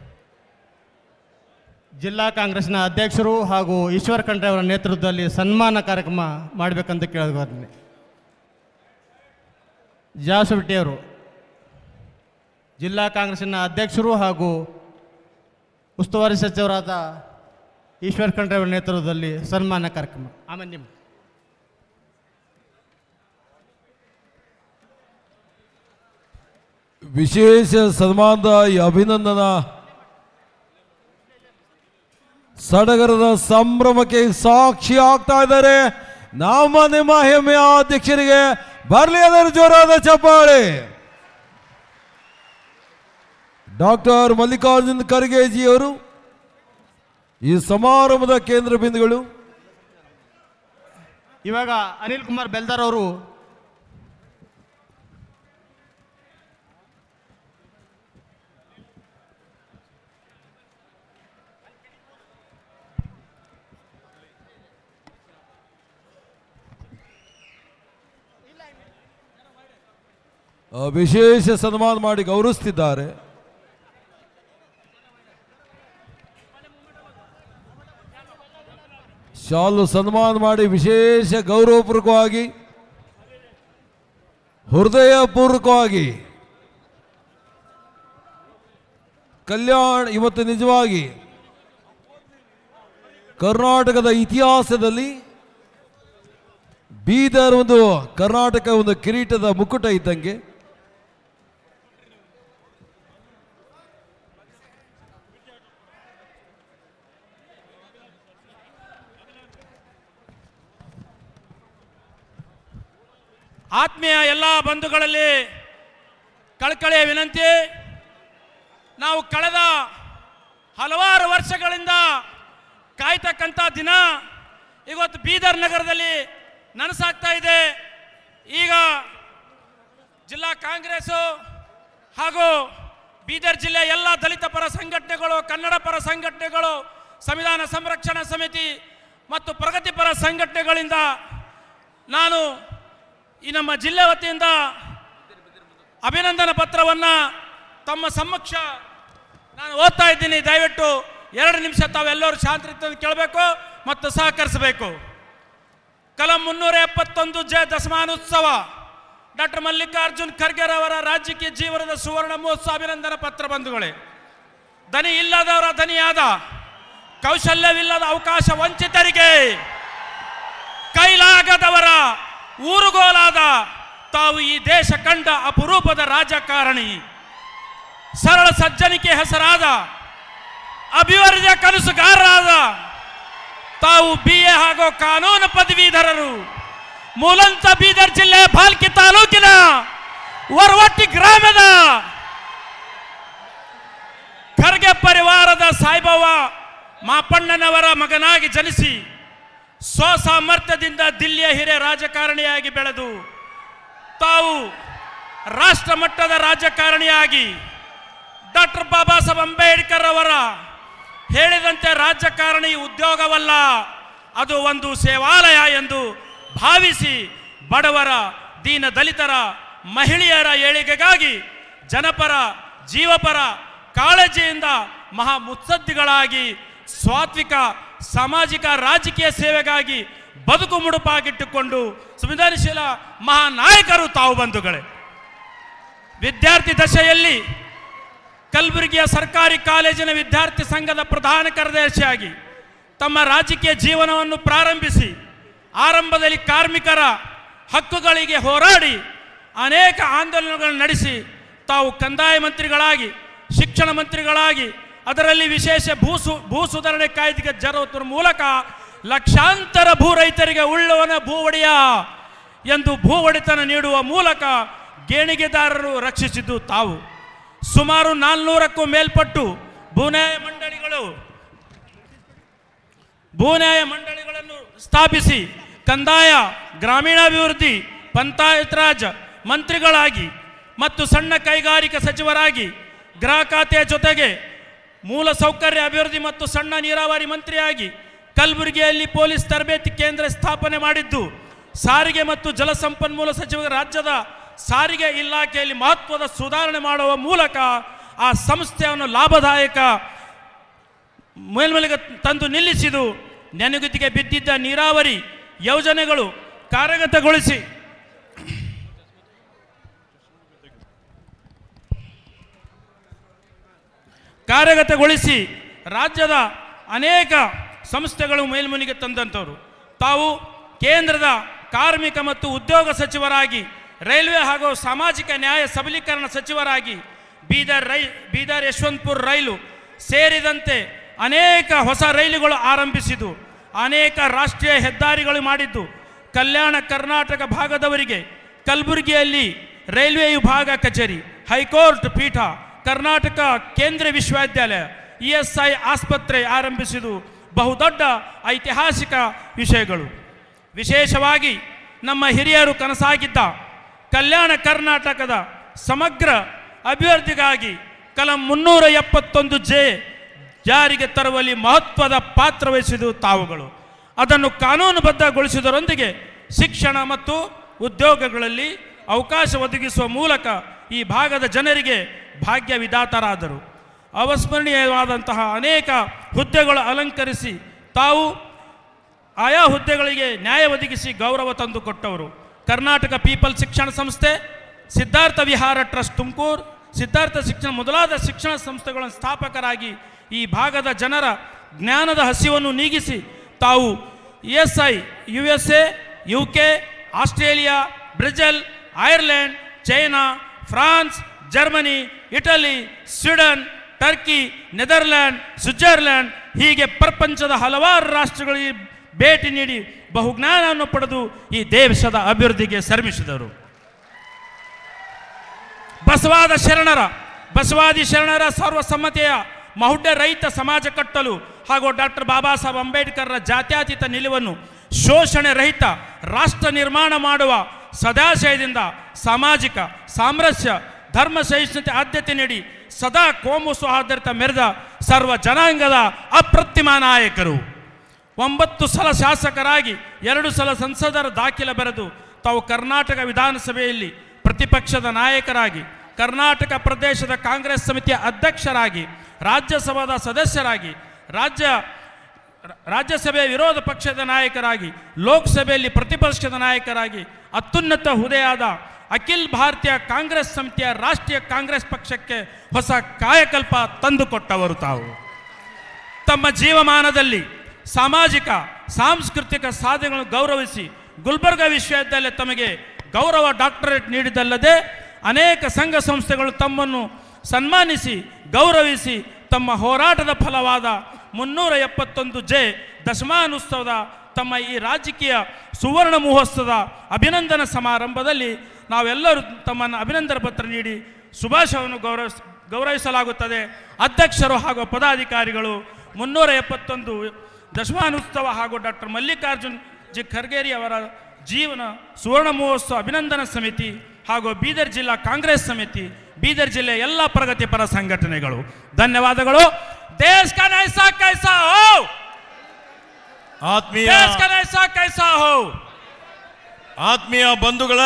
ಜಿಲ್ಲಾ ಕಾಂಗ್ರೆಸ್ನ ಅಧ್ಯಕ್ಷರು ಹಾಗೂ ಈಶ್ವರ್ ಖಂಡ್ರೆ ಅವರ ನೇತೃತ್ವದಲ್ಲಿ ಸನ್ಮಾನ ಕಾರ್ಯಕ್ರಮ ಮಾಡಬೇಕಂತ ಕೇಳಿದ್ವಿ ಜಾಸಬಿಟ್ಟಿಯವರು ಜಿಲ್ಲಾ ಕಾಂಗ್ರೆಸ್ಸಿನ ಅಧ್ಯಕ್ಷರು ಹಾಗೂ ಉಸ್ತುವಾರಿ ಸಚಿವರಾದ ಈಶ್ವರ್ ಖಂಡ್ರೆ ಅವರ ನೇತೃತ್ವದಲ್ಲಿ ಸನ್ಮಾನ ಕಾರ್ಯಕ್ರಮ ಆಮೇಲೆ ನಿಮ್ಮ ವಿಶೇಷ ಸನ್ಮಾನದ ಈ ಅಭಿನಂದನಾ ಸಡಗರದ ಸಂಭ್ರಮಕ್ಕೆ ಸಾಕ್ಷಿ ಆಗ್ತಾ ಇದ್ದಾರೆ ನಮ್ಮ ನಿಮ್ಮ ಹೆಮ್ಮೆಯ ಅಧ್ಯಕ್ಷರಿಗೆ ಬರಲಿ ಅದರ ಜೋರಾದ ಚಪ್ಪಾಳೆ ಡಾಕ್ಟರ್ ಮಲ್ಲಿಕಾರ್ಜುನ್ ಖರ್ಗೆಜಿ ಅವರು ಈ ಸಮಾರಂಭದ ಕೇಂದ್ರ ಬಿಂದುಗಳು ಇವಾಗ ಅನಿಲ್ ಕುಮಾರ್ ಬೆಲ್ದಾರ್ ಅವರು ಆ, ವಿಶೇಷ ಸನ್ಮಾನ ಮಾಡಿ ಗೌರವಿಸ್ತಿದ್ದಾರೆ ಶಾಲು ಸನ್ಮಾನ ಮಾಡಿ ವಿಶೇಷ ಗೌರವಪೂರ್ವಕವಾಗಿ ಹೃದಯಪೂರ್ವಕವಾಗಿ ಕಲ್ಯಾಣ ಇವತ್ತು ನಿಜವಾಗಿ ಕರ್ನಾಟಕದ ಇತಿಹಾಸದಲ್ಲಿ ಬೀದರ್ ಒಂದು ಕರ್ನಾಟಕ ಒಂದು ಕಿರೀಟದ ಮುಕುಟ ಇದ್ದಂಗೆ ಆತ್ಮೀಯ ಎಲ್ಲ ಬಂಧುಗಳಲ್ಲಿ ಕಳಕಳಿಯ ವಿನಂತಿ ನಾವು ಕಳೆದ ಹಲವಾರು ವರ್ಷಗಳಿಂದ ಕಾಯ್ತಕ್ಕಂಥ ದಿನ ಇವತ್ತು ಬೀದರ್ ನಗರದಲ್ಲಿ ನನಸಾಗ್ತಾ ಇದೆ ಈಗ ಜಿಲ್ಲಾ ಕಾಂಗ್ರೆಸ್ಸು ಹಾಗೂ ಬೀದರ್ ಜಿಲ್ಲೆಯ ಎಲ್ಲ ದಲಿತ ಪರ ಸಂಘಟನೆಗಳು ಕನ್ನಡ ಪರ ಸಂಘಟನೆಗಳು ಸಂವಿಧಾನ ಸಂರಕ್ಷಣಾ ಸಮಿತಿ ಮತ್ತು ಪ್ರಗತಿಪರ ಸಂಘಟನೆಗಳಿಂದ ನಾನು ಈ ನಮ್ಮ ಜಿಲ್ಲೆ ವತಿಯಿಂದ ಅಭಿನಂದನಾ ಪತ್ರವನ್ನು ತಮ್ಮ ಸಮ್ಮಕ್ಷ ನಾನು ಓದ್ತಾ ಇದ್ದೀನಿ ದಯವಿಟ್ಟು ಎರಡು ನಿಮಿಷ ತಾವೆಲ್ಲರೂ ಶಾಂತಿ ಕೇಳಬೇಕು ಮತ್ತು ಸಹಕರಿಸಬೇಕು ಕಲಂ ಮುನ್ನೂರ ಎಪ್ಪತ್ತೊಂದು ಜೆ ದಶಮಾನೋತ್ಸವ ಡಾಕ್ಟರ್ ಮಲ್ಲಿಕಾರ್ಜುನ್ ಖರ್ಗೆರವರ ರಾಜಕೀಯ ಜೀವನದ ಸುವರ್ಣ ಮಹೋತ್ಸವ ಅಭಿನಂದನಾ ಪತ್ರ ಬಂಧುಗಳೇ ದನಿ ಇಲ್ಲದವರ ದನಿಯಾದ ಕೌಶಲ್ಯವಿಲ್ಲದ ಅವಕಾಶ ವಂಚಿತರಿಗೆ ಕೈಲಾಗದವರ ಊರುಗೋಲಾದ ತಾವು ಈ ದೇಶ ಕಂಡ ಅಪರೂಪದ ರಾಜಕಾರಣಿ ಸರಳ ಸಜ್ಜನಿಕೆ ಹೆಸರಾದ ಅಭಿವೃದ್ಧಿಯ ಕನಸುಗಾರರಾದ ತಾವು ಬಿ ಎ ಹಾಗೂ ಕಾನೂನು ಪದವೀಧರರು ಮೂಲಂತ ಬೀದರ್ ಜಿಲ್ಲೆ ಭಾಲ್ಕಿ ತಾಲೂಕಿನ ವರವಟ್ಟಿ ಗ್ರಾಮದ ಖರ್ಗೆ ಪರಿವಾರದ ಸಾಯಿಬವ್ವ ಮಾಪಣ್ಣನವರ ಮಗನಾಗಿ ಜನಿಸಿ ಸ್ವಸಾಮರ್ಥ್ಯದಿಂದ ದಿಲ್ಲಿಯ ಹಿರಿಯ ರಾಜಕಾರಣಿಯಾಗಿ ಬೆಳೆದು ತಾವು ರಾಷ್ಟ್ರ ಮಟ್ಟದ ರಾಜಕಾರಣಿಯಾಗಿ ಡಾಕ್ಟರ್ ಬಾಬಾ ಸಾಹೇಬ್ ಅಂಬೇಡ್ಕರ್ ಅವರ ಹೇಳಿದಂತೆ ರಾಜಕಾರಣಿ ಉದ್ಯೋಗವಲ್ಲ ಅದು ಒಂದು ಸೇವಾಲಯ ಎಂದು ಭಾವಿಸಿ ಬಡವರ ದೀನ ದಲಿತರ ಮಹಿಳೆಯರ ಏಳಿಗೆಗಾಗಿ ಜನಪರ ಜೀವಪರ ಕಾಳಜಿಯಿಂದ ಮಹಾ ಮುತ್ಸದ್ದಿಗಳಾಗಿ ಸ್ವಾತ್ವಿಕ ಸಾಮಾಜಿಕ ರಾಜಕೀಯ ಸೇವೆಗಾಗಿ ಬದುಕು ಮುಡುಪಾಗಿಟ್ಟುಕೊಂಡು ಸಂವಿಧಾನಶೀಲ ಮಹಾನಾಯಕರು ತಾವು ಬಂಧುಗಳೇ ವಿದ್ಯಾರ್ಥಿ ದಶೆಯಲ್ಲಿ ಕಲಬುರಗಿಯ ಸರ್ಕಾರಿ ಕಾಲೇಜಿನ ವಿದ್ಯಾರ್ಥಿ ಸಂಘದ ಪ್ರಧಾನ ಕಾರ್ಯದರ್ಶಿಯಾಗಿ ತಮ್ಮ ರಾಜಕೀಯ ಜೀವನವನ್ನು ಪ್ರಾರಂಭಿಸಿ ಆರಂಭದಲ್ಲಿ ಕಾರ್ಮಿಕರ ಹಕ್ಕುಗಳಿಗೆ ಹೋರಾಡಿ ಅನೇಕ ಆಂದೋಲನಗಳನ್ನು ನಡೆಸಿ ತಾವು ಕಂದಾಯ ಮಂತ್ರಿಗಳಾಗಿ ಶಿಕ್ಷಣ ಮಂತ್ರಿಗಳಾಗಿ ಅದರಲ್ಲಿ ವಿಶೇಷ ಭೂ ಸು ಭೂ ಸುಧಾರಣೆ ಕಾಯ್ದೆಗೆ ಜರುವುದರ ಮೂಲಕ ಲಕ್ಷಾಂತರ ಭೂ ರೈತರಿಗೆ ಉಳ್ಳವನ ಭೂ ಒಡೆಯ ಎಂದು ಭೂ ಒಡೆತನ ನೀಡುವ ಮೂಲಕ ಗೇಣಿಗೆದಾರರು ರಕ್ಷಿಸಿದ್ದು ತಾವು ಸುಮಾರು ನಾಲ್ನೂರಕ್ಕೂ ಮೇಲ್ಪಟ್ಟು ಭೂನ್ಯಾಯ ಮಂಡಳಿಗಳು ಭೂನ್ಯಾಯ ಮಂಡಳಿಗಳನ್ನು ಸ್ಥಾಪಿಸಿ ಕಂದಾಯ ಗ್ರಾಮೀಣಾಭಿವೃದ್ಧಿ ಪಂಚಾಯತ್ ರಾಜ್ ಮಂತ್ರಿಗಳಾಗಿ ಮತ್ತು ಸಣ್ಣ ಕೈಗಾರಿಕಾ ಸಚಿವರಾಗಿ ಗೃಹ ಖಾತೆಯ ಜೊತೆಗೆ ಮೂಲ ಸೌಕರ್ಯ ಅಭಿವೃದ್ಧಿ ಮತ್ತು ಸಣ್ಣ ನೀರಾವರಿ ಮಂತ್ರಿಯಾಗಿ ಕಲಬುರಗಿಯಲ್ಲಿ ಪೊಲೀಸ್ ತರಬೇತಿ ಕೇಂದ್ರ ಸ್ಥಾಪನೆ ಮಾಡಿದ್ದು ಸಾರಿಗೆ ಮತ್ತು ಜಲಸಂಪನ್ಮೂಲ ಸಚಿವ ರಾಜ್ಯದ ಸಾರಿಗೆ ಇಲಾಖೆಯಲ್ಲಿ ಮಹತ್ವದ ಸುಧಾರಣೆ ಮಾಡುವ ಮೂಲಕ ಆ ಸಂಸ್ಥೆಯನ್ನು ಲಾಭದಾಯಕ ಮೇಲ್ಮೆಲೆಗೆ ತಂದು ನಿಲ್ಲಿಸಿದು ನೆನಗುದಿಗೆ ಬಿದ್ದಿದ್ದ ನೀರಾವರಿ ಯೋಜನೆಗಳು ಕಾರ್ಯಗತಗೊಳಿಸಿ ಕಾರ್ಯಗತಗೊಳಿಸಿ ರಾಜ್ಯದ ಅನೇಕ ಸಂಸ್ಥೆಗಳು ಮೇಲ್ಮನಿಗೆ ತಂದಂಥವರು ತಾವು ಕೇಂದ್ರದ ಕಾರ್ಮಿಕ ಮತ್ತು ಉದ್ಯೋಗ ಸಚಿವರಾಗಿ ರೈಲ್ವೆ ಹಾಗೂ ಸಾಮಾಜಿಕ ನ್ಯಾಯ ಸಬಲೀಕರಣ ಸಚಿವರಾಗಿ ಬೀದರ್ ರೈ ಬೀದರ್ ಯಶವಂತಪುರ ರೈಲು ಸೇರಿದಂತೆ ಅನೇಕ ಹೊಸ ರೈಲುಗಳು ಆರಂಭಿಸಿದ್ದು ಅನೇಕ ರಾಷ್ಟ್ರೀಯ ಹೆದ್ದಾರಿಗಳು ಮಾಡಿದ್ದು ಕಲ್ಯಾಣ ಕರ್ನಾಟಕ ಭಾಗದವರಿಗೆ ಕಲಬುರಗಿಯಲ್ಲಿ ರೈಲ್ವೆ ವಿಭಾಗ ಕಚೇರಿ ಹೈಕೋರ್ಟ್ ಪೀಠ ಕರ್ನಾಟಕ ಕೇಂದ್ರ ವಿಶ್ವವಿದ್ಯಾಲಯ ಇ ಎಸ್ ಐ ಆಸ್ಪತ್ರೆ ಆರಂಭಿಸಿದು ಬಹುದೊಡ್ಡ ಐತಿಹಾಸಿಕ ವಿಷಯಗಳು ವಿಶೇಷವಾಗಿ ನಮ್ಮ ಹಿರಿಯರು ಕನಸಾಗಿದ್ದ ಕಲ್ಯಾಣ ಕರ್ನಾಟಕದ ಸಮಗ್ರ ಅಭಿವೃದ್ಧಿಗಾಗಿ ಕಲಂ ಮುನ್ನೂರ ಎಪ್ಪತ್ತೊಂದು ಜೆ ಜಾರಿಗೆ ತರುವಲ್ಲಿ ಮಹತ್ವದ ಪಾತ್ರ ವಹಿಸಿದ ತಾವುಗಳು ಅದನ್ನು ಕಾನೂನುಬದ್ಧಗೊಳಿಸುವುದರೊಂದಿಗೆ ಶಿಕ್ಷಣ ಮತ್ತು ಉದ್ಯೋಗಗಳಲ್ಲಿ ಅವಕಾಶ ಒದಗಿಸುವ ಮೂಲಕ ಈ ಭಾಗದ ಜನರಿಗೆ ಭಾಗ್ಯ ವಿಧಾತರಾದರು ಅವಸ್ಮರಣೀಯವಾದಂತಹ ಅನೇಕ ಹುದ್ದೆಗಳು ಅಲಂಕರಿಸಿ ತಾವು ಆಯಾ ಹುದ್ದೆಗಳಿಗೆ ನ್ಯಾಯ ಒದಗಿಸಿ ಗೌರವ ತಂದುಕೊಟ್ಟವರು ಕರ್ನಾಟಕ ಪೀಪಲ್ ಶಿಕ್ಷಣ ಸಂಸ್ಥೆ ಸಿದ್ಧಾರ್ಥ ವಿಹಾರ ಟ್ರಸ್ಟ್ ತುಮಕೂರು ಸಿದ್ಧಾರ್ಥ ಶಿಕ್ಷಣ ಮೊದಲಾದ ಶಿಕ್ಷಣ ಸಂಸ್ಥೆಗಳ ಸ್ಥಾಪಕರಾಗಿ ಈ ಭಾಗದ ಜನರ ಜ್ಞಾನದ ಹಸಿವನ್ನು ನೀಗಿಸಿ ತಾವು E S I U S A U K Australia Brazil Ireland China France Germany Italy Sweden Turkey Netherland Switzerland ಹೀಗೆ ಪ್ರಪಂಚದ ಹಲವಾರು ರಾಷ್ಟ್ರಗಳಿಗೆ ಭೇಟಿ ನೀಡಿ ಬಹುಜ್ಞಾನವನ್ನು ಪಡೆದು ಈ ದೇಶದ ಅಭಿವೃದ್ಧಿಗೆ ಶ್ರಮಿಸಿದರು ಬಸವಾದ ಶರಣರ ಬಸವಾದಿ ಶರಣರ ಸರ್ವಸಮ್ಮತೆಯ ಮಹುಡ್ಯ ರೈತ ಸಮಾಜ ಕಟ್ಟಲು ಹಾಗೂ ಡಾಕ್ಟರ್ ಬಾಬಾ ಸಾಹೇಬ್ ಅಂಬೇಡ್ಕರ್ರ ಜಾತ್ಯತೀತ ನಿಲುವನ್ನು ಶೋಷಣೆ ರಹಿತ ರಾಷ್ಟ್ರ ನಿರ್ಮಾಣ ಮಾಡುವ ಸದಾಶಯದಿಂದ ಸಾಮಾಜಿಕ ಸಾಮರಸ್ಯ ಧರ್ಮ ಸಹಿಷ್ಣುತೆ ಆದ್ಯತೆ ನೀಡಿ ಸದಾ ಕೋಮು ಸೌಹಾರ್ದತೆ ಮೆರೆದ ಸರ್ವ ಜನಾಂಗದ ಅಪ್ರತಿಮ ನಾಯಕರು ಒಂಬತ್ತು ಸಲ ಶಾಸಕರಾಗಿ ಎರಡು ಸಲ ಸಂಸದರ ದಾಖಲೆ ಬರೆದು ತಾವು ಕರ್ನಾಟಕ ವಿಧಾನಸಭೆಯಲ್ಲಿ ಪ್ರತಿಪಕ್ಷದ ನಾಯಕರಾಗಿ ಕರ್ನಾಟಕ ಪ್ರದೇಶದ ಕಾಂಗ್ರೆಸ್ ಸಮಿತಿಯ ಅಧ್ಯಕ್ಷರಾಗಿ ರಾಜ್ಯಸಭಾದ ಸದಸ್ಯರಾಗಿ ರಾಜ್ಯ ರಾಜ್ಯಸಭೆಯ ವಿರೋಧ ಪಕ್ಷದ ನಾಯಕರಾಗಿ ಲೋಕಸಭೆಯಲ್ಲಿ ಪ್ರತಿಪಕ್ಷದ ನಾಯಕರಾಗಿ ಅತ್ಯುನ್ನತ ಹುದ್ದೆಯಾದ ಅಖಿಲ್ ಭಾರತೀಯ ಕಾಂಗ್ರೆಸ್ ಸಮಿತಿಯ ರಾಷ್ಟ್ರೀಯ ಕಾಂಗ್ರೆಸ್ ಪಕ್ಷಕ್ಕೆ ಹೊಸ ಕಾಯಕಲ್ಪ ತಂದುಕೊಟ್ಟವರು ತಾವು ತಮ್ಮ ಜೀವಮಾನದಲ್ಲಿ ಸಾಮಾಜಿಕ ಸಾಂಸ್ಕೃತಿಕ ಸಾಧನೆಗಳನ್ನು ಗೌರವಿಸಿ ಗುಲ್ಬರ್ಗ ವಿಶ್ವವಿದ್ಯಾಲಯ ತಮಗೆ ಗೌರವ ಡಾಕ್ಟರೇಟ್ ನೀಡಿದಲ್ಲದೆ ಅನೇಕ ಸಂಘ ಸಂಸ್ಥೆಗಳು ತಮ್ಮನ್ನು ಸನ್ಮಾನಿಸಿ ಗೌರವಿಸಿ ತಮ್ಮ ಹೋರಾಟದ ಫಲವಾದ ಮುನ್ನೂರ ಎಪ್ಪತ್ತೊಂದು ಜೆ ದಶಮಾನೋತ್ಸವದ ತಮ್ಮ ಈ ರಾಜಕೀಯ ಸುವರ್ಣ ಮಹೋತ್ಸವದ ಅಭಿನಂದನಾ ಸಮಾರಂಭದಲ್ಲಿ ನಾವೆಲ್ಲರೂ ತಮ್ಮನ್ನು ಅಭಿನಂದನ ಪತ್ರ ನೀಡಿ ಶುಭಾಶಯವನ್ನು ಗೌರವಿಸ್ ಗೌರವಿಸಲಾಗುತ್ತದೆ ಅಧ್ಯಕ್ಷರು ಹಾಗೂ ಪದಾಧಿಕಾರಿಗಳು ಮುನ್ನೂರ ಎಪ್ಪತ್ತೊಂದು ದಶಮಾನೋತ್ಸವ ಹಾಗೂ ಡಾಕ್ಟರ್ ಮಲ್ಲಿಕಾರ್ಜುನ್ ಜಿ ಖರ್ಗೇರಿ ಅವರ ಜೀವನ ಸುವರ್ಣ ಮಹೋತ್ಸವ ಅಭಿನಂದನಾ ಸಮಿತಿ ಹಾಗೂ ಬೀದರ್ ಜಿಲ್ಲಾ ಕಾಂಗ್ರೆಸ್ ಸಮಿತಿ ಬೀದರ್ ಜಿಲ್ಲೆಯ ಎಲ್ಲ ಪ್ರಗತಿಪರ ಸಂಘಟನೆಗಳು ಧನ್ಯವಾದಗಳು ದೇಶ का नैसा कैसा हो ಆತ್ಮೀಯ देश का नैसा कैसा हो ಆತ್ಮೀಯ ಬಂಧುಗಳ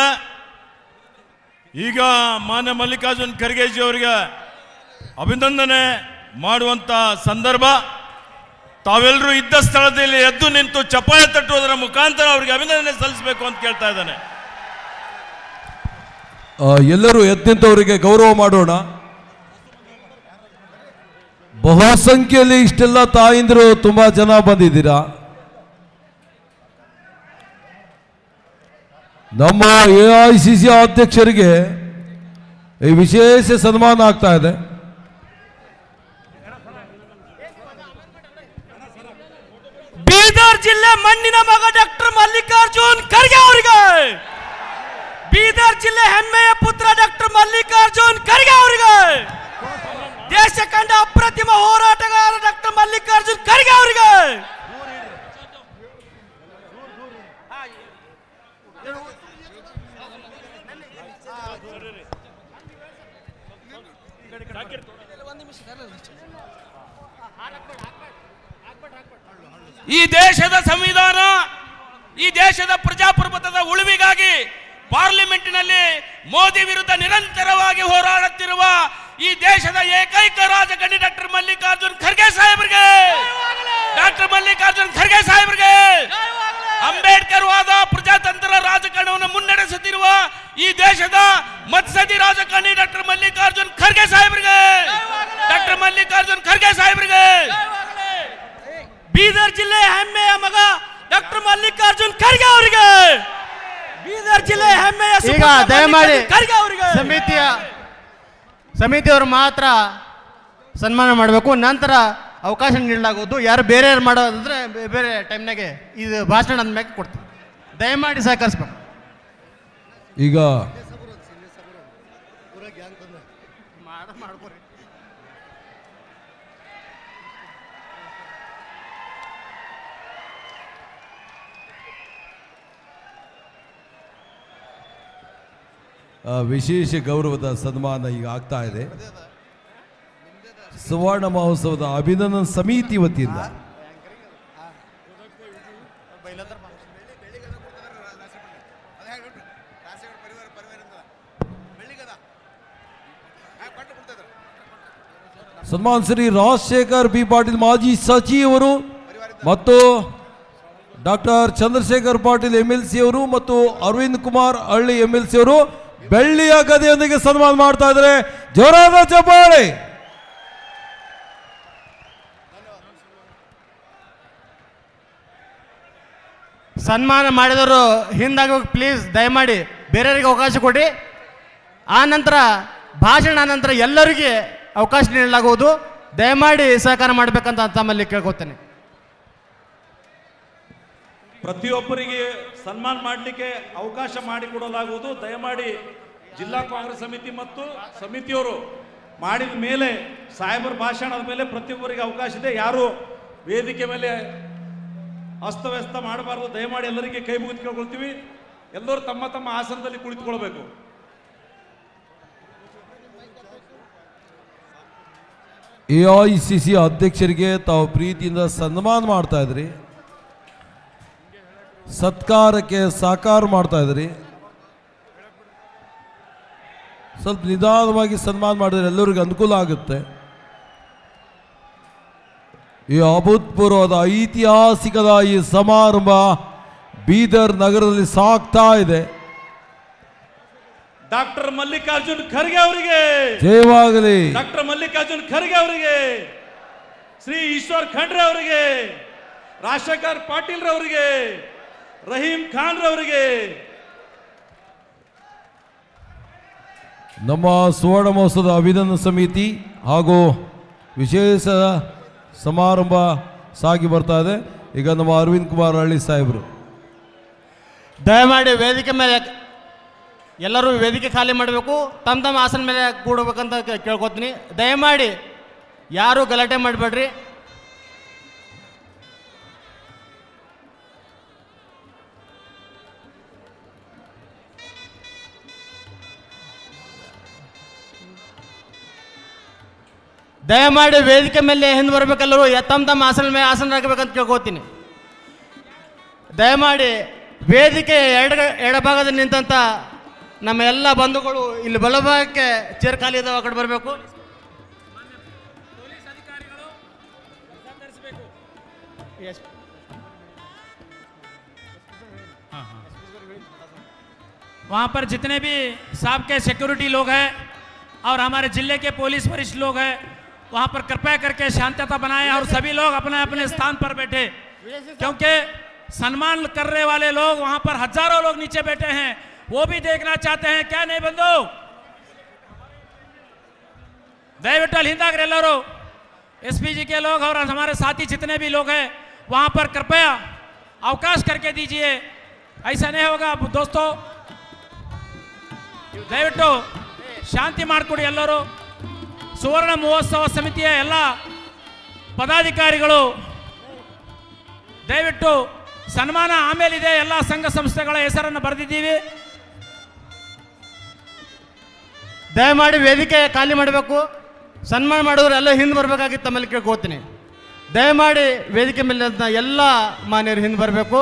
ಈಗ ಮಾನ್ಯ ಮಲ್ಲಿಕಾರ್ಜುನ್ ಖರ್ಗೆಜಿ ಅವರಿಗೆ ಅಭಿನಂದನೆ ಮಾಡುವಂತ ಸಂದರ್ಭ ತಾವೆಲ್ಲರೂ ಇದ್ದ ಸ್ಥಳದಲ್ಲಿ ಎದ್ದು ನಿಂತು ಚಪ್ಪಾಳೆ ತಟ್ಟುವುದರ ಮುಖಾಂತರ ಅವರಿಗೆ ಅಭಿನಂದನೆ ಸಲ್ಲಿಸಬೇಕು ಅಂತ ಕೇಳ್ತಾ ಇದ್ದಾನೆ ಆ, ಎಲ್ಲರೂ ಎದ್ದಿಂತವರಿಗೆ ಗೌರವ ಮಾಡೋಣ ಬಹುಸಂಖ್ಯೆಯಲ್ಲಿ ಇಷ್ಟೆಲ್ಲ ತಾಯಿಂದರು ತುಂಬಾ ಜನ ಬಂದಿದ್ದೀರಾ ನಮ್ಮ ಎ ಐ ಸಿ ಸಿ ಅಧ್ಯಕ್ಷರಿಗೆ ಈ ವಿಶೇಷ ಸನ್ಮಾನ ಆಗ್ತಾ ಇದೆ ಬೀದರ್ ಜಿಲ್ಲೆ ಮಣ್ಣಿನ ಮಗ ಡಾಕ್ಟರ್ ಮಲ್ಲಿಕಾರ್ಜುನ್ ಖರ್ಗೆ ಅವರಿಗೆ ಬೀದರ್ ಜಿಲ್ಲೆ ಹೆಮ್ಮೆಯ ಪುತ್ರ ಡಾಕ್ಟರ್ ಮಲ್ಲಿಕಾರ್ಜುನ್ ಖರ್ಗೆ ಅವರಿಗೆ ದೇಶ ಕಂಡ ಅಪ್ರತಿಮ ಹೋರಾಟಗಾರ ಡಾಕ್ಟರ್ ಮಲ್ಲಿಕಾರ್ಜುನ್ ಖರ್ಗೆ ಅವರಿಗೆ ಈ ದೇಶದ ಸಂವಿಧಾನ ಈ ದೇಶದ ಪ್ರಜಾಪ್ರಭುತ್ವದ ಉಳಿವಿಗಾಗಿ ಪಾರ್ಲಿಮೆಂಟಿನಲ್ಲಿ ಮೋದಿ ವಿರುದ್ಧ ನಿರಂತರವಾಗಿ ಹೋರಾಡುತ್ತಿರುವ ಈ ದೇಶದ ಏಕೈಕ ರಾಜಕಾರಣಿ ಡಾಕ್ಟರ್ ಮಲ್ಲಿಕಾರ್ಜುನ್ ಖರ್ಗೆ ಸಾಹೇಬ್ರಿಗೆ ಡಾಕ್ಟರ್ ಮಲ್ಲಿಕಾರ್ಜುನ್ ಖರ್ಗೆ ಸಾಹೇಬ್ರಿಗೆ ಅಂಬೇಡ್ಕರ್ ವಾದ ಪ್ರಜಾತಂತ್ರ ರಾಜಕಾರಣವನ್ನು ಮುನ್ನಡೆಸುತ್ತಿರುವ ಈ ದೇಶದ ಮತ್ಸದಿ ರಾಜಕಾರಣಿ ಡಾಕ್ಟರ್ ಮಲ್ಲಿಕಾರ್ಜುನ್ ಖರ್ಗೆ ಸಾಹೇಬ್ರಿಗೆ ಡಾಕ್ಟರ್ ಮಲ್ಲಿಕಾರ್ಜುನ್ ಖರ್ಗೆ ಸಾಹೇಬ್ರಿಗೆ ಬೀದರ್ ಜಿಲ್ಲೆ ಹೆಮ್ಮೆಯ ಮಗ ಡಾಕ್ಟರ್ ಮಲ್ಲಿಕಾರ್ಜುನ್ ಖರ್ಗೆ ಅವರಿಗೆ ಬೀದರ್ ಜಿಲ್ಲೆ ಹೆಮ್ಮೆಯ ಈಗ ಸುಪುತ್ರ ದಯಮಾಡಿ ಮಲ್ಲಿಕಾರ್ಜುನ್ ಖರ್ಗೆ ಅವರಿಗೆ ಸಮಿತಿಯ ಸಮಿತಿಯವರು ಮಾತ್ರ ಸನ್ಮಾನ ಮಾಡಬೇಕು ನಂತರ ಅವಕಾಶ ನೀಡಲಾಗುವುದು ಯಾರು ಬೇರೆ ಯಾರು ಮಾಡೋದಂದ್ರೆ ಬೇ- ಬೇರೆ ಟೈಮ್ನಾಗೆ ಇದು ಭಾಷಣ ಅಂದ್ಮೇಲೆ ಕೊಡ್ತೀವಿ ದಯಮಾಡಿ ಸಹಕರಿಸ್ಬೇಕು ಈಗ ಆ, ವಿಶೇಷ ಗೌರವದ ಸನ್ಮಾನ ಈಗ ಆಗ್ತಾ ಇದೆ ಸುವರ್ಣ ಮಹೋತ್ಸವದ ಅಭಿನಂದನ ಸಮಿತಿ ವತಿಯಿಂದ ಸನ್ಮಾನ್ ಶ್ರೀ ರಾಜಶೇಖರ್ ಬಿ ಪಾಟೀಲ್ ಮಾಜಿ ಸಚಿವರು ಮತ್ತು doctor Chandrashekhar Patil M L C ಅವರು ಮತ್ತು ಅರವಿಂದ್ ಕುಮಾರ್ ಹಳ್ಳಿ ಎಂ ಎಲ್ ಸಿ ಅವರು ಬೆಳ್ಳಿಯ ಗದೆಯೊಂದಿಗೆ ಸನ್ಮಾನ ಮಾಡ್ತಾ ಇದ್ದಾರೆ ಜೋರಾದ ಚಪ್ಪಾಳೆ ಸನ್ಮಾನ ಮಾಡಿದವರು ಹಿಂದಾಗಿ ಪ್ಲೀಸ್ ದಯಮಾಡಿ ಬೇರೆಯವರಿಗೆ ಅವಕಾಶ ಕೊಡಿ ಆ ನಂತರ ಭಾಷಣ ನಂತರ ಎಲ್ಲರಿಗೆ ಅವಕಾಶ ನೀಡಲಾಗುವುದು ದಯಮಾಡಿ ಸಹಕಾರ ಮಾಡಬೇಕಂತ ತಮ್ಮಲ್ಲಿ ಕೇಳ್ಕೊತೇನೆ ಪ್ರತಿಯೊಬ್ಬರಿಗೆ ಸನ್ಮಾನ ಮಾಡಲಿಕ್ಕೆ ಅವಕಾಶ ಮಾಡಿಕೊಡಲಾಗುವುದು ದಯಮಾಡಿ ಜಿಲ್ಲಾ ಕಾಂಗ್ರೆಸ್ ಸಮಿತಿ ಮತ್ತು ಸಮಿತಿಯವರು ಮಾಡಿದ ಮೇಲೆ ಸಾಹೇಬರ ಭಾಷಣದ ಮೇಲೆ ಪ್ರತಿಯೊಬ್ಬರಿಗೆ ಅವಕಾಶ ಇದೆ ಯಾರು ವೇದಿಕೆ ಮೇಲೆ ಅಸ್ತವ್ಯಸ್ತ ಮಾಡಬಾರ್ದು ದಯಮಾಡಿ ಎಲ್ಲರಿಗೆ ಕೈ ಮುಗಿದು ಕೇಳ್ಕೊಳ್ತೀವಿ ಎಲ್ಲರೂ ತಮ್ಮ ತಮ್ಮ ಆಸನದಲ್ಲಿ ಕುಳಿತುಕೊಳ್ಬೇಕು ಎ ಐ ಸಿ ಸಿ ಅಧ್ಯಕ್ಷರಿಗೆ ತಾವು ಪ್ರೀತಿಯಿಂದ ಸನ್ಮಾನ ಮಾಡ್ತಾ ಇದ್ರಿ ಸತ್ಕಾರಕ್ಕೆ ಸಾಕಾರ ಮಾಡ್ತಾ ಇದ್ರಿ ಸ್ವಲ್ಪ ನಿಧಾನವಾಗಿ ಸನ್ಮಾನ ಮಾಡಿದ್ರೆ ಎಲ್ಲರಿಗೂ ಅನುಕೂಲ ಆಗುತ್ತೆ ಈ ಅಭೂತಪೂರ್ವದ ಐತಿಹಾಸಿಕದ ಈ ಸಮಾರಂಭ ಬೀದರ್ ನಗರದಲ್ಲಿ ಸಾಗ್ತಾ ಇದೆ ಡಾಕ್ಟರ್ ಮಲ್ಲಿಕಾರ್ಜುನ್ ಖರ್ಗೆ ಅವರಿಗೆ ಜಯವಾಗಲಿ ಡಾಕ್ಟರ್ ಮಲ್ಲಿಕಾರ್ಜುನ್ ಖರ್ಗೆ ಅವರಿಗೆ ಶ್ರೀ ಈಶ್ವರ್ ಖಂಡ್ರೆ ಅವರಿಗೆ ರಾಜಶೇಖರ್ ಪಾಟೀಲ್ ರವರಿಗೆ ರಹೀಂ ಖಾನ್ ರವರಿಗೆ ನಮ್ಮ ಸುವರ್ಣ ಮಹೋತ್ಸವದ ಅಭಿನಂದನ ಸಮಿತಿ ಹಾಗೂ ವಿಶೇಷ ಸಮಾರಂಭ ಸಾಗಿ ಬರ್ತಾ ಇದೆ ಈಗ ನಮ್ಮ ಅರವಿಂದ್ ಕುಮಾರ್ ಹಳ್ಳಿ ಸಾಹೇಬರು ದಯಮಾಡಿ ವೇದಿಕೆ ಮೇಲೆ ಎಲ್ಲರೂ ವೇದಿಕೆ ಖಾಲಿ ಮಾಡಬೇಕು ತಮ್ಮ ತಮ್ಮ ಆಸನ ಮೇಲೆ ಕೂಡಬೇಕಂತ ಕೇ- ಕೇಳ್ಕೊತೀನಿ ದಯಮಾಡಿ ಯಾರು ಗಲಾಟೆ ಮಾಡಬೇಡ್ರಿ ದಯಮಾಡಿ ವೇದಿಕೆ ಮೇಲೆ ಹಿಂದೆ ಬರ್ಬೇಕೆಲ್ಲರೂ ಯ- ತಮ್ಮ ತಮ್ಮ ಆಸನ ಮೇಲೆ ಆಸನ ಹಾಕಬೇಕಂತ ಕೇಳ್ಕೊತೀನಿ ದಯಮಾಡಿ ವೇದಿಕೆ ಎಡ ಎಡಭಾಗದಲ್ಲಿ ನಿಂತಂತ ನಮ್ಮ ಎಲ್ಲ ಬಂಧುಗಳು ಇಲ್ಲಿ ಬಲಭಾಗಕ್ಕೆ ಚೇರ್ ಖಾಲಿ ಇದಾವೆ ಆ ಕಡೆ ಬರಬೇಕು वहाँ पर जितने भी साहब के सिक्योरिटी लोग हैं और हमारे जिले के पुलिस वरिष्ठ लोग हैं वहाँ पर कृपया करके शांतता बनाएं और सभी लोग अपने अपने स्थान पर बैठे क्योंकि सम्मान करने वाले लोग वहाँ पर हजारों लोग नीचे बैठे हैं वो भी देखना चाहते हैं क्या नहीं बंधु दयविಟ್ಟು ಅಲ್ಲಿ ಹಿಂದಾಗ್ರಿ ಎಲ್ಲರೂ एस पी जी के लोग और हमारे साथी जितने भी लोग हैं वहाँ पर कृपया अवकाश करके दीजिए ऐसा नहीं होगा दोस्तों ದಯವಿಟ್ಟು ಶಾಂತಿ ಮಾಡಿಕೊಡಿ ಎಲ್ಲರೂ ಸುವರ್ಣ ಮಹೋತ್ಸವ ಸಮಿತಿಯ ಎಲ್ಲ ಪದಾಧಿಕಾರಿಗಳು ದಯವಿಟ್ಟು ಸನ್ಮಾನ ಆಮೇಲಿದೆ ಎಲ್ಲ ಸಂಘ ಸಂಸ್ಥೆಗಳ ಹೆಸರನ್ನು ಬರೆದಿದ್ದೀವಿ ದಯಮಾಡಿ ವೇದಿಕೆ ಖಾಲಿ ಮಾಡಬೇಕು ಸನ್ಮಾನ ಮಾಡಿದ್ರೆ ಎಲ್ಲ ಹಿಂದೆ ಬರಬೇಕಾಗಿತ್ತು ತಮ್ಮಲ್ಲಿ ಕೇಳ್ಕೋತೀನಿ ದಯಮಾಡಿ ವೇದಿಕೆ ಮೇಲೆ ಎಲ್ಲ ಮಾನ್ಯರು ಹಿಂದೆ ಬರಬೇಕು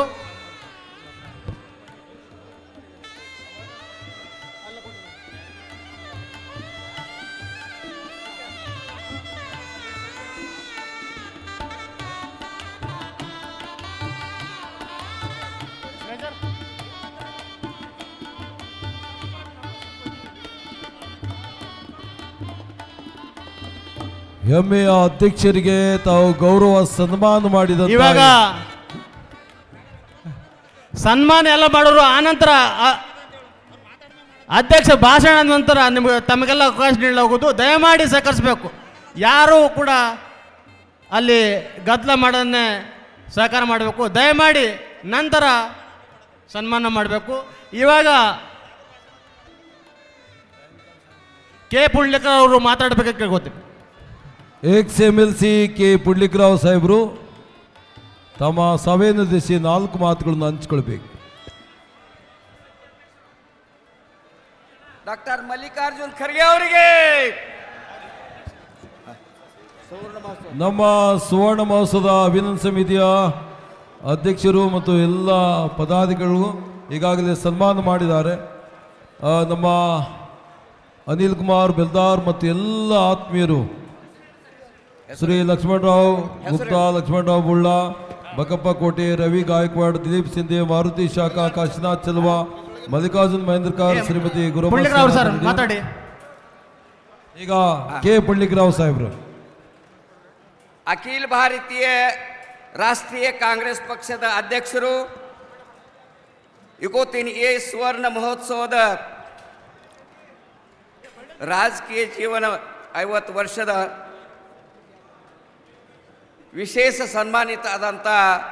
ಹೆಮ್ಮೆಯ ಅಧ್ಯಕ್ಷರಿಗೆ ತಾವು ಗೌರವ ಸನ್ಮಾನ ಮಾಡಿದ ಇವಾಗ ಸನ್ಮಾನ ಎಲ್ಲ ಮಾಡೋರು ಆನಂತರ ಆ- ಅಧ್ಯಕ್ಷ ಭಾಷಣ ಆದ ನಂತರ ನಿಮಗೆ ತಮಗೆಲ್ಲ ಅವಕಾಶ ನೀಡಲಾಗುವುದು ದಯಮಾಡಿ ಸಹಕರಿಸಬೇಕು ಯಾರೂ ಕೂಡ ಅಲ್ಲಿ ಗದ್ದಲ ಮಾಡೋದನ್ನೇ ಸಹಕಾರ ಮಾಡಬೇಕು ದಯಮಾಡಿ ನಂತರ ಸನ್ಮಾನ ಮಾಡಬೇಕು ಇವಾಗ ಕೆ ಪುಂಡ್ಲಿಕರ್ ಅವರು ಮಾತಾಡಬೇಕಂತ ಕೇಳ್ಕೊತೀನಿ ex M L C K Pundlikrao ಸಾಹೇಬರು ತಮ್ಮ ಸಭೆಯನ್ನು ಉದ್ದೇಶಿಸಿ ನಾಲ್ಕು ಮಾತುಗಳನ್ನು ಹಂಚ್ಕೊಳ್ಬೇಕು ಡಾಕ್ಟರ್ ಮಲ್ಲಿಕಾರ್ಜುನ್ ಖರ್ಗೆ ಅವರಿಗೆ ನಮ್ಮ ಸುವರ್ಣ ಮಹೋತ್ಸವದ ಅಭಿನಂದನೆ ಸಮಿತಿಯ ಅಧ್ಯಕ್ಷರು ಮತ್ತು ಎಲ್ಲ ಪದಾಧಿಕಾರಿಗಳು ಈಗಾಗಲೇ ಸನ್ಮಾನ ಮಾಡಿದ್ದಾರೆ ಆ, ನಮ್ಮ ಅನಿಲ್ ಕುಮಾರ್ ಬೆಲ್ದಾರ್ ಮತ್ತು ಎಲ್ಲ ಆತ್ಮೀಯರು ಶ್ರೀ ಲಕ್ಷ್ಮಣರಾವ್ ಗುಪ್ತಾ ಲಕ್ಷ್ಮಣರಾವ್ ಬುಳ್ಳ ಬಕಪ್ಪ ಕೋಟೆ ರವಿ ಗಾಯಕ್ವಾಡ್ ದಿಲೀಪ್ ಸಿಂಧೆ ಮಾರುತಿ ಶಾಖಾ ಕಾಶಿನಾಥ್ ಚಲ್ವಾ ಮಲ್ಲಿಕಾರ್ಜುನ್ ಮಹೇಂದ್ರಕಾರ್ ಶ್ರೀಮತಿ ಪುಂಡ್ಲಿಕರ್ ಅವರು ಸರ್ ಗುರು ಮಾತಾಡಿ ಈಗ ಕೆ ಪುಂಡ್ಲಿಕರಾವ್ ಸಾಹೇಬ್ರು ಅಖಿಲ ಭಾರತೀಯ ರಾಷ್ಟ್ರೀಯ ಕಾಂಗ್ರೆಸ್ ಪಕ್ಷದ ಅಧ್ಯಕ್ಷರು ಇವತ್ತಿನ ಈ ಸುವರ್ಣ ಮಹೋತ್ಸವದ ರಾಜಕೀಯ ಜೀವನ ಐವತ್ತು ವರ್ಷದ ವಿಶೇಷ ಸನ್ಮಾನಿತ ಆದಂಥ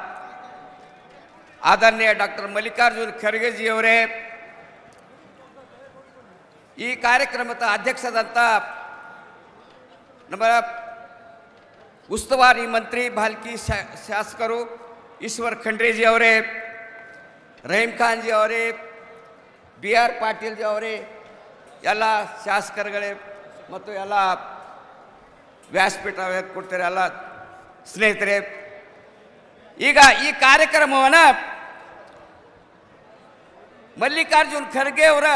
ಆದರಣೀಯ ಡಾಕ್ಟರ್ ಮಲ್ಲಿಕಾರ್ಜುನ್ ಖರ್ಗೆಜಿಯವರೇ ಈ ಕಾರ್ಯಕ್ರಮದ ಅಧ್ಯಕ್ಷದಂಥ ನಮ್ಮ ಉಸ್ತುವಾರಿ ಮಂತ್ರಿ ಭಾಲ್ಕಿ ಶಾ- ಶಾಸಕರು ಈಶ್ವರ್ ಖಂಡ್ರೇಜಿ ಅವರೇ ರಹೀಮ್ ಖಾನ್ಜಿ ಅವರೇ ಬಿ ಆರ್ ಪಾಟೀಲ್ಜಿ ಅವರೇ ಎಲ್ಲ ಶಾಸಕರುಗಳೇ ಮತ್ತು ಎಲ್ಲ ವ್ಯಾಸಪೀಠ ಕೊಡ್ತಾರೆ ಎಲ್ಲ ಸ್ನೇಹಿತರೆ ಈಗ ಈ ಕಾರ್ಯಕ್ರಮವನ್ನು ಮಲ್ಲಿಕಾರ್ಜುನ್ ಖರ್ಗೆ ಅವರ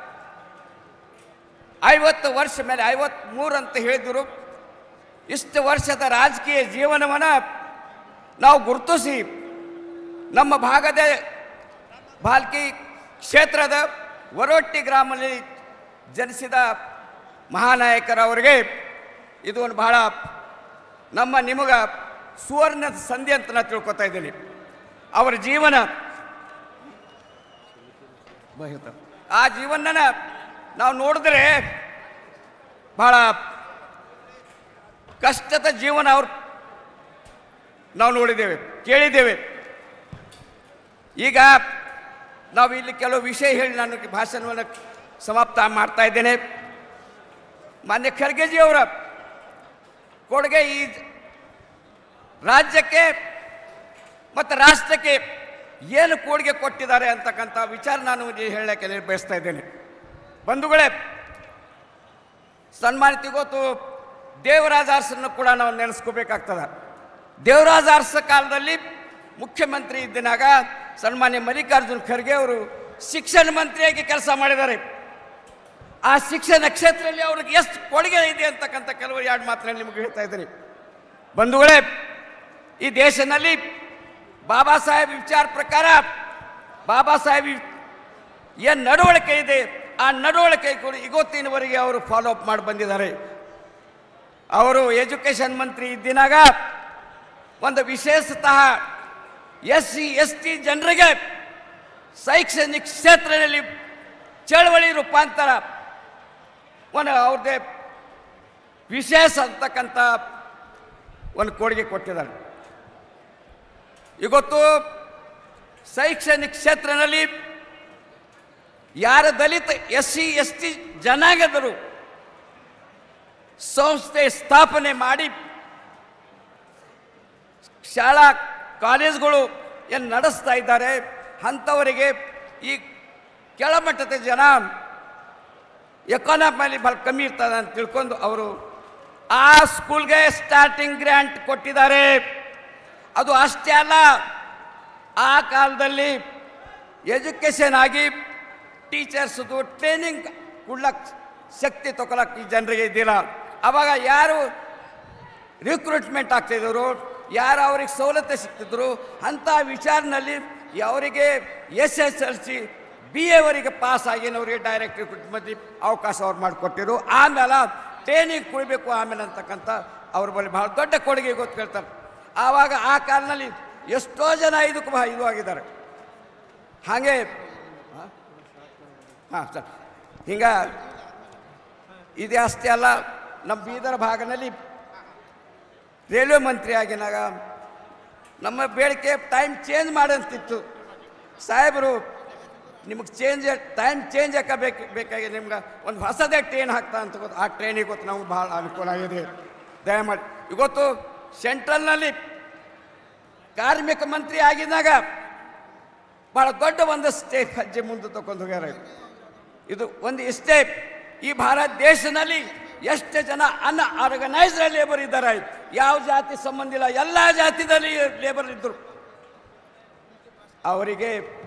ಐವತ್ತು ವರ್ಷ ಮೇಲೆ ಐವತ್ತ್ಮೂರು ಅಂತ ಹೇಳಿದರು ಇಷ್ಟು ವರ್ಷದ ರಾಜಕೀಯ ಜೀವನವನ್ನು ನಾವು ಗುರುತಿಸಿ ನಮ್ಮ ಭಾಗದ ಭಾಲ್ಕಿ ಕ್ಷೇತ್ರದ ವರೊಟ್ಟಿ ಗ್ರಾಮದಲ್ಲಿ ಜನಿಸಿದ ಮಹಾನಾಯಕರವರಿಗೆ ಇದು ಒಂದು ಬಹಳ ನಮ್ಮ ನಿಮಗ ಸುವರ್ಣದ ಸಂಧಿ ಅಂತ ನಾನು ತಿಳ್ಕೊತಾ ಇದ್ದೀನಿ ಅವರ ಜೀವನ ಆ ಜೀವನನ ನಾವು ನೋಡಿದ್ರೆ ಬಹಳ ಕಷ್ಟದ ಜೀವನ ಅವ್ರು ನಾವು ನೋಡಿದ್ದೇವೆ ಕೇಳಿದ್ದೇವೆ ಈಗ ನಾವು ಇಲ್ಲಿ ಕೆಲವು ವಿಷಯ ಹೇಳಿ ನಾನು ಭಾಷಣವನ್ನು ಸಮಾಪ್ತ ಮಾಡ್ತಾ ಇದ್ದೇನೆ ಮಾನ್ಯ ಖರ್ಗೆಜಿ ಅವರ ಕೊಡುಗೆ ಈ ರಾಜ್ಯಕ್ಕೆ ಮತ್ತು ರಾಷ್ಟ್ರಕ್ಕೆ ಏನು ಕೊಡುಗೆ ಕೊಟ್ಟಿದ್ದಾರೆ ಅಂತಕ್ಕಂಥ ವಿಚಾರ ನಾನು ಇಲ್ಲಿ ಹೇಳಕ್ಕೆ ಬಯಸ್ತಾ ಇದ್ದೇನೆ ಬಂಧುಗಳೇ ಸನ್ಮಾನಿತ ಇವತ್ತು ದೇವರಾಜ ಅರಸನ್ನು ಕೂಡ ನಾವು ನೆನೆಸ್ಕೋಬೇಕಾಗ್ತದೆ ದೇವರಾಜ ಅರಸ ಕಾಲದಲ್ಲಿ ಮುಖ್ಯಮಂತ್ರಿ ಇದ್ದಿನಾಗ ಸನ್ಮಾನ್ಯ ಮಲ್ಲಿಕಾರ್ಜುನ್ ಖರ್ಗೆ ಅವರು ಶಿಕ್ಷಣ ಮಂತ್ರಿಯಾಗಿ ಕೆಲಸ ಮಾಡಿದ್ದಾರೆ ಆ ಶಿಕ್ಷಣ ಕ್ಷೇತ್ರದಲ್ಲಿ ಅವ್ರಿಗೆ ಎಷ್ಟು ಕೊಡುಗೆ ಇದೆ ಅಂತಕ್ಕಂಥ ಕೆಲವರು ಎರಡು ಮಾತನಾಡಿ ನಿಮಗೆ ಹೇಳ್ತಾ ಇದ್ದೀನಿ ಬಂಧುಗಳೇ ಈ ದೇಶದಲ್ಲಿ ಬಾಬಾ ಸಾಹೇಬ್ ವಿಚಾರ ಪ್ರಕಾರ ಬಾಬಾ ಸಾಹೇಬ್ ಏನು ನಡವಳಿಕೆ ಇದೆ ಆ ನಡವಳಿಕೆ ಕೂಡ ಇವತ್ತಿನವರೆಗೆ ಅವರು ಫಾಲೋ ಅಪ್ ಮಾಡಿ ಬಂದಿದ್ದಾರೆ ಅವರು ಎಜುಕೇಷನ್ ಮಂತ್ರಿ ಇದ್ದಿನಾಗ ಒಂದು ವಿಶೇಷತಃ ಎಸ್ ಸಿ ಎಸ್ ಟಿ ಜನರಿಗೆ ಶೈಕ್ಷಣಿಕ ಕ್ಷೇತ್ರದಲ್ಲಿ ಚಳವಳಿ ರೂಪಾಂತರ ಒಂದು ಅವ್ರದ್ದೇ ವಿಶೇಷ ಅಂತಕ್ಕಂಥ ಒಂದು ಕೊಡುಗೆ ಕೊಟ್ಟಿದ್ದಾರೆ ಇವತ್ತು ಶೈಕ್ಷಣಿಕ ಕ್ಷೇತ್ರದಲ್ಲಿ ಯಾರ ದಲಿತ ಎಸ್ ಸಿ ಎಸ್ ಟಿ ಜನಾಂಗದರು ಸಂಸ್ಥೆ ಸ್ಥಾಪನೆ ಮಾಡಿ ಶಾಲಾ ಕಾಲೇಜುಗಳು ಏನು ನಡೆಸ್ತಾ ಇದ್ದಾರೆ ಅಂಥವರಿಗೆ ಈ ಕೆಳಮಟ್ಟದ ಜನ ಎಕಾನಮಿಲಿ ಭಾಳ ಕಮ್ಮಿ ಇರ್ತದೆ ಅಂತ ತಿಳ್ಕೊಂಡು ಅವರು ಆ ಸ್ಕೂಲ್ಗೆ ಸ್ಟಾರ್ಟಿಂಗ್ ಗ್ರ್ಯಾಂಟ್ ಕೊಟ್ಟಿದ್ದಾರೆ ಅದು ಅಷ್ಟೇ ಅಲ್ಲ ಆ ಕಾಲದಲ್ಲಿ ಎಜುಕೇಷನ್ ಆಗಿ ಟೀಚರ್ಸ್ದು ಟ್ರೈನಿಂಗ್ ಕೊಡ್ಲಕ್ಕೆ ಶಕ್ತಿ ತಗೊಳಕ್ಕೆ ಈ ಜನರಿಗೆ ಇದ್ದಿಲ್ಲ ಅವಾಗ ಯಾರು ರಿಕ್ರೂಟ್ಮೆಂಟ್ ಆಗ್ತಿದ್ರು ಯಾರು ಅವ್ರಿಗೆ ಸವಲತ್ತು ಸಿಗ್ತಿದ್ರು ಅಂಥ ವಿಚಾರನಲ್ಲಿ ಅವರಿಗೆ S S L C B ಎವರೆಗೆ ಪಾಸ್ ಆಗಿನವರಿಗೆ ಡೈರೆಕ್ಟ್ ರಿಕ್ರೂಟ್ಮೆಂಟ್ ಅವಕಾಶ ಅವ್ರು ಮಾಡಿಕೊಟ್ಟಿರು ಆಮೇಲೆ ಟ್ರೈನಿಂಗ್ ಕೊಡಬೇಕು ಆಮೇಲೆ ಅಂತಕ್ಕಂಥ ಅವ್ರ ಬಳಿ ಭಾಳ ದೊಡ್ಡ ಕೊಡುಗೆ ಗೊತ್ತು ಕೇಳ್ತಾರೆ ಆವಾಗ ಆ ಕಾಲದಲ್ಲಿ ಎಷ್ಟೋ ಜನ ಇದಕ್ಕೆ ಬಹಳ ಇದು ಆಗಿದ್ದಾರೆ ಹಾಗೆ ಹಾಂ ಸರ್ ಹಿಂಗ ಇದೇ ಅಷ್ಟೇ ಅಲ್ಲ ನಮ್ಮ ಬೀದರ್ ಭಾಗದಲ್ಲಿ ರೈಲ್ವೆ ಮಂತ್ರಿ ಆಗಿನಾಗ ನಮ್ಮ ಬೇಡಿಕೆ ಟೈಮ್ ಚೇಂಜ್ ಮಾಡಂತಿತ್ತು ಸಾಹೇಬರು ನಿಮಗೆ ಚೇಂಜ್ ಟೈಮ್ ಚೇಂಜ್ ಯಾಕೆ ಬೇಕು ಬೇಕಾಗಿ ನಿಮ್ಗೆ ಒಂದು ಹೊಸದೇ ಟ್ರೈನ್ ಹಾಕ್ತಾ ಅಂತ ಗೊತ್ತು ಆ ಟ್ರೈನಿಗೆ ಗೊತ್ತು ನಮ್ಗೆ ಭಾಳ ಅನುಕೂಲ ಆಗಿದೆ ದಯಮಾಡಿ ಇವತ್ತು ಸೆಂಟ್ರಲ್ನಲ್ಲಿ ಕಾರ್ಮಿಕ ಮಂತ್ರಿ ಆಗಿದ್ದಾಗ ಭಾಳ ದೊಡ್ಡ ಒಂದು ಸ್ಟೇಪ್ ಹೆಜ್ಜೆ ಮುಂದೆ ತಗೊಂಡು ಹೋಗ್ಯಾರ ಇದು ಒಂದು ಇಷ್ಟೇ ಈ ಭಾರತ ದೇಶದಲ್ಲಿ ಎಷ್ಟು ಜನ ಅನ್ ಆರ್ಗನೈಸ್ಡ್ ಲೇಬರ್ ಇದ್ದಾರೆ ಯಾವ ಜಾತಿ ಸಂಬಂಧ ಇಲ್ಲ ಎಲ್ಲ ಜಾತಿದಲ್ಲಿ ಲೇಬರ್ ಇದ್ದರು ಅವರಿಗೆ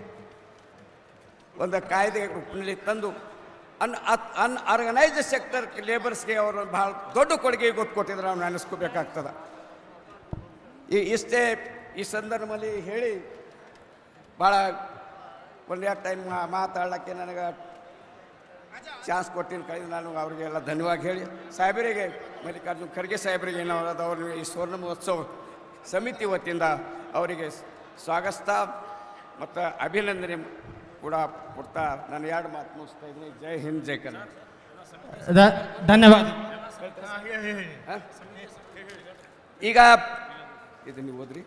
ಒಂದು ಕಾಯ್ದೆ ರೂಪದಲ್ಲಿ ತಂದು ಅನ್ ಅನ್ ಆರ್ಗನೈಸ್ಡ್ ಸೆಕ್ಟರ್ ಲೇಬರ್ಸ್ಗೆ ಅವರು ಭಾಳ ದೊಡ್ಡ ಕೊಡುಗೆ ಗೊತ್ತು ಕೊಟ್ಟಿದ್ರು ನಾವು ನೆನೆಸ್ಕೋಬೇಕಾಗ್ತದೆ ಈ ಇಷ್ಟೇ ಈ ಸಂದರ್ಭದಲ್ಲಿ ಹೇಳಿ ಭಾಳ ಒಂದೆರಡು ಟೈಮ್ ಮಾತಾಡೋಕ್ಕೆ ನನಗೆ ಚಾನ್ಸ್ ಕೊಟ್ಟಿನ ಕಳೆದು ನಾನು ಅವರಿಗೆಲ್ಲ ಧನ್ಯವಾದ ಹೇಳಿ ಸಾಹೇಬರಿಗೆ ಮಲ್ಲಿಕಾರ್ಜುನ್ ಖರ್ಗೆ ಸಾಹೇಬರಿಗೆ ನಾವು ಅವ್ರಿಗೆ ಈ ಸ್ವರ್ಣ ಮಹೋತ್ಸವ ಸಮಿತಿ ವತಿಯಿಂದ ಅವರಿಗೆ ಸ್ವಾಗತಿಸ್ತಾ ಮತ್ತು ಅಭಿನಂದನೆ ಕೂಡ ಕೊಡ್ತಾ ನಾನು ಎರಡು ಮಾತು ಮುಗಿಸ್ತಾ ಇದ್ದೀನಿ ಜೈ ಹಿಂದ್ ಜೈ ಕರ್ನಾಟಕ ಧ- ಧನ್ಯವಾದ ಹ? ಈಗ ಇದು ನೀವು ಓದ್ರಿ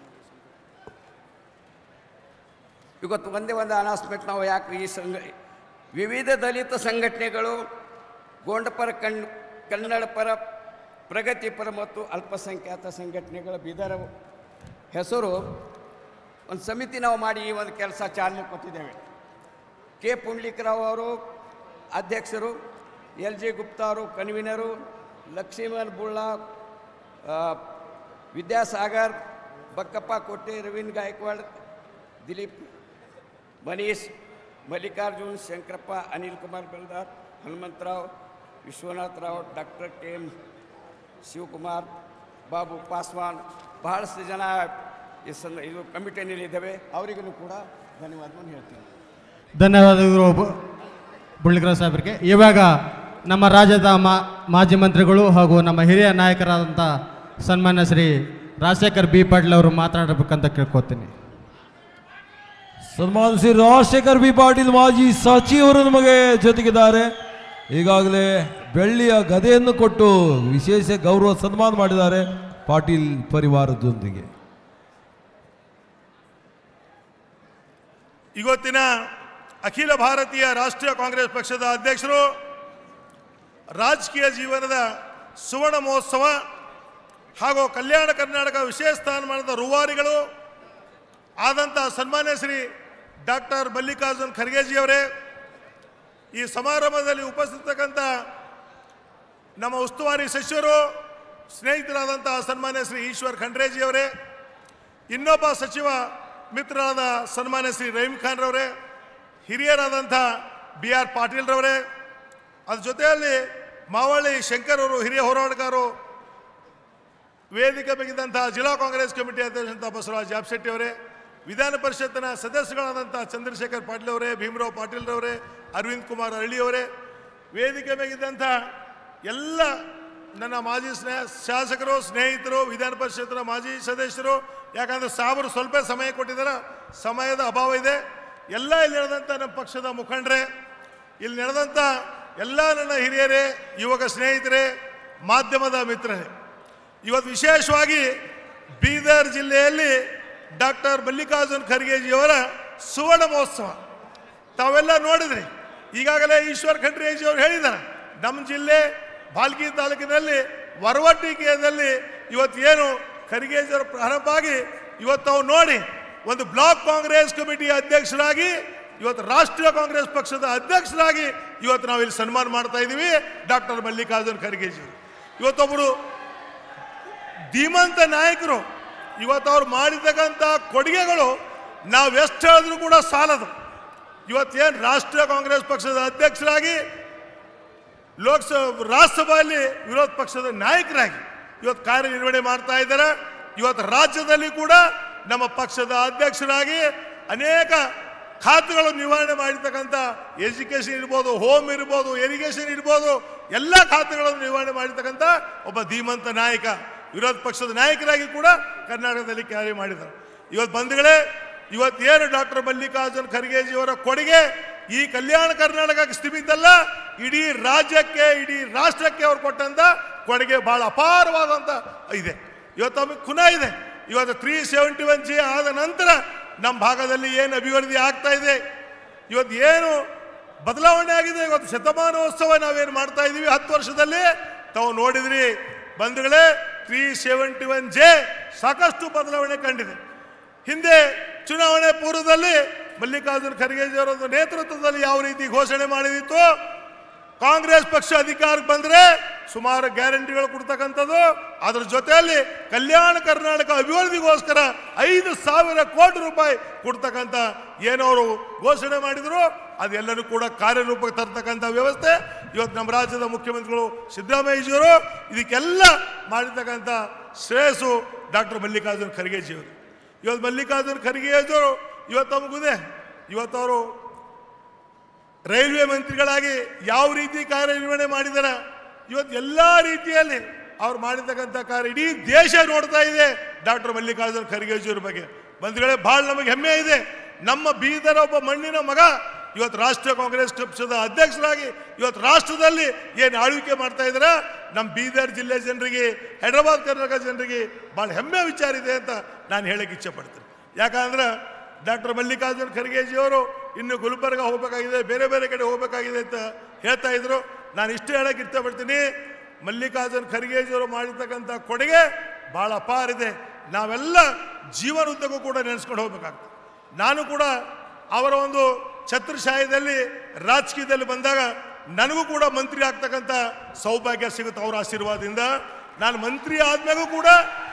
ಇವತ್ತು ಒಂದೇ ಒಂದು ಅನೌನ್ಸ್ಮೆಂಟ್ ನಾವು ಯಾಕೆ ಈ ಸಂಘ ವಿವಿಧ ದಲಿತ ಸಂಘಟನೆಗಳು ಗೋಂಡಪರ ಕಣ್ ಕನ್ನಡ ಪರ ಪ್ರಗತಿಪರ ಮತ್ತು ಅಲ್ಪಸಂಖ್ಯಾತ ಸಂಘಟನೆಗಳ ಬೀದರ ಹೆಸರು ಒಂದು ಸಮಿತಿ ನಾವು ಮಾಡಿ ಈ ಒಂದು ಕೆಲಸ ಚಾಲನೆ ಕೊಟ್ಟಿದ್ದೇವೆ ಕೆ ಪುಂಡ್ಲಿಕರಾವ್ ಅವರು ಅಧ್ಯಕ್ಷರು ಎಲ್ ಜೆ ಗುಪ್ತಾ ಅವರು ಕನ್ವೀನರು ಲಕ್ಷ್ಮೀವನ್ ಬುಳ್ಳ ಆ, Vidyasagar Bakkappa Kote Ravindra Gaikwad Dilip Manish Mallikarjun Shankarappa Anil Kumar Beldar Hanumantrao Vishwanath Rao doctor K M Shivakumar Babu Paswan ಬಹಳಷ್ಟು ಜನ ಈ ಸಂದ ಇದು ಕಮಿಟಿಯಲ್ಲಿ ಇದ್ದಾವೆ ಅವರಿಗೂ ಕೂಡ ಧನ್ಯವಾದವನ್ನು ಹೇಳ್ತೀನಿ ಧನ್ಯವಾದಗಳು ಬು- ಬುಳ್ಳಿಗ್ರ ಸಾಹೇಬರಿಗೆ ಇವಾಗ ನಮ್ಮ ರಾಜ್ಯದ ಮಾ ಮಾಜಿ ಮಂತ್ರಿಗಳು ಹಾಗೂ ನಮ್ಮ ಹಿರಿಯ ನಾಯಕರಾದಂಥ ಸನ್ಮಾನ್ಯ ಶ್ರೀ ರಾಜಶೇಖರ್ ಬಿ ಪಾಟೀಲ್ ಅವರು ಮಾತನಾಡಬೇಕಂತ ಕೇಳ್ಕೊತೀನಿ ಸನ್ಮಾನ ಶ್ರೀ ರಾಜಶೇಖರ್ ಬಿ ಪಾಟೀಲ್ ಮಾಜಿ ಸಚಿವರು ನಮಗೆ ಜೊತೆಗಿದ್ದಾರೆ ಈಗಾಗಲೇ ಬೆಳ್ಳಿಯ ಗದೆಯನ್ನು ಕೊಟ್ಟು ವಿಶೇಷ ಗೌರವ ಸನ್ಮಾನ ಮಾಡಿದ್ದಾರೆ ಪಾಟೀಲ್ ಪರಿವಾರದೊಂದಿಗೆ ಇವತ್ತಿನ ಅಖಿಲ ಭಾರತೀಯ ರಾಷ್ಟ್ರೀಯ ಕಾಂಗ್ರೆಸ್ ಪಕ್ಷದ ಅಧ್ಯಕ್ಷರು ರಾಜಕೀಯ ಜೀವನದ ಸುವರ್ಣ ಮಹೋತ್ಸವ ಹಾಗೂ ಕಲ್ಯಾಣ ಕರ್ನಾಟಕ ವಿಶೇಷ ಸ್ಥಾನಮಾನದ ರೂವಾರಿಗಳು ಆದಂಥ ಸನ್ಮಾನ್ಯ ಶ್ರೀ ಡಾಕ್ಟರ್ ಮಲ್ಲಿಕಾರ್ಜುನ್ ಖರ್ಗೆಜಿಯವರೇ ಈ ಸಮಾರಂಭದಲ್ಲಿ ಉಪಸ್ಥಿತಕ್ಕಂಥ ನಮ್ಮ ಉಸ್ತುವಾರಿ ಸಚಿವರು ಸ್ನೇಹಿತರಾದಂಥ ಸನ್ಮಾನ್ಯ ಶ್ರೀ ಈಶ್ವರ್ ಖಂಡ್ರೇಜಿಯವರೇ ಇನ್ನೊಬ್ಬ ಸಚಿವ ಮಿತ್ರರಾದ ಸನ್ಮಾನ್ಯ ಶ್ರೀ ರಹೀಮ್ ಖಾನ್ ರವರೇ ಹಿರಿಯರಾದಂಥ ಬಿ ಆರ್ ಪಾಟೀಲ್ರವರೇ ಅದ್ರ ಜೊತೆಯಲ್ಲಿ ಮಾವಳ್ಳಿ ಶಂಕರ್ ಅವರು ಹಿರಿಯ ಹೋರಾಟಗಾರರು ವೇದಿಕೆ ಬೇಕಿದ್ದಂಥ ಜಿಲ್ಲಾ ಕಾಂಗ್ರೆಸ್ ಕಮಿಟಿ ಅಧ್ಯಕ್ಷರಂಥ ಬಸವರಾಜ್ ಜಾಬ್ಶೆಟ್ಟಿ ಅವರೇ ವಿಧಾನ ಪರಿಷತ್ತಿನ ಸದಸ್ಯಗಳಾದಂಥ ಚಂದ್ರಶೇಖರ್ ಪಾಟೀಲ್ ಅವರೇ ಭೀಮರಾವ್ ಪಾಟೀಲ್ರವರೇ ಅರವಿಂದ್ ಕುಮಾರ್ ಅರಳಿ ಅವರೇ ವೇದಿಕೆ ಮೇಗಿದ್ದಂಥ ಎಲ್ಲ ನನ್ನ ಮಾಜಿ ಸ್ನೇಹ ಶಾಸಕರು ಸ್ನೇಹಿತರು ವಿಧಾನ ಪರಿಷತ್ತಿನ ಮಾಜಿ ಸದಸ್ಯರು ಯಾಕಂದ್ರೆ ಸಾಬರು ಸ್ವಲ್ಪ ಸಮಯ ಕೊಟ್ಟಿದ್ದಾರೆ ಸಮಯದ ಅಭಾವ ಇದೆ ಎಲ್ಲ ಇಲ್ಲಿ ನಡೆದಂಥ ನಮ್ಮ ಪಕ್ಷದ ಮುಖಂಡರೇ ಇಲ್ಲಿ ನಡೆದಂಥ ಎಲ್ಲ ನನ್ನ ಹಿರಿಯರೇ ಯುವಕ ಸ್ನೇಹಿತರೇ ಮಾಧ್ಯಮದ ಮಿತ್ರರೇ ಇವತ್ತು ವಿಶೇಷವಾಗಿ ಬೀದರ್ ಜಿಲ್ಲೆಯಲ್ಲಿ ಡಾಕ್ಟರ್ ಮಲ್ಲಿಕಾರ್ಜುನ್ ಖರ್ಗೆಜಿಯವರ ಸುವರ್ಣ ಮಹೋತ್ಸವ ತಾವೆಲ್ಲ ನೋಡಿದ್ರಿ ಈಗಾಗಲೇ ಈಶ್ವರ್ ಖಂಡ್ರೇಜಿ ಅವರು ಹೇಳಿದ್ದಾರೆ ನಮ್ಮ ಜಿಲ್ಲೆ ಬಾಲ್ಕಿ ತಾಲೂಕಿನಲ್ಲಿ ವರವಟ್ಟಿಗೆಯಲ್ಲಿ ಇವತ್ತು ಏನು ಖರ್ಗೆಜಿಯವರ ಪ್ರಾರಂಭ ಆಗಿ ಇವತ್ತು ತಾವು ನೋಡಿ ಒಂದು ಬ್ಲಾಕ್ ಕಾಂಗ್ರೆಸ್ ಕಮಿಟಿಯ ಅಧ್ಯಕ್ಷರಾಗಿ ಇವತ್ತು ರಾಷ್ಟ್ರೀಯ ಕಾಂಗ್ರೆಸ್ ಪಕ್ಷದ ಅಧ್ಯಕ್ಷರಾಗಿ ಇವತ್ತು ನಾವು ಇಲ್ಲಿ ಸನ್ಮಾನ ಮಾಡ್ತಾ ಇದ್ದೀವಿ ಡಾಕ್ಟರ್ ಮಲ್ಲಿಕಾರ್ಜುನ್ ಖರ್ಗೆಜಿ ಇವತ್ತೊಬ್ಬರು ಧೀಮಂತ ನಾಯಕರು ಇವತ್ತು ಅವ್ರು ಮಾಡಿರ್ತಕ್ಕಂಥ ಕೊಡುಗೆಗಳು ನಾವು ಎಷ್ಟು ಹೇಳಿದ್ರು ಕೂಡ ಸಾಲದು ಇವತ್ತೇನು ರಾಷ್ಟ್ರೀಯ ಕಾಂಗ್ರೆಸ್ ಪಕ್ಷದ ಅಧ್ಯಕ್ಷರಾಗಿ ಲೋಕಸಭಾ ರಾಜ್ಯಸಭೆಯಲ್ಲಿ ವಿರೋಧ ಪಕ್ಷದ ನಾಯಕರಾಗಿ ಇವತ್ತು ಕಾರ್ಯನಿರ್ವಹಣೆ ಮಾಡ್ತಾ ಇದ್ದಾರೆ ಇವತ್ತು ರಾಜ್ಯದಲ್ಲಿ ಕೂಡ ನಮ್ಮ ಪಕ್ಷದ ಅಧ್ಯಕ್ಷರಾಗಿ ಅನೇಕ ಖಾತೆಗಳು ನಿರ್ವಹಣೆ ಮಾಡಿರ್ತಕ್ಕಂಥ ಎಜುಕೇಷನ್ ಇರ್ಬೋದು ಹೋಮ್ ಇರ್ಬೋದು ಇರಿಗೇಷನ್ ಇರ್ಬೋದು ಎಲ್ಲ ಖಾತೆಗಳನ್ನು ನಿರ್ವಹಣೆ ಮಾಡಿರ್ತಕ್ಕಂಥ ಒಬ್ಬ ಧೀಮಂತ ನಾಯಕ ವಿರೋಧ ಪಕ್ಷದ ನಾಯಕರಾಗಿ ಕೂಡ ಕರ್ನಾಟಕದಲ್ಲಿ ಕಾರ್ಯ ಮಾಡಿದ್ದಾರೆ ಇವತ್ತು ಬಂಧುಗಳೇ ಇವತ್ತೇನು ಡಾಕ್ಟರ್ ಮಲ್ಲಿಕಾರ್ಜುನ್ ಖರ್ಗೆಜಿಯವರ ಕೊಡುಗೆ ಈ ಕಲ್ಯಾಣ ಕರ್ನಾಟಕಕ್ಕೆ ಸ್ಥಿಮಿತಲ್ಲ ಇಡೀ ರಾಜ್ಯಕ್ಕೆ ಇಡೀ ರಾಷ್ಟ್ರಕ್ಕೆ ಅವ್ರು ಕೊಟ್ಟಂತ ಕೊಡುಗೆ ಬಹಳ ಅಪಾರವಾದಂಥ ಇದೆ ಇವತ್ತು ನಮಗೆ ಖುನ ಇದೆ ಇವತ್ತು ತ್ರೀ ಸೆವೆಂಟಿ ಒನ್ ಜಿ ಆದ ನಂತರ ನಮ್ಮ ಭಾಗದಲ್ಲಿ ಏನು ಅಭಿವೃದ್ಧಿ ಆಗ್ತಾ ಇದೆ ಇವತ್ತು ಏನು ಬದಲಾವಣೆ ಆಗಿದೆ ಇವತ್ತು ಶತಮಾನೋತ್ಸವ ನಾವೇನು ಮಾಡ್ತಾ ಇದ್ದೀವಿ ಹತ್ತು ವರ್ಷದಲ್ಲಿ ತಾವು ನೋಡಿದ್ರಿ ಬಂಧುಗಳೇ ತ್ರೀ ಸೆವೆಂಟಿ ಒನ್ ಜೆ ಸಾಕಷ್ಟು ಬದಲಾವಣೆ ಕಂಡಿದೆ ಹಿಂದೆ ಚುನಾವಣೆ ಪೂರ್ವದಲ್ಲಿ ಮಲ್ಲಿಕಾರ್ಜುನ್ ಖರ್ಗೆಜಿಯವರ ಒಂದು ನೇತೃತ್ವದಲ್ಲಿ ಯಾವ ರೀತಿ ಘೋಷಣೆ ಮಾಡಿದಿತ್ತು ಕಾಂಗ್ರೆಸ್ ಪಕ್ಷ ಅಧಿಕಾರಕ್ಕೆ ಬಂದರೆ ಸುಮಾರು ಗ್ಯಾರಂಟಿಗಳು ಕೊಡ್ತಕ್ಕಂಥದ್ದು ಅದ್ರ ಜೊತೆಯಲ್ಲಿ ಕಲ್ಯಾಣ ಕರ್ನಾಟಕ ಅಭಿವೃದ್ಧಿಗೋಸ್ಕರ ಐದು ಸಾವಿರ ಕೋಟಿ ರೂಪಾಯಿ ಕೊಡ್ತಕ್ಕಂಥ ಏನವರು ಘೋಷಣೆ ಮಾಡಿದ್ರು ಅದೆಲ್ಲರೂ ಕೂಡ ಕಾರ್ಯರೂಪಕ್ಕೆ ತರ್ತಕ್ಕಂಥ ವ್ಯವಸ್ಥೆ ಇವತ್ತು ನಮ್ಮ ರಾಜ್ಯದ ಮುಖ್ಯಮಂತ್ರಿಗಳು ಸಿದ್ದರಾಮಯ್ಯಜಿಯವರು ಇದಕ್ಕೆಲ್ಲ ಮಾಡಿರ್ತಕ್ಕಂಥ ಶ್ರೇಯಸ್ಸು ಡಾಕ್ಟರ್ ಮಲ್ಲಿಕಾರ್ಜುನ್ ಖರ್ಗೆಜಿಯವರು ಇವತ್ತು ಮಲ್ಲಿಕಾರ್ಜುನ್ ಖರ್ಗೆಜಿಯವರು ಇವತ್ತು ನಮಗಿದೆ ಇವತ್ತು ಅವರು ರೈಲ್ವೆ ಮಂತ್ರಿಗಳಾಗಿ ಯಾವ ರೀತಿ ಕಾರ್ಯನಿರ್ವಹಣೆ ಮಾಡಿದಾರ ಇವತ್ತು ಎಲ್ಲ ರೀತಿಯಲ್ಲಿ ಅವ್ರು ಮಾಡಿರ್ತಕ್ಕಂಥ ಕಾರ್ಯ ಇಡೀ ದೇಶ ನೋಡ್ತಾ ಇದೆ ಡಾಕ್ಟರ್ ಮಲ್ಲಿಕಾರ್ಜುನ್ ಖರ್ಗೆಜಿಯವ್ರ ಬಗ್ಗೆ ಬಂಧುಗಳೇ ಭಾಳ ನಮಗೆ ಹೆಮ್ಮೆ ಇದೆ ನಮ್ಮ ಬೀದರ ಒಬ್ಬ ಮಣ್ಣಿನ ಮಗ ಇವತ್ತು ರಾಷ್ಟ್ರೀಯ ಕಾಂಗ್ರೆಸ್ ಪಕ್ಷದ ಅಧ್ಯಕ್ಷರಾಗಿ ಇವತ್ತು ರಾಷ್ಟ್ರದಲ್ಲಿ ಏನು ಆಳ್ವಿಕೆ ಮಾಡ್ತಾ ಇದ್ದಾರೆ ನಮ್ಮ ಬೀದರ್ ಜಿಲ್ಲೆ ಜನರಿಗೆ ಹೈದರಾಬಾದ್ ಕರ್ನಾಟಕ ಜನರಿಗೆ ಭಾಳ ಹೆಮ್ಮೆ ವಿಚಾರ ಇದೆ ಅಂತ ನಾನು ಹೇಳಕ್ಕೆ ಇಚ್ಛೆ ಪಡ್ತೀನಿ ಯಾಕಂದ್ರೆ ಡಾಕ್ಟರ್ ಮಲ್ಲಿಕಾರ್ಜುನ್ ಖರ್ಗೆಜಿಯವರು ಇನ್ನು ಗುಲ್ಬರ್ಗ ಹೋಗಬೇಕಾಗಿದೆ ಬೇರೆ ಬೇರೆ ಕಡೆ ಹೋಗಬೇಕಾಗಿದೆ ಅಂತ ಹೇಳ್ತಾ ಇದ್ರು ನಾನು ಇಷ್ಟು ಹೇಳಕ್ಕೆ ಇಷ್ಟಪಡ್ತೀನಿ ಮಲ್ಲಿಕಾರ್ಜುನ್ ಖರ್ಗೆಜಿಯವರು ಮಾಡಿರ್ತಕ್ಕಂಥ ಕೊಡುಗೆ ಭಾಳ ಅಪಾರ ಇದೆ ನಾವೆಲ್ಲ ಜೀವನೋದ್ದಕ್ಕೂ ಕೂಡ ನೆನೆಸ್ಕೊಂಡು ಹೋಗ್ಬೇಕಾಗ್ತದೆ ನಾನು ಕೂಡ ಅವರ ಒಂದು ಛತ್ರಛಾಯದಲ್ಲಿ ರಾಜಕೀಯದಲ್ಲಿ ಬಂದಾಗ ನನಗೂ ಕೂಡ ಮಂತ್ರಿ ಆಗ್ತಕ್ಕಂಥ ಸೌಭಾಗ್ಯ ಸಿಗುತ್ತೆ ಅವರ ಆಶೀರ್ವಾದದಿಂದ ನಾನು ಮಂತ್ರಿ ಆದ್ಮೇಗೂ ಕೂಡ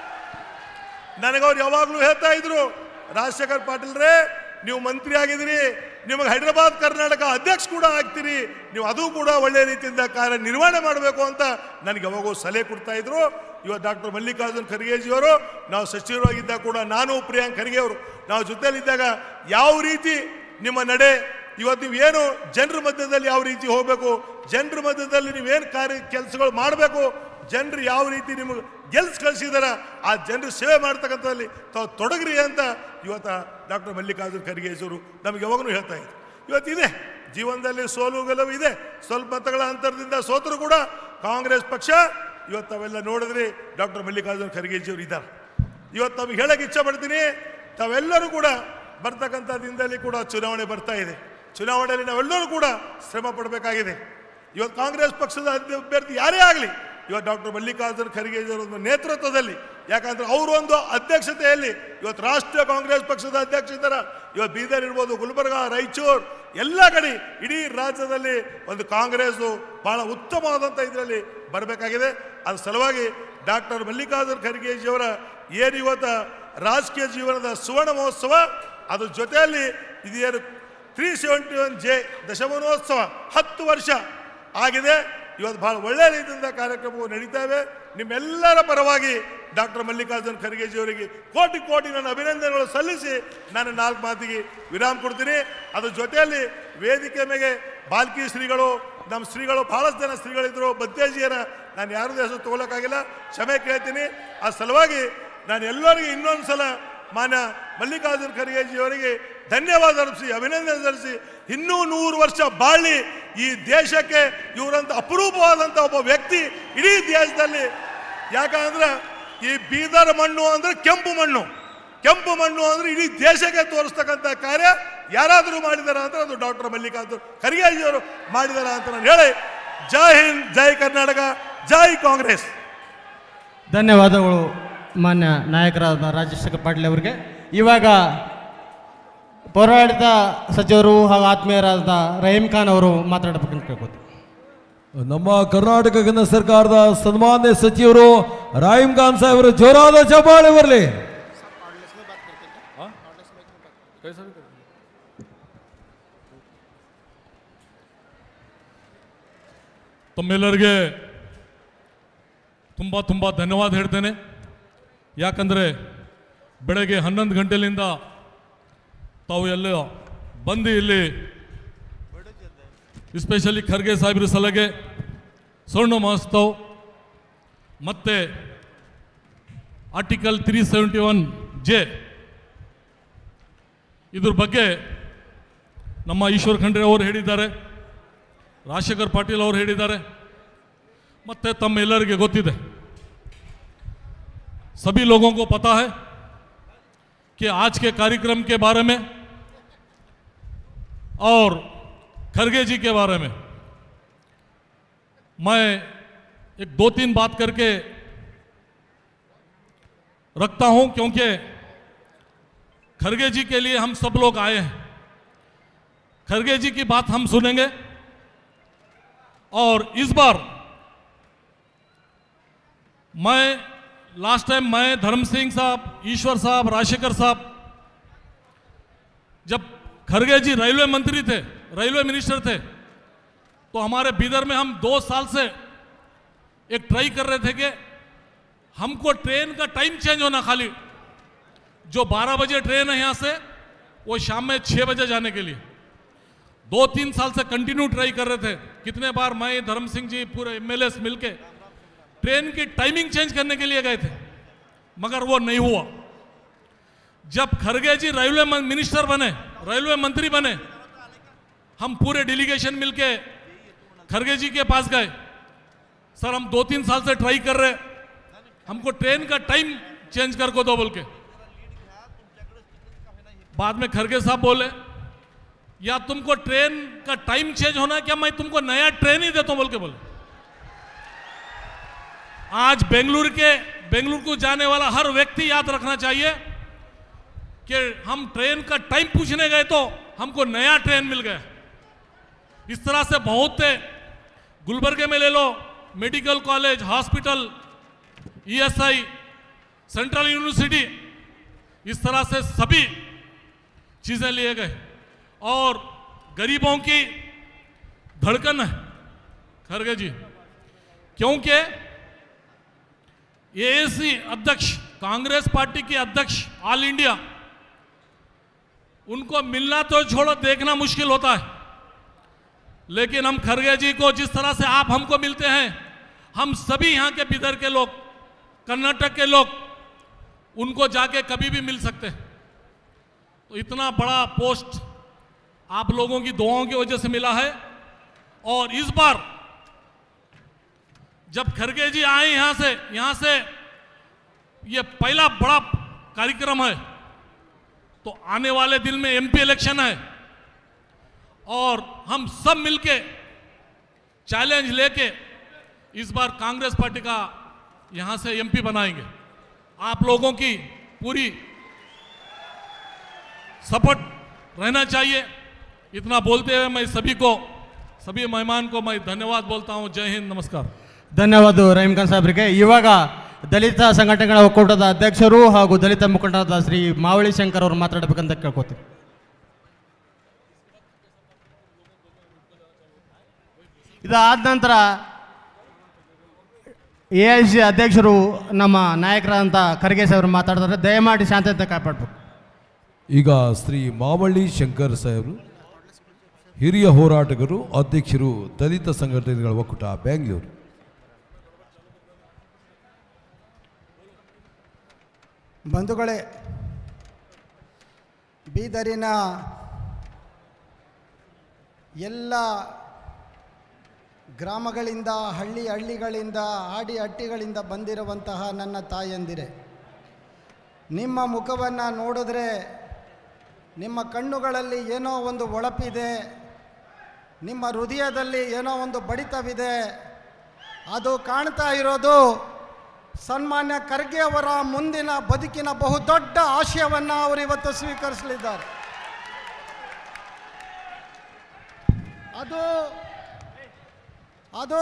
ನನಗವ್ರು ಯಾವಾಗಲೂ ಹೇಳ್ತಾ ಇದ್ರು ರಾಜಶೇಖರ್ ಪಾಟೀಲ್ರೇ ನೀವು ಮಂತ್ರಿ ಆಗಿದ್ದೀರಿ ನಿಮಗೆ ಹೈದರಾಬಾದ್ ಕರ್ನಾಟಕ ಅಧ್ಯಕ್ಷ ಕೂಡ ಆಗ್ತೀರಿ ನೀವು ಅದು ಕೂಡ ಒಳ್ಳೆ ರೀತಿಯಿಂದ ಕಾರ್ಯ ನಿರ್ವಹಣೆ ಮಾಡಬೇಕು ಅಂತ ನನಗೆ ಯಾವಾಗೂ ಸಲಹೆ ಕೊಡ್ತಾ ಇದ್ರು ಇವತ್ತು ಡಾಕ್ಟರ್ ಮಲ್ಲಿಕಾರ್ಜುನ್ ಖರ್ಗೆಜಿಯವರು ನಾವು ಸಚಿವರಾಗಿದ್ದಾಗ ಕೂಡ ನಾನು ಪ್ರಿಯಾಂಕ್ ಖರ್ಗೆ ಅವರು ನಾವು ಜೊತೆಯಲ್ಲಿದ್ದಾಗ ಯಾವ ರೀತಿ ನಿಮ್ಮ ನಡೆ ಇವತ್ತು ನೀವು ಏನು ಜನರ ಮಧ್ಯದಲ್ಲಿ ಯಾವ ರೀತಿ ಹೋಗಬೇಕು ಜನರ ಮಧ್ಯದಲ್ಲಿ ನೀವೇನು ಕಾರ್ಯ ಕೆಲಸಗಳು ಮಾಡಬೇಕು ಜನರು ಯಾವ ರೀತಿ ನಿಮಗೆ ಗೆಲ್ಸ್ ಕಳಿಸಿದಾರ ಆ ಜನರು ಸೇವೆ ಮಾಡ್ತಕ್ಕಂಥದ್ದಲ್ಲಿ ತಾವು ತೊಡಗ್ರಿ ಅಂತ ಇವತ್ತು ಡಾಕ್ಟರ್ ಮಲ್ಲಿಕಾರ್ಜುನ್ ಖರ್ಗೆಜಿಯವರು ನಮಗೆ ಯಾವಾಗಲೂ ಹೇಳ್ತಾ ಇದ್ರು ಇವತ್ತಿದೆ ಜೀವನದಲ್ಲಿ ಸೋಲು ಗೆಲುವು ಇದೆ ಸ್ವಲ್ಪ ಮತಗಳ ಅಂತರದಿಂದ ಸೋತರು ಕೂಡ ಕಾಂಗ್ರೆಸ್ ಪಕ್ಷ ಇವತ್ತು ತಾವೆಲ್ಲ ನೋಡಿದ್ರಿ ಡಾಕ್ಟರ್ ಮಲ್ಲಿಕಾರ್ಜುನ್ ಖರ್ಗೆಜಿಯವರು ಇದ್ದಾರೆ ಇವತ್ತು ನಮಗೆ ಹೇಳಕ್ಕೆ ಇಚ್ಛೆ ಪಡ್ತೀನಿ ತಾವೆಲ್ಲರೂ ಕೂಡ ಬರ್ತಕ್ಕಂಥ ದಿನದಲ್ಲಿ ಕೂಡ ಚುನಾವಣೆ ಬರ್ತಾ ಇದೆ ಚುನಾವಣೆಯಲ್ಲಿ ನಾವೆಲ್ಲರೂ ಕೂಡ ಶ್ರಮ ಪಡಬೇಕಾಗಿದೆ ಇವತ್ತು ಕಾಂಗ್ರೆಸ್ ಪಕ್ಷದ ಅಧ್ಯ- ಅಭ್ಯರ್ಥಿ ಯಾರೇ ಆಗಲಿ ಇವತ್ತು ಡಾಕ್ಟರ್ ಮಲ್ಲಿಕಾರ್ಜುನ್ ಖರ್ಗೆ ಅವರ ಒಂದು ನೇತೃತ್ವದಲ್ಲಿ ಯಾಕಂದ್ರೆ ಅವರು ಒಂದು ಅಧ್ಯಕ್ಷತೆಯಲ್ಲಿ ಇವತ್ತು ರಾಷ್ಟ್ರೀಯ ಕಾಂಗ್ರೆಸ್ ಪಕ್ಷದ ಅಧ್ಯಕ್ಷ ಇದ್ದಾರೆ ಇವತ್ತು ಬೀದರ್ ಇರ್ಬೋದು ಗುಲ್ಬರ್ಗ ರಾಯಚೂರು ಎಲ್ಲ ಕಡೆ ಇಡೀ ರಾಜ್ಯದಲ್ಲಿ ಒಂದು ಕಾಂಗ್ರೆಸ್ಸು ಬಹಳ ಉತ್ತಮವಾದಂಥ ಇದರಲ್ಲಿ ಬರಬೇಕಾಗಿದೆ ಅದ್ರ ಸಲುವಾಗಿ ಡಾಕ್ಟರ್ ಮಲ್ಲಿಕಾರ್ಜುನ್ ಖರ್ಗೆಜಿಯವರ ಏನು ಇವತ್ತು ರಾಜಕೀಯ ಜೀವನದ ಸುವರ್ಣ ಮಹೋತ್ಸವ ಅದ್ರ ಜೊತೆಯಲ್ಲಿ ಇದೇನು ತ್ರೀ ಸೆವೆಂಟಿ ಒನ್ ಜೆ ದಶಮಾನೋತ್ಸವ ಹತ್ತು ವರ್ಷ ಆಗಿದೆ ಇವತ್ತು ಬಹಳ ಒಳ್ಳೆಯ ರೀತಿಯಿಂದ ಕಾರ್ಯಕ್ರಮವು ನಡೀತಾವೆ ನಿಮ್ಮೆಲ್ಲರ ಪರವಾಗಿ ಡಾಕ್ಟರ್ ಮಲ್ಲಿಕಾರ್ಜುನ್ ಖರ್ಗೆಜಿಯವರಿಗೆ ಕೋಟಿ ಕೋಟಿ ನನ್ನ ಅಭಿನಂದನೆಗಳು ಸಲ್ಲಿಸಿ ನಾನು ನಾಲ್ಕು ಮಾತಿಗೆ ವಿರಾಮ ಕೊಡ್ತೀನಿ ಅದ್ರ ಜೊತೆಯಲ್ಲಿ ವೇದಿಕೆ ಮೇಲೆ ಬಾಲ್ಕಿ ಶ್ರೀಗಳು ನಮ್ಮ ಶ್ರೀಗಳು ಬಹಳಷ್ಟು ಜನ ಶ್ರೀಗಳಿದ್ರು ಬದ್ದೇಜಿಯರ ನಾನು ಯಾರದ್ದು ಹೆಸರು ತಗೊಳಕ್ಕಾಗಿಲ್ಲ ಕ್ಷಮೆ ಕೇಳ್ತೀನಿ ಆ ಸಲುವಾಗಿ ನಾನು ಎಲ್ಲರಿಗೂ ಇನ್ನೊಂದು ಸಲ ಮಾನ್ಯ ಮಲ್ಲಿಕಾರ್ಜುನ್ ಖರ್ಗೆಜಿಯವರಿಗೆ ಧನ್ಯವಾದ ಅರ್ಪಿಸಿ ಅಭಿನಂದನೆ ಸಲ್ಲಿಸಿ ಇನ್ನೂ ನೂರು ವರ್ಷ ಬಾಳಿ ಈ ದೇಶಕ್ಕೆ ಇವರಂತ ಅಪರೂಪವಾದಂಥ ಒಬ್ಬ ವ್ಯಕ್ತಿ ಇಡೀ ದೇಶದಲ್ಲಿ ಯಾಕಂದ್ರೆ ಈ ಬೀದರ್ ಮಣ್ಣು ಅಂದ್ರೆ ಕೆಂಪು ಮಣ್ಣು ಕೆಂಪು ಮಣ್ಣು ಅಂದ್ರೆ ಇಡೀ ದೇಶಕ್ಕೆ ತೋರಿಸ್ತಕ್ಕಂಥ ಕಾರ್ಯ ಯಾರಾದರೂ ಮಾಡಿದಾರ ಅಂದ್ರೆ ಅದು ಡಾಕ್ಟರ್ ಮಲ್ಲಿಕಾರ್ಜುನ್ ಖರ್ಗೆಜಿಯವರು ಮಾಡಿದಾರ ಅಂತ ನಾನು ಹೇಳಿ ಜೈ ಹಿಂದ್ ಜೈ ಕರ್ನಾಟಕ ಜೈ ಕಾಂಗ್ರೆಸ್ ಧನ್ಯವಾದಗಳು ಮಾನ್ಯ ನಾಯಕರಾದ ರಾಜಶೇಖರ್ ಪಾಟೀಲ್ ಅವರಿಗೆ ಇವಾಗ ಪೌರಾಡಳಿತ ಸಚಿವರು ಹಾಗೂ ಆತ್ಮೀಯರಾದ ರಹೀಂ ಖಾನ್ ಅವರು ಮಾತಾಡಬೇಕಂತ ಕೇಳ್ಕೊತೀನಿ ನಮ್ಮ ಕರ್ನಾಟಕ ಕೇಂದ್ರ ಸರ್ಕಾರದ ಸನ್ಮಾನ್ಯ ಸಚಿವರು ರಾಯಿಮ್ ಖಾನ್ ಸಾಹೇಬರು ಜೋರಾದ ಚಪ್ಪಾಳೆ ಬರಲಿ ತಮ್ಮೆಲ್ಲರಿಗೆ ತುಂಬ ತುಂಬ ಧನ್ಯವಾದ ಹೇಳ್ತೇನೆ ಯಾಕಂದರೆ ಬೆಳಗ್ಗೆ ಹನ್ನೊಂದು ಗಂಟೆಲಿಂದ ತಾವು ಎಲ್ಲ ಬಂದು ಇಲ್ಲಿ ಎಸ್ಪೆಷಲಿ ಖರ್ಗೆ ಸಾಹೇಬ್ರ ಸಲಹೆ ಸ್ವರ್ಣ ಮಹೋತ್ಸವ್ ಮತ್ತು article three seventy one J ಇದ್ರ ಬಗ್ಗೆ ನಮ್ಮ ಈಶ್ವರ್ ಖಂಡ್ರೆ ಅವರು ಹೇಳಿದ್ದಾರೆ ರಾಜಶೇಖರ್ ಪಾಟೀಲ್ ಅವರು ಹೇಳಿದ್ದಾರೆ ಮತ್ತು ತಮ್ಮೆಲ್ಲರಿಗೆ ಗೊತ್ತಿದೆ सभी लोगों को पता है कि आज के कार्यक्रम के बारे में और खरगे जी के बारे में मैं एक दो तीन बात करके रखता हूं क्योंकि खरगे जी के लिए हम सब लोग आए हैं खरगे जी की बात हम सुनेंगे और इस बार मैं लास्ट टाइम मैं धर्म सिंह साहब ईश्वर साहब राजशेखर साहब जब खरगे जी रेलवे मंत्री थे रेलवे मिनिस्टर थे तो हमारे बीदर में हम दो साल से एक ट्राई कर रहे थे कि हमको ट्रेन का टाइम चेंज होना खाली जो 12 बजे ट्रेन है यहाँ से वो शाम में 6 बजे जाने के लिए दो तीन साल से कंटिन्यू ट्राई कर रहे थे कितने बार मैं धर्म सिंह जी पूरे एम मिलके ट्रेन की टाइमिंग चेंज करने के लिए गए थे मगर वो नहीं हुआ जब खरगे जी रेलवे मं- मिनिस्टर बने रेलवे मंत्री बने हम पूरे डेलीगेशन मिलके खरगे जी के पास गए सर हम दो तीन साल से ट्राई कर रहे हमको ट्रेन का टाइम चेंज कर को दो बोल के बाद में खरगे साहब बोले या तुमको ट्रेन का टाइम चेंज होना है क्या मैं तुमको नया ट्रेन ही देता हूं बोल के बोले आज बेंगलुरु के बेंगलुरु को जाने वाला हर व्यक्ति याद रखना चाहिए कि हम ट्रेन का टाइम पूछने गए तो हमको नया ट्रेन मिल गया इस तरह से बहुत थे गुलबर्गे में ले लो medical college hospital E S I central university इस तरह से सभी चीज़ें लिए गए और गरीबों की धड़कन है खरगे जी क्योंकि एएसी अध्यक्ष कांग्रेस पार्टी के अध्यक्ष ऑल इंडिया उनको मिलना तो छोड़ो देखना मुश्किल होता है लेकिन हम खरगे जी को जिस तरह से आप हमको मिलते हैं हम सभी यहाँ के बिदर के लोग कर्नाटक के लोग उनको जाके कभी भी मिल सकते हैं तो इतना बड़ा पोस्ट आप लोगों की दुआओं की वजह से मिला है और इस बार जब खरगे जी आए यहाँ से यहाँ से ये पहला बड़ा कार्यक्रम है तो आने वाले दिन में एमपी इलेक्शन है और हम सब मिलके चैलेंज लेके इस बार कांग्रेस पार्टी का यहाँ से एमपी बनाएंगे आप लोगों की पूरी सपोर्ट रहना चाहिए इतना बोलते हुए मैं सभी को सभी मेहमान को मैं धन्यवाद बोलता हूँ जय हिंद नमस्कार ಧನ್ಯವಾದ ರಹೀಮ್ ಖಾನ್ ಸಾಹೇಬ್ರಿಗೆ ಇವಾಗ ದಲಿತ ಸಂಘಟನೆಗಳ ಒಕ್ಕೂಟದ ಅಧ್ಯಕ್ಷರು ಹಾಗೂ ದಲಿತ ಮುಖಂಡರಾದ ಶ್ರೀ ಮಾವಳಿ ಶಂಕರ್ ಅವರು ಮಾತಾಡಬೇಕಂತ ಕೇಳ್ಕೊತೀವಿ ಇದಾದ ನಂತರ ಎ ಐ ಸಿ ಅಧ್ಯಕ್ಷರು ನಮ್ಮ ನಾಯಕರಾದಂಥ ಖರ್ಗೆ ಸಾಹೇಬರು ಮಾತಾಡ್ತಾರೆ ದಯಮಾಡಿ ಶಾಂತತೆ ಕಾಪಾಡಬೇಕು ಈಗ ಶ್ರೀ ಮಾವಳ್ಳಿ ಶಂಕರ್ ಸಾಹೇಬರು ಹಿರಿಯ ಹೋರಾಟಗಾರರು ಅಧ್ಯಕ್ಷರು ದಲಿತ ಸಂಘಟನೆಗಳ ಒಕ್ಕೂಟ ಬೆಂಗಳೂರು ಬಂಧುಗಳೇ ಬೀದರಿನ ಎಲ್ಲ ಗ್ರಾಮಗಳಿಂದ ಹಳ್ಳಿ ಹಳ್ಳಿಗಳಿಂದ ಆಡಿ ಹಟ್ಟಿಗಳಿಂದ ಬಂದಿರುವಂತಹ ನನ್ನ ತಾಯಂದಿರೆ ನಿಮ್ಮ ಮುಖವನ್ನು ನೋಡಿದ್ರೆ ನಿಮ್ಮ ಕಣ್ಣುಗಳಲ್ಲಿ ಏನೋ ಒಂದು ಒಳಪಿದೆ ನಿಮ್ಮ ಹೃದಯದಲ್ಲಿ ಏನೋ ಒಂದು ಬಡಿತವಿದೆ ಅದು ಕಾಣ್ತಾ ಇರೋದು ಸನ್ಮಾನ್ಯ ಖರ್ಗೆ ಅವರ ಮುಂದಿನ ಬದುಕಿನ ಬಹುದೊಡ್ಡ ಆಶಯವನ್ನು ಅವರು ಇವತ್ತು ಸ್ವೀಕರಿಸಲಿದ್ದಾರೆ ಅದು ಅದು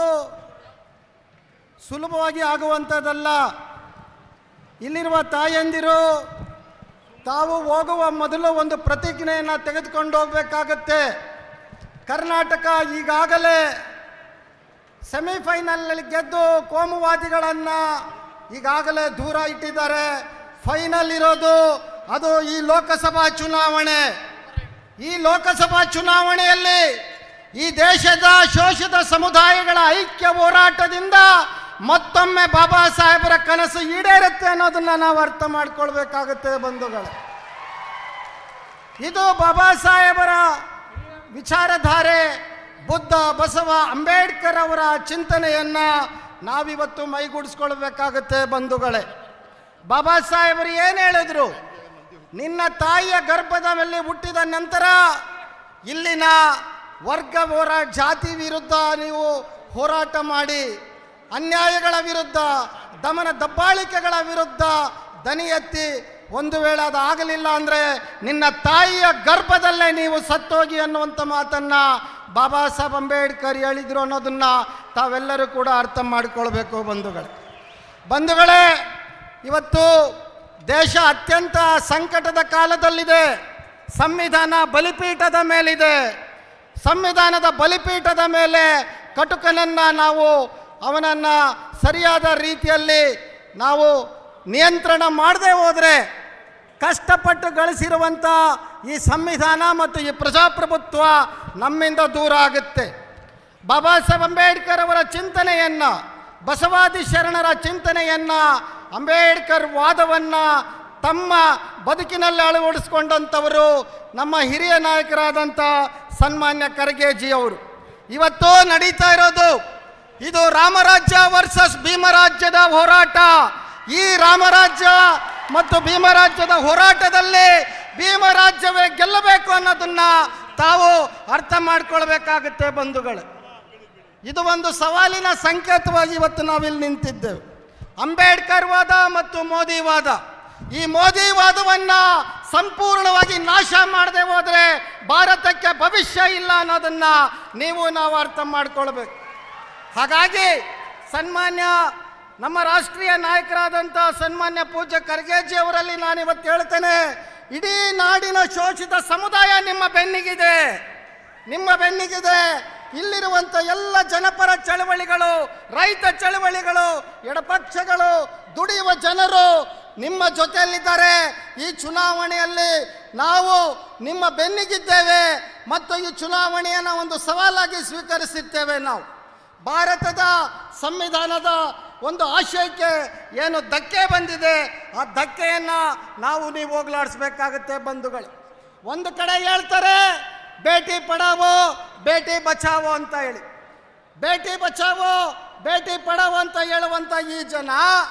ಸುಲಭವಾಗಿ ಆಗುವಂಥದ್ದಲ್ಲ ಇಲ್ಲಿರುವ ತಾಯಂದಿರು ತಾವು ಹೋಗುವ ಮೊದಲು ಒಂದು ಪ್ರತಿಜ್ಞೆಯನ್ನು ತೆಗೆದುಕೊಂಡು ಹೋಗಬೇಕಾಗತ್ತೆ ಕರ್ನಾಟಕ ಈಗಾಗಲೇ ಸೆಮಿಫೈನಲ್ನಲ್ಲಿ ಗೆದ್ದು ಕೋಮುವಾದಿಗಳನ್ನು ಈಗಾಗಲೇ ದೂರ ಇಟ್ಟಿದ್ದಾರೆ ಫೈನಲ್ ಇರೋದು ಅದು ಈ ಲೋಕಸಭಾ ಚುನಾವಣೆ ಈ ಲೋಕಸಭಾ ಚುನಾವಣೆಯಲ್ಲಿ ಈ ದೇಶದ ಶೋಷಿತ ಸಮುದಾಯಗಳ ಐಕ್ಯ ಹೋರಾಟದಿಂದ ಮತ್ತೊಮ್ಮೆ ಬಾಬಾ ಸಾಹೇಬರ ಕನಸು ಈಡೇರುತ್ತೆ ಅನ್ನೋದನ್ನ ನಾವು ಅರ್ಥ ಮಾಡ್ಕೊಳ್ಬೇಕಾಗುತ್ತೆ ಬಂಧುಗಳೇ ಇದು ಬಾಬಾ ಸಾಹೇಬರ ವಿಚಾರಧಾರೆ ಬುದ್ಧ ಬಸವ ಅಂಬೇಡ್ಕರ್ ಅವರ ಚಿಂತನೆಯನ್ನ ನಾವಿವತ್ತು ಮೈಗೂಡಿಸ್ಕೊಳ್ಬೇಕಾಗುತ್ತೆ ಬಂಧುಗಳೇ ಬಾಬಾ ಸಾಹೇಬರು ಏನು ಹೇಳಿದ್ರು ನಿನ್ನ ತಾಯಿಯ ಗರ್ಭದ ಮೇಲೆ ಹುಟ್ಟಿದ ನಂತರ ಇಲ್ಲಿನ ವರ್ಗ ಹೋರಾಟ ಜಾತಿ ವಿರುದ್ಧ ನೀವು ಹೋರಾಟ ಮಾಡಿ ಅನ್ಯಾಯಗಳ ವಿರುದ್ಧ ದಮನ ದಬ್ಬಾಳಿಕೆಗಳ ವಿರುದ್ಧ ದನಿ ಎತ್ತಿ ಒಂದು ವೇಳೆ ಅದು ಆಗಲಿಲ್ಲ ಅಂದರೆ ನಿನ್ನ ತಾಯಿಯ ಗರ್ಭದಲ್ಲೇ ನೀವು ಸತ್ತೋಗಿ ಅನ್ನುವಂಥ ಮಾತನ್ನು ಬಾಬಾ ಸಾಹೇಬ್ ಅಂಬೇಡ್ಕರ್ ಹೇಳಿದ್ರು ಅನ್ನೋದನ್ನು ತಾವೆಲ್ಲರೂ ಕೂಡ ಅರ್ಥ ಮಾಡಿಕೊಳ್ಬೇಕು ಬಂಧುಗಳೇ ಬಂಧುಗಳೇ ಇವತ್ತು ದೇಶ ಅತ್ಯಂತ ಸಂಕಟದ ಕಾಲದಲ್ಲಿದೆ ಸಂವಿಧಾನ ಬಲಿಪೀಠದ ಮೇಲಿದೆ ಸಂವಿಧಾನದ ಬಲಿಪೀಠದ ಮೇಲೆ ಕಟುಕನನ್ನು ನಾವು ಅವನನ್ನು ಸರಿಯಾದ ರೀತಿಯಲ್ಲಿ ನಾವು ನಿಯಂತ್ರಣ ಮಾಡದೆ ಹೋದರೆ ಕಷ್ಟಪಟ್ಟು ಗಳಿಸಿರುವಂಥ ಈ ಸಂವಿಧಾನ ಮತ್ತು ಈ ಪ್ರಜಾಪ್ರಭುತ್ವ ನಮ್ಮಿಂದ ದೂರ ಆಗುತ್ತೆ ಬಾಬಾ ಸಾಹೇಬ್ ಅಂಬೇಡ್ಕರ್ ಅವರ ಚಿಂತನೆಯನ್ನು ಬಸವಾದಿ ಶರಣರ ಚಿಂತನೆಯನ್ನು ಅಂಬೇಡ್ಕರ್ ವಾದವನ್ನು ತಮ್ಮ ಬದುಕಿನಲ್ಲಿ ಅಳವಡಿಸ್ಕೊಂಡಂಥವರು ನಮ್ಮ ಹಿರಿಯ ನಾಯಕರಾದಂಥ ಸನ್ಮಾನ್ಯ ಖರ್ಗೆಜಿಯವರು ಇವತ್ತು ನಡೀತಾ ಇರೋದು ಇದು ರಾಮರಾಜ್ಯ ವರ್ಸಸ್ ಭೀಮರಾಜ್ಯದ ಹೋರಾಟ ಈ ರಾಮರಾಜ್ಯ ಮತ್ತು ಭೀಮರಾಜ್ಯದ ಹೋರಾಟದಲ್ಲಿ ಭೀಮರಾಜ್ಯವೇ ಗೆಲ್ಲಬೇಕು ಅನ್ನೋದನ್ನ ತಾವು ಅರ್ಥ ಮಾಡ್ಕೊಳ್ಬೇಕಾಗುತ್ತೆ ಬಂಧುಗಳು ಇದು ಒಂದು ಸವಾಲಿನ ಸಂಕೇತವಾಗಿ ಇವತ್ತು ನಾವಿಲ್ಲಿ ನಿಂತಿದ್ದೇವೆ ಅಂಬೇಡ್ಕರ್ ವಾದ ಮತ್ತು ಮೋದಿ ವಾದ ಈ ಮೋದಿ ವಾದವನ್ನು ಸಂಪೂರ್ಣವಾಗಿ ನಾಶ ಮಾಡದೆ ಹೋದರೆ ಭಾರತಕ್ಕೆ ಭವಿಷ್ಯ ಇಲ್ಲ ಅನ್ನೋದನ್ನ ನೀವು ನಾವು ಅರ್ಥ ಮಾಡ್ಕೊಳ್ಬೇಕು ಹಾಗಾಗಿ ಸನ್ಮಾನ್ಯ ನಮ್ಮ ರಾಷ್ಟ್ರೀಯ ನಾಯಕರಾದಂಥ ಸನ್ಮಾನ್ಯ ಪೂಜ್ಯ ಖರ್ಗೆಜಿ ಅವರಲ್ಲಿ ನಾನು ಇವತ್ತು ಹೇಳ್ತೇನೆ ಇಡೀ ನಾಡಿನ ಶೋಷಿತ ಸಮುದಾಯ ನಿಮ್ಮ ಬೆನ್ನಿಗಿದೆ ನಿಮ್ಮ ಬೆನ್ನಿಗಿದೆ ಇಲ್ಲಿರುವಂಥ ಎಲ್ಲ ಜನಪರ ಚಳವಳಿಗಳು ರೈತ ಚಳವಳಿಗಳು ಎಡಪಕ್ಷಗಳು ದುಡಿಯುವ ಜನರು ನಿಮ್ಮ ಜೊತೆಯಲ್ಲಿದ್ದಾರೆ ಈ ಚುನಾವಣೆಯಲ್ಲಿ ನಾವು ನಿಮ್ಮ ಬೆನ್ನಿಗಿದ್ದೇವೆ ಮತ್ತು ಈ ಚುನಾವಣೆಯನ್ನು ಒಂದು ಸವಾಲಾಗಿ ಸ್ವೀಕರಿಸಿರ್ತೇವೆ ನಾವು ಭಾರತದ ಸಂವಿಧಾನದ ಒಂದು ಆಶಯಕ್ಕೆ ಏನು ಧಕ್ಕೆ ಬಂದಿದೆ ಆ ಧಕ್ಕೆಯನ್ನು ನಾವು ನೀವು ಹೋಗ್ಲಾಡಿಸ್ಬೇಕಾಗತ್ತೆ ಬಂಧುಗಳು ಒಂದು ಕಡೆ ಹೇಳ್ತಾರೆ ಬೇಟಿ ಪಡಾವೋ ಬೇಟಿ ಬಚಾವೋ ಅಂತ ಹೇಳಿ ಬೇಟಿ ಬಚಾವೋ ಬೇಟಿ ಪಡಾವೋ ಅಂತ ಹೇಳುವಂಥ ಈ ಜನ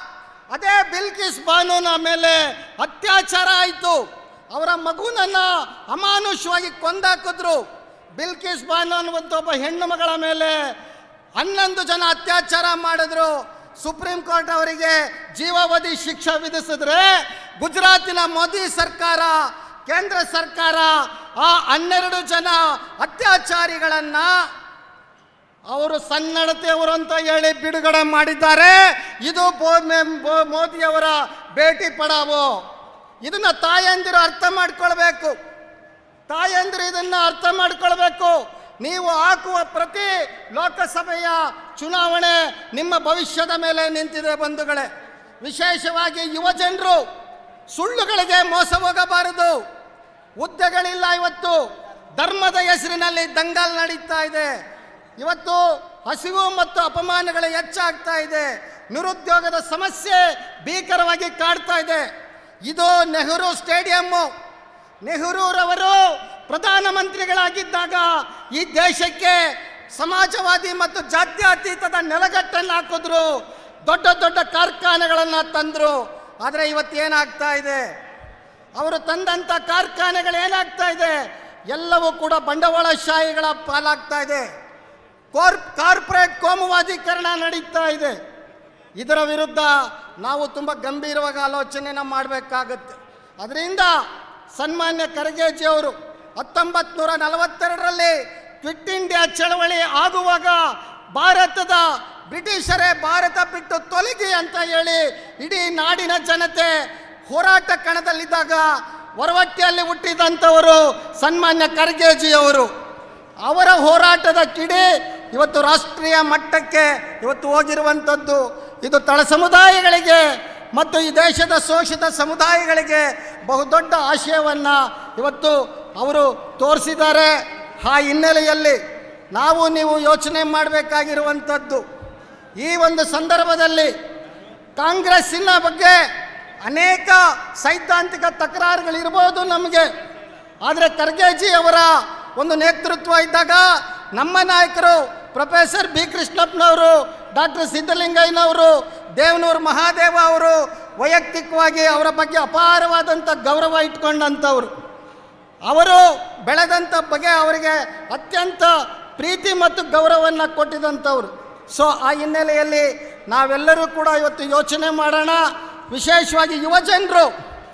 ಅದೇ ಬಿಲ್ಕಿಸ್ ಬಾನುನ ಮೇಲೆ ಅತ್ಯಾಚಾರ ಆಯಿತು ಅವರ ಮಗುನನ್ನು ಅಮಾನುಷವಾಗಿ ಕೊಂದಾಕಿದ್ರು ಬಿಲ್ಕಿಸ್ ಬಾನು ಅನ್ನುವಂಥ ಒಬ್ಬ ಹೆಣ್ಣು ಮಗಳ ಮೇಲೆ ಹನ್ನೊಂದು ಜನ ಅತ್ಯಾಚಾರ ಮಾಡಿದ್ರು ಸುಪ್ರೀಂ ಕೋರ್ಟ್ ಅವರಿಗೆ ಜೀವಾವಧಿ ಶಿಕ್ಷೆ ವಿಧಿಸಿದ್ರೆ ಗುಜರಾತಿನ ಮೋದಿ ಸರ್ಕಾರ ಕೇಂದ್ರ ಸರ್ಕಾರ ಆ ಹನ್ನೆರಡು ಜನ ಅತ್ಯಾಚಾರಿಗಳನ್ನ ಅವರು ಸನ್ನಡತೆಯವರು ಅಂತ ಹೇಳಿ ಬಿಡುಗಡೆ ಮಾಡಿದ್ದಾರೆ ಇದು ಬೋ- ಮೆ- ಬೋ- ಮೋದಿಯವರ ಭೇಟಿ ಪಡಾವು ಇದನ್ನ ತಾಯಂದಿರು ಅರ್ಥ ಮಾಡ್ಕೊಳ್ಬೇಕು ತಾಯಂದಿರು ಇದನ್ನ ಅರ್ಥ ಮಾಡ್ಕೊಳ್ಬೇಕು ನೀವು ಹಾಕುವ ಪ್ರತಿ ಲೋಕಸಭೆಯ ಚುನಾವಣೆ ನಿಮ್ಮ ಭವಿಷ್ಯದ ಮೇಲೆ ನಿಂತಿದೆ ಬಂಧುಗಳೇ ವಿಶೇಷವಾಗಿ ಯುವ ಜನರು ಸುಳ್ಳುಗಳಿಗೆ ಮೋಸ ಹೋಗಬಾರದು ಹುದ್ದೆಗಳಿಲ್ಲ ಇವತ್ತು ಧರ್ಮದ ಹೆಸರಿನಲ್ಲಿ ದಂಗಲ್ ನಡೀತಾ ಇದೆ ಇವತ್ತು ಹಸಿವು ಮತ್ತು ಅಪಮಾನಗಳು ಹೆಚ್ಚಾಗ್ತಾ ಇದೆ ನಿರುದ್ಯೋಗದ ಸಮಸ್ಯೆ ಭೀಕರವಾಗಿ ಕಾಡ್ತಾ ಇದೆ ಇದು ನೆಹರು ಸ್ಟೇಡಿಯಮ್ಮು ನೆಹರೂರವರು ಪ್ರಧಾನಮಂತ್ರಿಗಳಾಗಿದ್ದಾಗ ಈ ದೇಶಕ್ಕೆ ಸಮಾಜವಾದಿ ಮತ್ತು ಜಾತ್ಯತೀತದ ನೆಲಗಟ್ಟನ್ನು ಹಾಕಿದ್ರು ದೊಡ್ಡ ದೊಡ್ಡ ಕಾರ್ಖಾನೆಗಳನ್ನು ತಂದರು ಆದರೆ ಇವತ್ತು ಏನಾಗ್ತಾ ಇದೆ ಅವರು ತಂದಂಥ ಕಾರ್ಖಾನೆಗಳು ಏನಾಗ್ತಾ ಇದೆ ಎಲ್ಲವೂ ಕೂಡ ಬಂಡವಾಳಶಾಹಿಗಳ ಪಾಲಾಗ್ತಾ ಇದೆ ಕೋರ್ ಕಾರ್ಪೊರೇಟ್ ಕೋಮುವಾದೀಕರಣ ನಡೀತಾ ಇದೆ ಇದರ ವಿರುದ್ಧ ನಾವು ತುಂಬ ಗಂಭೀರವಾಗಿ ಆಲೋಚನೆನ ಮಾಡಬೇಕಾಗತ್ತೆ ಅದರಿಂದ ಸನ್ಮಾನ್ಯ ಖರ್ಗೆಜಿಯವರು ಹತ್ತೊಂಬತ್ತು ನೂರ ನಲವತ್ತೆರಡರಲ್ಲಿ ಕ್ವಿಟ್ ಇಂಡಿಯಾ ಚಳವಳಿ ಆಗುವಾಗ ಭಾರತದ ಬ್ರಿಟಿಷರೇ ಭಾರತ ಬಿಟ್ಟು ತೊಲಗಿ ಅಂತ ಹೇಳಿ ಇಡೀ ನಾಡಿನ ಜನತೆ ಹೋರಾಟ ಕಣದಲ್ಲಿದ್ದಾಗ ಹೊರವಟ್ಟಿಯಲ್ಲಿ ಹುಟ್ಟಿದಂಥವರು ಸನ್ಮಾನ್ಯ ಖರ್ಗೆಜಿಯವರು ಅವರ ಹೋರಾಟದ ಕಿಡಿ ಇವತ್ತು ರಾಷ್ಟ್ರೀಯ ಮಟ್ಟಕ್ಕೆ ಇವತ್ತು ಹೋಗಿರುವಂಥದ್ದು ಇದು ತಳ ಸಮುದಾಯಗಳಿಗೆ ಮತ್ತು ಈ ದೇಶದ ಶೋಷಿತ ಸಮುದಾಯಗಳಿಗೆ ಬಹುದೊಡ್ಡ ಆಶಯವನ್ನು ಇವತ್ತು ಅವರು ತೋರಿಸಿದ್ದಾರೆ ಆ ಹಿನ್ನೆಲೆಯಲ್ಲಿ ನಾವು ನೀವು ಯೋಚನೆ ಮಾಡಬೇಕಾಗಿರುವಂಥದ್ದು ಈ ಒಂದು ಸಂದರ್ಭದಲ್ಲಿ ಕಾಂಗ್ರೆಸ್ಸಿನ ಬಗ್ಗೆ ಅನೇಕ ಸೈದ್ಧಾಂತಿಕ ತಕರಾರುಗಳಿರ್ಬೋದು ನಮಗೆ ಆದರೆ ಖರ್ಗೆಜಿ ಅವರ ಒಂದು ನೇತೃತ್ವ ಇದ್ದಾಗ ನಮ್ಮ ನಾಯಕರು ಪ್ರೊಫೆಸರ್ ಬಿ ಕೃಷ್ಣಪ್ಪನವರು ಡಾಕ್ಟರ್ ಸಿದ್ದಲಿಂಗಯ್ಯನವರು ದೇವನೂರು ಮಹಾದೇವ ಅವರು ವೈಯಕ್ತಿಕವಾಗಿ ಅವರ ಬಗ್ಗೆ ಅಪಾರವಾದಂಥ ಗೌರವ ಇಟ್ಕೊಂಡಂಥವ್ರು ಅವರು ಬೆಳೆದಂಥ ಬಗ್ಗೆ ಅವರಿಗೆ ಅತ್ಯಂತ ಪ್ರೀತಿ ಮತ್ತು ಗೌರವವನ್ನು ಕೊಟ್ಟಿದಂಥವ್ರು ಸೊ ಆ ಹಿನ್ನೆಲೆಯಲ್ಲಿ ನಾವೆಲ್ಲರೂ ಕೂಡ ಇವತ್ತು ಯೋಚನೆ ಮಾಡೋಣ ವಿಶೇಷವಾಗಿ ಯುವಜನರು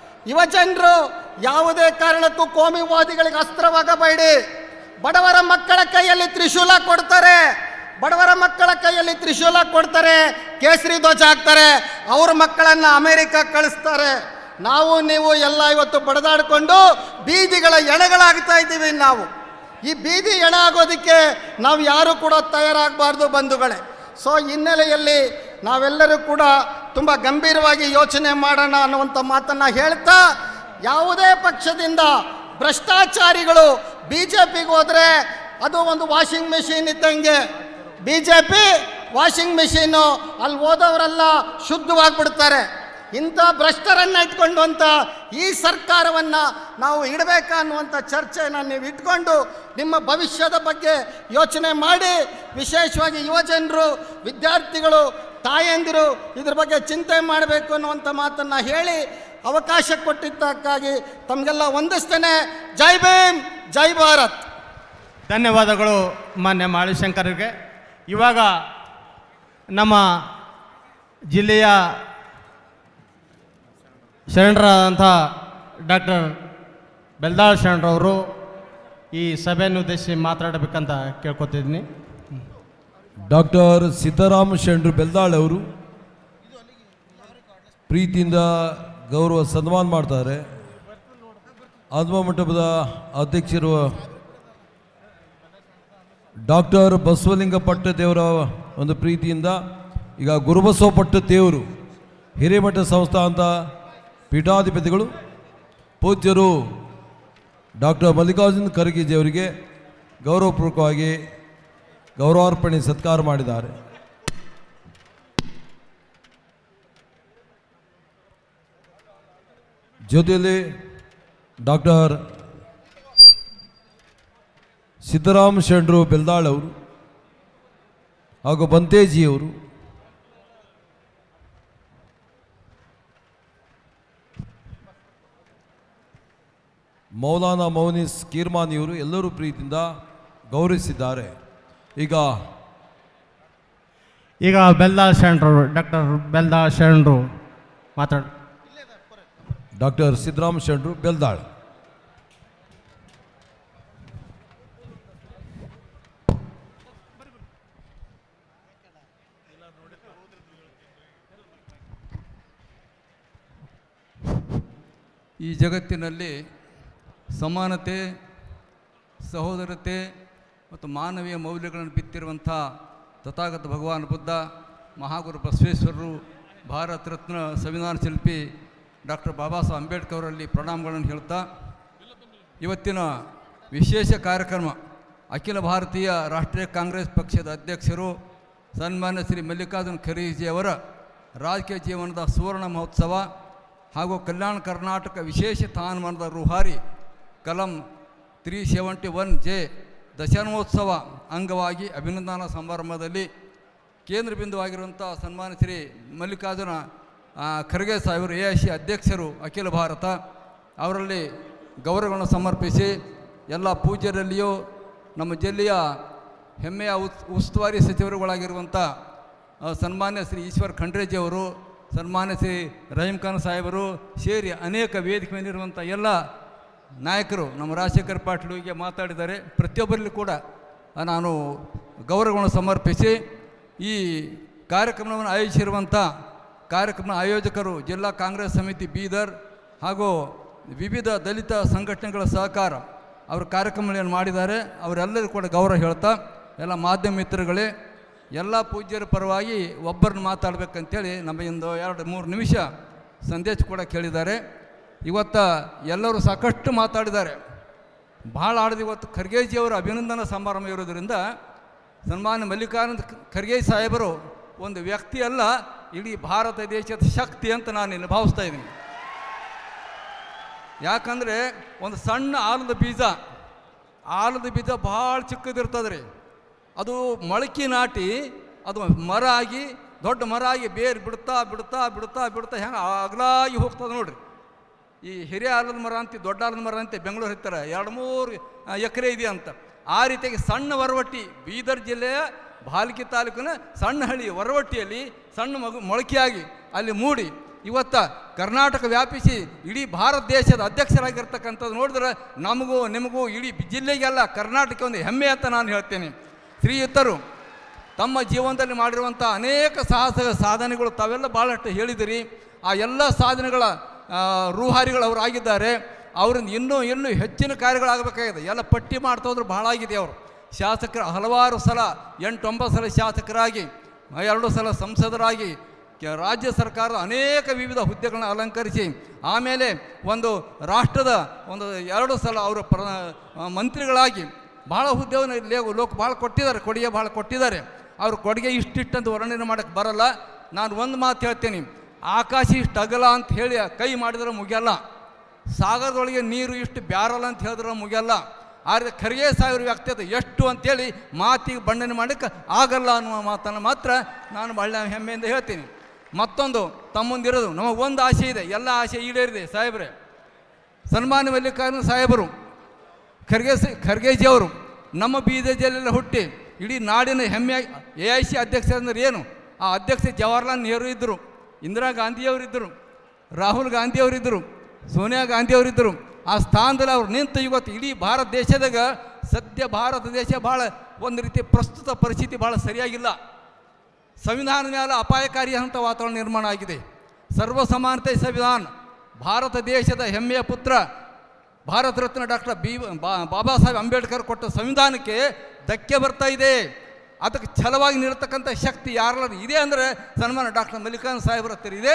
ಯುವಜನರು ಯಾವುದೇ ಕಾರಣಕ್ಕೂ ಕೋಮಿವಾದಿಗಳಿಗೆ ಅಸ್ತ್ರವಾಗಬೇಡಿ ಬಡವರ ಮಕ್ಕಳ ಕೈಯಲ್ಲಿ ತ್ರಿಶೂಲ ಕೊಡ್ತಾರೆ ಬಡವರ ಮಕ್ಕಳ ಕೈಯಲ್ಲಿ ತ್ರಿಶೂಲ ಕೊಡ್ತಾರೆ ಕೇಸರಿ ಧ್ವಜ ಹಾಕ್ತಾರೆ ಅವ್ರ ಮಕ್ಕಳನ್ನು ಅಮೆರಿಕ ಕಳಿಸ್ತಾರೆ ನಾವು ನೀವು ಎಲ್ಲ ಇವತ್ತು ಬಡದಾಡಿಕೊಂಡು ಬೀದಿಗಳ ಎಣೆಗಳಾಗ್ತಾ ಇದ್ದೀವಿ ನಾವು ಈ ಬೀದಿ ಎಣ ಆಗೋದಕ್ಕೆ ನಾವು ಯಾರು ಕೂಡ ತಯಾರಾಗಬಾರ್ದು ಬಂಧುಗಳೇ ಸೊ ಹಿನ್ನೆಲೆಯಲ್ಲಿ ನಾವೆಲ್ಲರೂ ಕೂಡ ತುಂಬ ಗಂಭೀರವಾಗಿ ಯೋಚನೆ ಮಾಡೋಣ ಅನ್ನುವಂಥ ಮಾತನ್ನು ಹೇಳ್ತಾ ಯಾವುದೇ ಪಕ್ಷದಿಂದ ಭ್ರಷ್ಟಾಚಾರಿಗಳು ಬಿ ಜೆ ಪಿಗೆ ಹೋದರೆ ಅದು ಒಂದು ವಾಷಿಂಗ್ ಮೆಷಿನ್ ಇದ್ದಂಗೆ B J P washing machine ಅಲ್ಲಿ ಹೋದವರೆಲ್ಲ ಶುದ್ಧವಾಗಿಬಿಡ್ತಾರೆ ಇಂಥ ಭ್ರಷ್ಟರನ್ನು ಇಟ್ಕೊಂಡು ಅಂತ ಈ ಸರ್ಕಾರವನ್ನು ನಾವು ಇಡಬೇಕಾ ಅನ್ನುವಂಥ ಚರ್ಚೆಯನ್ನು ನೀವು ಇಟ್ಕೊಂಡು ನಿಮ್ಮ ಭವಿಷ್ಯದ ಬಗ್ಗೆ ಯೋಚನೆ ಮಾಡಿ ವಿಶೇಷವಾಗಿ ಯುವಜನರು ವಿದ್ಯಾರ್ಥಿಗಳು ತಾಯಂದಿರು ಇದ್ರ ಬಗ್ಗೆ ಚಿಂತೆ ಮಾಡಬೇಕು ಅನ್ನುವಂಥ ಮಾತನ್ನು ಹೇಳಿ ಅವಕಾಶ ಕೊಟ್ಟಿದ್ದಕ್ಕಾಗಿ ತಮಗೆಲ್ಲ ವಂದಿಸ್ತೇನೆ ಜೈ ಭೀಮ್ ಜೈ ಭಾರತ್ ಧನ್ಯವಾದಗಳು ಮಾನ್ಯ ಮಾಳಿಶಂಕರ್ಗೆ ಇವಾಗ ನಮ್ಮ ಜಿಲ್ಲೆಯ ಶರಣರಾದಂಥ ಡಾಕ್ಟರ್ ಬೆಲ್ದಾಳ್ ಶರಣರವರು ಈ ಸಭೆಯನ್ನು ಉದ್ದೇಶಿಸಿ ಮಾತಾಡಬೇಕಂತ ಕೇಳ್ಕೊತಿದ್ದೀನಿ ಡಾಕ್ಟರ್ ಸಿದ್ದರಾಮ ಶೆಂಡ್ರು ಬೆಲ್ದಾಳ್ ಅವರು ಪ್ರೀತಿಯಿಂದ ಗೌರವ ಸನ್ಮಾನ ಮಾಡ್ತಾರೆ ಆತ್ಮ ಮಂಟಪದ ಅಧ್ಯಕ್ಷರು ಡಾಕ್ಟರ್ ಬಸವಲಿಂಗ ಪಟ್ಟ ದೇವರ ಒಂದು ಪ್ರೀತಿಯಿಂದ ಈಗ ಗುರುಬಸವ ಪಟ್ಟ ದೇವರು ಹಿರೇಮಠ ಸಂಸ್ಥಾನದ ಪೀಠಾಧಿಪತಿಗಳು ಪೂಜ್ಯರು ಡಾಕ್ಟರ್ ಮಲ್ಲಿಕಾರ್ಜುನ್ ಖರ್ಗೆಜಿ ಅವರಿಗೆ ಗೌರವಪೂರ್ವಕವಾಗಿ ಗೌರವಾರ್ಪಣೆ ಸತ್ಕಾರ ಮಾಡಿದ್ದಾರೆ ಜೊತೆಯಲ್ಲಿ ಡಾಕ್ಟರ್ ಸಿದ್ದರಾಮ ಶೆಂಡ್ರು ಬೆಲ್ದಾಳ್ ಅವರು ಹಾಗೂ ಬಂತೇಜಿಯವರು ಮೌಲಾನಾ ಮೌನಿಸ್ ಕೀರ್ಮಾನಿಯವರು ಎಲ್ಲರೂ ಪ್ರೀತಿಯಿಂದ ಗೌರವಿಸಿದ್ದಾರೆ ಈಗ ಈಗ ಬೆಲ್ದಾಳ್ ಶರಣರು ಡಾಕ್ಟರ್ ಬೆಲ್ದಾಳ್ ಶರಣರು ಮಾತಾಡ ಡಾಕ್ಟರ್ ಸಿದ್ದರಾಮ ಶೆಂಡ್ರು ಬೆಲ್ದಾಳ್ ಈ ಜಗತ್ತಿನಲ್ಲಿ ಸಮಾನತೆ ಸಹೋದರತೆ ಮತ್ತು ಮಾನವೀಯ ಮೌಲ್ಯಗಳನ್ನು ಬಿತ್ತಿರುವಂಥ ತಥಾಗತ ಭಗವಾನ್ ಬುದ್ಧ ಮಹಾಗುರು ಬಸವೇಶ್ವರರು ಭಾರತ ರತ್ನ ಸಂವಿಧಾನ ಶಿಲ್ಪಿ ಡಾಕ್ಟರ್ ಬಾಬಾ ಸಾಹೇಬ್ ಅಂಬೇಡ್ಕರ್ ಅವರಲ್ಲಿ ಪ್ರಣಾಮಗಳನ್ನು ಹೇಳ್ತಾ ಇವತ್ತಿನ ವಿಶೇಷ ಕಾರ್ಯಕ್ರಮ ಅಖಿಲ ಭಾರತೀಯ ರಾಷ್ಟ್ರೀಯ ಕಾಂಗ್ರೆಸ್ ಪಕ್ಷದ ಅಧ್ಯಕ್ಷರು ಸನ್ಮಾನ್ಯ ಶ್ರೀ ಮಲ್ಲಿಕಾರ್ಜುನ್ ಖರ್ಗೆಜಿ ಅವರ ರಾಜಕೀಯ ಜೀವನದ ಸುವರ್ಣ ಮಹೋತ್ಸವ ಹಾಗೂ ಕಲ್ಯಾಣ ಕರ್ನಾಟಕ ವಿಶೇಷ ಸ್ಥಾನಮಾನದ ರೂಹಾರಿ ಕಲಂ ತ್ರೀ ಸೆವೆಂಟಿ ಒನ್ ಜೆ ದಶಮೋತ್ಸವ ಅಂಗವಾಗಿ ಅಭಿನಂದನಾ ಸಮಾರಂಭದಲ್ಲಿ ಕೇಂದ್ರ ಬಿಂದುವಾಗಿರುವಂಥ ಸನ್ಮಾನ್ಯ ಶ್ರೀ ಮಲ್ಲಿಕಾರ್ಜುನ ಆ, ಖರ್ಗೆ ಸಾಹೇಬರು ಎ ಐ ಸಿ ಅಧ್ಯಕ್ಷರು ಅಖಿಲ ಭಾರತ ಅವರಲ್ಲಿ ಗೌರವಗಳನ್ನು ಸಮರ್ಪಿಸಿ ಎಲ್ಲ ಪೂಜ್ಯರಲ್ಲಿಯೂ ನಮ್ಮ ಜಿಲ್ಲೆಯ ಹೆಮ್ಮೆಯ ಉಸ್ ಉಸ್ತುವಾರಿ ಸಚಿವರುಗಳಾಗಿರುವಂಥ ಆ, ಸನ್ಮಾನ್ಯ ಶ್ರೀ ಈಶ್ವರ್ ಖಂಡ್ರೇಜಿ ಅವರು ಸನ್ಮಾನ್ಯ ಶ್ರೀ ರಹೀಂ ಖಾನ್ ಸಾಹೇಬರು ಸೇರಿ ಅನೇಕ ವೇದಿಕೆ ಮೇಲಿರುವಂಥ ಎಲ್ಲ ನಾಯಕರು ನಮ್ಮ ರಾಜಶೇಖರ್ ಪಾಟೀಲ್ಗೆ ಮಾತಾಡಿದ್ದಾರೆ ಪ್ರತಿಯೊಬ್ಬರಲ್ಲಿ ಕೂಡ ಆ, ನಾನು ಗೌರವಗಳನ್ನು ಸಮರ್ಪಿಸಿ ಈ ಕಾರ್ಯಕ್ರಮವನ್ನು ಆಯೋಜಿಸಿರುವಂಥ ಕಾರ್ಯಕ್ರಮ ಆಯೋಜಕರು ಜಿಲ್ಲಾ ಕಾಂಗ್ರೆಸ್ ಸಮಿತಿ ಬೀದರ್ ಹಾಗೂ ವಿವಿಧ ದಲಿತ ಸಂಘಟನೆಗಳ ಸಹಕಾರ ಅವರು ಕಾರ್ಯಕ್ರಮಗಳನ್ನು ಮಾಡಿದ್ದಾರೆ ಅವರೆಲ್ಲರೂ ಕೂಡ ಗೌರವ ಹೇಳ್ತಾ ಎಲ್ಲ ಮಾಧ್ಯಮ ಮಿತ್ರಗಳೇ ಎಲ್ಲ ಪೂಜ್ಯರ ಪರವಾಗಿ ಒಬ್ಬರನ್ನ ಮಾತಾಡಬೇಕಂತೇಳಿ ನಮ್ಮ ಒಂದು ಎರಡು ಮೂರು ನಿಮಿಷ ಸಂದೇಶ ಕೂಡ ಕೇಳಿದ್ದಾರೆ ಇವತ್ತು ಎಲ್ಲರೂ ಸಾಕಷ್ಟು ಮಾತಾಡಿದ್ದಾರೆ ಭಾಳ ಆಡಿದ ಇವತ್ತು ಖರ್ಗೆಜಿಯವರ ಅಭಿನಂದನಾ ಸಮಾರಂಭ ಇರೋದರಿಂದ ಸನ್ಮಾನ್ಯ ಮಲ್ಲಿಕಾನಂದ ಖರ್ಗೆ ಸಾಹೇಬರು ಒಂದು ವ್ಯಕ್ತಿ ಅಲ್ಲ ಇಡೀ ಭಾರತ ದೇಶದ ಶಕ್ತಿ ಅಂತ ನಾನು ಇಲ್ಲಿ ಭಾವಿಸ್ತಾ ಇದ್ದೀನಿ ಯಾಕಂದರೆ ಒಂದು ಸಣ್ಣ ಆಲದ ಬೀಜ ಆಲದ ಬೀಜ ಭಾಳ ಚಿಕ್ಕದಿರ್ತದೆ ರೀ ಅದು ಮೊಳಕೆ ನಾಟಿ ಅದು ಮರ ಆಗಿ ದೊಡ್ಡ ಮರ ಆಗಿ ಬೇರು ಬಿಡ್ತಾ ಬಿಡ್ತಾ ಬಿಡ್ತಾ ಬಿಡ್ತಾ ಹೆಂಗೆ ಅಗಲಾಗಿ ಹೋಗ್ತದೆ ನೋಡ್ರಿ ಈ ಹಿರಿಯ ಆಲದ ಮರ ಅಂತ ದೊಡ್ಡ ಆಲದ ಮರ ಅಂತ ಬೆಂಗಳೂರು ಇರ್ತಾರೆ ಎರಡು ಮೂರು ಎಕರೆ ಇದೆ ಅಂತ ಆ ರೀತಿಯಾಗಿ ಸಣ್ಣ ವರವಟ್ಟಿ ಬೀದರ್ ಜಿಲ್ಲೆಯ ಬಾಲ್ಕಿ ತಾಲೂಕಿನ ಸಣ್ಣ ಹಳ್ಳಿ ವರವಟ್ಟಿಯಲ್ಲಿ ಸಣ್ಣ ಮಗು ಮೊಳಕೆಯಾಗಿ ಅಲ್ಲಿ ಮೂಡಿ ಇವತ್ತ ಕರ್ನಾಟಕ ವ್ಯಾಪಿಸಿ ಇಡೀ ಭಾರತ ದೇಶದ ಅಧ್ಯಕ್ಷರಾಗಿರ್ತಕ್ಕಂಥದ್ದು ನೋಡಿದ್ರೆ ನಮಗೂ ನಿಮಗೂ ಇಡೀ ಜಿಲ್ಲೆಗೆಲ್ಲ ಕರ್ನಾಟಕ ಒಂದು ಹೆಮ್ಮೆ ಅಂತ ನಾನು ಹೇಳ್ತೇನೆ ಶ್ರೀಯುತರು ತಮ್ಮ ಜೀವನದಲ್ಲಿ ಮಾಡಿರುವಂಥ ಅನೇಕ ಸಾಹಸ ಸಾಧನೆಗಳು ತಾವೆಲ್ಲ ಭಾಳಷ್ಟು ಹೇಳಿದಿರಿ ಆ ಎಲ್ಲ ಸಾಧನೆಗಳ ಆ, ರೂಹಾರಿಗಳು ಅವರು ಆಗಿದ್ದಾರೆ ಅವರಿಂದ ಇನ್ನೂ ಇನ್ನೂ ಹೆಚ್ಚಿನ ಕಾರ್ಯಗಳಾಗಬೇಕಾಗಿದೆ ಎಲ್ಲ ಪಟ್ಟಿ ಮಾಡ್ತಾ ಹೋದ್ರೆ ಭಾಳ ಆಗಿದೆ ಅವರು ಶಾಸಕರು ಹಲವಾರು ಸಲ ಎಂಟೊಂಬತ್ತು ಸಲ ಶಾಸಕರಾಗಿ ಎರಡು ಸಲ ಸಂಸದರಾಗಿ ಕೆ- ರಾಜ್ಯ ಸರ್ಕಾರದ ಅನೇಕ ವಿವಿಧ ಹುದ್ದೆಗಳನ್ನ ಅಲಂಕರಿಸಿ ಆಮೇಲೆ ಒಂದು ರಾಷ್ಟ್ರದ ಒಂದು ಎರಡು ಸಲ ಅವರು ಪ್ರ ಆ, ಮಂತ್ರಿಗಳಾಗಿ ಭಾಳ ಹುದ್ದೆಯನ್ನು ಲೇ ಲೋಕ ಭಾಳ ಕೊಟ್ಟಿದ್ದಾರೆ ಕೊಡುಗೆ ಭಾಳ ಕೊಟ್ಟಿದ್ದಾರೆ ಅವ್ರ ಕೊಡುಗೆ ಇಷ್ಟಿಟ್ಟಂತ ವರ್ಣನೆ ಮಾಡೋಕ್ಕೆ ಬರಲ್ಲ ನಾನು ಒಂದು ಮಾತು ಹೇಳ್ತೀನಿ ಆಕಾಶ ಇಷ್ಟು ಅಗಲ ಅಂತ ಹೇಳಿ ಕೈ ಮಾಡಿದ್ರೆ ಮುಗಿಯಲ್ಲ ಸಾಗರದೊಳಗೆ ನೀರು ಇಷ್ಟು ಬ್ಯಾರಲ್ಲ ಅಂತ ಹೇಳಿದ್ರೆ ಮುಗಿಯಲ್ಲ ಆದರೆ ಖರ್ಗೆ ಸಾವಿರ ವ್ಯಕ್ತಿ ಎಷ್ಟು ಅಂತೇಳಿ ಮಾತಿಗೆ ಬಣ್ಣನೆ ಮಾಡೋಕ್ಕೆ ಆಗಲ್ಲ ಅನ್ನುವ ಮಾತನ್ನು ಮಾತ್ರ ನಾನು ಭಾಳ ಹೆಮ್ಮೆಯಿಂದ ಹೇಳ್ತೀನಿ ಮತ್ತೊಂದು ತಮ್ಮಂದಿರೋದು ನಮಗೆ ಒಂದು ಆಸೆ ಇದೆ ಎಲ್ಲ ಆಸೆ ಈಡೇರಿದೆ ಸಾಹೇಬ್ರೆ ಸನ್ಮಾನ್ಯ ಮಲ್ಲಿಕಾರ್ಜುನ ಸಾಹೇಬರು ಖರ್ಗೆ ಖರ್ಗೆಜಿ ಅವರು ನಮ್ಮ ಬೀದರ್ ಜಿಲ್ಲೆಯಲ್ಲಿ ಹುಟ್ಟಿ ಇಡೀ ನಾಡಿನ ಹೆಮ್ಮೆ ಎ ಐ ಸಿ ಅಧ್ಯಕ್ಷ ಅಂದ್ರೆ ಏನು ಆ ಅಧ್ಯಕ್ಷ ಜವಾಹರ್ಲಾಲ್ ನೆಹರು ಇದ್ದರು ಇಂದಿರಾ ಗಾಂಧಿಯವರಿದ್ದರು ರಾಹುಲ್ ಗಾಂಧಿಯವರಿದ್ದರು ಸೋನಿಯಾ ಗಾಂಧಿಯವರಿದ್ದರು ಆ ಸ್ಥಾನದಲ್ಲಿ ಅವ್ರು ನಿಂತು ಇವತ್ತು ಇಡೀ ಭಾರತ ದೇಶದಾಗ ಸದ್ಯ ಭಾರತ ದೇಶ ಭಾಳ ಒಂದು ರೀತಿ ಪ್ರಸ್ತುತ ಪರಿಸ್ಥಿತಿ ಭಾಳ ಸರಿಯಾಗಿಲ್ಲ ಸಂವಿಧಾನದ ಮೇಲೆ ಅಪಾಯಕಾರಿಯಾದಂಥ ವಾತಾವರಣ ನಿರ್ಮಾಣ ಆಗಿದೆ ಸರ್ವ ಸಮಾನತೆ ಸಂವಿಧಾನ ಭಾರತ ದೇಶದ ಹೆಮ್ಮೆಯ ಪುತ್ರ ಭಾರತ ರತ್ನ ಡಾಕ್ಟರ್ ಬಿ ಬಾ- ಬಾಬಾ ಸಾಹೇಬ್ ಅಂಬೇಡ್ಕರ್ ಕೊಟ್ಟ ಸಂವಿಧಾನಕ್ಕೆ ಧಕ್ಕೆ ಬರ್ತಾ ಇದೆ ಅದಕ್ಕೆ ಛಲವಾಗಿ ನಿಲ್ತಕ್ಕಂಥ ಶಕ್ತಿ ಯಾರೆಲ್ಲ ಇದೆ ಅಂದರೆ ಸನ್ಮಾನ ಡಾಕ್ಟರ್ ಮಲ್ಲಿಕಾರ್ಜುನ ಸಾಹೇಬ್ರ ಹತ್ತಿರ ಇದೆ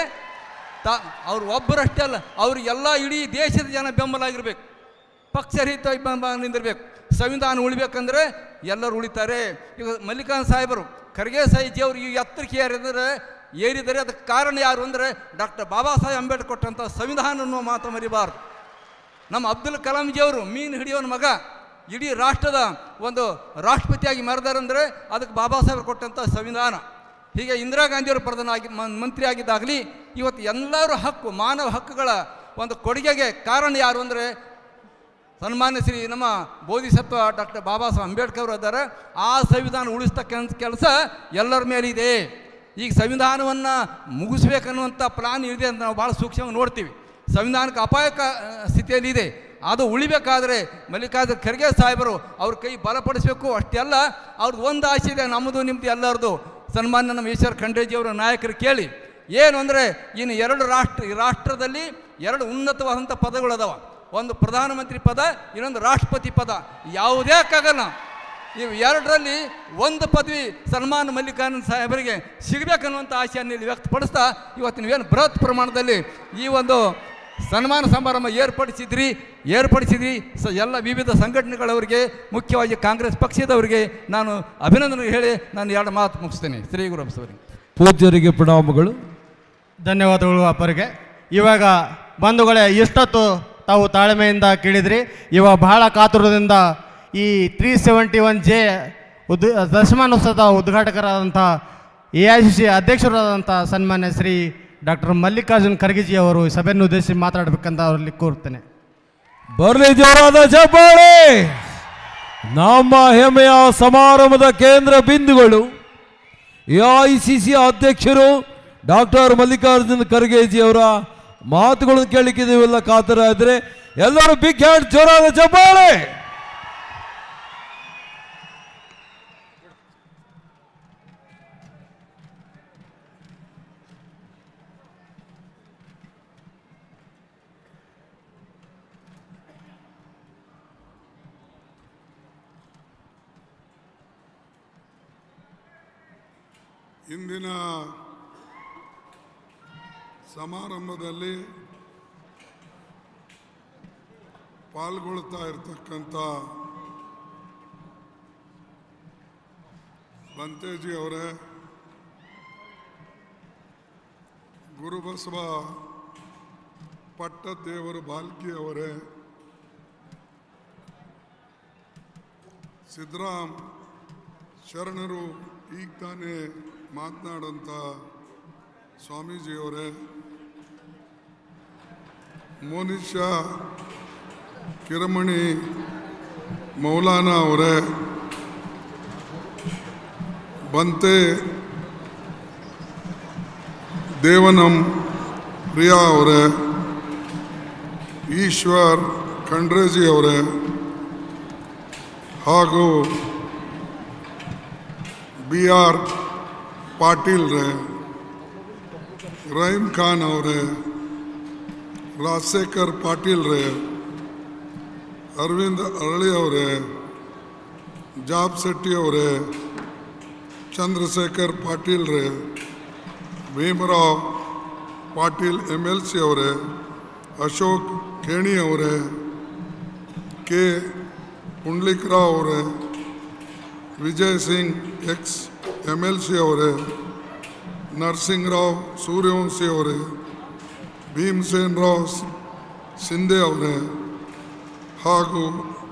ತಾ ಅವ್ರು ಒಬ್ಬರಷ್ಟೇ ಅಲ್ಲ ಅವ್ರಿಗೆಲ್ಲ ಇಡೀ ದೇಶದ ಜನ ಬೆಂಬಲ ಆಗಿರ್ಬೇಕು ಪಕ್ಷರಹಿತ ಬೆಂಬಲ ನಿಂದಿರ್ಬೇಕು ಸಂವಿಧಾನ ಉಳಿಬೇಕಂದ್ರೆ ಎಲ್ಲರೂ ಉಳಿತಾರೆ ಈಗ ಮಲ್ಲಿಕಾರ್ಜುನ ಸಾಹೇಬರು ಖರ್ಗೆ ಸಾಹಿಜಿ ಅವರು ಈ ಎತ್ತರಕ್ಕೆ ಏರಿದರೆ ಏರಿದರೆ ಅದಕ್ಕೆ ಕಾರಣ ಯಾರು ಅಂದರೆ ಡಾಕ್ಟರ್ ಬಾಬಾ ಸಾಹೇಬ್ ಅಂಬೇಡ್ಕರ್ ಕೊಟ್ಟಂಥ ಸಂವಿಧಾನ ಅನ್ನುವ ಮಾತು ಮರಿಬಾರ್ದು ನಮ್ಮ ಅಬ್ದುಲ್ ಕಲಾಂಜಿಯವರು ಮೀನು ಹಿಡಿಯೋನ ಮಗ ಇಡೀ ರಾಷ್ಟ್ರದ ಒಂದು ರಾಷ್ಟ್ರಪತಿಯಾಗಿ ಮೆರೆದಾರಂದರೆ ಅದಕ್ಕೆ ಬಾಬಾ ಸಾಹೇಬರು ಕೊಟ್ಟಂಥ ಸಂವಿಧಾನ ಹೀಗೆ ಇಂದಿರಾ ಗಾಂಧಿಯವರು ಪ್ರಧಾನ ಮ- ಮಂತ್ರಿ ಆಗಿದ್ದಾಗಲಿ ಇವತ್ತು ಎಲ್ಲರೂ ಹಕ್ಕು ಮಾನವ ಹಕ್ಕುಗಳ ಒಂದು ಕೊಡುಗೆಗೆ ಕಾರಣ ಯಾರು ಅಂದರೆ ಸನ್ಮಾನ್ಯ ಶ್ರೀ ನಮ್ಮ ಬೋಧಿಸತ್ವ ಡಾಕ್ಟರ್ ಬಾಬಾ ಸಾಹೇಬ್ ಅಂಬೇಡ್ಕರ್ ಅವರು ಇದ್ದಾರೆ ಆ ಸಂವಿಧಾನ ಉಳಿಸ್ತಕ್ಕಂಥ ಕೆಲಸ ಎಲ್ಲರ ಮೇಲಿದೆ ಈಗ ಸಂವಿಧಾನವನ್ನು ಮುಗಿಸ್ಬೇಕನ್ನುವಂಥ ಪ್ಲಾನ್ ಇದೆ ಅಂತ ನಾವು ಭಾಳ ಸೂಕ್ಷ್ಮವಾಗಿ ನೋಡ್ತೀವಿ ಸಂವಿಧಾನಕ್ಕೆ ಅಪಾಯಕ ಆ, ಸ್ಥಿತಿಯಲ್ಲಿ ಇದೆ ಅದು ಉಳಿಬೇಕಾದ್ರೆ ಮಲ್ಲಿಕಾರ್ಜುನ ಖರ್ಗೆ ಸಾಹೇಬರು ಅವ್ರ ಕೈ ಬಲಪಡಿಸಬೇಕು ಅಷ್ಟೇ ಅಲ್ಲ ಅವ್ರದ್ದು ಒಂದು ಆಸೆ ಇದೆ ನಮ್ಮದು ನಿಮ್ಮದು ಎಲ್ಲರದು ಸನ್ಮಾನ್ಯ ನಮ್ಮ ಈಶ್ವರ ಖಂಡ್ರೇಜಿಯವರ ನಾಯಕರು ಕೇಳಿ ಏನು ಅಂದರೆ ಇನ್ನು ಎರಡು ರಾಷ್ಟ್ರ ಈ ರಾಷ್ಟ್ರದಲ್ಲಿ ಎರಡು ಉನ್ನತವಾದಂಥ ಪದಗಳು ಅದಾವ ಒಂದು ಪ್ರಧಾನಮಂತ್ರಿ ಪದ ಇನ್ನೊಂದು ರಾಷ್ಟ್ರಪತಿ ಪದ ಯಾವುದೇ ಆಗಲ್ಲ ಇವು ಎರಡರಲ್ಲಿ ಒಂದು ಪದವಿ ಸನ್ಮಾನ್ ಮಲ್ಲಿಕಾರ್ಜುನ ಸಾಹೇಬರಿಗೆ ಸಿಗಬೇಕನ್ನುವಂಥ ಆಶೆಯನ್ನು ಇಲ್ಲಿ ವ್ಯಕ್ತಪಡಿಸ್ತಾ ಇವತ್ತು ನೀವೇನು ಬೃಹತ್ ಪ್ರಮಾಣದಲ್ಲಿ ಈ ಒಂದು ಸನ್ಮಾನ ಸಮಾರಂಭ ಏರ್ಪಡಿಸಿದ್ರಿ ಏರ್ಪಡಿಸಿದ್ರಿ ಸ ಎಲ್ಲ ವಿವಿಧ ಸಂಘಟನೆಗಳವರಿಗೆ ಮುಖ್ಯವಾಗಿ ಕಾಂಗ್ರೆಸ್ ಪಕ್ಷದವರಿಗೆ ನಾನು ಅಭಿನಂದನೆ ಹೇಳಿ ನಾನು ಎರಡು ಮಾತು ಮುಗಿಸ್ತೇನೆ ಶ್ರೀ ಗುರು ಬಸವರಿಗೆ ಪೂಜ್ಯರಿಗೆ ಪ್ರಣಾಮಗಳು ಧನ್ಯವಾದಗಳು ಅಪ್ಪರಿಗೆ ಇವಾಗ ಬಂಧುಗಳೇ ಇಷ್ಟೊತ್ತು ತಾವು ತಾಳ್ಮೆಯಿಂದ ಕೇಳಿದ್ರಿ ಇವಾಗ ಬಹಳ ಕಾತುರದಿಂದ ಈ ತ್ರೀ ಸೆವೆಂಟಿ ಒನ್ ಜೆ ಉದ್ ದಶಮಾನೋತ್ಸವದ ಉದ್ಘಾಟಕರಾದಂಥ ಎ ಐ ಸಿ ಸಿ ಅಧ್ಯಕ್ಷರಾದಂಥ ಸನ್ಮಾನ್ಯ ಶ್ರೀ ಡಾಕ್ಟರ್ ಮಲ್ಲಿಕಾರ್ಜುನ್ ಖರ್ಗೆಜಿ ಅವರು ಈ ಸಭೆಯನ್ನು ಉದ್ದೇಶಿಸಿ ಮಾತಾಡಬೇಕಂತ ಅವರಲ್ಲಿ ಕೋರ್ತೇನೆ ಬರಲಿ ಜೋರಾದ ಚಪ್ಪಾಳೆ ನಮ್ಮ ಹೆಮ್ಮೆಯ ಸಮಾರಂಭದ ಕೇಂದ್ರ ಬಿಂದುಗಳು ಎ ಐ ಸಿ ಸಿ ಅಧ್ಯಕ್ಷರು ಡಾಕ್ಟರ್ ಮಲ್ಲಿಕಾರ್ಜುನ್ ಖರ್ಗೆಜಿ ಅವರ ಮಾತುಗಳನ್ನು ಕೇಳಲಿಕ್ಕೆ ನೀವೆಲ್ಲ ಕಾತರ ಇದ್ರೆ ಎಲ್ಲರೂ ಬಿಗ್ ಹ್ಯಾಂಡ್ ಜೋರಾದ ಚಪ್ಪಾಳೆ ಇಂದಿನ ಸಮಾರಂಭದಲ್ಲಿ ಪಾಲ್ಗೊಳ್ತಾ ಇರತಕ್ಕಂಥ ಬಂತೇಜಿ ಅವರೇ ಗುರುಬಸವ ಪಟ್ಟದೇವರು ಬಾಲ್ಕಿ ಅವರೇ ಸಿದ್ದರಾಮ್ ಶರಣರು ಈಗ ತಾನೇ ಮಾತನಾಡಂಥ ಸ್ವಾಮೀಜಿಯವರೇ ಮೋನಿಶಾ ಕಿರಮಣಿ ಮೌಲಾನಾ ಅವರೇ ಬಂತೆ ದೇವನಂ ಪ್ರಿಯಾ ಅವರೇ ಈಶ್ವರ್ ಖಂಡ್ರೇಜಿ ಅವರೇ ಹಾಗೂ ಬಿ ಆರ್ ಪಾಟೀಲ್ ರೇ ರಹೀಮ್ ಖಾನ್ ಅವರೇ ರಾಜಶೇಖರ್ ಪಾಟೀಲ್ ರೇ ಅರವಿಂದ್ ಅರಳಿ ಅವರೇ ಜಾಬ್ ಶೆಟ್ಟಿ ಅವರೇ ಚಂದ್ರಶೇಖರ್ ಪಾಟೀಲ್ ರೇ Bhimrao Patil M L C ಅವರೇ ಅಶೋಕ್ ಖೇಣಿ ಅವರೇ ಕೆ ಪುಂಡ್ಲಿಕ್ರಾವ್ ಅವರೇ Vijay Singh ex M L C ಅವರೇ ನರಸಿಂಗರಾವ್ ಸೂರ್ಯವಂಶಿ ಅವರೇ ಭೀಮಸೇನ್ ರಾವ್ ಸಿಂಧೆ ಅವರೇ ಹಾಗೂ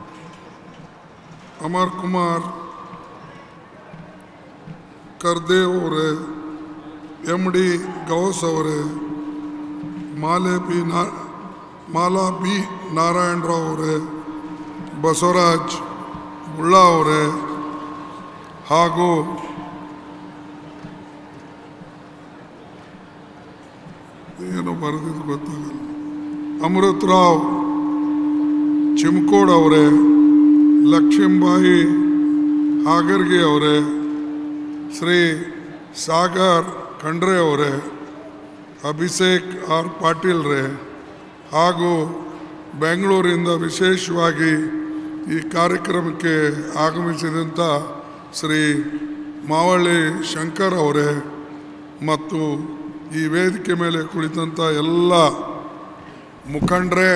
ಅಮರ್ ಕುಮಾರ್ ಕರ್ದೇವ್ ಅವರೇ ಎಮ್ ಡಿ ಗೌಸ್ ಅವರೇ ಮಾಲೆ ಬಿ ನಾ ಮಾಲಾ ಬಿ ನಾರಾಯಣರಾವ್ ಅವರೇ ಬಸವರಾಜ್ ಮುಳ್ಳಾ ಅವರೇ ಹಾಗೂ ಏನು ಬರೆದಿದ್ದು ಗೊತ್ತಾಗಲ್ಲ ಅಮೃತರಾವ್ ಚಿಮ್ಕೋಡ್ ಅವರೇ ಲಕ್ಷ್ಮೀಬಾಯಿ ಹಾಗರ್ಗಿ ಅವರೇ ಶ್ರೀ ಸಾಗರ್ ಖಂಡ್ರೆ ಅವರೇ ಅಭಿಷೇಕ್ ಆರ್ ಪಾಟೀಲ್ ರೇ ಹಾಗೂ ಬೆಂಗಳೂರಿಂದ ವಿಶೇಷವಾಗಿ ಈ ಕಾರ್ಯಕ್ರಮಕ್ಕೆ ಆಗಮಿಸಿದಂಥ ಶ್ರೀ ಮಾವಳ್ಳಿ ಶಂಕರ್ ಅವರೇ ಮತ್ತು ಈ ವೇದಿಕೆ ಮೇಲೆ ಕುಳಿತಂಥ ಎಲ್ಲ ಮುಖಂಡರೇ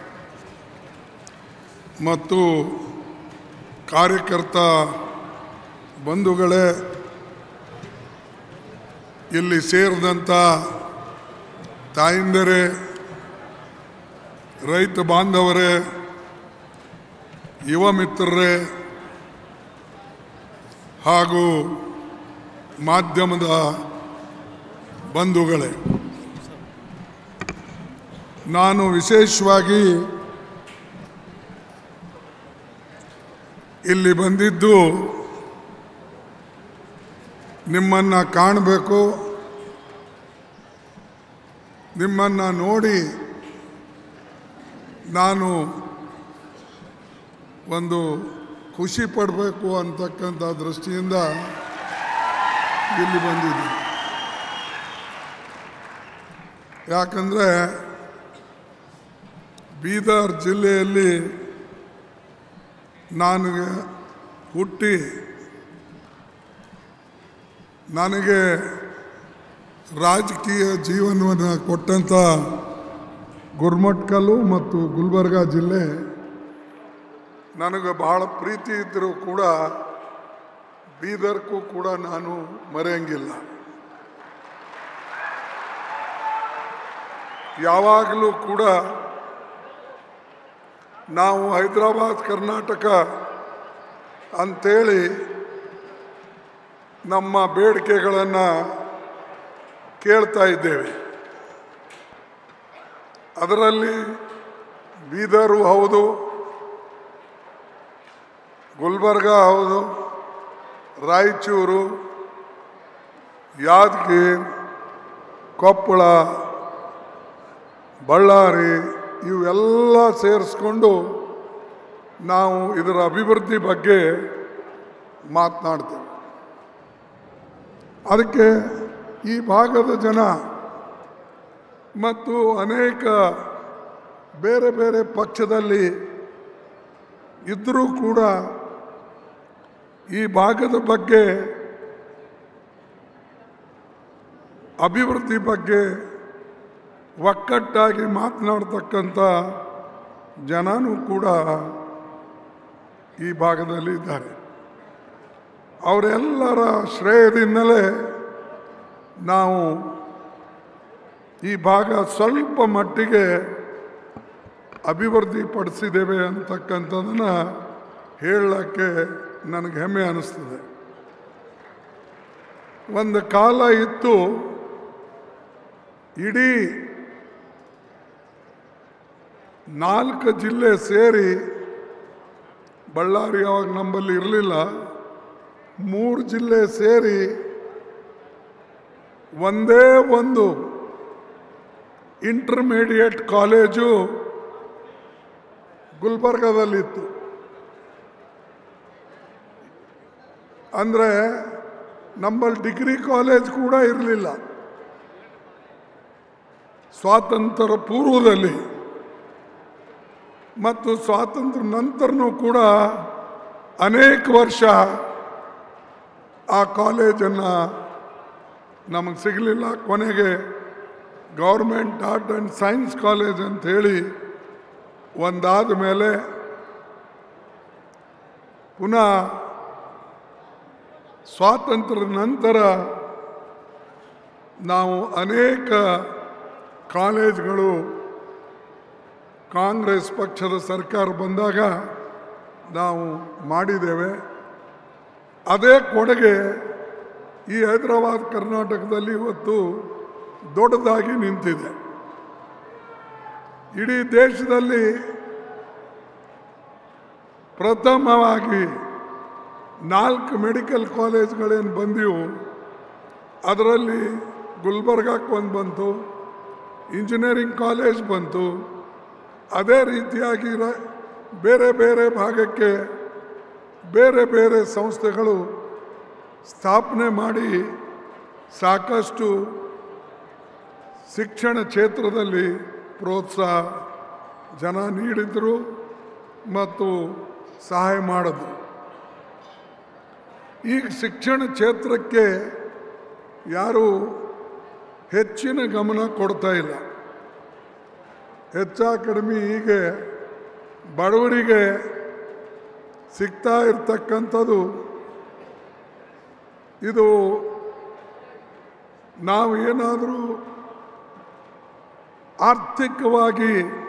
ಮತ್ತು ಕಾರ್ಯಕರ್ತ ಬಂಧುಗಳೇ ಇಲ್ಲಿ ಸೇರಿದಂಥ ತಾಯಿಂದರೇ ರೈತ ಬಾಂಧವರೇ ಯುವ ಮಿತ್ರರೇ ಹಾಗೂ ಮಾಧ್ಯಮದ ಬಂಧುಗಳೇ ನಾನು ವಿಶೇಷವಾಗಿ ಇಲ್ಲಿ ಬಂದಿದ್ದು ನಿಮ್ಮನ್ನು ಕಾಣಬೇಕು ನಿಮ್ಮನ್ನು ನೋಡಿ ನಾನು ಒಂದು ಖುಷಿ ಪಡಬೇಕು ಅಂತಕ್ಕಂಥ ದೃಷ್ಟಿಯಿಂದ ಇಲ್ಲಿ ಬಂದಿದ್ದೆ ಯಾಕಂದರೆ ಬೀದರ್ ಜಿಲ್ಲೆಯಲ್ಲಿ ನಾನು ಹುಟ್ಟಿ ನನಗೆ ರಾಜಕೀಯ ಜೀವನವನ್ನು ಕೊಟ್ಟಂಥ ಗುರ್ಮಟ್ಕಲ್ಲು ಮತ್ತು ಗುಲ್ಬರ್ಗ ಜಿಲ್ಲೆ ನನಗೆ ಬಹಳ ಪ್ರೀತಿ ಇದ್ದರೂ ಕೂಡ ಬೀದರ್ಗೂ ಕೂಡ ನಾನು ಮರೆಯಂಗಿಲ್ಲ ಯಾವಾಗಲೂ ಕೂಡ ನಾವು ಹೈದರಾಬಾದ್ ಕರ್ನಾಟಕ ಅಂತೇಳಿ ನಮ್ಮ ಬೇಡಿಕೆಗಳನ್ನು ಕೇಳ್ತಾ ಇದ್ದೇವೆ ಅದರಲ್ಲಿ ಬೀದರು ಹೌದು ಗುಲ್ಬರ್ಗ ಹೌದು ರಾಯಚೂರು ಯಾದಗಿರಿ ಕೊಪ್ಪಳ ಬಳ್ಳಾರಿ ಇವೆಲ್ಲ ಸೇರಿಸ್ಕೊಂಡು ನಾವು ಇದರ ಅಭಿವೃದ್ಧಿ ಬಗ್ಗೆ ಮಾತನಾಡ್ತೇವೆ ಅದಕ್ಕೆ ಈ ಭಾಗದ ಜನ ಮತ್ತು ಅನೇಕ ಬೇರೆ ಬೇರೆ ಪಕ್ಷದಲ್ಲಿ ಇದ್ದರೂ ಕೂಡ ಈ ಭಾಗದ ಬಗ್ಗೆ ಅಭಿವೃದ್ಧಿ ಬಗ್ಗೆ ಒಕ್ಕಟ್ಟಾಗಿ ಮಾತನಾಡ್ತಕ್ಕಂಥ ಜನನೂ ಕೂಡ ಈ ಭಾಗದಲ್ಲಿ ಇದ್ದಾರೆ ಅವರೆಲ್ಲರ ಶ್ರೇಯದಿಂದಲೇ ನಾವು ಈ ಭಾಗ ಸ್ವಲ್ಪ ಮಟ್ಟಿಗೆ ಅಭಿವೃದ್ಧಿ ಪಡಿಸಿದ್ದೇವೆ ಅಂತಕ್ಕಂಥದ್ದನ್ನು ಹೇಳಕ್ಕೆ ನನಗೆ ಹೆಮ್ಮೆ ಅನ್ನಿಸ್ತದೆ ಒಂದು ಕಾಲ ಇತ್ತು ಇಡೀ ನಾಲ್ಕು ಜಿಲ್ಲೆ ಸೇರಿ ಬಳ್ಳಾರಿ ಅವಾಗ ನಮ್ಮಲ್ಲಿ ಇರಲಿಲ್ಲ ಮೂರು ಜಿಲ್ಲೆ ಸೇರಿ ಒಂದೇ ಒಂದು ಇಂಟರ್ಮೀಡಿಯೇಟ್ ಕಾಲೇಜು ಗುಲ್ಬರ್ಗದಲ್ಲಿತ್ತು ಅಂದರೆ ನಮ್ಮಲ್ಲಿ ಡಿಗ್ರಿ ಕಾಲೇಜ್ ಕೂಡ ಇರಲಿಲ್ಲ ಸ್ವಾತಂತ್ರ್ಯ ಪೂರ್ವದಲ್ಲಿ ಮತ್ತು ಸ್ವಾತಂತ್ರ್ಯ ನಂತರನೂ ಕೂಡ ಅನೇಕ ವರ್ಷ ಆ ಕಾಲೇಜನ್ನು ನಮಗೆ ಸಿಗಲಿಲ್ಲ ಕೊನೆಗೆ government art and science college ಅಂತ ಹೇಳಿ ಒಂದಾದ ಮೇಲೆ ಪುನಃ ಸ್ವಾತಂತ್ರ್ಯದ ನಂತರ ನಾವು ಅನೇಕ ಕಾಲೇಜ್ಗಳು ಕಾಂಗ್ರೆಸ್ ಪಕ್ಷದ ಸರ್ಕಾರ ಬಂದಾಗ ನಾವು ಮಾಡಿದ್ದೇವೆ ಅದೇ ಕೊಡುಗೆ ಈ ಹೈದರಾಬಾದ್ ಕರ್ನಾಟಕದಲ್ಲಿ ಇವತ್ತು ದೊಡ್ಡದಾಗಿ ನಿಂತಿದೆ ಇಡೀ ದೇಶದಲ್ಲಿ ಪ್ರಥಮವಾಗಿ ನಾಲ್ಕು ಮೆಡಿಕಲ್ ಕಾಲೇಜ್ಗಳೇನು ಬಂದಿವು ಅದರಲ್ಲಿ ಗುಲ್ಬರ್ಗಕ್ಕೆ ಒಂದು ಬಂತು ಇಂಜಿನಿಯರಿಂಗ್ ಕಾಲೇಜ್ ಬಂತು ಅದೇ ರೀತಿಯಾಗಿ ರ- ಬೇರೆ ಬೇರೆ ಭಾಗಕ್ಕೆ ಬೇರೆ ಬೇರೆ ಸಂಸ್ಥೆಗಳು ಸ್ಥಾಪನೆ ಮಾಡಿ ಸಾಕಷ್ಟು ಶಿಕ್ಷಣ ಕ್ಷೇತ್ರದಲ್ಲಿ ಪ್ರೋತ್ಸಾಹ ಜನ ನೀಡಿದರು ಮತ್ತು ಸಹಾಯ ಮಾಡಿದ್ರು ಈಗ ಶಿಕ್ಷಣ ಕ್ಷೇತ್ರಕ್ಕೆ ಯಾರು ಹೆಚ್ಚಿನ ಗಮನ ಕೊಡ್ತಾ ಇಲ್ಲ ಹೆಚ್ಚ ಕಡಿಮೆ ಹೀಗೆ ಬಡವರಿಗೆ ಸಿಗ್ತಾ ಇರ್ತಕ್ಕಂಥದ್ದು ಇದು ನಾವು ಏನಾದರೂ ಆರ್ಥಿಕವಾಗಿ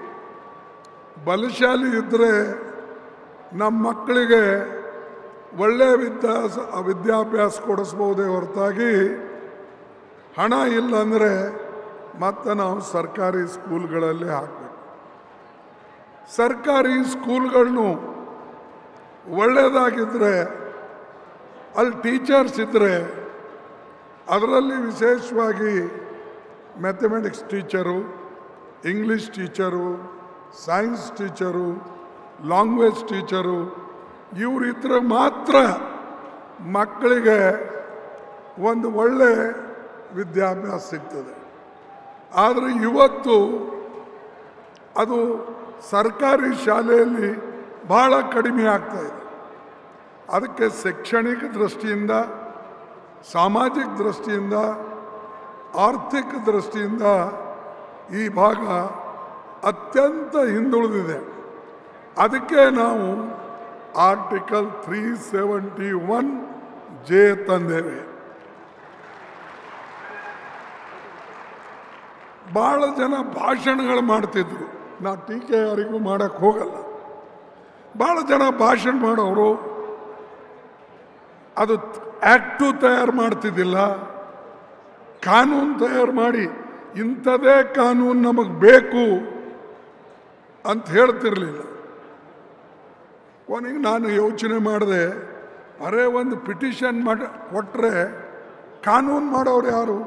ಬಲಶಾಲಿ ಇದ್ದರೆ ನಮ್ಮ ಮಕ್ಕಳಿಗೆ ಒಳ್ಳೆಯ ವಿದ್ಯಾಸ ವಿದ್ಯಾಭ್ಯಾಸ ಕೊಡಿಸ್ಬೋದೇ ಹೊರತಾಗಿ ಹಣ ಇಲ್ಲ ಅಂದರೆ ಮತ್ತೆ ನಾವು ಸರ್ಕಾರಿ ಸ್ಕೂಲ್ಗಳಲ್ಲಿ ಹಾಕಬೇಕು ಸರ್ಕಾರಿ ಸ್ಕೂಲ್ಗಳನ್ನು ಒಳ್ಳೆಯದಾಗಿದ್ದರೆ ಅಲ್ಲಿ ಟೀಚರ್ಸ್ ಇದ್ದರೆ ಅದರಲ್ಲಿ ವಿಶೇಷವಾಗಿ mathematics teacher English teacher science teacher language teacher ಇವರಿದ್ರೆ ಮಾತ್ರ ಮಕ್ಕಳಿಗೆ ಒಂದು ಒಳ್ಳೆ ವಿದ್ಯಾಭ್ಯಾಸ ಸಿಗ್ತದೆ ಆದರೆ ಇವತ್ತು ಅದು ಸರ್ಕಾರಿ ಶಾಲೆಯಲ್ಲಿ ಬಹಳ ಕಡಿಮೆ ಆಗ್ತಾ ಇದೆ ಅದಕ್ಕೆ ಶೈಕ್ಷಣಿಕ ದೃಷ್ಟಿಯಿಂದ ಸಾಮಾಜಿಕ ದೃಷ್ಟಿಯಿಂದ ಆರ್ಥಿಕ ದೃಷ್ಟಿಯಿಂದ ಈ ಭಾಗ ಅತ್ಯಂತ ಹಿಂದುಳಿದಿದೆ ಅದಕ್ಕೆ ನಾವು article three seventy one J ತಂದೇವೆ ಭಾಳ ಜನ ಭಾಷಣಗಳು ಮಾಡ್ತಿದ್ರು ನಾ ಟೀಕೆ ಯಾರಿಗೂ ಮಾಡಕ್ಕೆ ಹೋಗಲ್ಲ ಭಾಳ ಜನ ಭಾಷಣ ಮಾಡೋರು ಅದು ಆ್ಯಕ್ಟು ತಯಾರು ಮಾಡ್ತಿದ್ದಿಲ್ಲ ಕಾನೂನು ತಯಾರು ಮಾಡಿ ಇಂಥದೇ ಕಾನೂನು ನಮಗೆ ಬೇಕು ಅಂತ ಹೇಳ್ತಿರ್ಲಿಲ್ಲ ಕೊನೆಗೆ ನಾನು ಯೋಚನೆ ಮಾಡಿದೆ ಬರೇ ಒಂದು ಪಿಟಿಷನ್ ಮಾಡಿ ಕೊಟ್ಟರೆ ಕಾನೂನು ಮಾಡೋರು ಯಾರು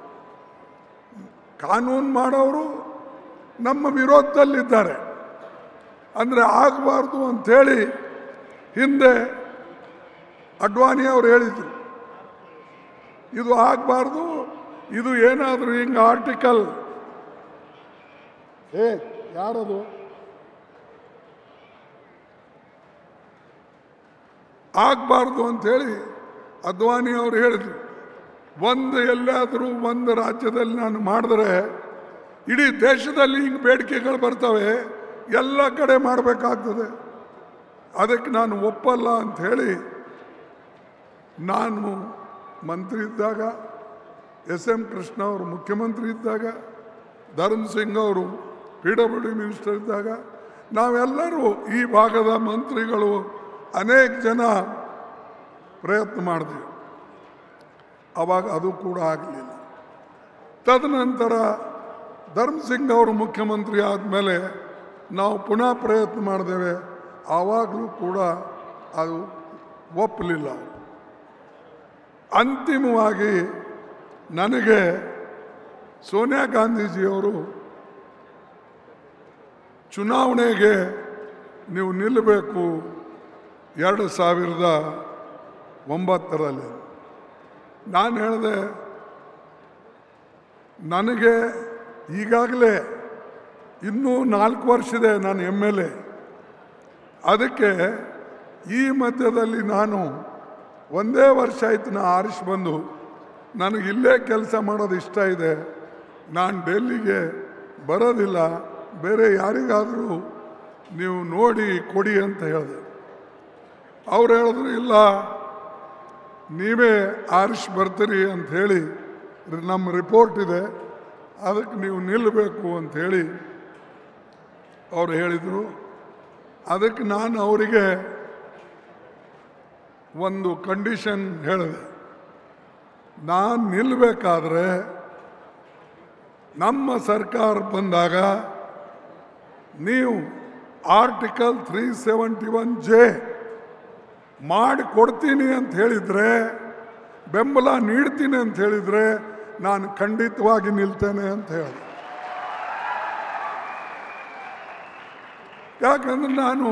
ಕಾನೂನು ಮಾಡೋರು ನಮ್ಮ ವಿರೋಧದಲ್ಲಿದ್ದಾರೆ ಅಂದರೆ ಆಗಬಾರ್ದು ಅಂಥೇಳಿ ಹಿಂದೆ ಅಡ್ವಾಣಿ ಅವರು ಹೇಳಿದರು ಇದು ಆಗಬಾರ್ದು ಇದು ಏನಾದರೂ ಹಿಂಗೆ ಆರ್ಟಿಕಲ್ ಏ ಯಾರದು ಆಗಬಾರ್ದು ಅಂಥೇಳಿ ಅದ್ವಾನಿ ಅವರು ಹೇಳಿದರು ಒಂದು ಎಲ್ಲಾದರೂ ಒಂದು ರಾಜ್ಯದಲ್ಲಿ ನಾನು ಮಾಡಿದ್ರೆ ಇಡೀ ದೇಶದಲ್ಲಿ ಹಿಂಗೆ ಬೇಡಿಕೆಗಳು ಬರ್ತವೆ ಎಲ್ಲ ಕಡೆ ಮಾಡಬೇಕಾಗ್ತದೆ ಅದಕ್ಕೆ ನಾನು ಒಪ್ಪಲ್ಲ ಅಂತ ಹೇಳಿ ನಾನು ಮಂತ್ರಿ ಇದ್ದಾಗ ಎಸ್ ಎಂ ಕೃಷ್ಣ ಅವರು ಮುಖ್ಯಮಂತ್ರಿ ಇದ್ದಾಗ ಧರ್ಮ್ ಸಿಂಗ್ ಅವರು ಪಿ ಡಬ್ಲ್ಯೂ ಡಿ ಮಿನಿಸ್ಟರ್ ಇದ್ದಾಗ ನಾವೆಲ್ಲರೂ ಈ ಭಾಗದ ಮಂತ್ರಿಗಳು ಅನೇಕ ಜನ ಪ್ರಯತ್ನ ಮಾಡಿದ್ವಿ ಅವಾಗ ಅದು ಕೂಡ ಆಗಲಿಲ್ಲ ತದನಂತರ ಧರ್ಮ್ ಸಿಂಗ್ ಅವರು ಮುಖ್ಯಮಂತ್ರಿ ಆದಮೇಲೆ ನಾವು ಪುನಃ ಪ್ರಯತ್ನ ಮಾಡಿದ್ದೇವೆ ಆವಾಗಲೂ ಕೂಡ ಅದು ಒಪ್ಪಲಿಲ್ಲ ಅವರು ಅಂತಿಮವಾಗಿ ನನಗೆ ಸೋನಿಯಾ ಗಾಂಧೀಜಿಯವರು ಚುನಾವಣೆಗೆ ನೀವು ನಿಲ್ಲಬೇಕು ಎರಡು ಸಾವಿರದ ಒಂಬತ್ತರಲ್ಲಿ ನಾನು ಹೇಳಿದೆ ನನಗೆ ಈಗಾಗಲೇ ಇನ್ನೂ ನಾಲ್ಕು ವರ್ಷ ಇದೆ ನಾನು ಎಮ್ ಎಲ್ ಎ ಅದಕ್ಕೆ ಈ ಮಧ್ಯದಲ್ಲಿ ನಾನು ಒಂದೇ ವರ್ಷ ಆಯ್ತು ನಾ ಆರಿಸ್ ಬಂದು ನನಗೆ ಇಲ್ಲೇ ಕೆಲಸ ಮಾಡೋದು ಇಷ್ಟ ಇದೆ ನಾನು ಡೆಲ್ಲಿಗೆ ಬರೋದಿಲ್ಲ ಬೇರೆ ಯಾರಿಗಾದರೂ ನೀವು ನೋಡಿ ಕೊಡಿ ಅಂತ ಹೇಳಿದೆ ಅವ್ರು ಹೇಳಿದ್ರು ಇಲ್ಲ ನೀವೇ ಆರಿಸ್ ಬರ್ತೀರಿ ಅಂತ ಹೇಳಿ ನಮ್ಮ ರಿಪೋರ್ಟ್ ಇದೆ ಅದಕ್ಕೆ ನೀವು ನಿಲ್ಲಬೇಕು ಅಂತ ಹೇಳಿ ಅವ್ರು ಹೇಳಿದರು ಅದಕ್ಕೆ ನಾನು ಅವರಿಗೆ ಒಂದು ಕಂಡೀಷನ್ ಹೇಳಿದೆ ನಾನು ನಿಲ್ಲಬೇಕಾದ್ರೆ ನಮ್ಮ ಸರ್ಕಾರ ಬಂದಾಗ ನೀವು article three seventy one J ಮಾಡಿ ಕೊಡ್ತೀನಿ ಅಂತ ಹೇಳಿದರೆ ಬೆಂಬಲ ನೀಡ್ತೀನಿ ಅಂತ ಹೇಳಿದರೆ ನಾನು ಖಂಡಿತವಾಗಿ ನಿಲ್ತೇನೆ ಅಂತ ಹೇಳಿದೆ ಯಾಕಂದ್ರೆ ನಾನು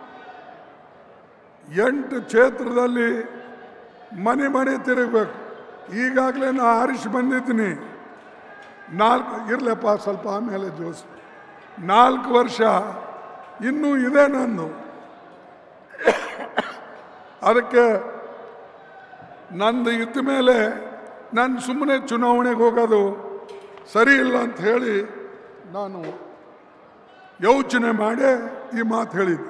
ಎಂಟು ಕ್ಷೇತ್ರದಲ್ಲಿ ಮನೆ ಮನೆ ತಿರುಗಬೇಕು ಈಗಾಗಲೇ ನಾ ಆರಿಸಿ ಬಂದಿದ್ದೀನಿ ನಾಲ್ಕು ಇರಲಪ್ಪ ಸ್ವಲ್ಪ ಆಮೇಲೆ ಜೋಸ್ ನಾಲ್ಕು ವರ್ಷ ಇನ್ನೂ ಇದೆ ನಂದು ಅದಕ್ಕೆ ನಂದು ಇದ್ದ ಮೇಲೆ ನಾನು ಸುಮ್ಮನೆ ಚುನಾವಣೆಗೆ ಹೋಗೋದು ಸರಿ ಇಲ್ಲ ಅಂತ ಹೇಳಿ ನಾನು ಯೋಚನೆ ಮಾಡೇ ಈ ಮಾತು ಹೇಳಿದ್ದೆ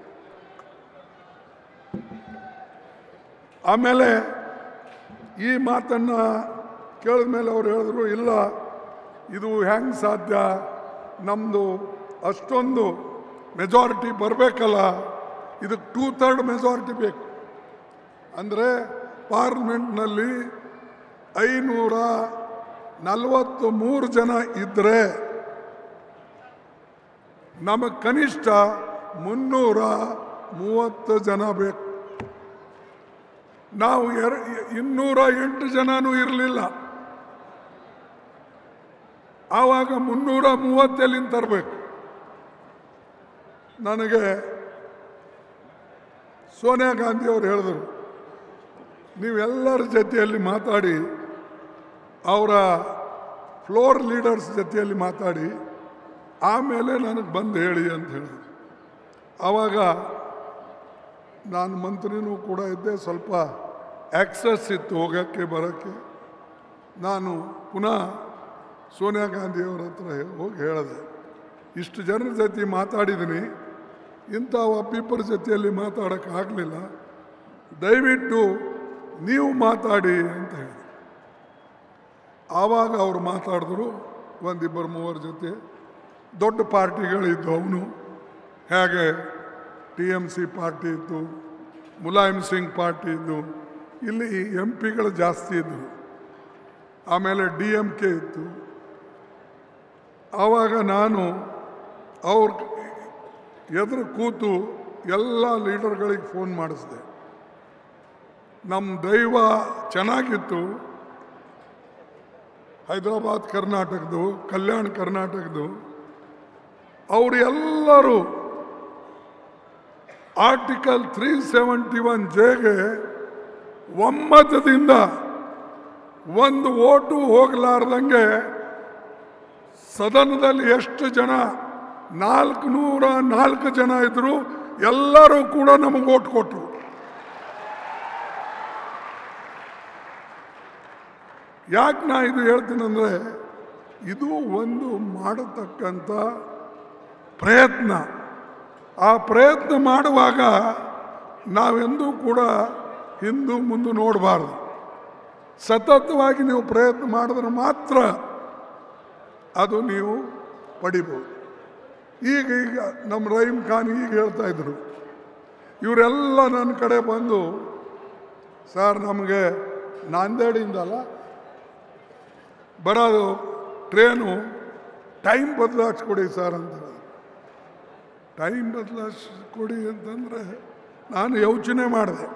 ಆಮೇಲೆ ಈ ಮಾತನ್ನು ಕೇಳಿದ ಮೇಲೆ ಅವ್ರು ಹೇಳಿದ್ರು ಇಲ್ಲ ಇದು ಹೆಂಗೆ ಸಾಧ್ಯ ನಮ್ಮದು ಅಷ್ಟೊಂದು ಮೆಜಾರಿಟಿ ಬರಬೇಕಲ್ಲ ಇದಕ್ಕೆ ಟೂ ಥರ್ಡ್ ಮೆಜಾರಿಟಿ ಬೇಕು ಅಂದರೆ ಪಾರ್ಲಿಮೆಂಟ್ನಲ್ಲಿ ಐನೂರ ನಲವತ್ತು ಮೂರು ಜನ ಇದ್ದರೆ ನಮಗೆ ಕನಿಷ್ಠ ಮುನ್ನೂರ ಮೂವತ್ತು ಜನ ಬೇಕು ನಾವು ಎರ ಇನ್ನೂರ ಎಂಟು ಜನನೂ ಇರಲಿಲ್ಲ ಆವಾಗ ಮುನ್ನೂರ ಮೂವತ್ತೆಲ್ಲಿಂದ ತರಬೇಕು ನನಗೆ ಸೋನಿಯಾ ಗಾಂಧಿ ಅವರು ಹೇಳಿದರು ನೀವೆಲ್ಲರ ಜೊತೆಯಲ್ಲಿ ಮಾತಾಡಿ ಅವರ ಫ್ಲೋರ್ ಲೀಡರ್ಸ್ ಜೊತೆಯಲ್ಲಿ ಮಾತಾಡಿ ಆಮೇಲೆ ನನಗೆ ಬಂದು ಹೇಳಿ ಅಂತ ಹೇಳಿದ್ರು ಆವಾಗ ನಾನು ಮಂತ್ರಿನೂ ಕೂಡ ಇದ್ದೆ ಸ್ವಲ್ಪ ಆಕ್ಸಸ್ ಇತ್ತು ಹೋಗೋಕ್ಕೆ ಬರೋಕ್ಕೆ ನಾನು ಪುನಃ ಸೋನಿಯಾ ಗಾಂಧಿಯವರ ಹತ್ರ ಹೋಗಿ ಹೇಳಿದೆ ಇಷ್ಟು ಜನರ ಜೊತೆ ಮಾತಾಡಿದ್ದೀನಿ ಇಂಥ ಒಬ್ಬಿಬ್ಬರ ಜೊತೆಯಲ್ಲಿ ಮಾತಾಡೋಕ್ಕಾಗಲಿಲ್ಲ ದಯವಿಟ್ಟು ನೀವು ಮಾತಾಡಿ ಅಂತ ಹೇಳಿ ಆವಾಗ ಅವರು ಮಾತಾಡಿದ್ರು ಒಂದಿಬ್ಬರು ಮೂವರ ಜೊತೆ ದೊಡ್ಡ ಪಾರ್ಟಿಗಳಿದ್ದು ಅವನು ಹೇಗೆ ಟಿ ಎಮ್ ಸಿ ಪಾರ್ಟಿ ಇತ್ತು ಮುಲಾಯಂ ಸಿಂಗ್ ಪಾರ್ಟಿ ಇದ್ದು ಇಲ್ಲಿ ಎಂ ಪಿಗಳು ಜಾಸ್ತಿ ಇದ್ದರು ಆಮೇಲೆ ಡಿ ಎಮ್ ಕೆ ಇತ್ತು ಆವಾಗ ನಾನು ಅವ್ರ ಎದುರು ಕೂತು ಎಲ್ಲ ಲೀಡರ್ಗಳಿಗೆ ಫೋನ್ ಮಾಡಿಸಿದೆ ನಮ್ಮ ದೈವ ಚೆನ್ನಾಗಿತ್ತು ಹೈದರಾಬಾದ್ ಕರ್ನಾಟಕದ್ದು ಕಲ್ಯಾಣ ಕರ್ನಾಟಕದ್ದು ಅವರು ಎಲ್ಲರೂ ಆರ್ಟಿಕಲ್ ತ್ರೀ ಸೆವೆಂಟಿ ಒನ್ ಜೆಗೆ ಒಮ್ಮತದಿಂದ ಒಂದು ಓಟು ಹೋಗಲಾರ್ದಂಗೆ ಸದನದಲ್ಲಿ ಎಷ್ಟು ಜನ ನಾಲ್ಕು ನೂರ ನಾಲ್ಕು ಜನ ಇದ್ರು ಎಲ್ಲರೂ ಕೂಡ ನಮಗೆ ಓಟ್ ಕೊಟ್ಟರು ಯಾಕೆ ನಾ ಇದು ಹೇಳ್ತೀನಂದರೆ ಇದು ಒಂದು ಮಾಡತಕ್ಕಂಥ ಪ್ರಯತ್ನ ಆ ಪ್ರಯತ್ನ ಮಾಡುವಾಗ ನಾವೆಂದೂ ಕೂಡ ಹಿಂದು ಮುಂದೆ ನೋಡಬಾರ್ದು ಸತತವಾಗಿ ನೀವು ಪ್ರಯತ್ನ ಮಾಡಿದ್ರೆ ಮಾತ್ರ ಅದು ನೀವು ಪಡಿಬೋದು ಈಗ ಈಗ ನಮ್ಮ ರಹೀಮ್ ಖಾನ್ ಈಗ ಹೇಳ್ತಾ ಇದ್ರು ಇವರೆಲ್ಲ ನನ್ನ ಕಡೆ ಬಂದು ಸರ್ ನಮಗೆ ನಾಂದೇಡಿಂದಲ್ಲ ಬರೋದು ಟ್ರೇನು ಟೈಮ್ ಬದಲಾಯಿಸ್ಕೊಡಿ ಸರ್ ಅಂತ ಟೈಮ್ ಬದಲಾಯಿಸ್ಕೊಡಿ ಅಂತಂದರೆ ನಾನು ಯೋಚನೆ ಮಾಡಿದೆ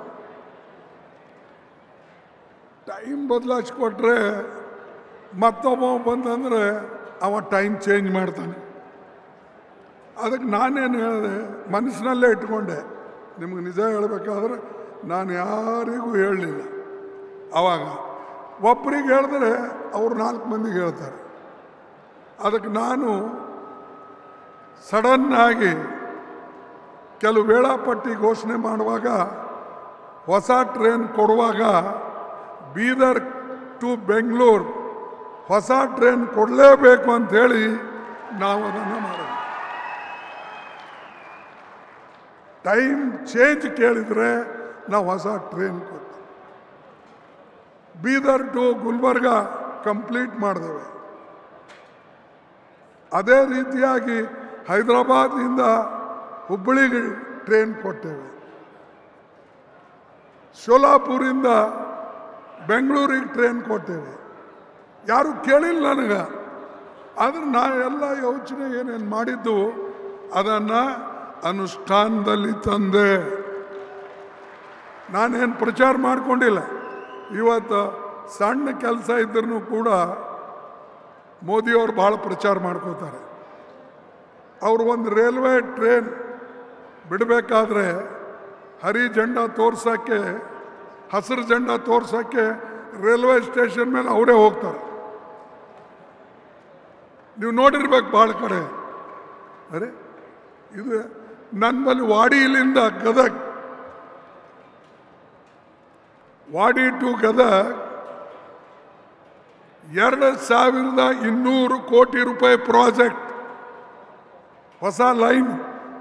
ಟೈಮ್ ಬದಲಾಯಿಸ್ಕೊಟ್ರೆ ಮತ್ತೊಬ್ಬ ಬಂದಂದರೆ ಅವ ಟೈಮ್ ಚೇಂಜ್ ಮಾಡ್ತಾನೆ ಅದಕ್ಕೆ ನಾನೇನು ಹೇಳಿದೆ ಮನಸ್ಸಿನಲ್ಲೇ ಇಟ್ಕೊಂಡೆ ನಿಮಗೆ ನಿಜ ಹೇಳಬೇಕಾದ್ರೆ ನಾನು ಯಾರಿಗೂ ಹೇಳಲಿಲ್ಲ ಆವಾಗ ಒಬ್ಬರಿಗೆ ಹೇಳಿದ್ರೆ ಅವ್ರು ನಾಲ್ಕು ಮಂದಿಗೆ ಹೇಳ್ತಾರೆ ಅದಕ್ಕೆ ನಾನು ಸಡನ್ನಾಗಿ ಕೆಲವು ವೇಳಾಪಟ್ಟಿ ಘೋಷಣೆ ಮಾಡುವಾಗ ಹೊಸ ಟ್ರೈನ್ ಕೊಡುವಾಗ ಬೀದರ್ ಟು ಬೆಂಗಳೂರು ಹೊಸ ಟ್ರೈನ್ ಕೊಡಲೇಬೇಕು ಅಂಥೇಳಿ ನಾವು ಅದನ್ನು ಮಾಡಿದ್ವಿ ಟೈಮ್ ಚೇಂಜ್ ಕೇಳಿದರೆ ನಾವು ಹೊಸ ಟ್ರೈನ್ ಕೊಟ್ಟು ಬೀದರ್ ಟು ಗುಲ್ಬರ್ಗ ಕಂಪ್ಲೀಟ್ ಮಾಡಿದೆವು ಅದೇ ರೀತಿಯಾಗಿ ಹೈದರಾಬಾದಿಂದ ಹುಬ್ಬಳ್ಳಿಗೆ ಟ್ರೈನ್ ಕೊಟ್ಟೇವೆ ಶೋಲಾಪುರಿಂದ ಬೆಂಗಳೂರಿಗೆ ಟ್ರೈನ್ ಕೊಟ್ಟೇವೆ ಯಾರು ಕೇಳಿಲ್ಲ ನನಗೆ ಆದ್ರೆ ನಾ ಎಲ್ಲ ಯೋಚನೆ ಏನೇನು ಮಾಡಿದ್ದು ಅದನ್ನು ಅನುಷ್ಠಾನದಲ್ಲಿ ತಂದೆ ನಾನೇನು ಪ್ರಚಾರ ಮಾಡಿಕೊಂಡಿಲ್ಲ ಇವತ್ತು ಸಣ್ಣ ಕೆಲಸ ಇದ್ರೂ ಕೂಡ ಮೋದಿಯವರು ಭಾಳ ಪ್ರಚಾರ ಮಾಡ್ಕೋತಾರೆ ಅವರು ಒಂದು ರೈಲ್ವೆ ಟ್ರೈನ್ ಬಿಡಬೇಕಾದ್ರೆ ಹರಿ ಜೆಂಡಾ ತೋರ್ಸೋಕ್ಕೆ ಹಸಿರು ಜೆಂಡಾ ತೋರ್ಸೋಕ್ಕೆ ರೈಲ್ವೆ ಸ್ಟೇಷನ್ ಮೇಲೆ ಅವರೇ ಹೋಗ್ತಾರೆ ನೀವು ನೋಡಿರ್ಬೇಕು ಭಾಳ ಕಡೆ ಅರೆ ಇದು ನನ್ನ ಬಳಿ ವಾಡಿಲಿಂದ ಗದಗ್ ವಾಡಿ ಟು ಗದಗ್ ಎರಡು ಸಾವಿರದ ಇನ್ನೂರು ಕೋಟಿ ರೂಪಾಯಿ ಪ್ರಾಜೆಕ್ಟ್ ಹೊಸ ಲೈನ್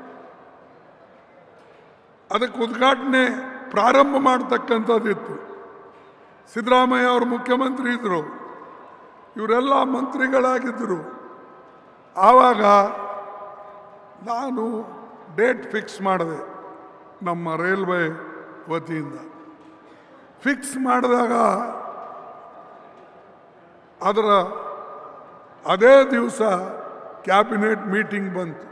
ಅದಕ್ಕೆ ಉದ್ಘಾಟನೆ ಪ್ರಾರಂಭ ಮಾಡ್ತಕ್ಕಂಥದ್ದಿತ್ತು ಸಿದ್ದರಾಮಯ್ಯ ಅವರು ಮುಖ್ಯಮಂತ್ರಿ ಇದ್ದರು ಇವರೆಲ್ಲ ಮಂತ್ರಿಗಳಾಗಿದ್ದರು ಆವಾಗ ನಾನು ಡೇಟ್ ಫಿಕ್ಸ್ ಮಾಡಿದೆ ನಮ್ಮ ರೈಲ್ವೆ ವತಿಯಿಂದ ಫಿಕ್ಸ್ ಮಾಡಿದಾಗ ಅದರ ಅದೇ ದಿವಸ ಕ್ಯಾಬಿನೆಟ್ ಮೀಟಿಂಗ್ ಬಂತು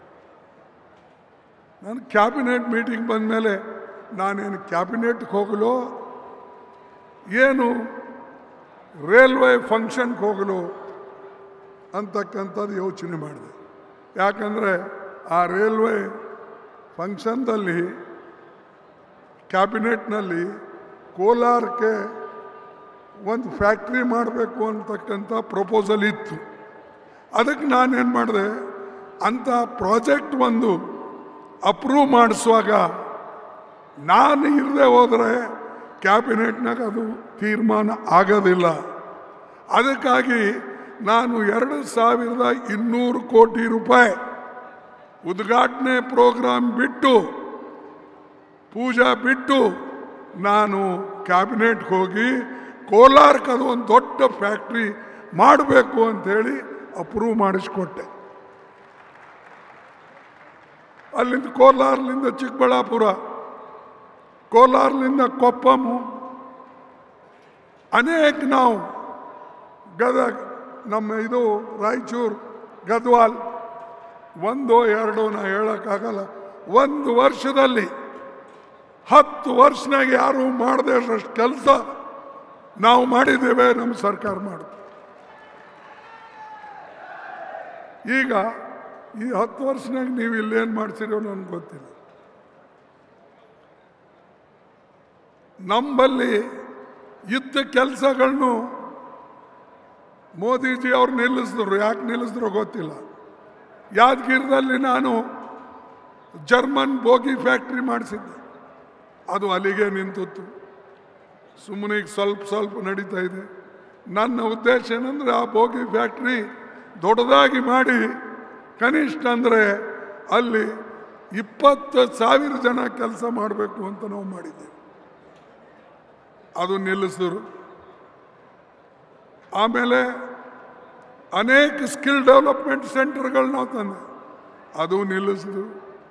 ನಾನು ಕ್ಯಾಬಿನೆಟ್ ಮೀಟಿಂಗ್ ಬಂದ ಮೇಲೆ ನಾನೇನು ಕ್ಯಾಬಿನೆಟ್ಗೆ ಹೋಗಲು ಏನು ರೈಲ್ವೆ ಫಂಕ್ಷನ್ಗೆ ಹೋಗಲು ಅಂತಕ್ಕಂಥದ್ದು ಯೋಚನೆ ಮಾಡಿದೆ ಯಾಕಂದರೆ ಆ ರೈಲ್ವೆ ಫಂಕ್ಷನ್ದಲ್ಲಿ ಕ್ಯಾಬಿನೆಟ್ನಲ್ಲಿ ಕೋಲಾರಕ್ಕೆ ಒಂದು ಫ್ಯಾಕ್ಟ್ರಿ ಮಾಡಬೇಕು ಅಂತಕ್ಕಂಥ ಪ್ರಪೋಸಲ್ ಇತ್ತು ಅದಕ್ಕೆ ನಾನೇನು ಮಾಡಿದೆ ಅಂಥ ಪ್ರಾಜೆಕ್ಟ್ ಒಂದು ಅಪ್ರೂವ್ ಮಾಡಿಸುವಾಗ ನಾನು ಇರದೆ ಹೋದರೆ ಕ್ಯಾಬಿನೆಟ್ನಾಗ ಅದು ತೀರ್ಮಾನ ಆಗೋದಿಲ್ಲ ಅದಕ್ಕಾಗಿ ನಾನು ಎರಡು ಸಾವಿರದ ಇನ್ನೂರು ಕೋಟಿ ರೂಪಾಯಿ ಉದ್ಘಾಟನೆ ಪ್ರೋಗ್ರಾಮ್ ಬಿಟ್ಟು ಪೂಜಾ ಬಿಟ್ಟು ನಾನು ಕ್ಯಾಬಿನೆಟ್ಗೆ ಹೋಗಿ ಕೋಲಾರಕ್ಕೆ ಅದು ಒಂದು ದೊಡ್ಡ ಫ್ಯಾಕ್ಟ್ರಿ ಮಾಡಬೇಕು ಅಂಥೇಳಿ ಅಪ್ರೂವ್ ಮಾಡಿಸ್ಕೊಟ್ಟೆ ಅಲ್ಲಿಂದ ಕೋಲಾರ್ಲಿಂದ ಚಿಕ್ಕಬಳ್ಳಾಪುರ ಕೋಲಾರ್ಲಿಂದ ಕೊಪ್ಪಮು ಅನೇಕ ನಾವು ಗದಗ ನಮ್ಮ ಇದು ರಾಯಚೂರು ಗದ್ವಾಲ್ ಒಂದೋ ಎರಡೋ ನಾ ಹೇಳೋಕ್ಕಾಗಲ್ಲ ಒಂದು ವರ್ಷದಲ್ಲಿ ಹತ್ತು ವರ್ಷನಾಗ ಯಾರು ಮಾಡದೆ ಅಷ್ಟು ಕೆಲಸ ನಾವು ಮಾಡಿದ್ದೇವೆ ನಮ್ಮ ಸರ್ಕಾರ ಮಾಡುತ್ತೆ ಈಗ ಈ ಹತ್ತು ವರ್ಷನಾಗ ನೀವು ಇಲ್ಲೇನು ಮಾಡ್ತೀರೋ ನನಗೆ ಗೊತ್ತಿಲ್ಲ ನಮ್ಮಲ್ಲಿ ಇದ್ದ ಕೆಲಸಗಳನ್ನು ಮೋದಿಜಿ ಅವ್ರು ನಿಲ್ಲಿಸಿದ್ರು ಯಾಕೆ ನಿಲ್ಲಿಸಿದ್ರು ಗೊತ್ತಿಲ್ಲ ಯಾದಗಿರಿದಲ್ಲಿ ನಾನು ಜರ್ಮನ್ ಬೋಗಿ ಫ್ಯಾಕ್ಟ್ರಿ ಮಾಡಿಸಿದ್ದೆ ಅದು ಅಲ್ಲಿಗೆ ನಿಂತಿತ್ತು ಸುಮ್ಮನೆ ಈಗ ಸ್ವಲ್ಪ ಸ್ವಲ್ಪ ನಡೀತಾ ಇದೆ ನನ್ನ ಉದ್ದೇಶ ಏನಂದ್ರೆ ಆ ಬೋಗಿ ಫ್ಯಾಕ್ಟ್ರಿ ದೊಡ್ಡದಾಗಿ ಮಾಡಿ ಕನಿಷ್ಠ ಅಂದರೆ ಅಲ್ಲಿ ಇಪ್ಪತ್ತು ಸಾವಿರ ಜನ ಕೆಲಸ ಮಾಡಬೇಕು ಅಂತ ನಾವು ಮಾಡಿದ್ದೇವೆ ಅದು ನಿಲ್ಲಿಸಿದ್ರು ಆಮೇಲೆ ಅನೇಕ ಸ್ಕಿಲ್ ಡೆವಲಪ್ಮೆಂಟ್ ಸೆಂಟರ್ಗಳು ನಾವು ತಂದೆ ಅದು ನಿಲ್ಲಿಸಿದ್ರು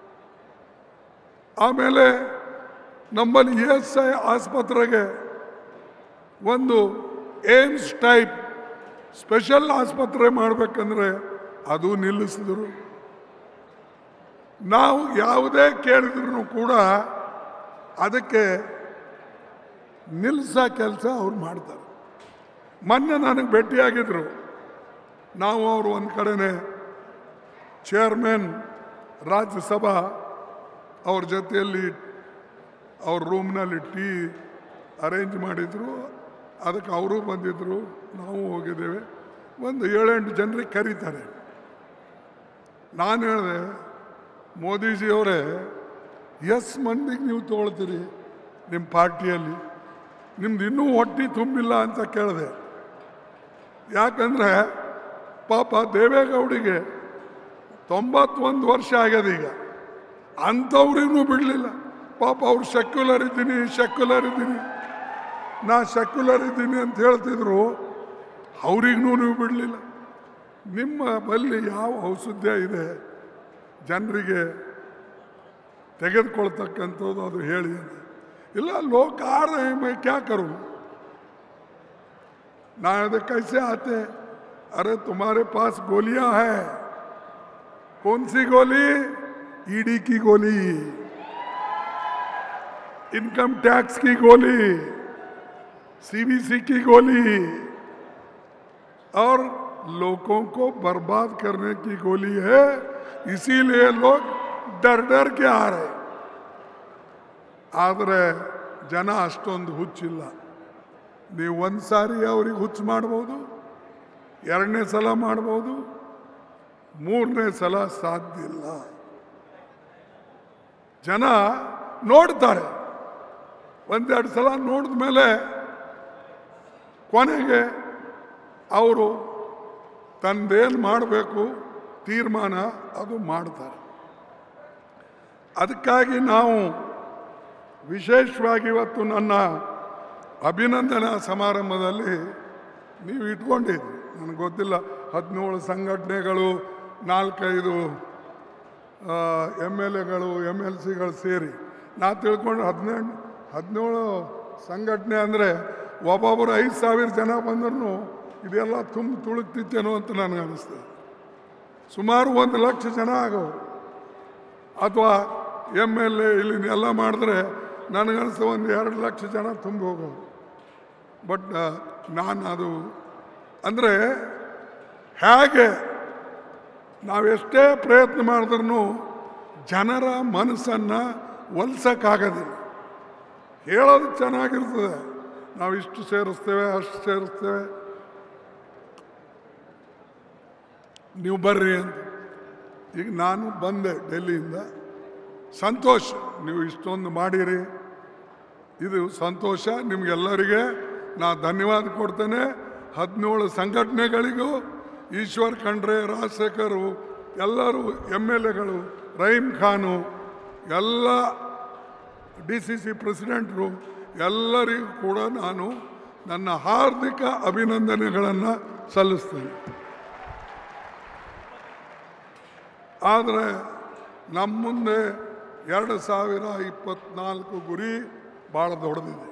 ಆಮೇಲೆ ನಮ್ಮಲ್ಲಿ ಇ ಎಸ್ ಐ ಆಸ್ಪತ್ರೆಗೆ ಒಂದು ಏಮ್ಸ್ ಟೈಪ್ ಸ್ಪೆಷಲ್ ಆಸ್ಪತ್ರೆ ಮಾಡಬೇಕಂದ್ರೆ ಅದು ನಿಲ್ಲಿಸಿದ್ರು ನಾವು ಯಾವುದೇ ಕೇಳಿದ್ರು ಕೂಡ ಅದಕ್ಕೆ ನಿಲ್ಲಿಸೋ ಕೆಲಸ ಅವ್ರು ಮಾಡ್ತಾರೆ ಮೊನ್ನೆ ನನಗೆ ಭೇಟಿಯಾಗಿದ್ರು ನಾವು ಅವರು ಒಂದು ಕಡೆನೆ ಚೇರ್ಮನ್ ರಾಜ್ಯಸಭಾ ಅವ್ರ ಜೊತೆಯಲ್ಲಿ ಅವ್ರ ರೂಮ್ನಲ್ಲಿ ಟೀ ಅರೇಂಜ್ ಮಾಡಿದರು ಅದಕ್ಕೆ ಅವರು ಬಂದಿದ್ದರು ನಾವು ಹೋಗಿದ್ದೇವೆ ಒಂದು ಏಳೆಂಟು ಜನರಿಗೆ ಕರೀತಾರೆ ನಾನು ಹೇಳಿದೆ ಮೋದಿಜಿಯವರೇ ಎಸ್ ಮಂದಿಗೆ ನೀವು ತೊಗೊಳ್ತೀರಿ ನಿಮ್ಮ ಪಾರ್ಟಿಯಲ್ಲಿ ನಿಮ್ದು ಇನ್ನೂ ಹೊಟ್ಟೆ ತುಂಬಿಲ್ಲ ಅಂತ ಕೇಳಿದೆ ಯಾಕಂದರೆ ಪಾಪ ದೇವೇಗೌಡಿಗೆ ತೊಂಬತ್ತೊಂದು ವರ್ಷ ಆಗ್ಯದ ಈಗ ಅಂಥವ್ರಿಗೂ ಬಿಡಲಿಲ್ಲ ಪಾಪ ಅವ್ರು ಸೆಕ್ಯುಲರ್ ಇದ್ದೀನಿ ಸೆಕ್ಯುಲರ್ ಇದ್ದೀನಿ ನಾ ಸೆಕ್ಯುಲರ್ ಇದ್ದೀನಿ ಅಂತ ಹೇಳ್ತಿದ್ರು ಅವ್ರಿಗೂ ನೀವು ಬಿಡಲಿಲ್ಲ ನಿಮ್ಮ ಬಲ್ಲಿ ಯಾವ ಔಷಧ್ಯ ಇದೆ ಜನರಿಗೆ ತೆಗೆದುಕೊಳ್ತಕ್ಕಂಥದ್ದು ಅದು ಹೇಳಿ ಅಂತ ಇಲ್ಲ लोग आ रहे हैं मैं क्या करूं ना तो कैसे आते अरे तुम्हारे पास गोलियां हैं कौन सी गोली ईडी की गोली इनकम टैक्स की गोली सीबीसी की गोली और लोगों को बर्बाद करने की गोली है इसीलिए लोग डर डर के आ रहे ಆದರೆ ಜನ ಅಷ್ಟೊಂದು ಹುಚ್ಚಿಲ್ಲ ನೀವು ಒಂದು ಸಾರಿ ಅವ್ರಿಗೆ ಹುಚ್ಚು ಮಾಡ್ಬೋದು ಎರಡನೇ ಸಲ ಮಾಡ್ಬೋದು ಮೂರನೇ ಸಲ ಸಾಧ್ಯ ಇಲ್ಲ ಜನ ನೋಡ್ತಾರೆ ಒಂದೆರಡು ಸಲ ನೋಡಿದ ಮೇಲೆ ಕೊನೆಗೆ ಅವರು ತಂದೇನು ಮಾಡಬೇಕು ತೀರ್ಮಾನ ಅದು ಮಾಡ್ತಾರೆ ಅದಕ್ಕಾಗಿ ನಾವು ವಿಶೇಷವಾಗಿ ಇವತ್ತು ನನ್ನ ಅಭಿನಂದನಾ ಸಮಾರಂಭದಲ್ಲಿ ನೀವು ಇಟ್ಕೊಂಡಿದ್ರಿ ನನಗೆ ಗೊತ್ತಿಲ್ಲ ಹದಿನೇಳು ಸಂಘಟನೆಗಳು ನಾಲ್ಕೈದು ಎಮ್ ಎಲ್ ಎಗಳು ಎಮ್ ಎಲ್ ಸಿಗಳು ಸೇರಿ ನಾ ತಿಳ್ಕೊಂಡು ಹದಿನೆಂಟು ಹದಿನೇಳು ಸಂಘಟನೆ ಅಂದರೆ ಒಬ್ಬೊಬ್ಬರು ಐದು ಸಾವಿರ ಜನ ಬಂದ್ರೂ ಇದೆಲ್ಲ ತುಂಬ ತುಳುಕ್ತಿತ್ತೇನೋ ಅಂತ ನನಗೆ ಅನಿಸ್ತದೆ ಸುಮಾರು ಒಂದು ಲಕ್ಷ ಜನ ಆಗೋರು ಅಥವಾ ಎಮ್ ಎಲ್ ಎ ಇಲ್ಲಿ ಎಲ್ಲ ಮಾಡಿದ್ರೆ ನನಗನ್ಸ ಒಂದು ಎರಡು ಲಕ್ಷ ಜನ ತುಂಬ ಹೋಗೋರು ಬಟ್ ನಾನು ಅದು ಅಂದರೆ ಹೇಗೆ ನಾವೆಷ್ಟೇ ಪ್ರಯತ್ನ ಮಾಡಿದ್ರೂ ಜನರ ಮನಸ್ಸನ್ನು ಒಲ್ಸಕ್ಕಾಗೋದಿಲ್ಲ ಹೇಳೋದು ಚೆನ್ನಾಗಿರ್ತದೆ ನಾವು ಇಷ್ಟು ಸೇರಿಸ್ತೇವೆ ಅಷ್ಟು ಸೇರಿಸ್ತೇವೆ ನೀವು ಬರ್ರಿ ಅಂತ ಈಗ ನಾನು ಬಂದೆ ಡೆಲ್ಲಿಯಿಂದ ಸಂತೋಷ ನೀವು ಇಷ್ಟೊಂದು ಮಾಡಿರಿ ಇದು ಸಂತೋಷ ನಿಮಗೆಲ್ಲರಿಗೆ ನಾ ಧನ್ಯವಾದ ಕೊಡ್ತೇನೆ ಹದಿನೇಳು ಸಂಘಟನೆಗಳಿಗೂ ಈಶ್ವರ್ ಖಂಡ್ರೆ ರಾಜಶೇಖರು ಎಲ್ಲರೂ ಎಮ್ ಎಲ್ ಎಗಳು ರಹೀಮ್ ಖಾನು ಎಲ್ಲ ಡಿ ಸಿ ಸಿ ಪ್ರೆಸಿಡೆಂಟ್ರು ಎಲ್ಲರಿಗೂ ಕೂಡ ನಾನು ನನ್ನ ಹಾರ್ದಿಕ ಅಭಿನಂದನೆಗಳನ್ನು ಸಲ್ಲಿಸ್ತೇನೆ ಆದರೆ ನಮ್ಮ ಮುಂದೆ ಎರಡು ಸಾವಿರ ಇಪ್ಪತ್ನಾಲ್ಕು ಗುರಿ ಭಾಳ ದೊಡ್ಡದಿದೆ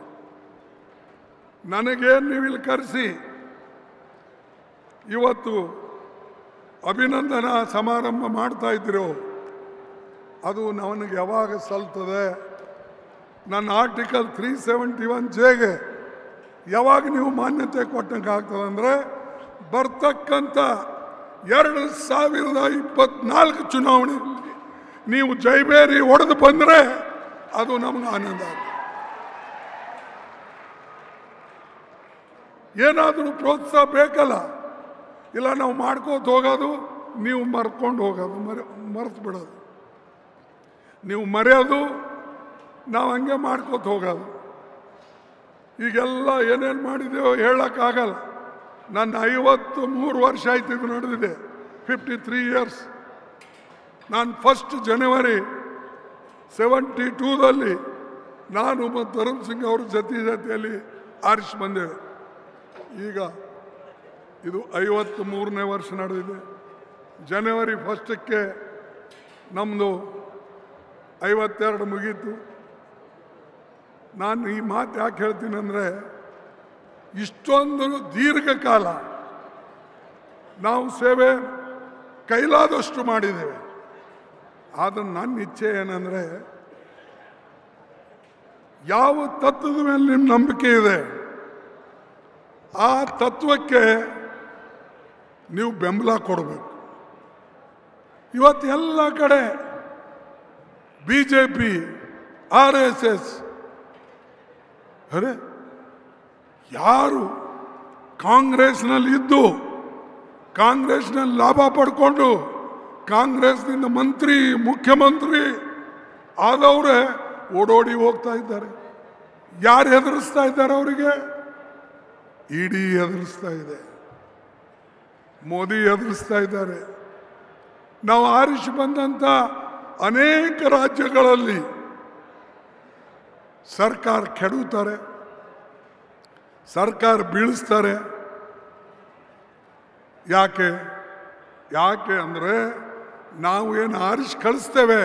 ನನಗೇನು ನೀವು ಇಲ್ಲಿ ಕರೆಸಿ ಇವತ್ತು ಅಭಿನಂದನಾ ಸಮಾರಂಭ ಮಾಡ್ತಾ ಇದ್ದೀರೋ ಅದು ನನಗೆ ಯಾವಾಗ ಸಲ್ತದೆ ನನ್ನ ಆರ್ಟಿಕಲ್ ತ್ರೀ ಸೆವೆಂಟಿ ಒನ್ ಜೆಗೆ ಯಾವಾಗ ನೀವು ಮಾನ್ಯತೆ ಕೊಟ್ಟಂಗೆ ಆಗ್ತದೆ ಅಂದರೆ ಬರ್ತಕ್ಕಂಥ ಎರಡು ಸಾವಿರದ ಇಪ್ಪತ್ನಾಲ್ಕು ಚುನಾವಣೆಯಲ್ಲಿ ನೀವು ಜೈಬೇರಿ ಹೊಡೆದು ಬಂದರೆ ಅದು ನಮಗೆ ಆನಂದ ಆಗ್ತದೆ ಏನಾದರೂ ಪ್ರೋತ್ಸಾಹ ಬೇಕಲ್ಲ ಇಲ್ಲ ನಾವು ಮಾಡ್ಕೋತ ಹೋಗೋದು ನೀವು ಮರ್ಕೊಂಡು ಹೋಗೋದು ಮರೆ ಮರೆತು ಬಿಡೋದು ನೀವು ಮರೆಯೋದು ನಾವು ಹಂಗೆ ಮಾಡ್ಕೋತ ಹೋಗೋದು ಈಗೆಲ್ಲ ಏನೇನು ಮಾಡಿದೆವೋ ಹೇಳೋಕ್ಕಾಗಲ್ಲ ನನ್ನ ಐವತ್ತು ಮೂರು ವರ್ಷ ಆಯ್ತು ಇದು ನಡೆದಿದೆ ಫಿಫ್ಟಿ ತ್ರೀ ಇಯರ್ಸ್ ನಾನು ಫಸ್ಟ್ ಜನವರಿ ಸೆವೆಂಟಿ ಟೂದಲ್ಲಿ ನಾನು ಮತ್ತು ಧರ್ಮ್ ಸಿಂಗ್ ಅವ್ರ ಜೊತೆ ಜೊತೆಯಲ್ಲಿ ಆರಿಸಿ ಬಂದೇವೆ ಈಗ ಇದು ಐವತ್ತು ಮೂರನೇ ವರ್ಷ ನಡೆದಿದೆ ಜನವರಿ ಫಸ್ಟಕ್ಕೆ ನಮ್ಮದು ಐವತ್ತೆರಡು ಮುಗೀತು ನಾನು ಈ ಮಾತು ಯಾಕೆ ಹೇಳ್ತೀನಿ ಅಂದರೆ ಇಷ್ಟೊಂದು ದೀರ್ಘಕಾಲ ನಾವು ಸೇವೆ ಕೈಲಾದಷ್ಟು ಮಾಡಿದ್ದೇವೆ ಆದರೆ ನನ್ನ ಇಚ್ಛೆ ಏನಂದರೆ ಯಾವ ತತ್ವದ ಮೇಲೆ ನಿಮ್ಮ ನಂಬಿಕೆ ಇದೆ ಆ ತತ್ವಕ್ಕೆ ನೀವು ಬೆಂಬಲ ಕೊಡಬೇಕು ಇವತ್ತು ಎಲ್ಲ ಕಡೆ B J P R S S ಅರೆ ಯಾರು ಕಾಂಗ್ರೆಸ್ನಲ್ಲಿ ಇದ್ದು ಕಾಂಗ್ರೆಸ್ನಲ್ಲಿ ಲಾಭ ಪಡ್ಕೊಂಡು ಕಾಂಗ್ರೆಸ್ನಿಂದ ಮಂತ್ರಿ ಮುಖ್ಯಮಂತ್ರಿ ಆದವರೇ ಓಡೋಡಿ ಹೋಗ್ತಾ ಇದ್ದಾರೆ ಯಾರು ಹೆದರಿಸ್ತಾ ಇದ್ದಾರೆ ಅವರಿಗೆ ಇಡಿ ಹೆದರಿಸ್ತಾ ಇದೆ ಮೋದಿ ಹೆದರಿಸ್ತಾ ಇದ್ದಾರೆ ನಾವು ಆರಿಸಿ ಬಂದಂಥ ಅನೇಕ ರಾಜ್ಯಗಳಲ್ಲಿ ಸರ್ಕಾರ ಕೆಡುತ್ತಾರೆ ಸರ್ಕಾರ ಬೀಳಿಸ್ತಾರೆ ಯಾಕೆ ಯಾಕೆ ಅಂದರೆ ನಾವು ಏನು ಆರಿಸಿ ಕಳಿಸ್ತೇವೆ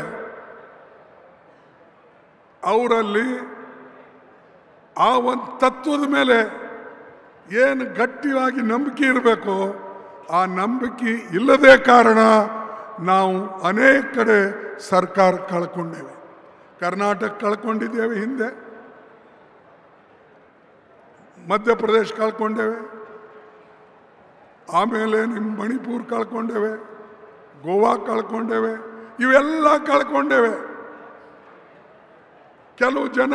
ಅವರಲ್ಲಿ ಆ ಒಂದು ತತ್ವದ ಮೇಲೆ ಏನು ಗಟ್ಟಿಯಾಗಿ ನಂಬಿಕೆ ಇರಬೇಕು ಆ ನಂಬಿಕೆ ಇಲ್ಲದೇ ಕಾರಣ ನಾವು ಅನೇಕ ಕಡೆ ಸರ್ಕಾರ ಕಳ್ಕೊಂಡೇವೆ ಕರ್ನಾಟಕ ಕಳ್ಕೊಂಡಿದ್ದೇವೆ ಹಿಂದೆ ಮಧ್ಯಪ್ರದೇಶ ಕಳ್ಕೊಂಡೇವೆ ಆಮೇಲೆ ನಿಮ್ಮ ಮಣಿಪುರ್ ಕಳ್ಕೊಂಡೇವೆ ಗೋವಾ ಕಳ್ಕೊಂಡೇವೆ ಇವೆಲ್ಲ ಕಳ್ಕೊಂಡೇವೆ ಕೆಲವು ಜನ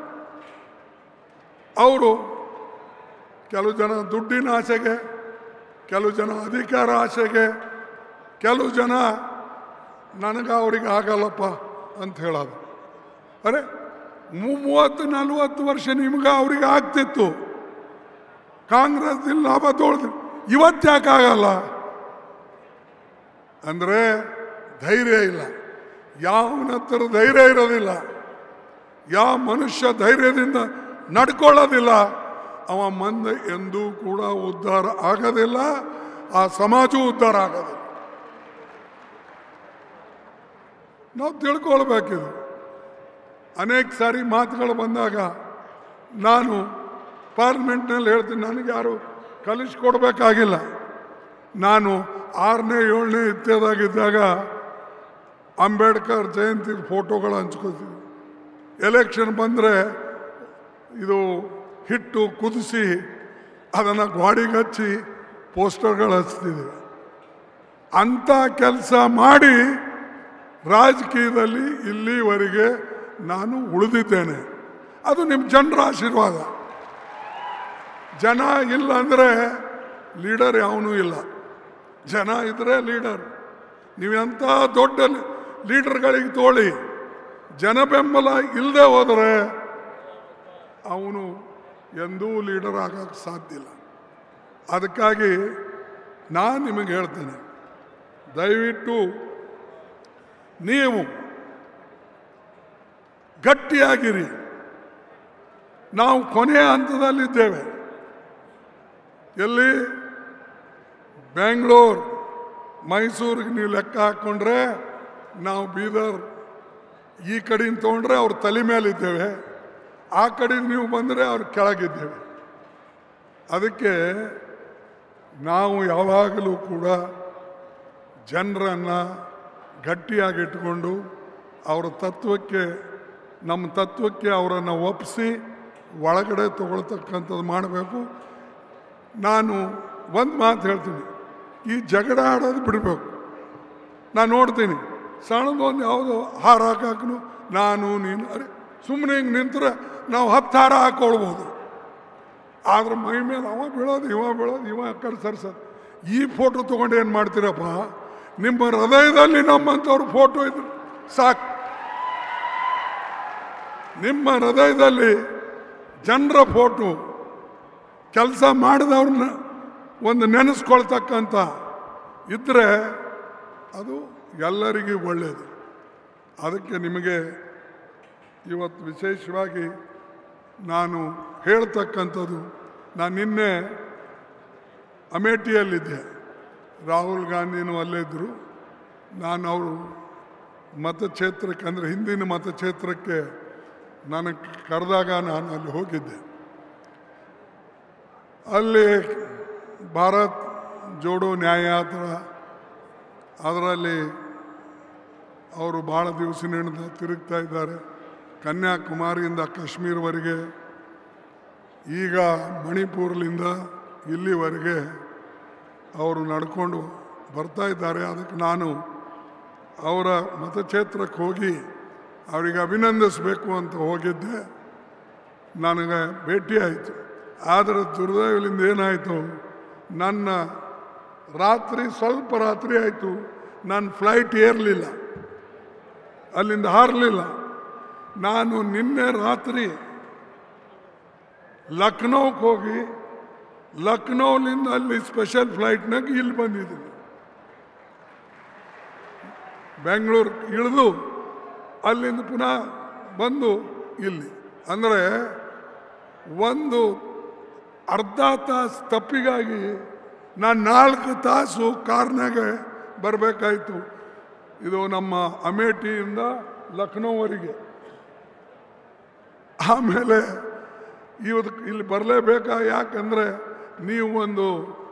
ಅವರು ಕೆಲವು ಜನ ದುಡ್ಡಿನ ಆಸೆಗೆ ಕೆಲವು ಜನ ಅಧಿಕಾರ ಆಸೆಗೆ ಕೆಲವು ಜನ ನನಗೆ ಅವ್ರಿಗೆ ಆಗಲ್ಲಪ್ಪ ಅಂತ ಹೇಳೋದು ಅರೆ ಮೂ- ಮೂವತ್ತು ನಲವತ್ತು ವರ್ಷ ನಿಮ್ಗೆ ಅವ್ರಿಗೆ ಆಗ್ತಿತ್ತು ಕಾಂಗ್ರೆಸ್ ಲಾಭ ತೋಳ್ದು ಇವತ್ತು ಯಾಕೆ ಆಗಲ್ಲ ಅಂದರೆ ಧೈರ್ಯ ಇಲ್ಲ ಯಾವನ ಹತ್ರ ಧೈರ್ಯ ಇರೋದಿಲ್ಲ ಯಾವ ಮನುಷ್ಯ ಧೈರ್ಯದಿಂದ ನಡ್ಕೊಳ್ಳೋದಿಲ್ಲ ಅವ ಮಂದೆ ಎಂದೂ ಕೂಡ ಉದ್ಧಾರ ಆಗೋದಿಲ್ಲ ಆ ಸಮಾಜವೂ ಉದ್ಧಾರ ಆಗೋದಿಲ್ಲ ನಾವು ತಿಳ್ಕೊಳ್ಬೇಕಿದು ಅನೇಕ ಸಾರಿ ಮಾತುಗಳು ಬಂದಾಗ ನಾನು ಪಾರ್ಲಿಮೆಂಟ್ನಲ್ಲಿ ಹೇಳ್ತೀನಿ ನನಗೆ ಯಾರು ಕಲಿಸ್ಕೊಡ್ಬೇಕಾಗಿಲ್ಲ ನಾನು ಆರನೇ ಏಳನೇ ಇತ್ಯದಾಗಿದ್ದಾಗ ಅಂಬೇಡ್ಕರ್ ಜಯಂತಿ ಫೋಟೋಗಳು ಹಂಚ್ಕೋತೀವಿ ಎಲೆಕ್ಷನ್ ಬಂದರೆ ಇದು ಹಿಟ್ಟು ಕುದಿಸಿ ಅದನ್ನು ಗೋಡಿಗೆ ಹಚ್ಚಿ ಪೋಸ್ಟರ್ಗಳು ಹಚ್ತಿದ್ದೀವಿ ಅಂಥ ಕೆಲಸ ಮಾಡಿ ರಾಜಕೀಯದಲ್ಲಿ ಇಲ್ಲಿವರೆಗೆ ನಾನು ಉಳಿದಿದ್ದೇನೆ ಅದು ನಿಮ್ಮ ಜನರ ಆಶೀರ್ವಾದ ಜನ ಇಲ್ಲ ಅಂದರೆ ಲೀಡರ್ ಯಾವನೂ ಇಲ್ಲ ಜನ ಇದ್ರೆ ಲೀಡರ್ ನೀವೆಂಥ ದೊಡ್ಡ ಲೀಡರ್ಗಳಿಗೆ ತೋಳಿ ಜನ ಬೆಂಬಲ ಇಲ್ಲದೆ ಹೋದರೆ ಅವನು ಎಂದೂ ಲೀಡರ್ ಆಗಕ್ಕೆ ಸಾಧ್ಯ ಇಲ್ಲ ಅದಕ್ಕಾಗಿ ನಾನು ನಿಮಗೆ ಹೇಳ್ತೇನೆ ದಯವಿಟ್ಟು ನೀವು ಗಟ್ಟಿಯಾಗಿರಿ ನಾವು ಕೊನೆಯ ಹಂತದಲ್ಲಿದ್ದೇವೆ ಎಲ್ಲಿ ಬೆಂಗಳೂರು ಮೈಸೂರಿಗೆ ನೀವು ಲೆಕ್ಕ ಹಾಕ್ಕೊಂಡ್ರೆ ನಾವು ಬೀದರ್ ಈ ಕಡೆಯಿಂದ ತೊಗೊಂಡ್ರೆ ಅವ್ರ ತಲೆ ಮೇಲಿದ್ದೇವೆ ಆ ಕಡೆ ನೀವು ಬಂದರೆ ಅವ್ರ ಕೆಳಗಿದ್ದೇವೆ ಅದಕ್ಕೆ ನಾವು ಯಾವಾಗಲೂ ಕೂಡ ಜನರನ್ನು ಗಟ್ಟಿಯಾಗಿಟ್ಕೊಂಡು ಅವರ ತತ್ವಕ್ಕೆ ನಮ್ಮ ತತ್ವಕ್ಕೆ ಅವರನ್ನು ಒಪ್ಪಿಸಿ ಒಳಗಡೆ ತಗೊಳ್ತಕ್ಕಂಥದ್ದು ಮಾಡಬೇಕು ನಾನು ಒಂದು ಮಾತು ಹೇಳ್ತೀನಿ ಈ ಜಗಳ ಆಡೋದು ಬಿಡಬೇಕು ನಾನು ನೋಡ್ತೀನಿ ಸಣ್ಣದೊಂದು ಯಾವುದೋ ಹಾರ ಹಾಕಾಕನು ನಾನು ನೀನು ಅರೆ ಸುಮ್ಮನೆ ಹಿಂಗೆ ನಿಂತರೆ ನಾವು ಹತ್ತು ಹಾರ ಹಾಕೊಳ್ಬೋದು ಆದ್ರೆ ಮೈ ಮೇಲೆ ಅವ ಬೀಳೋದು ಇವ ಬೀಳೋದು ಇವ ಆ ಕಡೆ ಸರ್ಸೋದು ಈ ಫೋಟೋ ತೊಗೊಂಡು ಏನು ಮಾಡ್ತೀರಪ್ಪ ನಿಮ್ಮ ಹೃದಯದಲ್ಲಿ ನಮ್ಮಂಥವ್ರ ಫೋಟೋ ಇದ್ರು ಸಾಕು ನಿಮ್ಮ ಹೃದಯದಲ್ಲಿ ಜನರ ಫೋಟೋ ಕೆಲಸ ಮಾಡಿದವ್ರನ್ನ ಒಂದು ನೆನೆಸ್ಕೊಳ್ತಕ್ಕಂಥ ಇದ್ದರೆ ಅದು ಎಲ್ಲರಿಗೂ ಒಳ್ಳೆಯದು ಅದಕ್ಕೆ ನಿಮಗೆ ಇವತ್ತು ವಿಶೇಷವಾಗಿ ನಾನು ಹೇಳ್ತಕ್ಕಂಥದ್ದು ನಾನು ನಿನ್ನೆ ಅಮೇಠಿಯಲ್ಲಿದ್ದೆ ರಾಹುಲ್ ಗಾಂಧಿನೂ ಅಲ್ಲಿದ್ದರು ನಾನು ಅವರು ಮತಕ್ಷೇತ್ರಕ್ಕೆ ಅಂದರೆ ಹಿಂದಿನ ಮತಕ್ಷೇತ್ರಕ್ಕೆ ನನಗೆ ಕರೆದಾಗ ನಾನು ಅಲ್ಲಿ ಹೋಗಿದ್ದೆ ಅಲ್ಲಿ ಭಾರತ್ ಜೋಡೋ ನ್ಯಾಯಯಾತ್ರ ಅದರಲ್ಲಿ ಅವರು ಭಾಳ ದಿವಸಗಳಿಂದ ತಿರುಗ್ತಾ ಇದ್ದಾರೆ ಕನ್ಯಾಕುಮಾರಿಯಿಂದ ಕಾಶ್ಮೀರವರೆಗೆ ಈಗ ಮಣಿಪುರಲಿಂದ ಇಲ್ಲಿವರೆಗೆ ಅವರು ನಡ್ಕೊಂಡು ಬರ್ತಾ ಇದ್ದಾರೆ ಅದಕ್ಕೆ ನಾನು ಅವರ ಮತಕ್ಷೇತ್ರಕ್ಕೆ ಹೋಗಿ ಅವರಿಗೆ ಅಭಿನಂದಿಸಬೇಕು ಅಂತ ಹೋಗಿದ್ದೆ ನನಗೆ ಭೇಟಿ ಆಯಿತು ಆದರೆ ದುರ್ದೈವಲಿಂದ ಏನಾಯಿತು ನನ್ನ ರಾತ್ರಿ ಸ್ವಲ್ಪ ರಾತ್ರಿ ಆಯಿತು ನಾನು ಫ್ಲೈಟ್ ಏರಲಿಲ್ಲ ಅಲ್ಲಿಂದ ಹಾರಲಿಲ್ಲ ನಾನು ನಿನ್ನೆ ರಾತ್ರಿ ಲಕ್ನೋಗೆ ಹೋಗಿ ಲಕ್ನೋಲಿಂದ ಅಲ್ಲಿ ಸ್ಪೆಷಲ್ ಫ್ಲೈಟ್ನಾಗ ಇಲ್ಲಿ ಬಂದಿದ್ದೀನಿ ಬೆಂಗಳೂರು ಇಳಿದು ಅಲ್ಲಿಂದ ಪುನಃ ಬಂದು ಇಲ್ಲಿ ಅಂದರೆ ಒಂದು ಅರ್ಧ ತಾಸು ತಪ್ಪಿಗಾಗಿ ನಾನು ನಾಲ್ಕು ತಾಸು ಕಾರ್ನಾಗ ಬರಬೇಕಾಯ್ತು ಇದು ನಮ್ಮ ಅಮೇಠಿಯಿಂದ ಲಕ್ನೋವರೆಗೆ ಆಮೇಲೆ ಇವತ್ತು ಇಲ್ಲಿ ಬರಲೇಬೇಕಾ ಯಾಕಂದರೆ ನೀವು ಒಂದು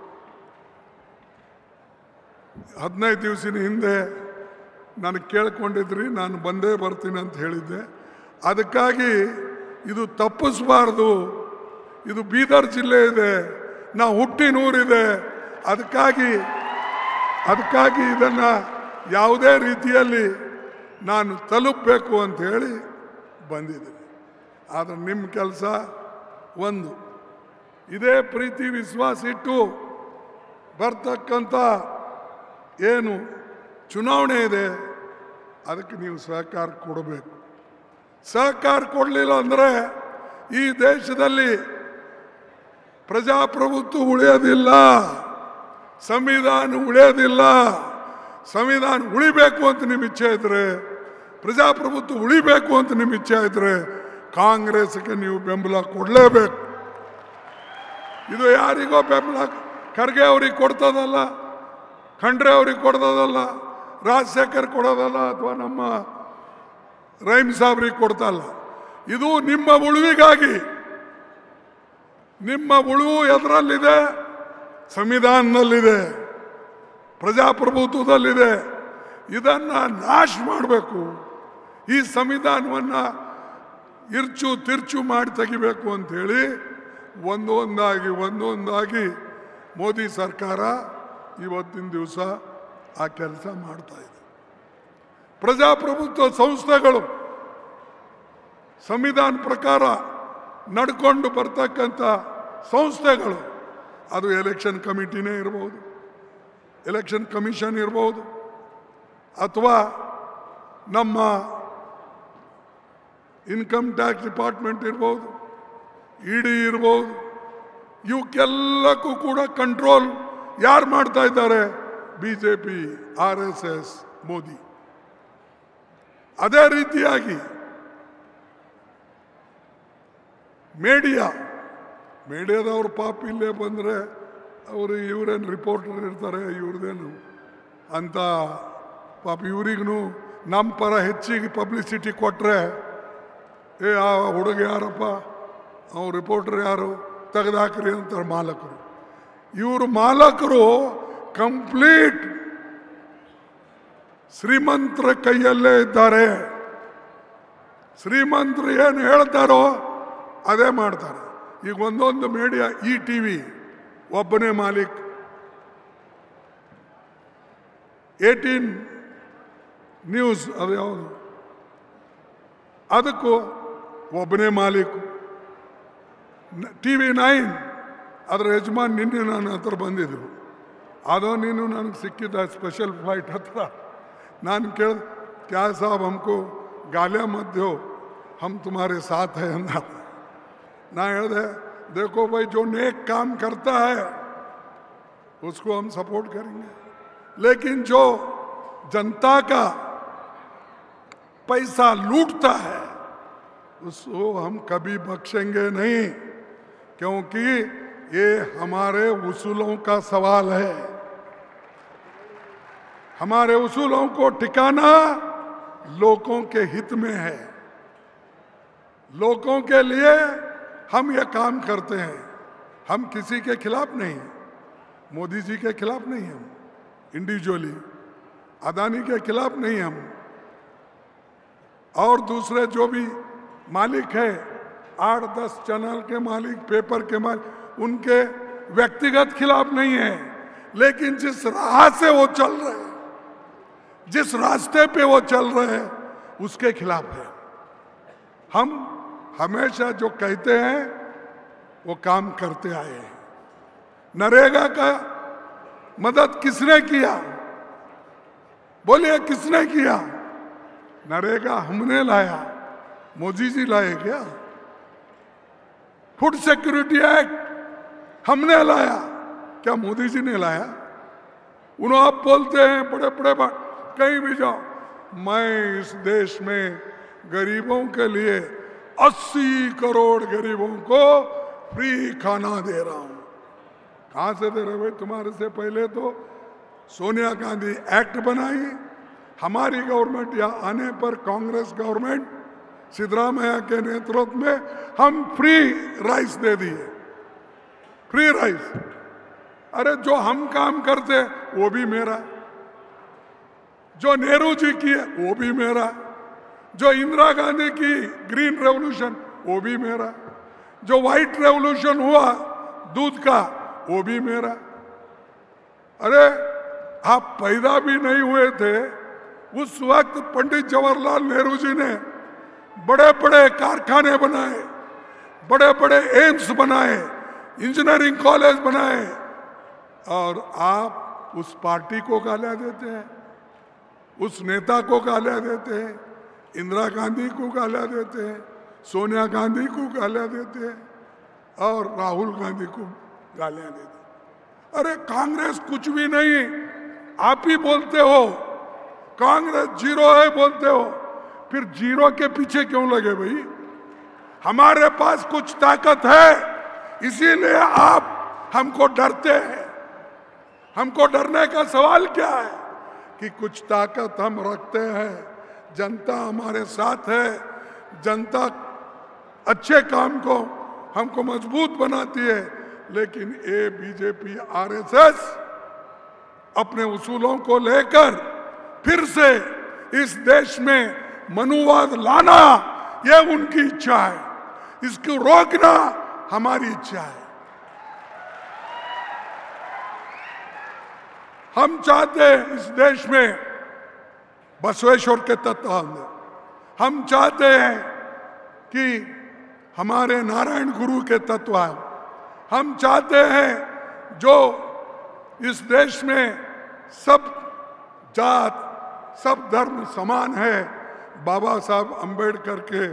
ಹದಿನೈದು ದಿವಸಿನ ಹಿಂದೆ ನಾನು ಕೇಳ್ಕೊಂಡಿದ್ರಿ ನಾನು ಬಂದೇ ಬರ್ತೀನಿ ಅಂತ ಹೇಳಿದ್ದೆ ಅದಕ್ಕಾಗಿ ಇದು ತಪ್ಪಿಸಬಾರ್ದು ಇದು ಬೀದರ್ ಜಿಲ್ಲೆ ಇದೆ ನಾ ಹುಟ್ಟಿನೂರಿದೆ ಅದಕ್ಕಾಗಿ ಅದಕ್ಕಾಗಿ ಇದನ್ನು ಯಾವುದೇ ರೀತಿಯಲ್ಲಿ ನಾನು ತಲುಪಬೇಕು ಅಂತ ಹೇಳಿ ಬಂದಿದ್ದೀನಿ ಆದರೆ ನಿಮ್ಮ ಕೆಲಸ ಒಂದು ಇದೇ ಪ್ರೀತಿ ವಿಶ್ವಾಸ ಇಟ್ಟು ಬರ್ತಕ್ಕಂಥ ಏನು ಚುನಾವಣೆ ಇದೆ ಅದಕ್ಕೆ ನೀವು ಸಹಕಾರ ಕೊಡಬೇಕು ಸಹಕಾರ ಕೊಡಲಿಲ್ಲ ಅಂದರೆ ಈ ದೇಶದಲ್ಲಿ ಪ್ರಜಾಪ್ರಭುತ್ವ ಉಳಿಯೋದಿಲ್ಲ ಸಂವಿಧಾನ ಉಳಿಯೋದಿಲ್ಲ ಸಂವಿಧಾನ ಉಳಿಬೇಕು ಅಂತ ನಿಮ್ಮ ಇಚ್ಛೆ ಇದ್ರೆ ಪ್ರಜಾಪ್ರಭುತ್ವ ಉಳಿಬೇಕು ಅಂತ ನಿಮ್ಮ ಇಚ್ಛೆ ಇದ್ರೆ ಕಾಂಗ್ರೆಸ್ಗೆ ನೀವು ಬೆಂಬಲ ಕೊಡಲೇಬೇಕು ಇದು ಯಾರಿಗೋ ಬೆಂಬಲ ಖರ್ಗೆ ಅವ್ರಿಗೆ ಕೊಡ್ತದಲ್ಲ ಖಂಡ್ರೆ ಅವ್ರಿಗೆ ಕೊಡ್ತದಲ್ಲ ರಾಜಶೇಖರ್ ಕೊಡೋದಲ್ಲ ಅಥವಾ ನಮ್ಮ ರೈಮ್ ಸಾಬ್ರಿಗೆ ಕೊಡ್ತಲ್ಲ ಇದು ನಿಮ್ಮ ಉಳುವಿಗಾಗಿ ನಿಮ್ಮ ಉಳುವು ಎದರಲ್ಲಿದೆ ಸಂವಿಧಾನದಲ್ಲಿದೆ ಪ್ರಜಾಪ್ರಭುತ್ವದಲ್ಲಿದೆ ಇದನ್ನು ನಾಶ ಮಾಡಬೇಕು ಈ ಸಂವಿಧಾನವನ್ನು ಇರ್ಚು ತಿರ್ಚು ಮಾಡಿ ತೆಗಿಬೇಕು ಅಂಥೇಳಿ ಒಂದೊಂದಾಗಿ ಒಂದೊಂದಾಗಿ ಮೋದಿ ಸರ್ಕಾರ ಇವತ್ತಿನ ದಿವಸ ಆ ಕೆಲಸ ಮಾಡ್ತಾ ಇದೆ ಪ್ರಜಾಪ್ರಭುತ್ವ ಸಂಸ್ಥೆಗಳು ಸಂವಿಧಾನ ಪ್ರಕಾರ ನಡ್ಕೊಂಡು ಬರ್ತಕ್ಕಂಥ ಸಂಸ್ಥೆಗಳು ಅದು ಎಲೆಕ್ಷನ್ ಕಮಿಟಿನೇ ಇರ್ಬೋದು ಎಲೆಕ್ಷನ್ ಕಮಿಷನ್ ಇರ್ಬೋದು ಅಥವಾ ನಮ್ಮ ಇನ್ಕಮ್ ಟ್ಯಾಕ್ಸ್ ಡಿಪಾರ್ಟ್ಮೆಂಟ್ ಇರ್ಬೋದು ಇ ಡಿ ಇರ್ಬೋದು ಇವಕ್ಕೆಲ್ಲಕ್ಕೂ ಕೂಡ ಕಂಟ್ರೋಲ್ ಯಾರು ಮಾಡ್ತಾ ಇದ್ದಾರೆ B J P R S S Modi ಅದೇ ರೀತಿಯಾಗಿ ಮೀಡಿಯಾ ಮೀಡಿಯಾದವ್ರು ಪಾಪ ಇಲ್ಲೇ ಬಂದರೆ ಅವರು ಇವರೇನು ರಿಪೋರ್ಟರ್ ಇರ್ತಾರೆ ಇವ್ರದ್ದೇನು ಅಂತ ಪಾಪ ಇವ್ರಿಗೂ ನಮ್ಮ ಪರ ಹೆಚ್ಚಿಗೆ ಪಬ್ಲಿಸಿಟಿ ಕೊಟ್ಟರೆ ಏ ಆ ಹುಡುಗ ಯಾರಪ್ಪ ಅವ್ರು ರಿಪೋರ್ಟರ್ ಯಾರು ತೆಗೆದಾಕ್ರಿ ಅಂತಾರೆ ಮಾಲಕರು ಇವರು ಮಾಲಕರು ಕಂಪ್ಲೀಟ್ ಶ್ರೀಮಂತರ ಕೈಯಲ್ಲೇ ಇದ್ದಾರೆ ಶ್ರೀಮಂತರು ಏನು ಹೇಳ್ತಾರೋ ಅದೇ ಮಾಡ್ತಾರೆ ಈಗ ಒಂದೊಂದು ಮೀಡಿಯಾ ಈ ಟಿ ವಿ ಒಬ್ಬನೇ ಮಾಲೀಕ್ ಏಟೀನ್ ನ್ಯೂಸ್ ಅದು ಯಾವುದು ಅದಕ್ಕೂ ಒಬ್ಬನೇ ಮಾಲೀಕು ಟಿ ವಿ ನೈನ್ ಅದರ ಯಜಮಾನ್ ನಿನ್ನೆ ನನ್ನ ಹತ್ರ ಬಂದಿದ್ರು ಅದೋ ನೀನು ನನಗೆ ಸಿಕ್ಕಿದ್ದ ಸ್ಪೆಷಲ್ ಫ್ಲೈಟ್ ಹತ್ರ ನಾನು ಕೇಳ ಕ್ಯಾ ಸಾಬ್ ಹಮ್ಕೋ गालियां मत दो हम तुम्हारे साथ हैं अंदर ना ಹೇಳಿದೆ देखो भाई जो नेक काम करता है उसको हम सपोर्ट करेंगे लेकिन जो जनता का पैसा लूटता है उसको हम कभी बख्शेंगे नहीं क्योंकि ये हमारे उसूलों का सवाल है हमारे उसूलों को टिकाना लोगों के हित में है लोगों के लिए हम ये काम करते हैं हम किसी के खिलाफ नहीं मोदी जी के खिलाफ नहीं हम इंडिविजुअली अदानी के खिलाफ नहीं हम और दूसरे जो भी मालिक है आठ दस चैनल के मालिक पेपर के मालिक उनके व्यक्तिगत खिलाफ नहीं है लेकिन जिस राह से वो चल रहे हैं जिस रास्ते पे वो चल रहे हैं उसके खिलाफ है हम हमेशा जो कहते हैं वो काम करते आए हैं नरेगा का मदद किसने किया बोलिए किसने किया नरेगा हमने लाया मोदी जी लाए क्या फूड सिक्योरिटी एक्ट हमने लाया क्या मोदी जी ने लाया उन्होंने आप बोलते हैं बड़े बड़े बात कहीं भी जाओ मैं इस देश में गरीबों के लिए 80 करोड़ गरीबों को फ्री खाना दे रहा हूं कहां से दे रहे भाई तुम्हारे से पहले तो सोनिया गांधी एक्ट बनाई हमारी गवर्नमेंट या आने पर कांग्रेस गवर्नमेंट सिद्धरामैया के नेतृत्व में हम फ्री राइस दे दिए फ्री राइस अरे जो हम काम करते वो भी मेरा जो नेहरू जी की है वो भी मेरा जो इंदिरा गांधी की ग्रीन रेवोल्यूशन वो भी मेरा जो व्हाइट रेवोल्यूशन हुआ दूध का वो भी मेरा अरे आप पैदा भी नहीं हुए थे उस वक्त पंडित जवाहरलाल नेहरू जी ने बड़े बड़े कारखाने बनाए बड़े बड़े एम्स बनाए इंजीनियरिंग कॉलेज बनाए और आप उस पार्टी को गालियां देते हैं उस नेता को गालियां देते हैं इंदिरा गांधी को गालियां देते हैं सोनिया गांधी को गालियां देते हैं और राहुल गांधी को गालियां देते हैं अरे कांग्रेस कुछ भी नहीं आप ही बोलते हो कांग्रेस जीरो है बोलते हो फिर जीरो के पीछे क्यों लगे भाई हमारे पास कुछ ताकत है इसीलिए आप हमको डरते हैं हमको डरने का सवाल क्या है कि कुछ ताकत हम रखते हैं जनता हमारे साथ है जनता अच्छे काम को हमको मजबूत बनाती है लेकिन ये बीजेपी आरएसएस अपने उसूलों को लेकर फिर से इस देश में मनुवाद लाना यह उनकी इच्छा है इसको रोकना हमारी इच्छा है हम चाहते हैं इस देश में बसवेश्वर के तत्व में हम चाहते हैं कि हमारे नारायण गुरु के तत्व हम चाहते हैं जो इस देश में सब जात सब धर्म समान है बाबा साहब अंबेडकर के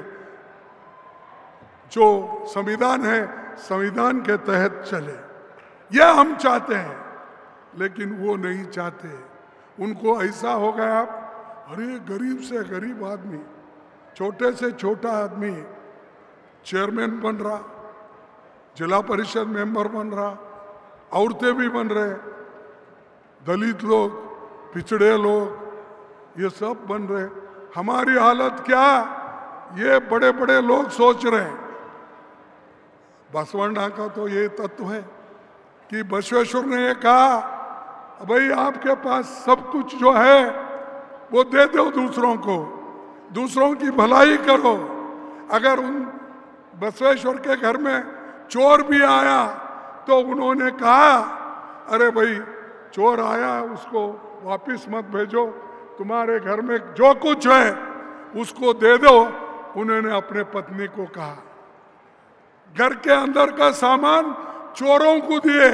जो संविधान है संविधान के तहत चले यह हम चाहते हैं लेकिन वो नहीं चाहते उनको ऐसा हो गया अरे गरीब से गरीब आदमी छोटे से छोटा आदमी चेयरमैन बन रहा जिला परिषद मेंबर बन रहा औरतें भी बन रहे दलित लोग पिछड़े लोग ये सब बन रहे हमारी हालत क्या ये बड़े बड़े लोग सोच रहे हैं बसवंडा का तो ये तत्व है कि बसवेश्वर ने ये कहा भाई आपके पास सब कुछ जो है वो दे दो दूसरों को दूसरों की भलाई करो अगर उन बसवेश्वर के घर में चोर भी आया तो उन्होंने कहा अरे भाई चोर आया उसको वापिस मत भेजो तुम्हारे घर में जो कुछ है उसको दे दो उन्होंने अपने पत्नी को कहा घर के अंदर का सामान चोरों को दिए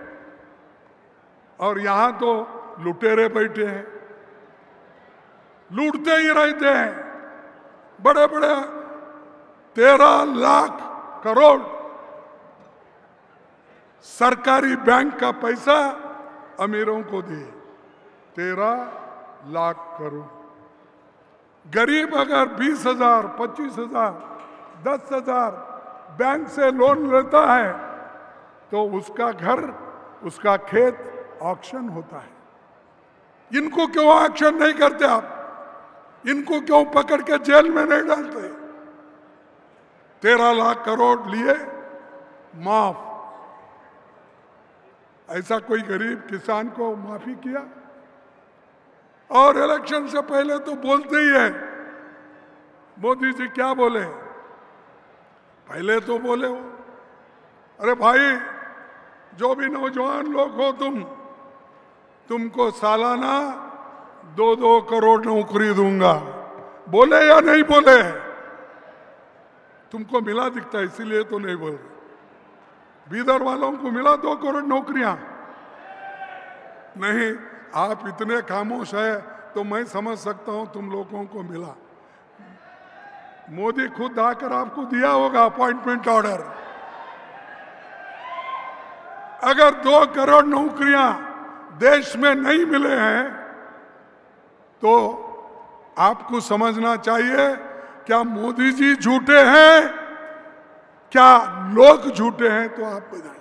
और यहां तो लुटेरे बैठे हैं लूटते ही रहते हैं बड़े बड़े तेरह लाख करोड़ सरकारी बैंक का पैसा अमीरों को दिए तेरह लाख करोड़ गरीब अगर बीस हजार पच्चीस हजार दस हजार बैंक से लोन लेता है तो उसका घर उसका खेत ऑक्शन होता है इनको क्यों ऑक्शन नहीं करते आप इनको क्यों पकड़ के जेल में नहीं डालते तेरह लाख करोड़ लिए माफ ऐसा कोई गरीब किसान को माफी किया और इलेक्शन से पहले तो बोलते ही है मोदी जी क्या बोले पहले तो बोले हो अरे भाई जो भी नौजवान लोग हो तुम तुमको सालाना दो दो करोड़ नौकरी दूंगा बोले या नहीं बोले तुमको मिला दिखता है इसीलिए तो नहीं बोल रहे बीदर वालों को मिला दो करोड़ नौकरियां नहीं आप इतने खामोश है तो मैं समझ सकता हूं तुम लोगों को मिला मोदी खुद आकर आपको दिया होगा अपॉइंटमेंट ऑर्डर अगर दो करोड़ नौकरियां देश में नहीं मिले हैं तो आपको समझना चाहिए क्या मोदी जी झूठे हैं क्या लोग झूठे हैं तो आप बताइए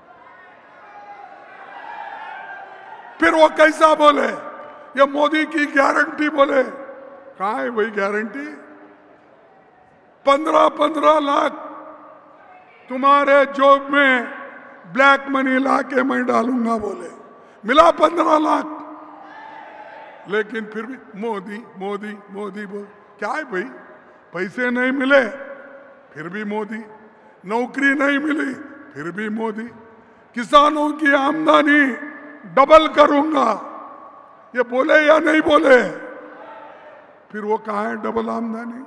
फिर वो कैसा बोले ये मोदी की गारंटी बोले कहा है वही गारंटी पंद्रह पंद्रह लाख तुम्हारे जॉब में ब्लैक मनी ला के मैं डालूंगा बोले मिला पंद्रह लाख लेकिन फिर भी मोदी मोदी मोदी बोल क्या है भाई पैसे नहीं मिले फिर भी मोदी नौकरी नहीं मिली फिर भी मोदी किसानों की आमदनी डबल करूंगा ये बोले या नहीं बोले फिर वो कहा है डबल आमदनी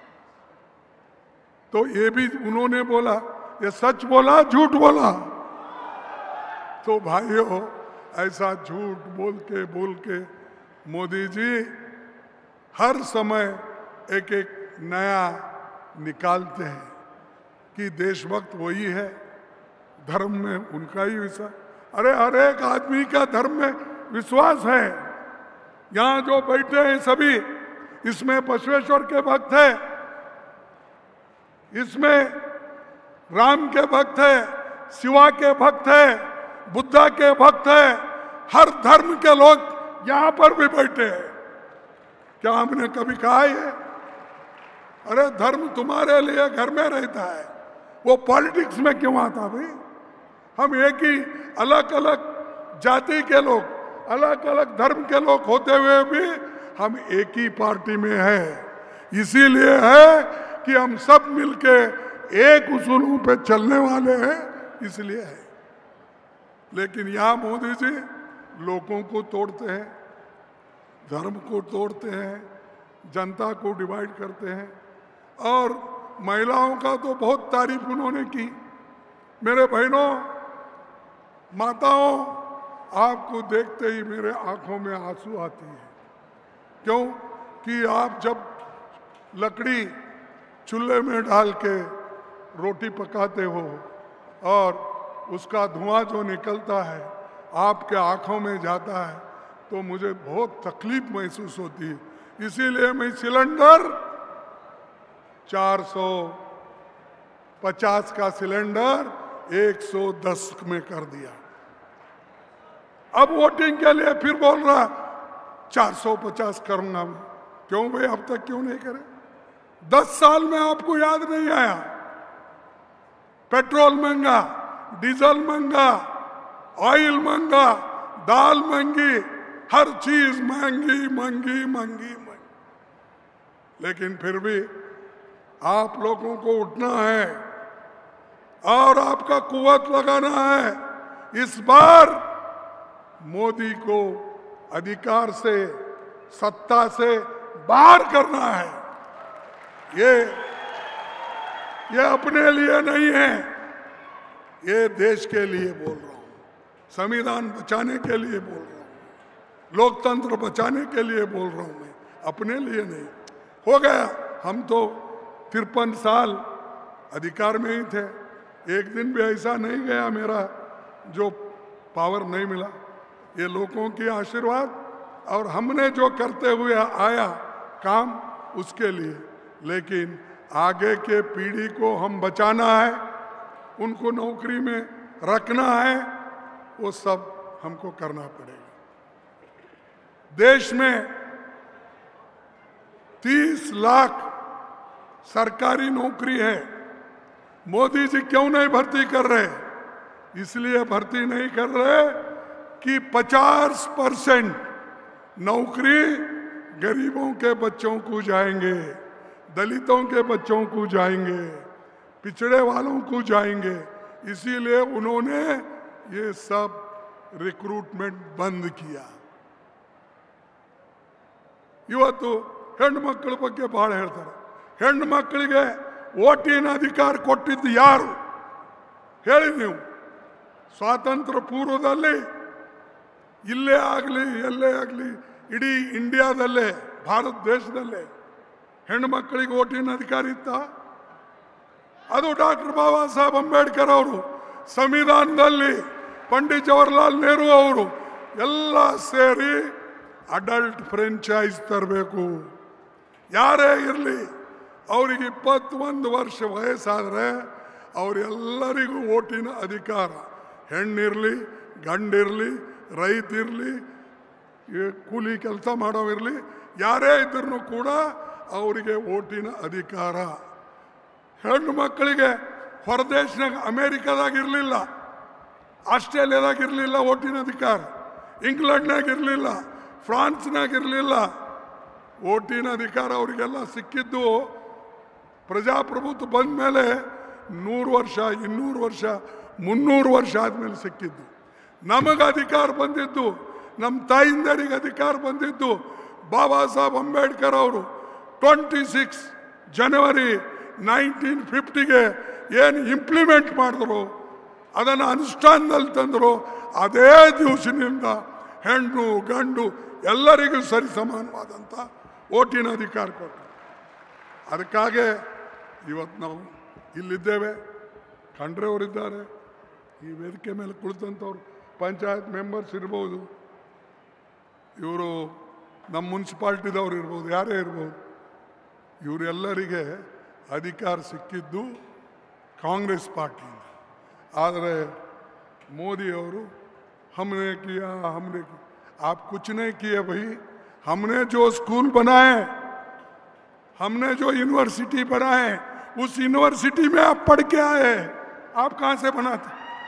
तो ये भी उन्होंने बोला ये सच बोला झूठ बोला तो भाइयों ऐसा झूठ बोल के बोल के मोदी जी हर समय एक एक नया निकालते हैं कि देशभक्त वही है धर्म में उनका ही विश्वास अरे हर एक आदमी का धर्म में विश्वास है यहाँ जो बैठे हैं सभी इसमें बसवेश्वर के भक्त है इसमें राम के भक्त है शिवा के भक्त है बुद्धा के भक्त है हर धर्म के लोग यहाँ पर भी बैठे हैं क्या हमने कभी कहा ये अरे धर्म तुम्हारे लिए घर में रहता है वो पॉलिटिक्स में क्यों आता भाई हम एक ही अलग अलग जाति के लोग अलग अलग धर्म के लोग होते हुए भी हम एक ही पार्टी में हैं इसीलिए है कि हम सब मिलके एक उसूलों पे चलने वाले हैं इसलिए है लेकिन यहाँ मोदी जी लोगों को तोड़ते हैं धर्म को तोड़ते हैं जनता को डिवाइड करते हैं और महिलाओं का तो बहुत तारीफ उन्होंने की मेरे बहनों माताओं आपको देखते ही मेरे आंखों में आंसू आती है क्यों कि आप जब लकड़ी चूल्हे में डाल के रोटी पकाते हो और उसका धुआं जो निकलता है आपके आंखों में जाता है तो मुझे बहुत तकलीफ महसूस होती है इसीलिए मैं सिलेंडर 450 का सिलेंडर 110 में कर दिया अब वोटिंग के लिए फिर बोल रहा 450 करूंगा मैं क्यों भाई अब तक क्यों नहीं करे दस साल में आपको याद नहीं आया पेट्रोल महंगा डीजल महंगा ऑयल महंगा दाल महंगी हर चीज महंगी महंगी महंगी महंगी लेकिन फिर भी आप लोगों को उठना है और आपका कुवत लगाना है इस बार मोदी को अधिकार से सत्ता से बाहर करना है ये ये अपने लिए नहीं है ये देश के लिए बोल रहा हूं संविधान बचाने के लिए बोल रहा हूं लोकतंत्र बचाने के लिए बोल रहा हूं मैं अपने लिए नहीं हो गया हम तो तिरपन साल अधिकार में ही थे एक दिन भी ऐसा नहीं गया मेरा जो पावर नहीं मिला ये लोगों की आशीर्वाद और हमने जो करते हुए आया काम उसके लिए लेकिन आगे के पीढ़ी को हम बचाना है उनको नौकरी में रखना है वो सब हमको करना पड़ेगा देश में 30 लाख सरकारी नौकरी है मोदी जी क्यों नहीं भर्ती कर रहे इसलिए भर्ती नहीं कर रहे कि 50 परसेंट नौकरी गरीबों के बच्चों को जाएंगे दलितों के बच्चों को जाएंगे पिछड़े वालों को जाएंगे इसीलिए उन्होंने ये सब रिक्रूटमेंट बंद किया ಇವತ್ತು ಹೆಣ್ಣು ಮಕ್ಕಳ ಬಗ್ಗೆ ಬಹಳ ಹೇಳ್ತಾರೆ ಹೆಣ್ಣು ಮಕ್ಕಳಿಗೆ ಓಟಿನ ಅಧಿಕಾರ ಕೊಟ್ಟಿದ್ದು ಯಾರು ಹೇಳಿ ನೀವು ಸ್ವಾತಂತ್ರ್ಯ ಪೂರ್ವದಲ್ಲಿ ಇಲ್ಲೇ ಆಗಲಿ ಎಲ್ಲೇ ಆಗಲಿ ಇಡೀ ಇಂಡಿಯಾದಲ್ಲೇ ಭಾರತ ದೇಶದಲ್ಲೇ ಹೆಣ್ಣು ಮಕ್ಕಳಿಗೆ ಓಟಿನ ಅಧಿಕಾರ ಇತ್ತ ಅದು ಡಾಕ್ಟರ್ ಬಾಬಾ ಸಾಹೇಬ್ ಅಂಬೇಡ್ಕರ್ ಅವರು ಸಂವಿಧಾನದಲ್ಲಿ ಪಂಡಿತ್ ಜವಾಹರ್ಲಾಲ್ ನೆಹರು ಅವರು ಎಲ್ಲ ಸೇರಿ ಅಡಲ್ಟ್ ಫ್ರೆಂಚೈಸ್ ತರಬೇಕು ಯಾರೇ ಇರಲಿ ಅವರಿಗೆ ಇಪ್ಪತ್ತೊಂದು ವರ್ಷ ವಯಸ್ಸಾದರೆ ಅವರೆಲ್ಲರಿಗೂ ಓಟಿನ ಅಧಿಕಾರ ಹೆಣ್ಣಿರಲಿ ಗಂಡಿರಲಿ ರೈತಿರಲಿ ಕೂಲಿ ಕೆಲಸ ಮಾಡೋವಿರಲಿ ಯಾರೇ ಇದ್ರೂ ಕೂಡ ಅವರಿಗೆ ಓಟಿನ ಅಧಿಕಾರ ಹೆಣ್ಣು ಮಕ್ಕಳಿಗೆ ಹೊರದೇಶನಾಗ ಅಮೇರಿಕಾದಾಗ ಇರಲಿಲ್ಲ ಆಸ್ಟ್ರೇಲಿಯಾದಾಗ ಇರಲಿಲ್ಲ ಓಟಿನ ಅಧಿಕಾರ ಇಂಗ್ಲೆಂಡ್ನಾಗ ಇರಲಿಲ್ಲ ಫ್ರಾನ್ಸ್ನಾಗ ಇರಲಿಲ್ಲ ಓಟಿನ ಅಧಿಕಾರ ಅವರಿಗೆಲ್ಲ ಸಿಕ್ಕಿದ್ದು ಪ್ರಜಾಪ್ರಭುತ್ವ ಬಂದ ಮೇಲೆ ನೂರು ವರ್ಷ ಇನ್ನೂರು ವರ್ಷ ಮುನ್ನೂರು ವರ್ಷ ಆದಮೇಲೆ ಸಿಕ್ಕಿದ್ದು ನಮಗೆ ಅಧಿಕಾರ ಬಂದಿದ್ದು ನಮ್ಮ ತಾಯಿಂದರಿಗೆ ಅಧಿಕಾರ ಬಂದಿದ್ದು ಬಾಬಾ ಸಾಹೇಬ್ ಅಂಬೇಡ್ಕರ್ ಅವರು ಟ್ವೆಂಟಿ ಸಿಕ್ಸ್ ಜನವರಿ ನೈನ್ಟೀನ್ ಫಿಫ್ಟಿಗೆ ಏನು ಇಂಪ್ಲಿಮೆಂಟ್ ಮಾಡಿದ್ರು ಅದನ್ನು ಅನುಷ್ಠಾನದಲ್ಲಿ ತಂದರು ಅದೇ ದಿವಸದಿಂದ ಹೆಣ್ಣು ಗಂಡು ಎಲ್ಲರಿಗೂ ಸರಿ ಸಮಾನವಾದಂಥ ಓಟಿನ ಅಧಿಕಾರ ಕೊಟ್ಟರು ಅದಕ್ಕಾಗೆ ಇವತ್ತು ನಾವು ಇಲ್ಲಿದ್ದೇವೆ ಖಂಡ್ರೆಯವರಿದ್ದಾರೆ ಈ ವೇದಿಕೆ ಮೇಲೆ ಕುಳಿತಂಥವ್ರು ಪಂಚಾಯತ್ ಮೆಂಬರ್ಸ್ ಇರ್ಬೋದು ಇವರು ನಮ್ಮ ಮುನ್ಸಿಪಾಲ್ಟಿದವ್ರು ಇರ್ಬೋದು ಯಾರೇ ಇರ್ಬೋದು ಇವರೆಲ್ಲರಿಗೆ ಅಧಿಕಾರ ಸಿಕ್ಕಿದ್ದು ಕಾಂಗ್ರೆಸ್ ಪಾರ್ಟಿಯಿಂದ ಆದರೆ ಮೋದಿಯವರು हमने किया हमने किया आप कुछ नहीं किए भाई हमने जो स्कूल बनाए हमने जो यूनिवर्सिटी बनाए उस यूनिवर्सिटी में आप पढ़ के आए आप कहां से बनाते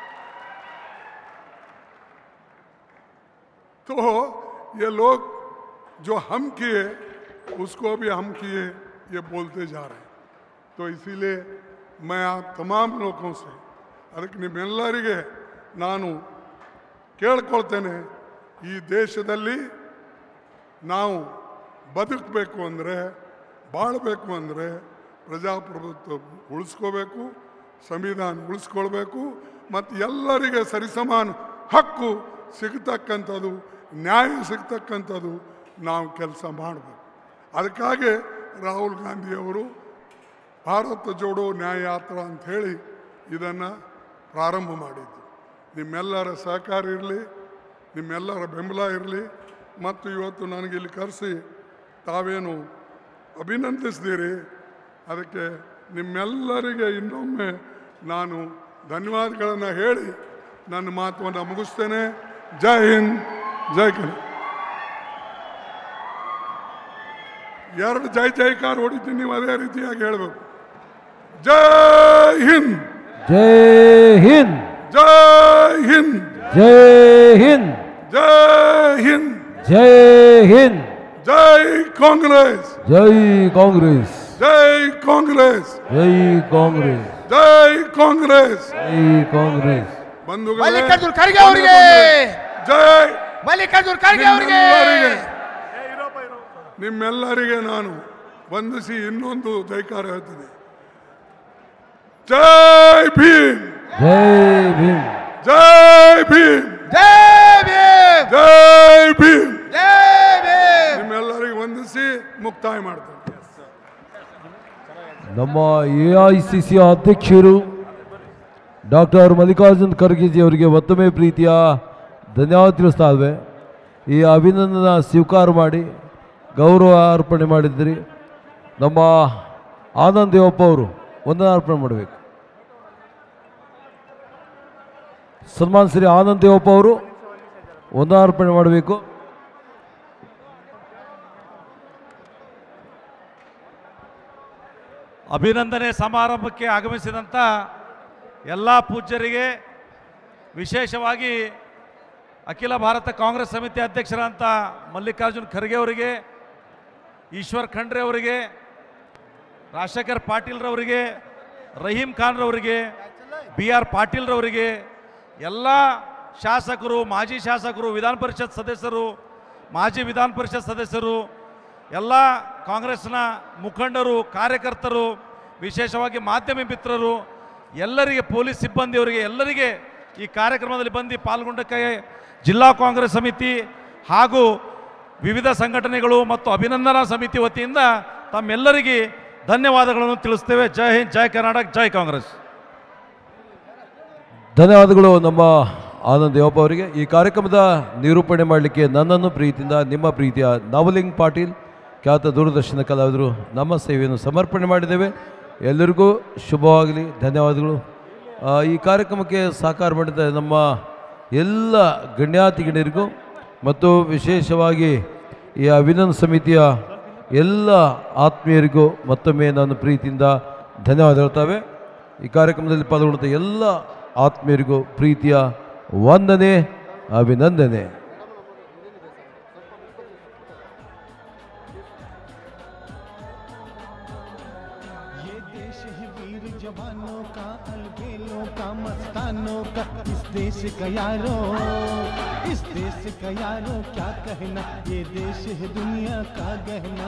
तो ये लोग जो हम किए उसको भी हम किए ये बोलते जा रहे हैं तो इसीलिए मैं आप तमाम लोगों से ಅದಕ್ಕೆ ನಿಮ್ಮೆಲ್ಲರಿಗೆ ನಾನು ಕೇಳ್ಕೊಳ್ತೇನೆ ಈ ದೇಶದಲ್ಲಿ ನಾವು ಬದುಕಬೇಕು ಅಂದರೆ ಬಾಳಬೇಕು ಅಂದರೆ ಪ್ರಜಾಪ್ರಭುತ್ವ ಉಳಿಸ್ಕೋಬೇಕು ಸಂವಿಧಾನ ಉಳಿಸ್ಕೊಳ್ಬೇಕು ಮತ್ತು ಎಲ್ಲರಿಗೆ ಸರಿಸಮಾನ ಹಕ್ಕು ಸಿಗ್ತಕ್ಕಂಥದ್ದು ನ್ಯಾಯ ಸಿಗ್ತಕ್ಕಂಥದ್ದು ನಾವು ಕೆಲಸ ಮಾಡಬೇಕು ಅದಕ್ಕಾಗಿ ರಾಹುಲ್ ಗಾಂಧಿಯವರು ಭಾರತ ಜೋಡೋ ನ್ಯಾಯ ಯಾತ್ರಾ ಅಂತ ಹೇಳಿ ಇದನ್ನು ಪ್ರಾರಂಭ ಮಾಡಿದ್ದು ನಿಮ್ಮೆಲ್ಲರ ಸಹಕಾರ ಇರಲಿ ನಿಮ್ಮೆಲ್ಲರ ಬೆಂಬಲ ಇರಲಿ ಮತ್ತು ಇವತ್ತು ನನಗೆ ಇಲ್ಲಿ ಕರೆಸಿ ತಾವೇನು ಅಭಿನಂದಿಸಿದ್ದೀರಿ ಅದಕ್ಕೆ ನಿಮ್ಮೆಲ್ಲರಿಗೆ ಇನ್ನೊಮ್ಮೆ ನಾನು ಧನ್ಯವಾದಗಳನ್ನು ಹೇಳಿ ನನ್ನ ಮಾತನ್ನು ಮುಗಿಸ್ತೇನೆ ಜೈ ಹಿಂದ್ ಜೈ ಕನ್ನಡ ಎರಡು ಜೈ ಜೈಕಾರ ಹೊಡಿತೀನಿ ನೀವು ಅದೇ ರೀತಿಯಾಗಿ ಹೇಳಬೇಕು ಜೈ ಹಿಂದ್ ಜೈ ಹಿಂದ್ ಜೈ ಹಿಂದ್ ಜೈ ಹಿಂದ್ ಜೈ ಹಿಂದ್ ಜೈ ಹಿಂದ್ ಜೈ ಕಾಂಗ್ರೆಸ್ ಜೈ ಕಾಂಗ್ರೆಸ್ ಜೈ ಕಾಂಗ್ರೆಸ್ ಜೈ ಕಾಂಗ್ರೆಸ್ ಜೈ ಕಾಂಗ್ರೆಸ್ ಜೈ ಕಾಂಗ್ರೆಸ್ ಬಂಧುಗಳೇ ಮಲ್ಲಿಕಾರ್ಜುನ್ ಖರ್ಗೆ ಅವರಿಗೆ ಜೈ ಮಲ್ಲಿಕಾರ್ಜುನ್ ಖರ್ಗೆ ಅವರಿಗೆ ನಿಮ್ಮೆಲ್ಲರಿಗೆ ನಿಮ್ಮೆಲ್ಲರಿಗೆ ನಾನು ವಂದಿಸಿ ಇನ್ನೊಂದು ಜೈಕಾರ ಹೇಳ್ತೀನಿ ಜೈ ಭೀಮ್ ಜೈ ಭೀಮ್ ಜೈ ಭೀಮ್ ಜೈ ಭೀಮ್ ಜೈ ಭೀಮ್ ಜೈ ಭೀಮ್ ನಿಮ್ಮೆಲ್ಲರಿಗೆ ವಂದಿಸಿ ಮುಕ್ತಾಯ ಮಾಡ್ತೇನೆ ನಮ್ಮ ಎ ಐ ಸಿ ಸಿ ಅಧ್ಯಕ್ಷರು ಡಾಕ್ಟರ್ ಮಲ್ಲಿಕಾರ್ಜುನ್ ಖರ್ಗೆಜಿ ಅವರಿಗೆ ಮತ್ತೊಮ್ಮೆ ಪ್ರೀತಿಯ ಧನ್ಯವಾದ ತಿಳಿಸ್ತಾ ಇದ್ವಿ ಈ ಅಭಿನಂದನ ಸ್ವೀಕಾರ ಮಾಡಿ ಗೌರವ ಅರ್ಪಣೆ ಮಾಡಿದ್ರಿ ನಮ್ಮ ಆನಂದ್ ದೇವಪ್ಪ ಅವರು ವಂದನಾ ಅರ್ಪಣೆ ಮಾಡಬೇಕು ಸನ್ಮಾನ್ ಶ್ರೀ ಆನಂದ್ ದೇವಪ್ಪ ಅವರು ವಂದನಾ ಅರ್ಪಣೆ ಮಾಡಬೇಕು ಅಭಿನಂದನೆ ಸಮಾರಂಭಕ್ಕೆ ಆಗಮಿಸಿದಂಥ ಎಲ್ಲ ಪೂಜ್ಯರಿಗೆ ವಿಶೇಷವಾಗಿ ಅಖಿಲ ಭಾರತ ಕಾಂಗ್ರೆಸ್ ಸಮಿತಿ ಅಧ್ಯಕ್ಷರಂಥ ಮಲ್ಲಿಕಾರ್ಜುನ್ ಖರ್ಗೆ ಅವರಿಗೆ ಈಶ್ವರ್ ಖಂಡ್ರೆ ಅವರಿಗೆ ರಾಜಶೇಖರ್ ಪಾಟೀಲ್ರವರಿಗೆ ರಹೀಂ ಖಾನ್ರವರಿಗೆ ಬಿ ಆರ್ ಪಾಟೀಲ್ರವರಿಗೆ ಎಲ್ಲ ಶಾಸಕರು ಮಾಜಿ ಶಾಸಕರು ವಿಧಾನ ಪರಿಷತ್ ಸದಸ್ಯರು ಮಾಜಿ ವಿಧಾನ ಪರಿಷತ್ ಸದಸ್ಯರು ಎಲ್ಲ ಕಾಂಗ್ರೆಸ್ನ ಮುಖಂಡರು ಕಾರ್ಯಕರ್ತರು ವಿಶೇಷವಾಗಿ ಮಾಧ್ಯಮ ಮಿತ್ರರು ಎಲ್ಲರಿಗೆ ಪೊಲೀಸ್ ಸಿಬ್ಬಂದಿಯವರಿಗೆ ಎಲ್ಲರಿಗೆ ಈ ಕಾರ್ಯಕ್ರಮದಲ್ಲಿ ಬಂದು ಪಾಲ್ಗೊಂಡಕ್ಕೆ ಜಿಲ್ಲಾ ಕಾಂಗ್ರೆಸ್ ಸಮಿತಿ ಹಾಗೂ ವಿವಿಧ ಸಂಘಟನೆಗಳು ಮತ್ತು ಅಭಿನಂದನಾ ಸಮಿತಿ ವತಿಯಿಂದ ತಮ್ಮೆಲ್ಲರಿಗೆ ಧನ್ಯವಾದಗಳನ್ನು ತಿಳಿಸ್ತೇವೆ ಜೈ ಹಿಂದ್ ಜೈ ಕರ್ನಾಟಕ ಜೈ ಕಾಂಗ್ರೆಸ್ ಧನ್ಯವಾದಗಳು ನಮ್ಮ ಆನಂದ್ ದೇವಪ್ಪ ಅವರಿಗೆ ಈ ಕಾರ್ಯಕ್ರಮದ ನಿರೂಪಣೆ ಮಾಡಲಿಕ್ಕೆ ನನ್ನನ್ನು ಪ್ರೀತಿಯಿಂದ ನಿಮ್ಮ ಪ್ರೀತಿಯ ನವಲಿಂಗ್ ಪಾಟೀಲ್ ಖ್ಯಾತ ದೂರದರ್ಶನ ಕಲಾವಿದರು ನಮ್ಮ ಸೇವೆಯನ್ನು ಸಮರ್ಪಣೆ ಮಾಡಿದ್ದೇವೆ ಎಲ್ಲರಿಗೂ ಶುಭವಾಗಲಿ ಧನ್ಯವಾದಗಳು ಆ, ಈ ಕಾರ್ಯಕ್ರಮಕ್ಕೆ ಸಹಕಾರ ಮಾಡಿದ ನಮ್ಮ ಎಲ್ಲ ಗಣ್ಯಾತಿ ಗಣ್ಯರಿಗೂ ಮತ್ತು ವಿಶೇಷವಾಗಿ ಈ ಅಭಿನಂದನ ಸಮಿತಿಯ ಎಲ್ಲ ಆತ್ಮೀಯರಿಗೂ ಮತ್ತೊಮ್ಮೆ ನಾನು ಪ್ರೀತಿಯಿಂದ ಧನ್ಯವಾದ ಹೇಳ್ತೇವೆ ಈ ಕಾರ್ಯಕ್ರಮದಲ್ಲಿ ಪಾಲ್ಗೊಂಡ ಎಲ್ಲ ಆತ್ಮೀಯರಿಗೂ ಪ್ರೀತಿಯ ವಂದನೆ ಅಭಿನಂದನೆ ये देश है वीर जवानों का अलबेलों का मस्तानों का इस देश का यारो इस देश का यारो क्या कहना ये देश है दुनिया का गहना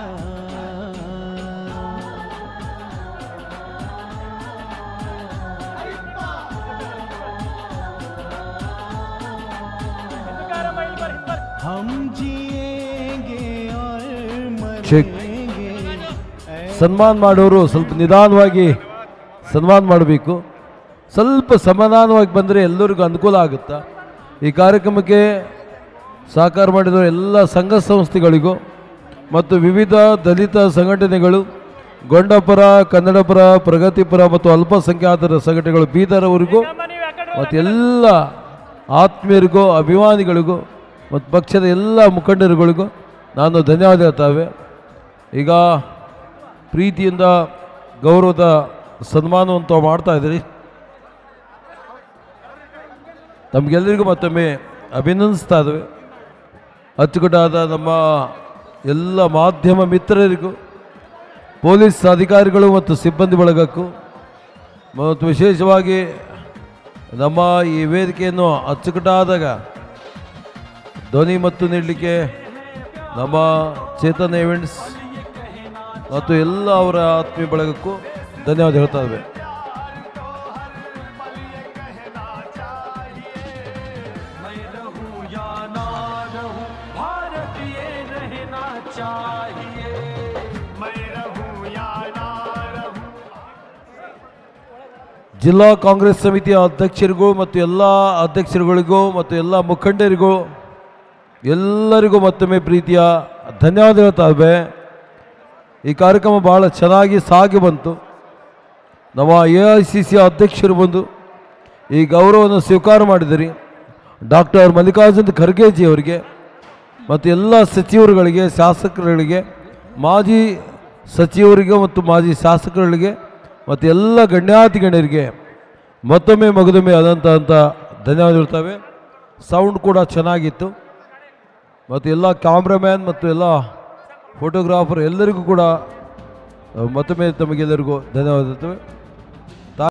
हम जिएंगे और ಚೆಕ್ मरेंगे ಸನ್ಮಾನ ಮಾಡೋರು ಸ್ವಲ್ಪ ನಿಧಾನವಾಗಿ ಸನ್ಮಾನ ಮಾಡಬೇಕು ಸ್ವಲ್ಪ ಸಮಾಧಾನವಾಗಿ ಬಂದರೆ ಎಲ್ಲರಿಗೂ ಅನುಕೂಲ ಆಗುತ್ತಾ ಈ ಕಾರ್ಯಕ್ರಮಕ್ಕೆ ಸಹಕಾರ ಮಾಡಿದ ಎಲ್ಲ ಸಂಘ ಸಂಸ್ಥೆಗಳಿಗೂ ಮತ್ತು ವಿವಿಧ ದಲಿತ ಸಂಘಟನೆಗಳು ಗೊಂಡಪರ ಕನ್ನಡಪರ ಪ್ರಗತಿಪರ ಮತ್ತು ಅಲ್ಪಸಂಖ್ಯಾತರ ಸಂಘಟನೆಗಳು ಬೀದರವರೆಗೂ ಮತ್ತು ಎಲ್ಲ ಆತ್ಮೀಯರಿಗೂ ಅಭಿಮಾನಿಗಳಿಗೂ ಮತ್ತು ಪಕ್ಷದ ಎಲ್ಲ ಮುಖಂಡರುಗಳಿಗೂ ನಾನು ಧನ್ಯವಾದ ಹೇಳ್ತಾವೆ ಈಗ ಪ್ರೀತಿಯಿಂದ ಗೌರವದ ಸನ್ಮಾನವಂತ ಮಾಡ್ತಾ ಇದ್ದೀರಿ ತಮಗೆಲ್ಲರಿಗೂ ಮತ್ತೊಮ್ಮೆ ಅಭಿನಂದಿಸ್ತಾ ಇದ್ದೇವೆ ಅಚ್ಚುಕಟ್ಟಾದ ನಮ್ಮ ಎಲ್ಲ ಮಾಧ್ಯಮ ಮಿತ್ರರಿಗೂ ಪೊಲೀಸ್ ಅಧಿಕಾರಿಗಳು ಮತ್ತು ಸಿಬ್ಬಂದಿ ಬಳಗಕ್ಕೂ ಮತ್ತು ವಿಶೇಷವಾಗಿ ನಮ್ಮ ಈ ವೇದಿಕೆಯನ್ನು ಅಚ್ಚುಕಟ್ಟಾದಾಗ ಧ್ವನಿ ಮತ್ತು ನೀಡಲಿಕ್ಕೆ ನಮ್ಮ ಚೇತನ್ ಇವೆಂಟ್ಸ್ ಮತ್ತು ಎಲ್ಲ ಅವರ ಆತ್ಮೀಯ ಬಳಗಕ್ಕೂ ಧನ್ಯವಾದ ಹೇಳ್ತಾ ಇದ್ದೇವೆ भारतीय रहना चाहिए मैं रहूं या ना रहूं ಜಿಲ್ಲಾ ಕಾಂಗ್ರೆಸ್ ಸಮಿತಿಯ ಅಧ್ಯಕ್ಷರಿಗೂ ಮತ್ತು ಎಲ್ಲ ಅಧ್ಯಕ್ಷರುಗಳಿಗೂ ಮತ್ತು ಎಲ್ಲ ಮುಖಂಡರಿಗೂ ಎಲ್ಲರಿಗೂ ಮತ್ತೊಮ್ಮೆ ಪ್ರೀತಿಯ ಧನ್ಯವಾದ ಹೇಳ್ತಾ ಇವೆ ಈ ಕಾರ್ಯಕ್ರಮ ಭಾಳ ಚೆನ್ನಾಗಿ ಸಾಗಿ ಬಂತು ನಮ್ಮ ಎ ಐ ಸಿ ಸಿ ಅಧ್ಯಕ್ಷರು ಬಂದು ಈ ಗೌರವವನ್ನು ಸ್ವೀಕಾರ ಮಾಡಿದಿರಿ ಡಾಕ್ಟರ್ ಮಲ್ಲಿಕಾರ್ಜುನ್ ಖರ್ಗೆಜಿ ಅವರಿಗೆ ಮತ್ತು ಎಲ್ಲ ಸಚಿವರುಗಳಿಗೆ ಶಾಸಕರುಗಳಿಗೆ ಮಾಜಿ ಸಚಿವರಿಗೆ ಮತ್ತು ಮಾಜಿ ಶಾಸಕರುಗಳಿಗೆ ಮತ್ತು ಎಲ್ಲ ಗಣ್ಯಾತಿ ಗಣ್ಯರಿಗೆ ಮತ್ತೊಮ್ಮೆ ಮಗದೊಮ್ಮೆ ಆದಂಥ ಅಂತ ಧನ್ಯವಾದ ಹೇಳ್ತವೆ ಸೌಂಡ್ ಕೂಡ ಚೆನ್ನಾಗಿತ್ತು ಮತ್ತು ಎಲ್ಲ ಕ್ಯಾಮ್ರಾಮ್ಯಾನ್ ಮತ್ತು ಎಲ್ಲ ಫೋಟೋಗ್ರಾಫರ್ ಎಲ್ಲರಿಗೂ ಕೂಡ ಅಹ್, ಮತ್ತೊಮ್ಮೆ ತಮಗೆಲ್ಲರಿಗೂ ಧನ್ಯವಾದ ಹೇಳ್ತೇವೆ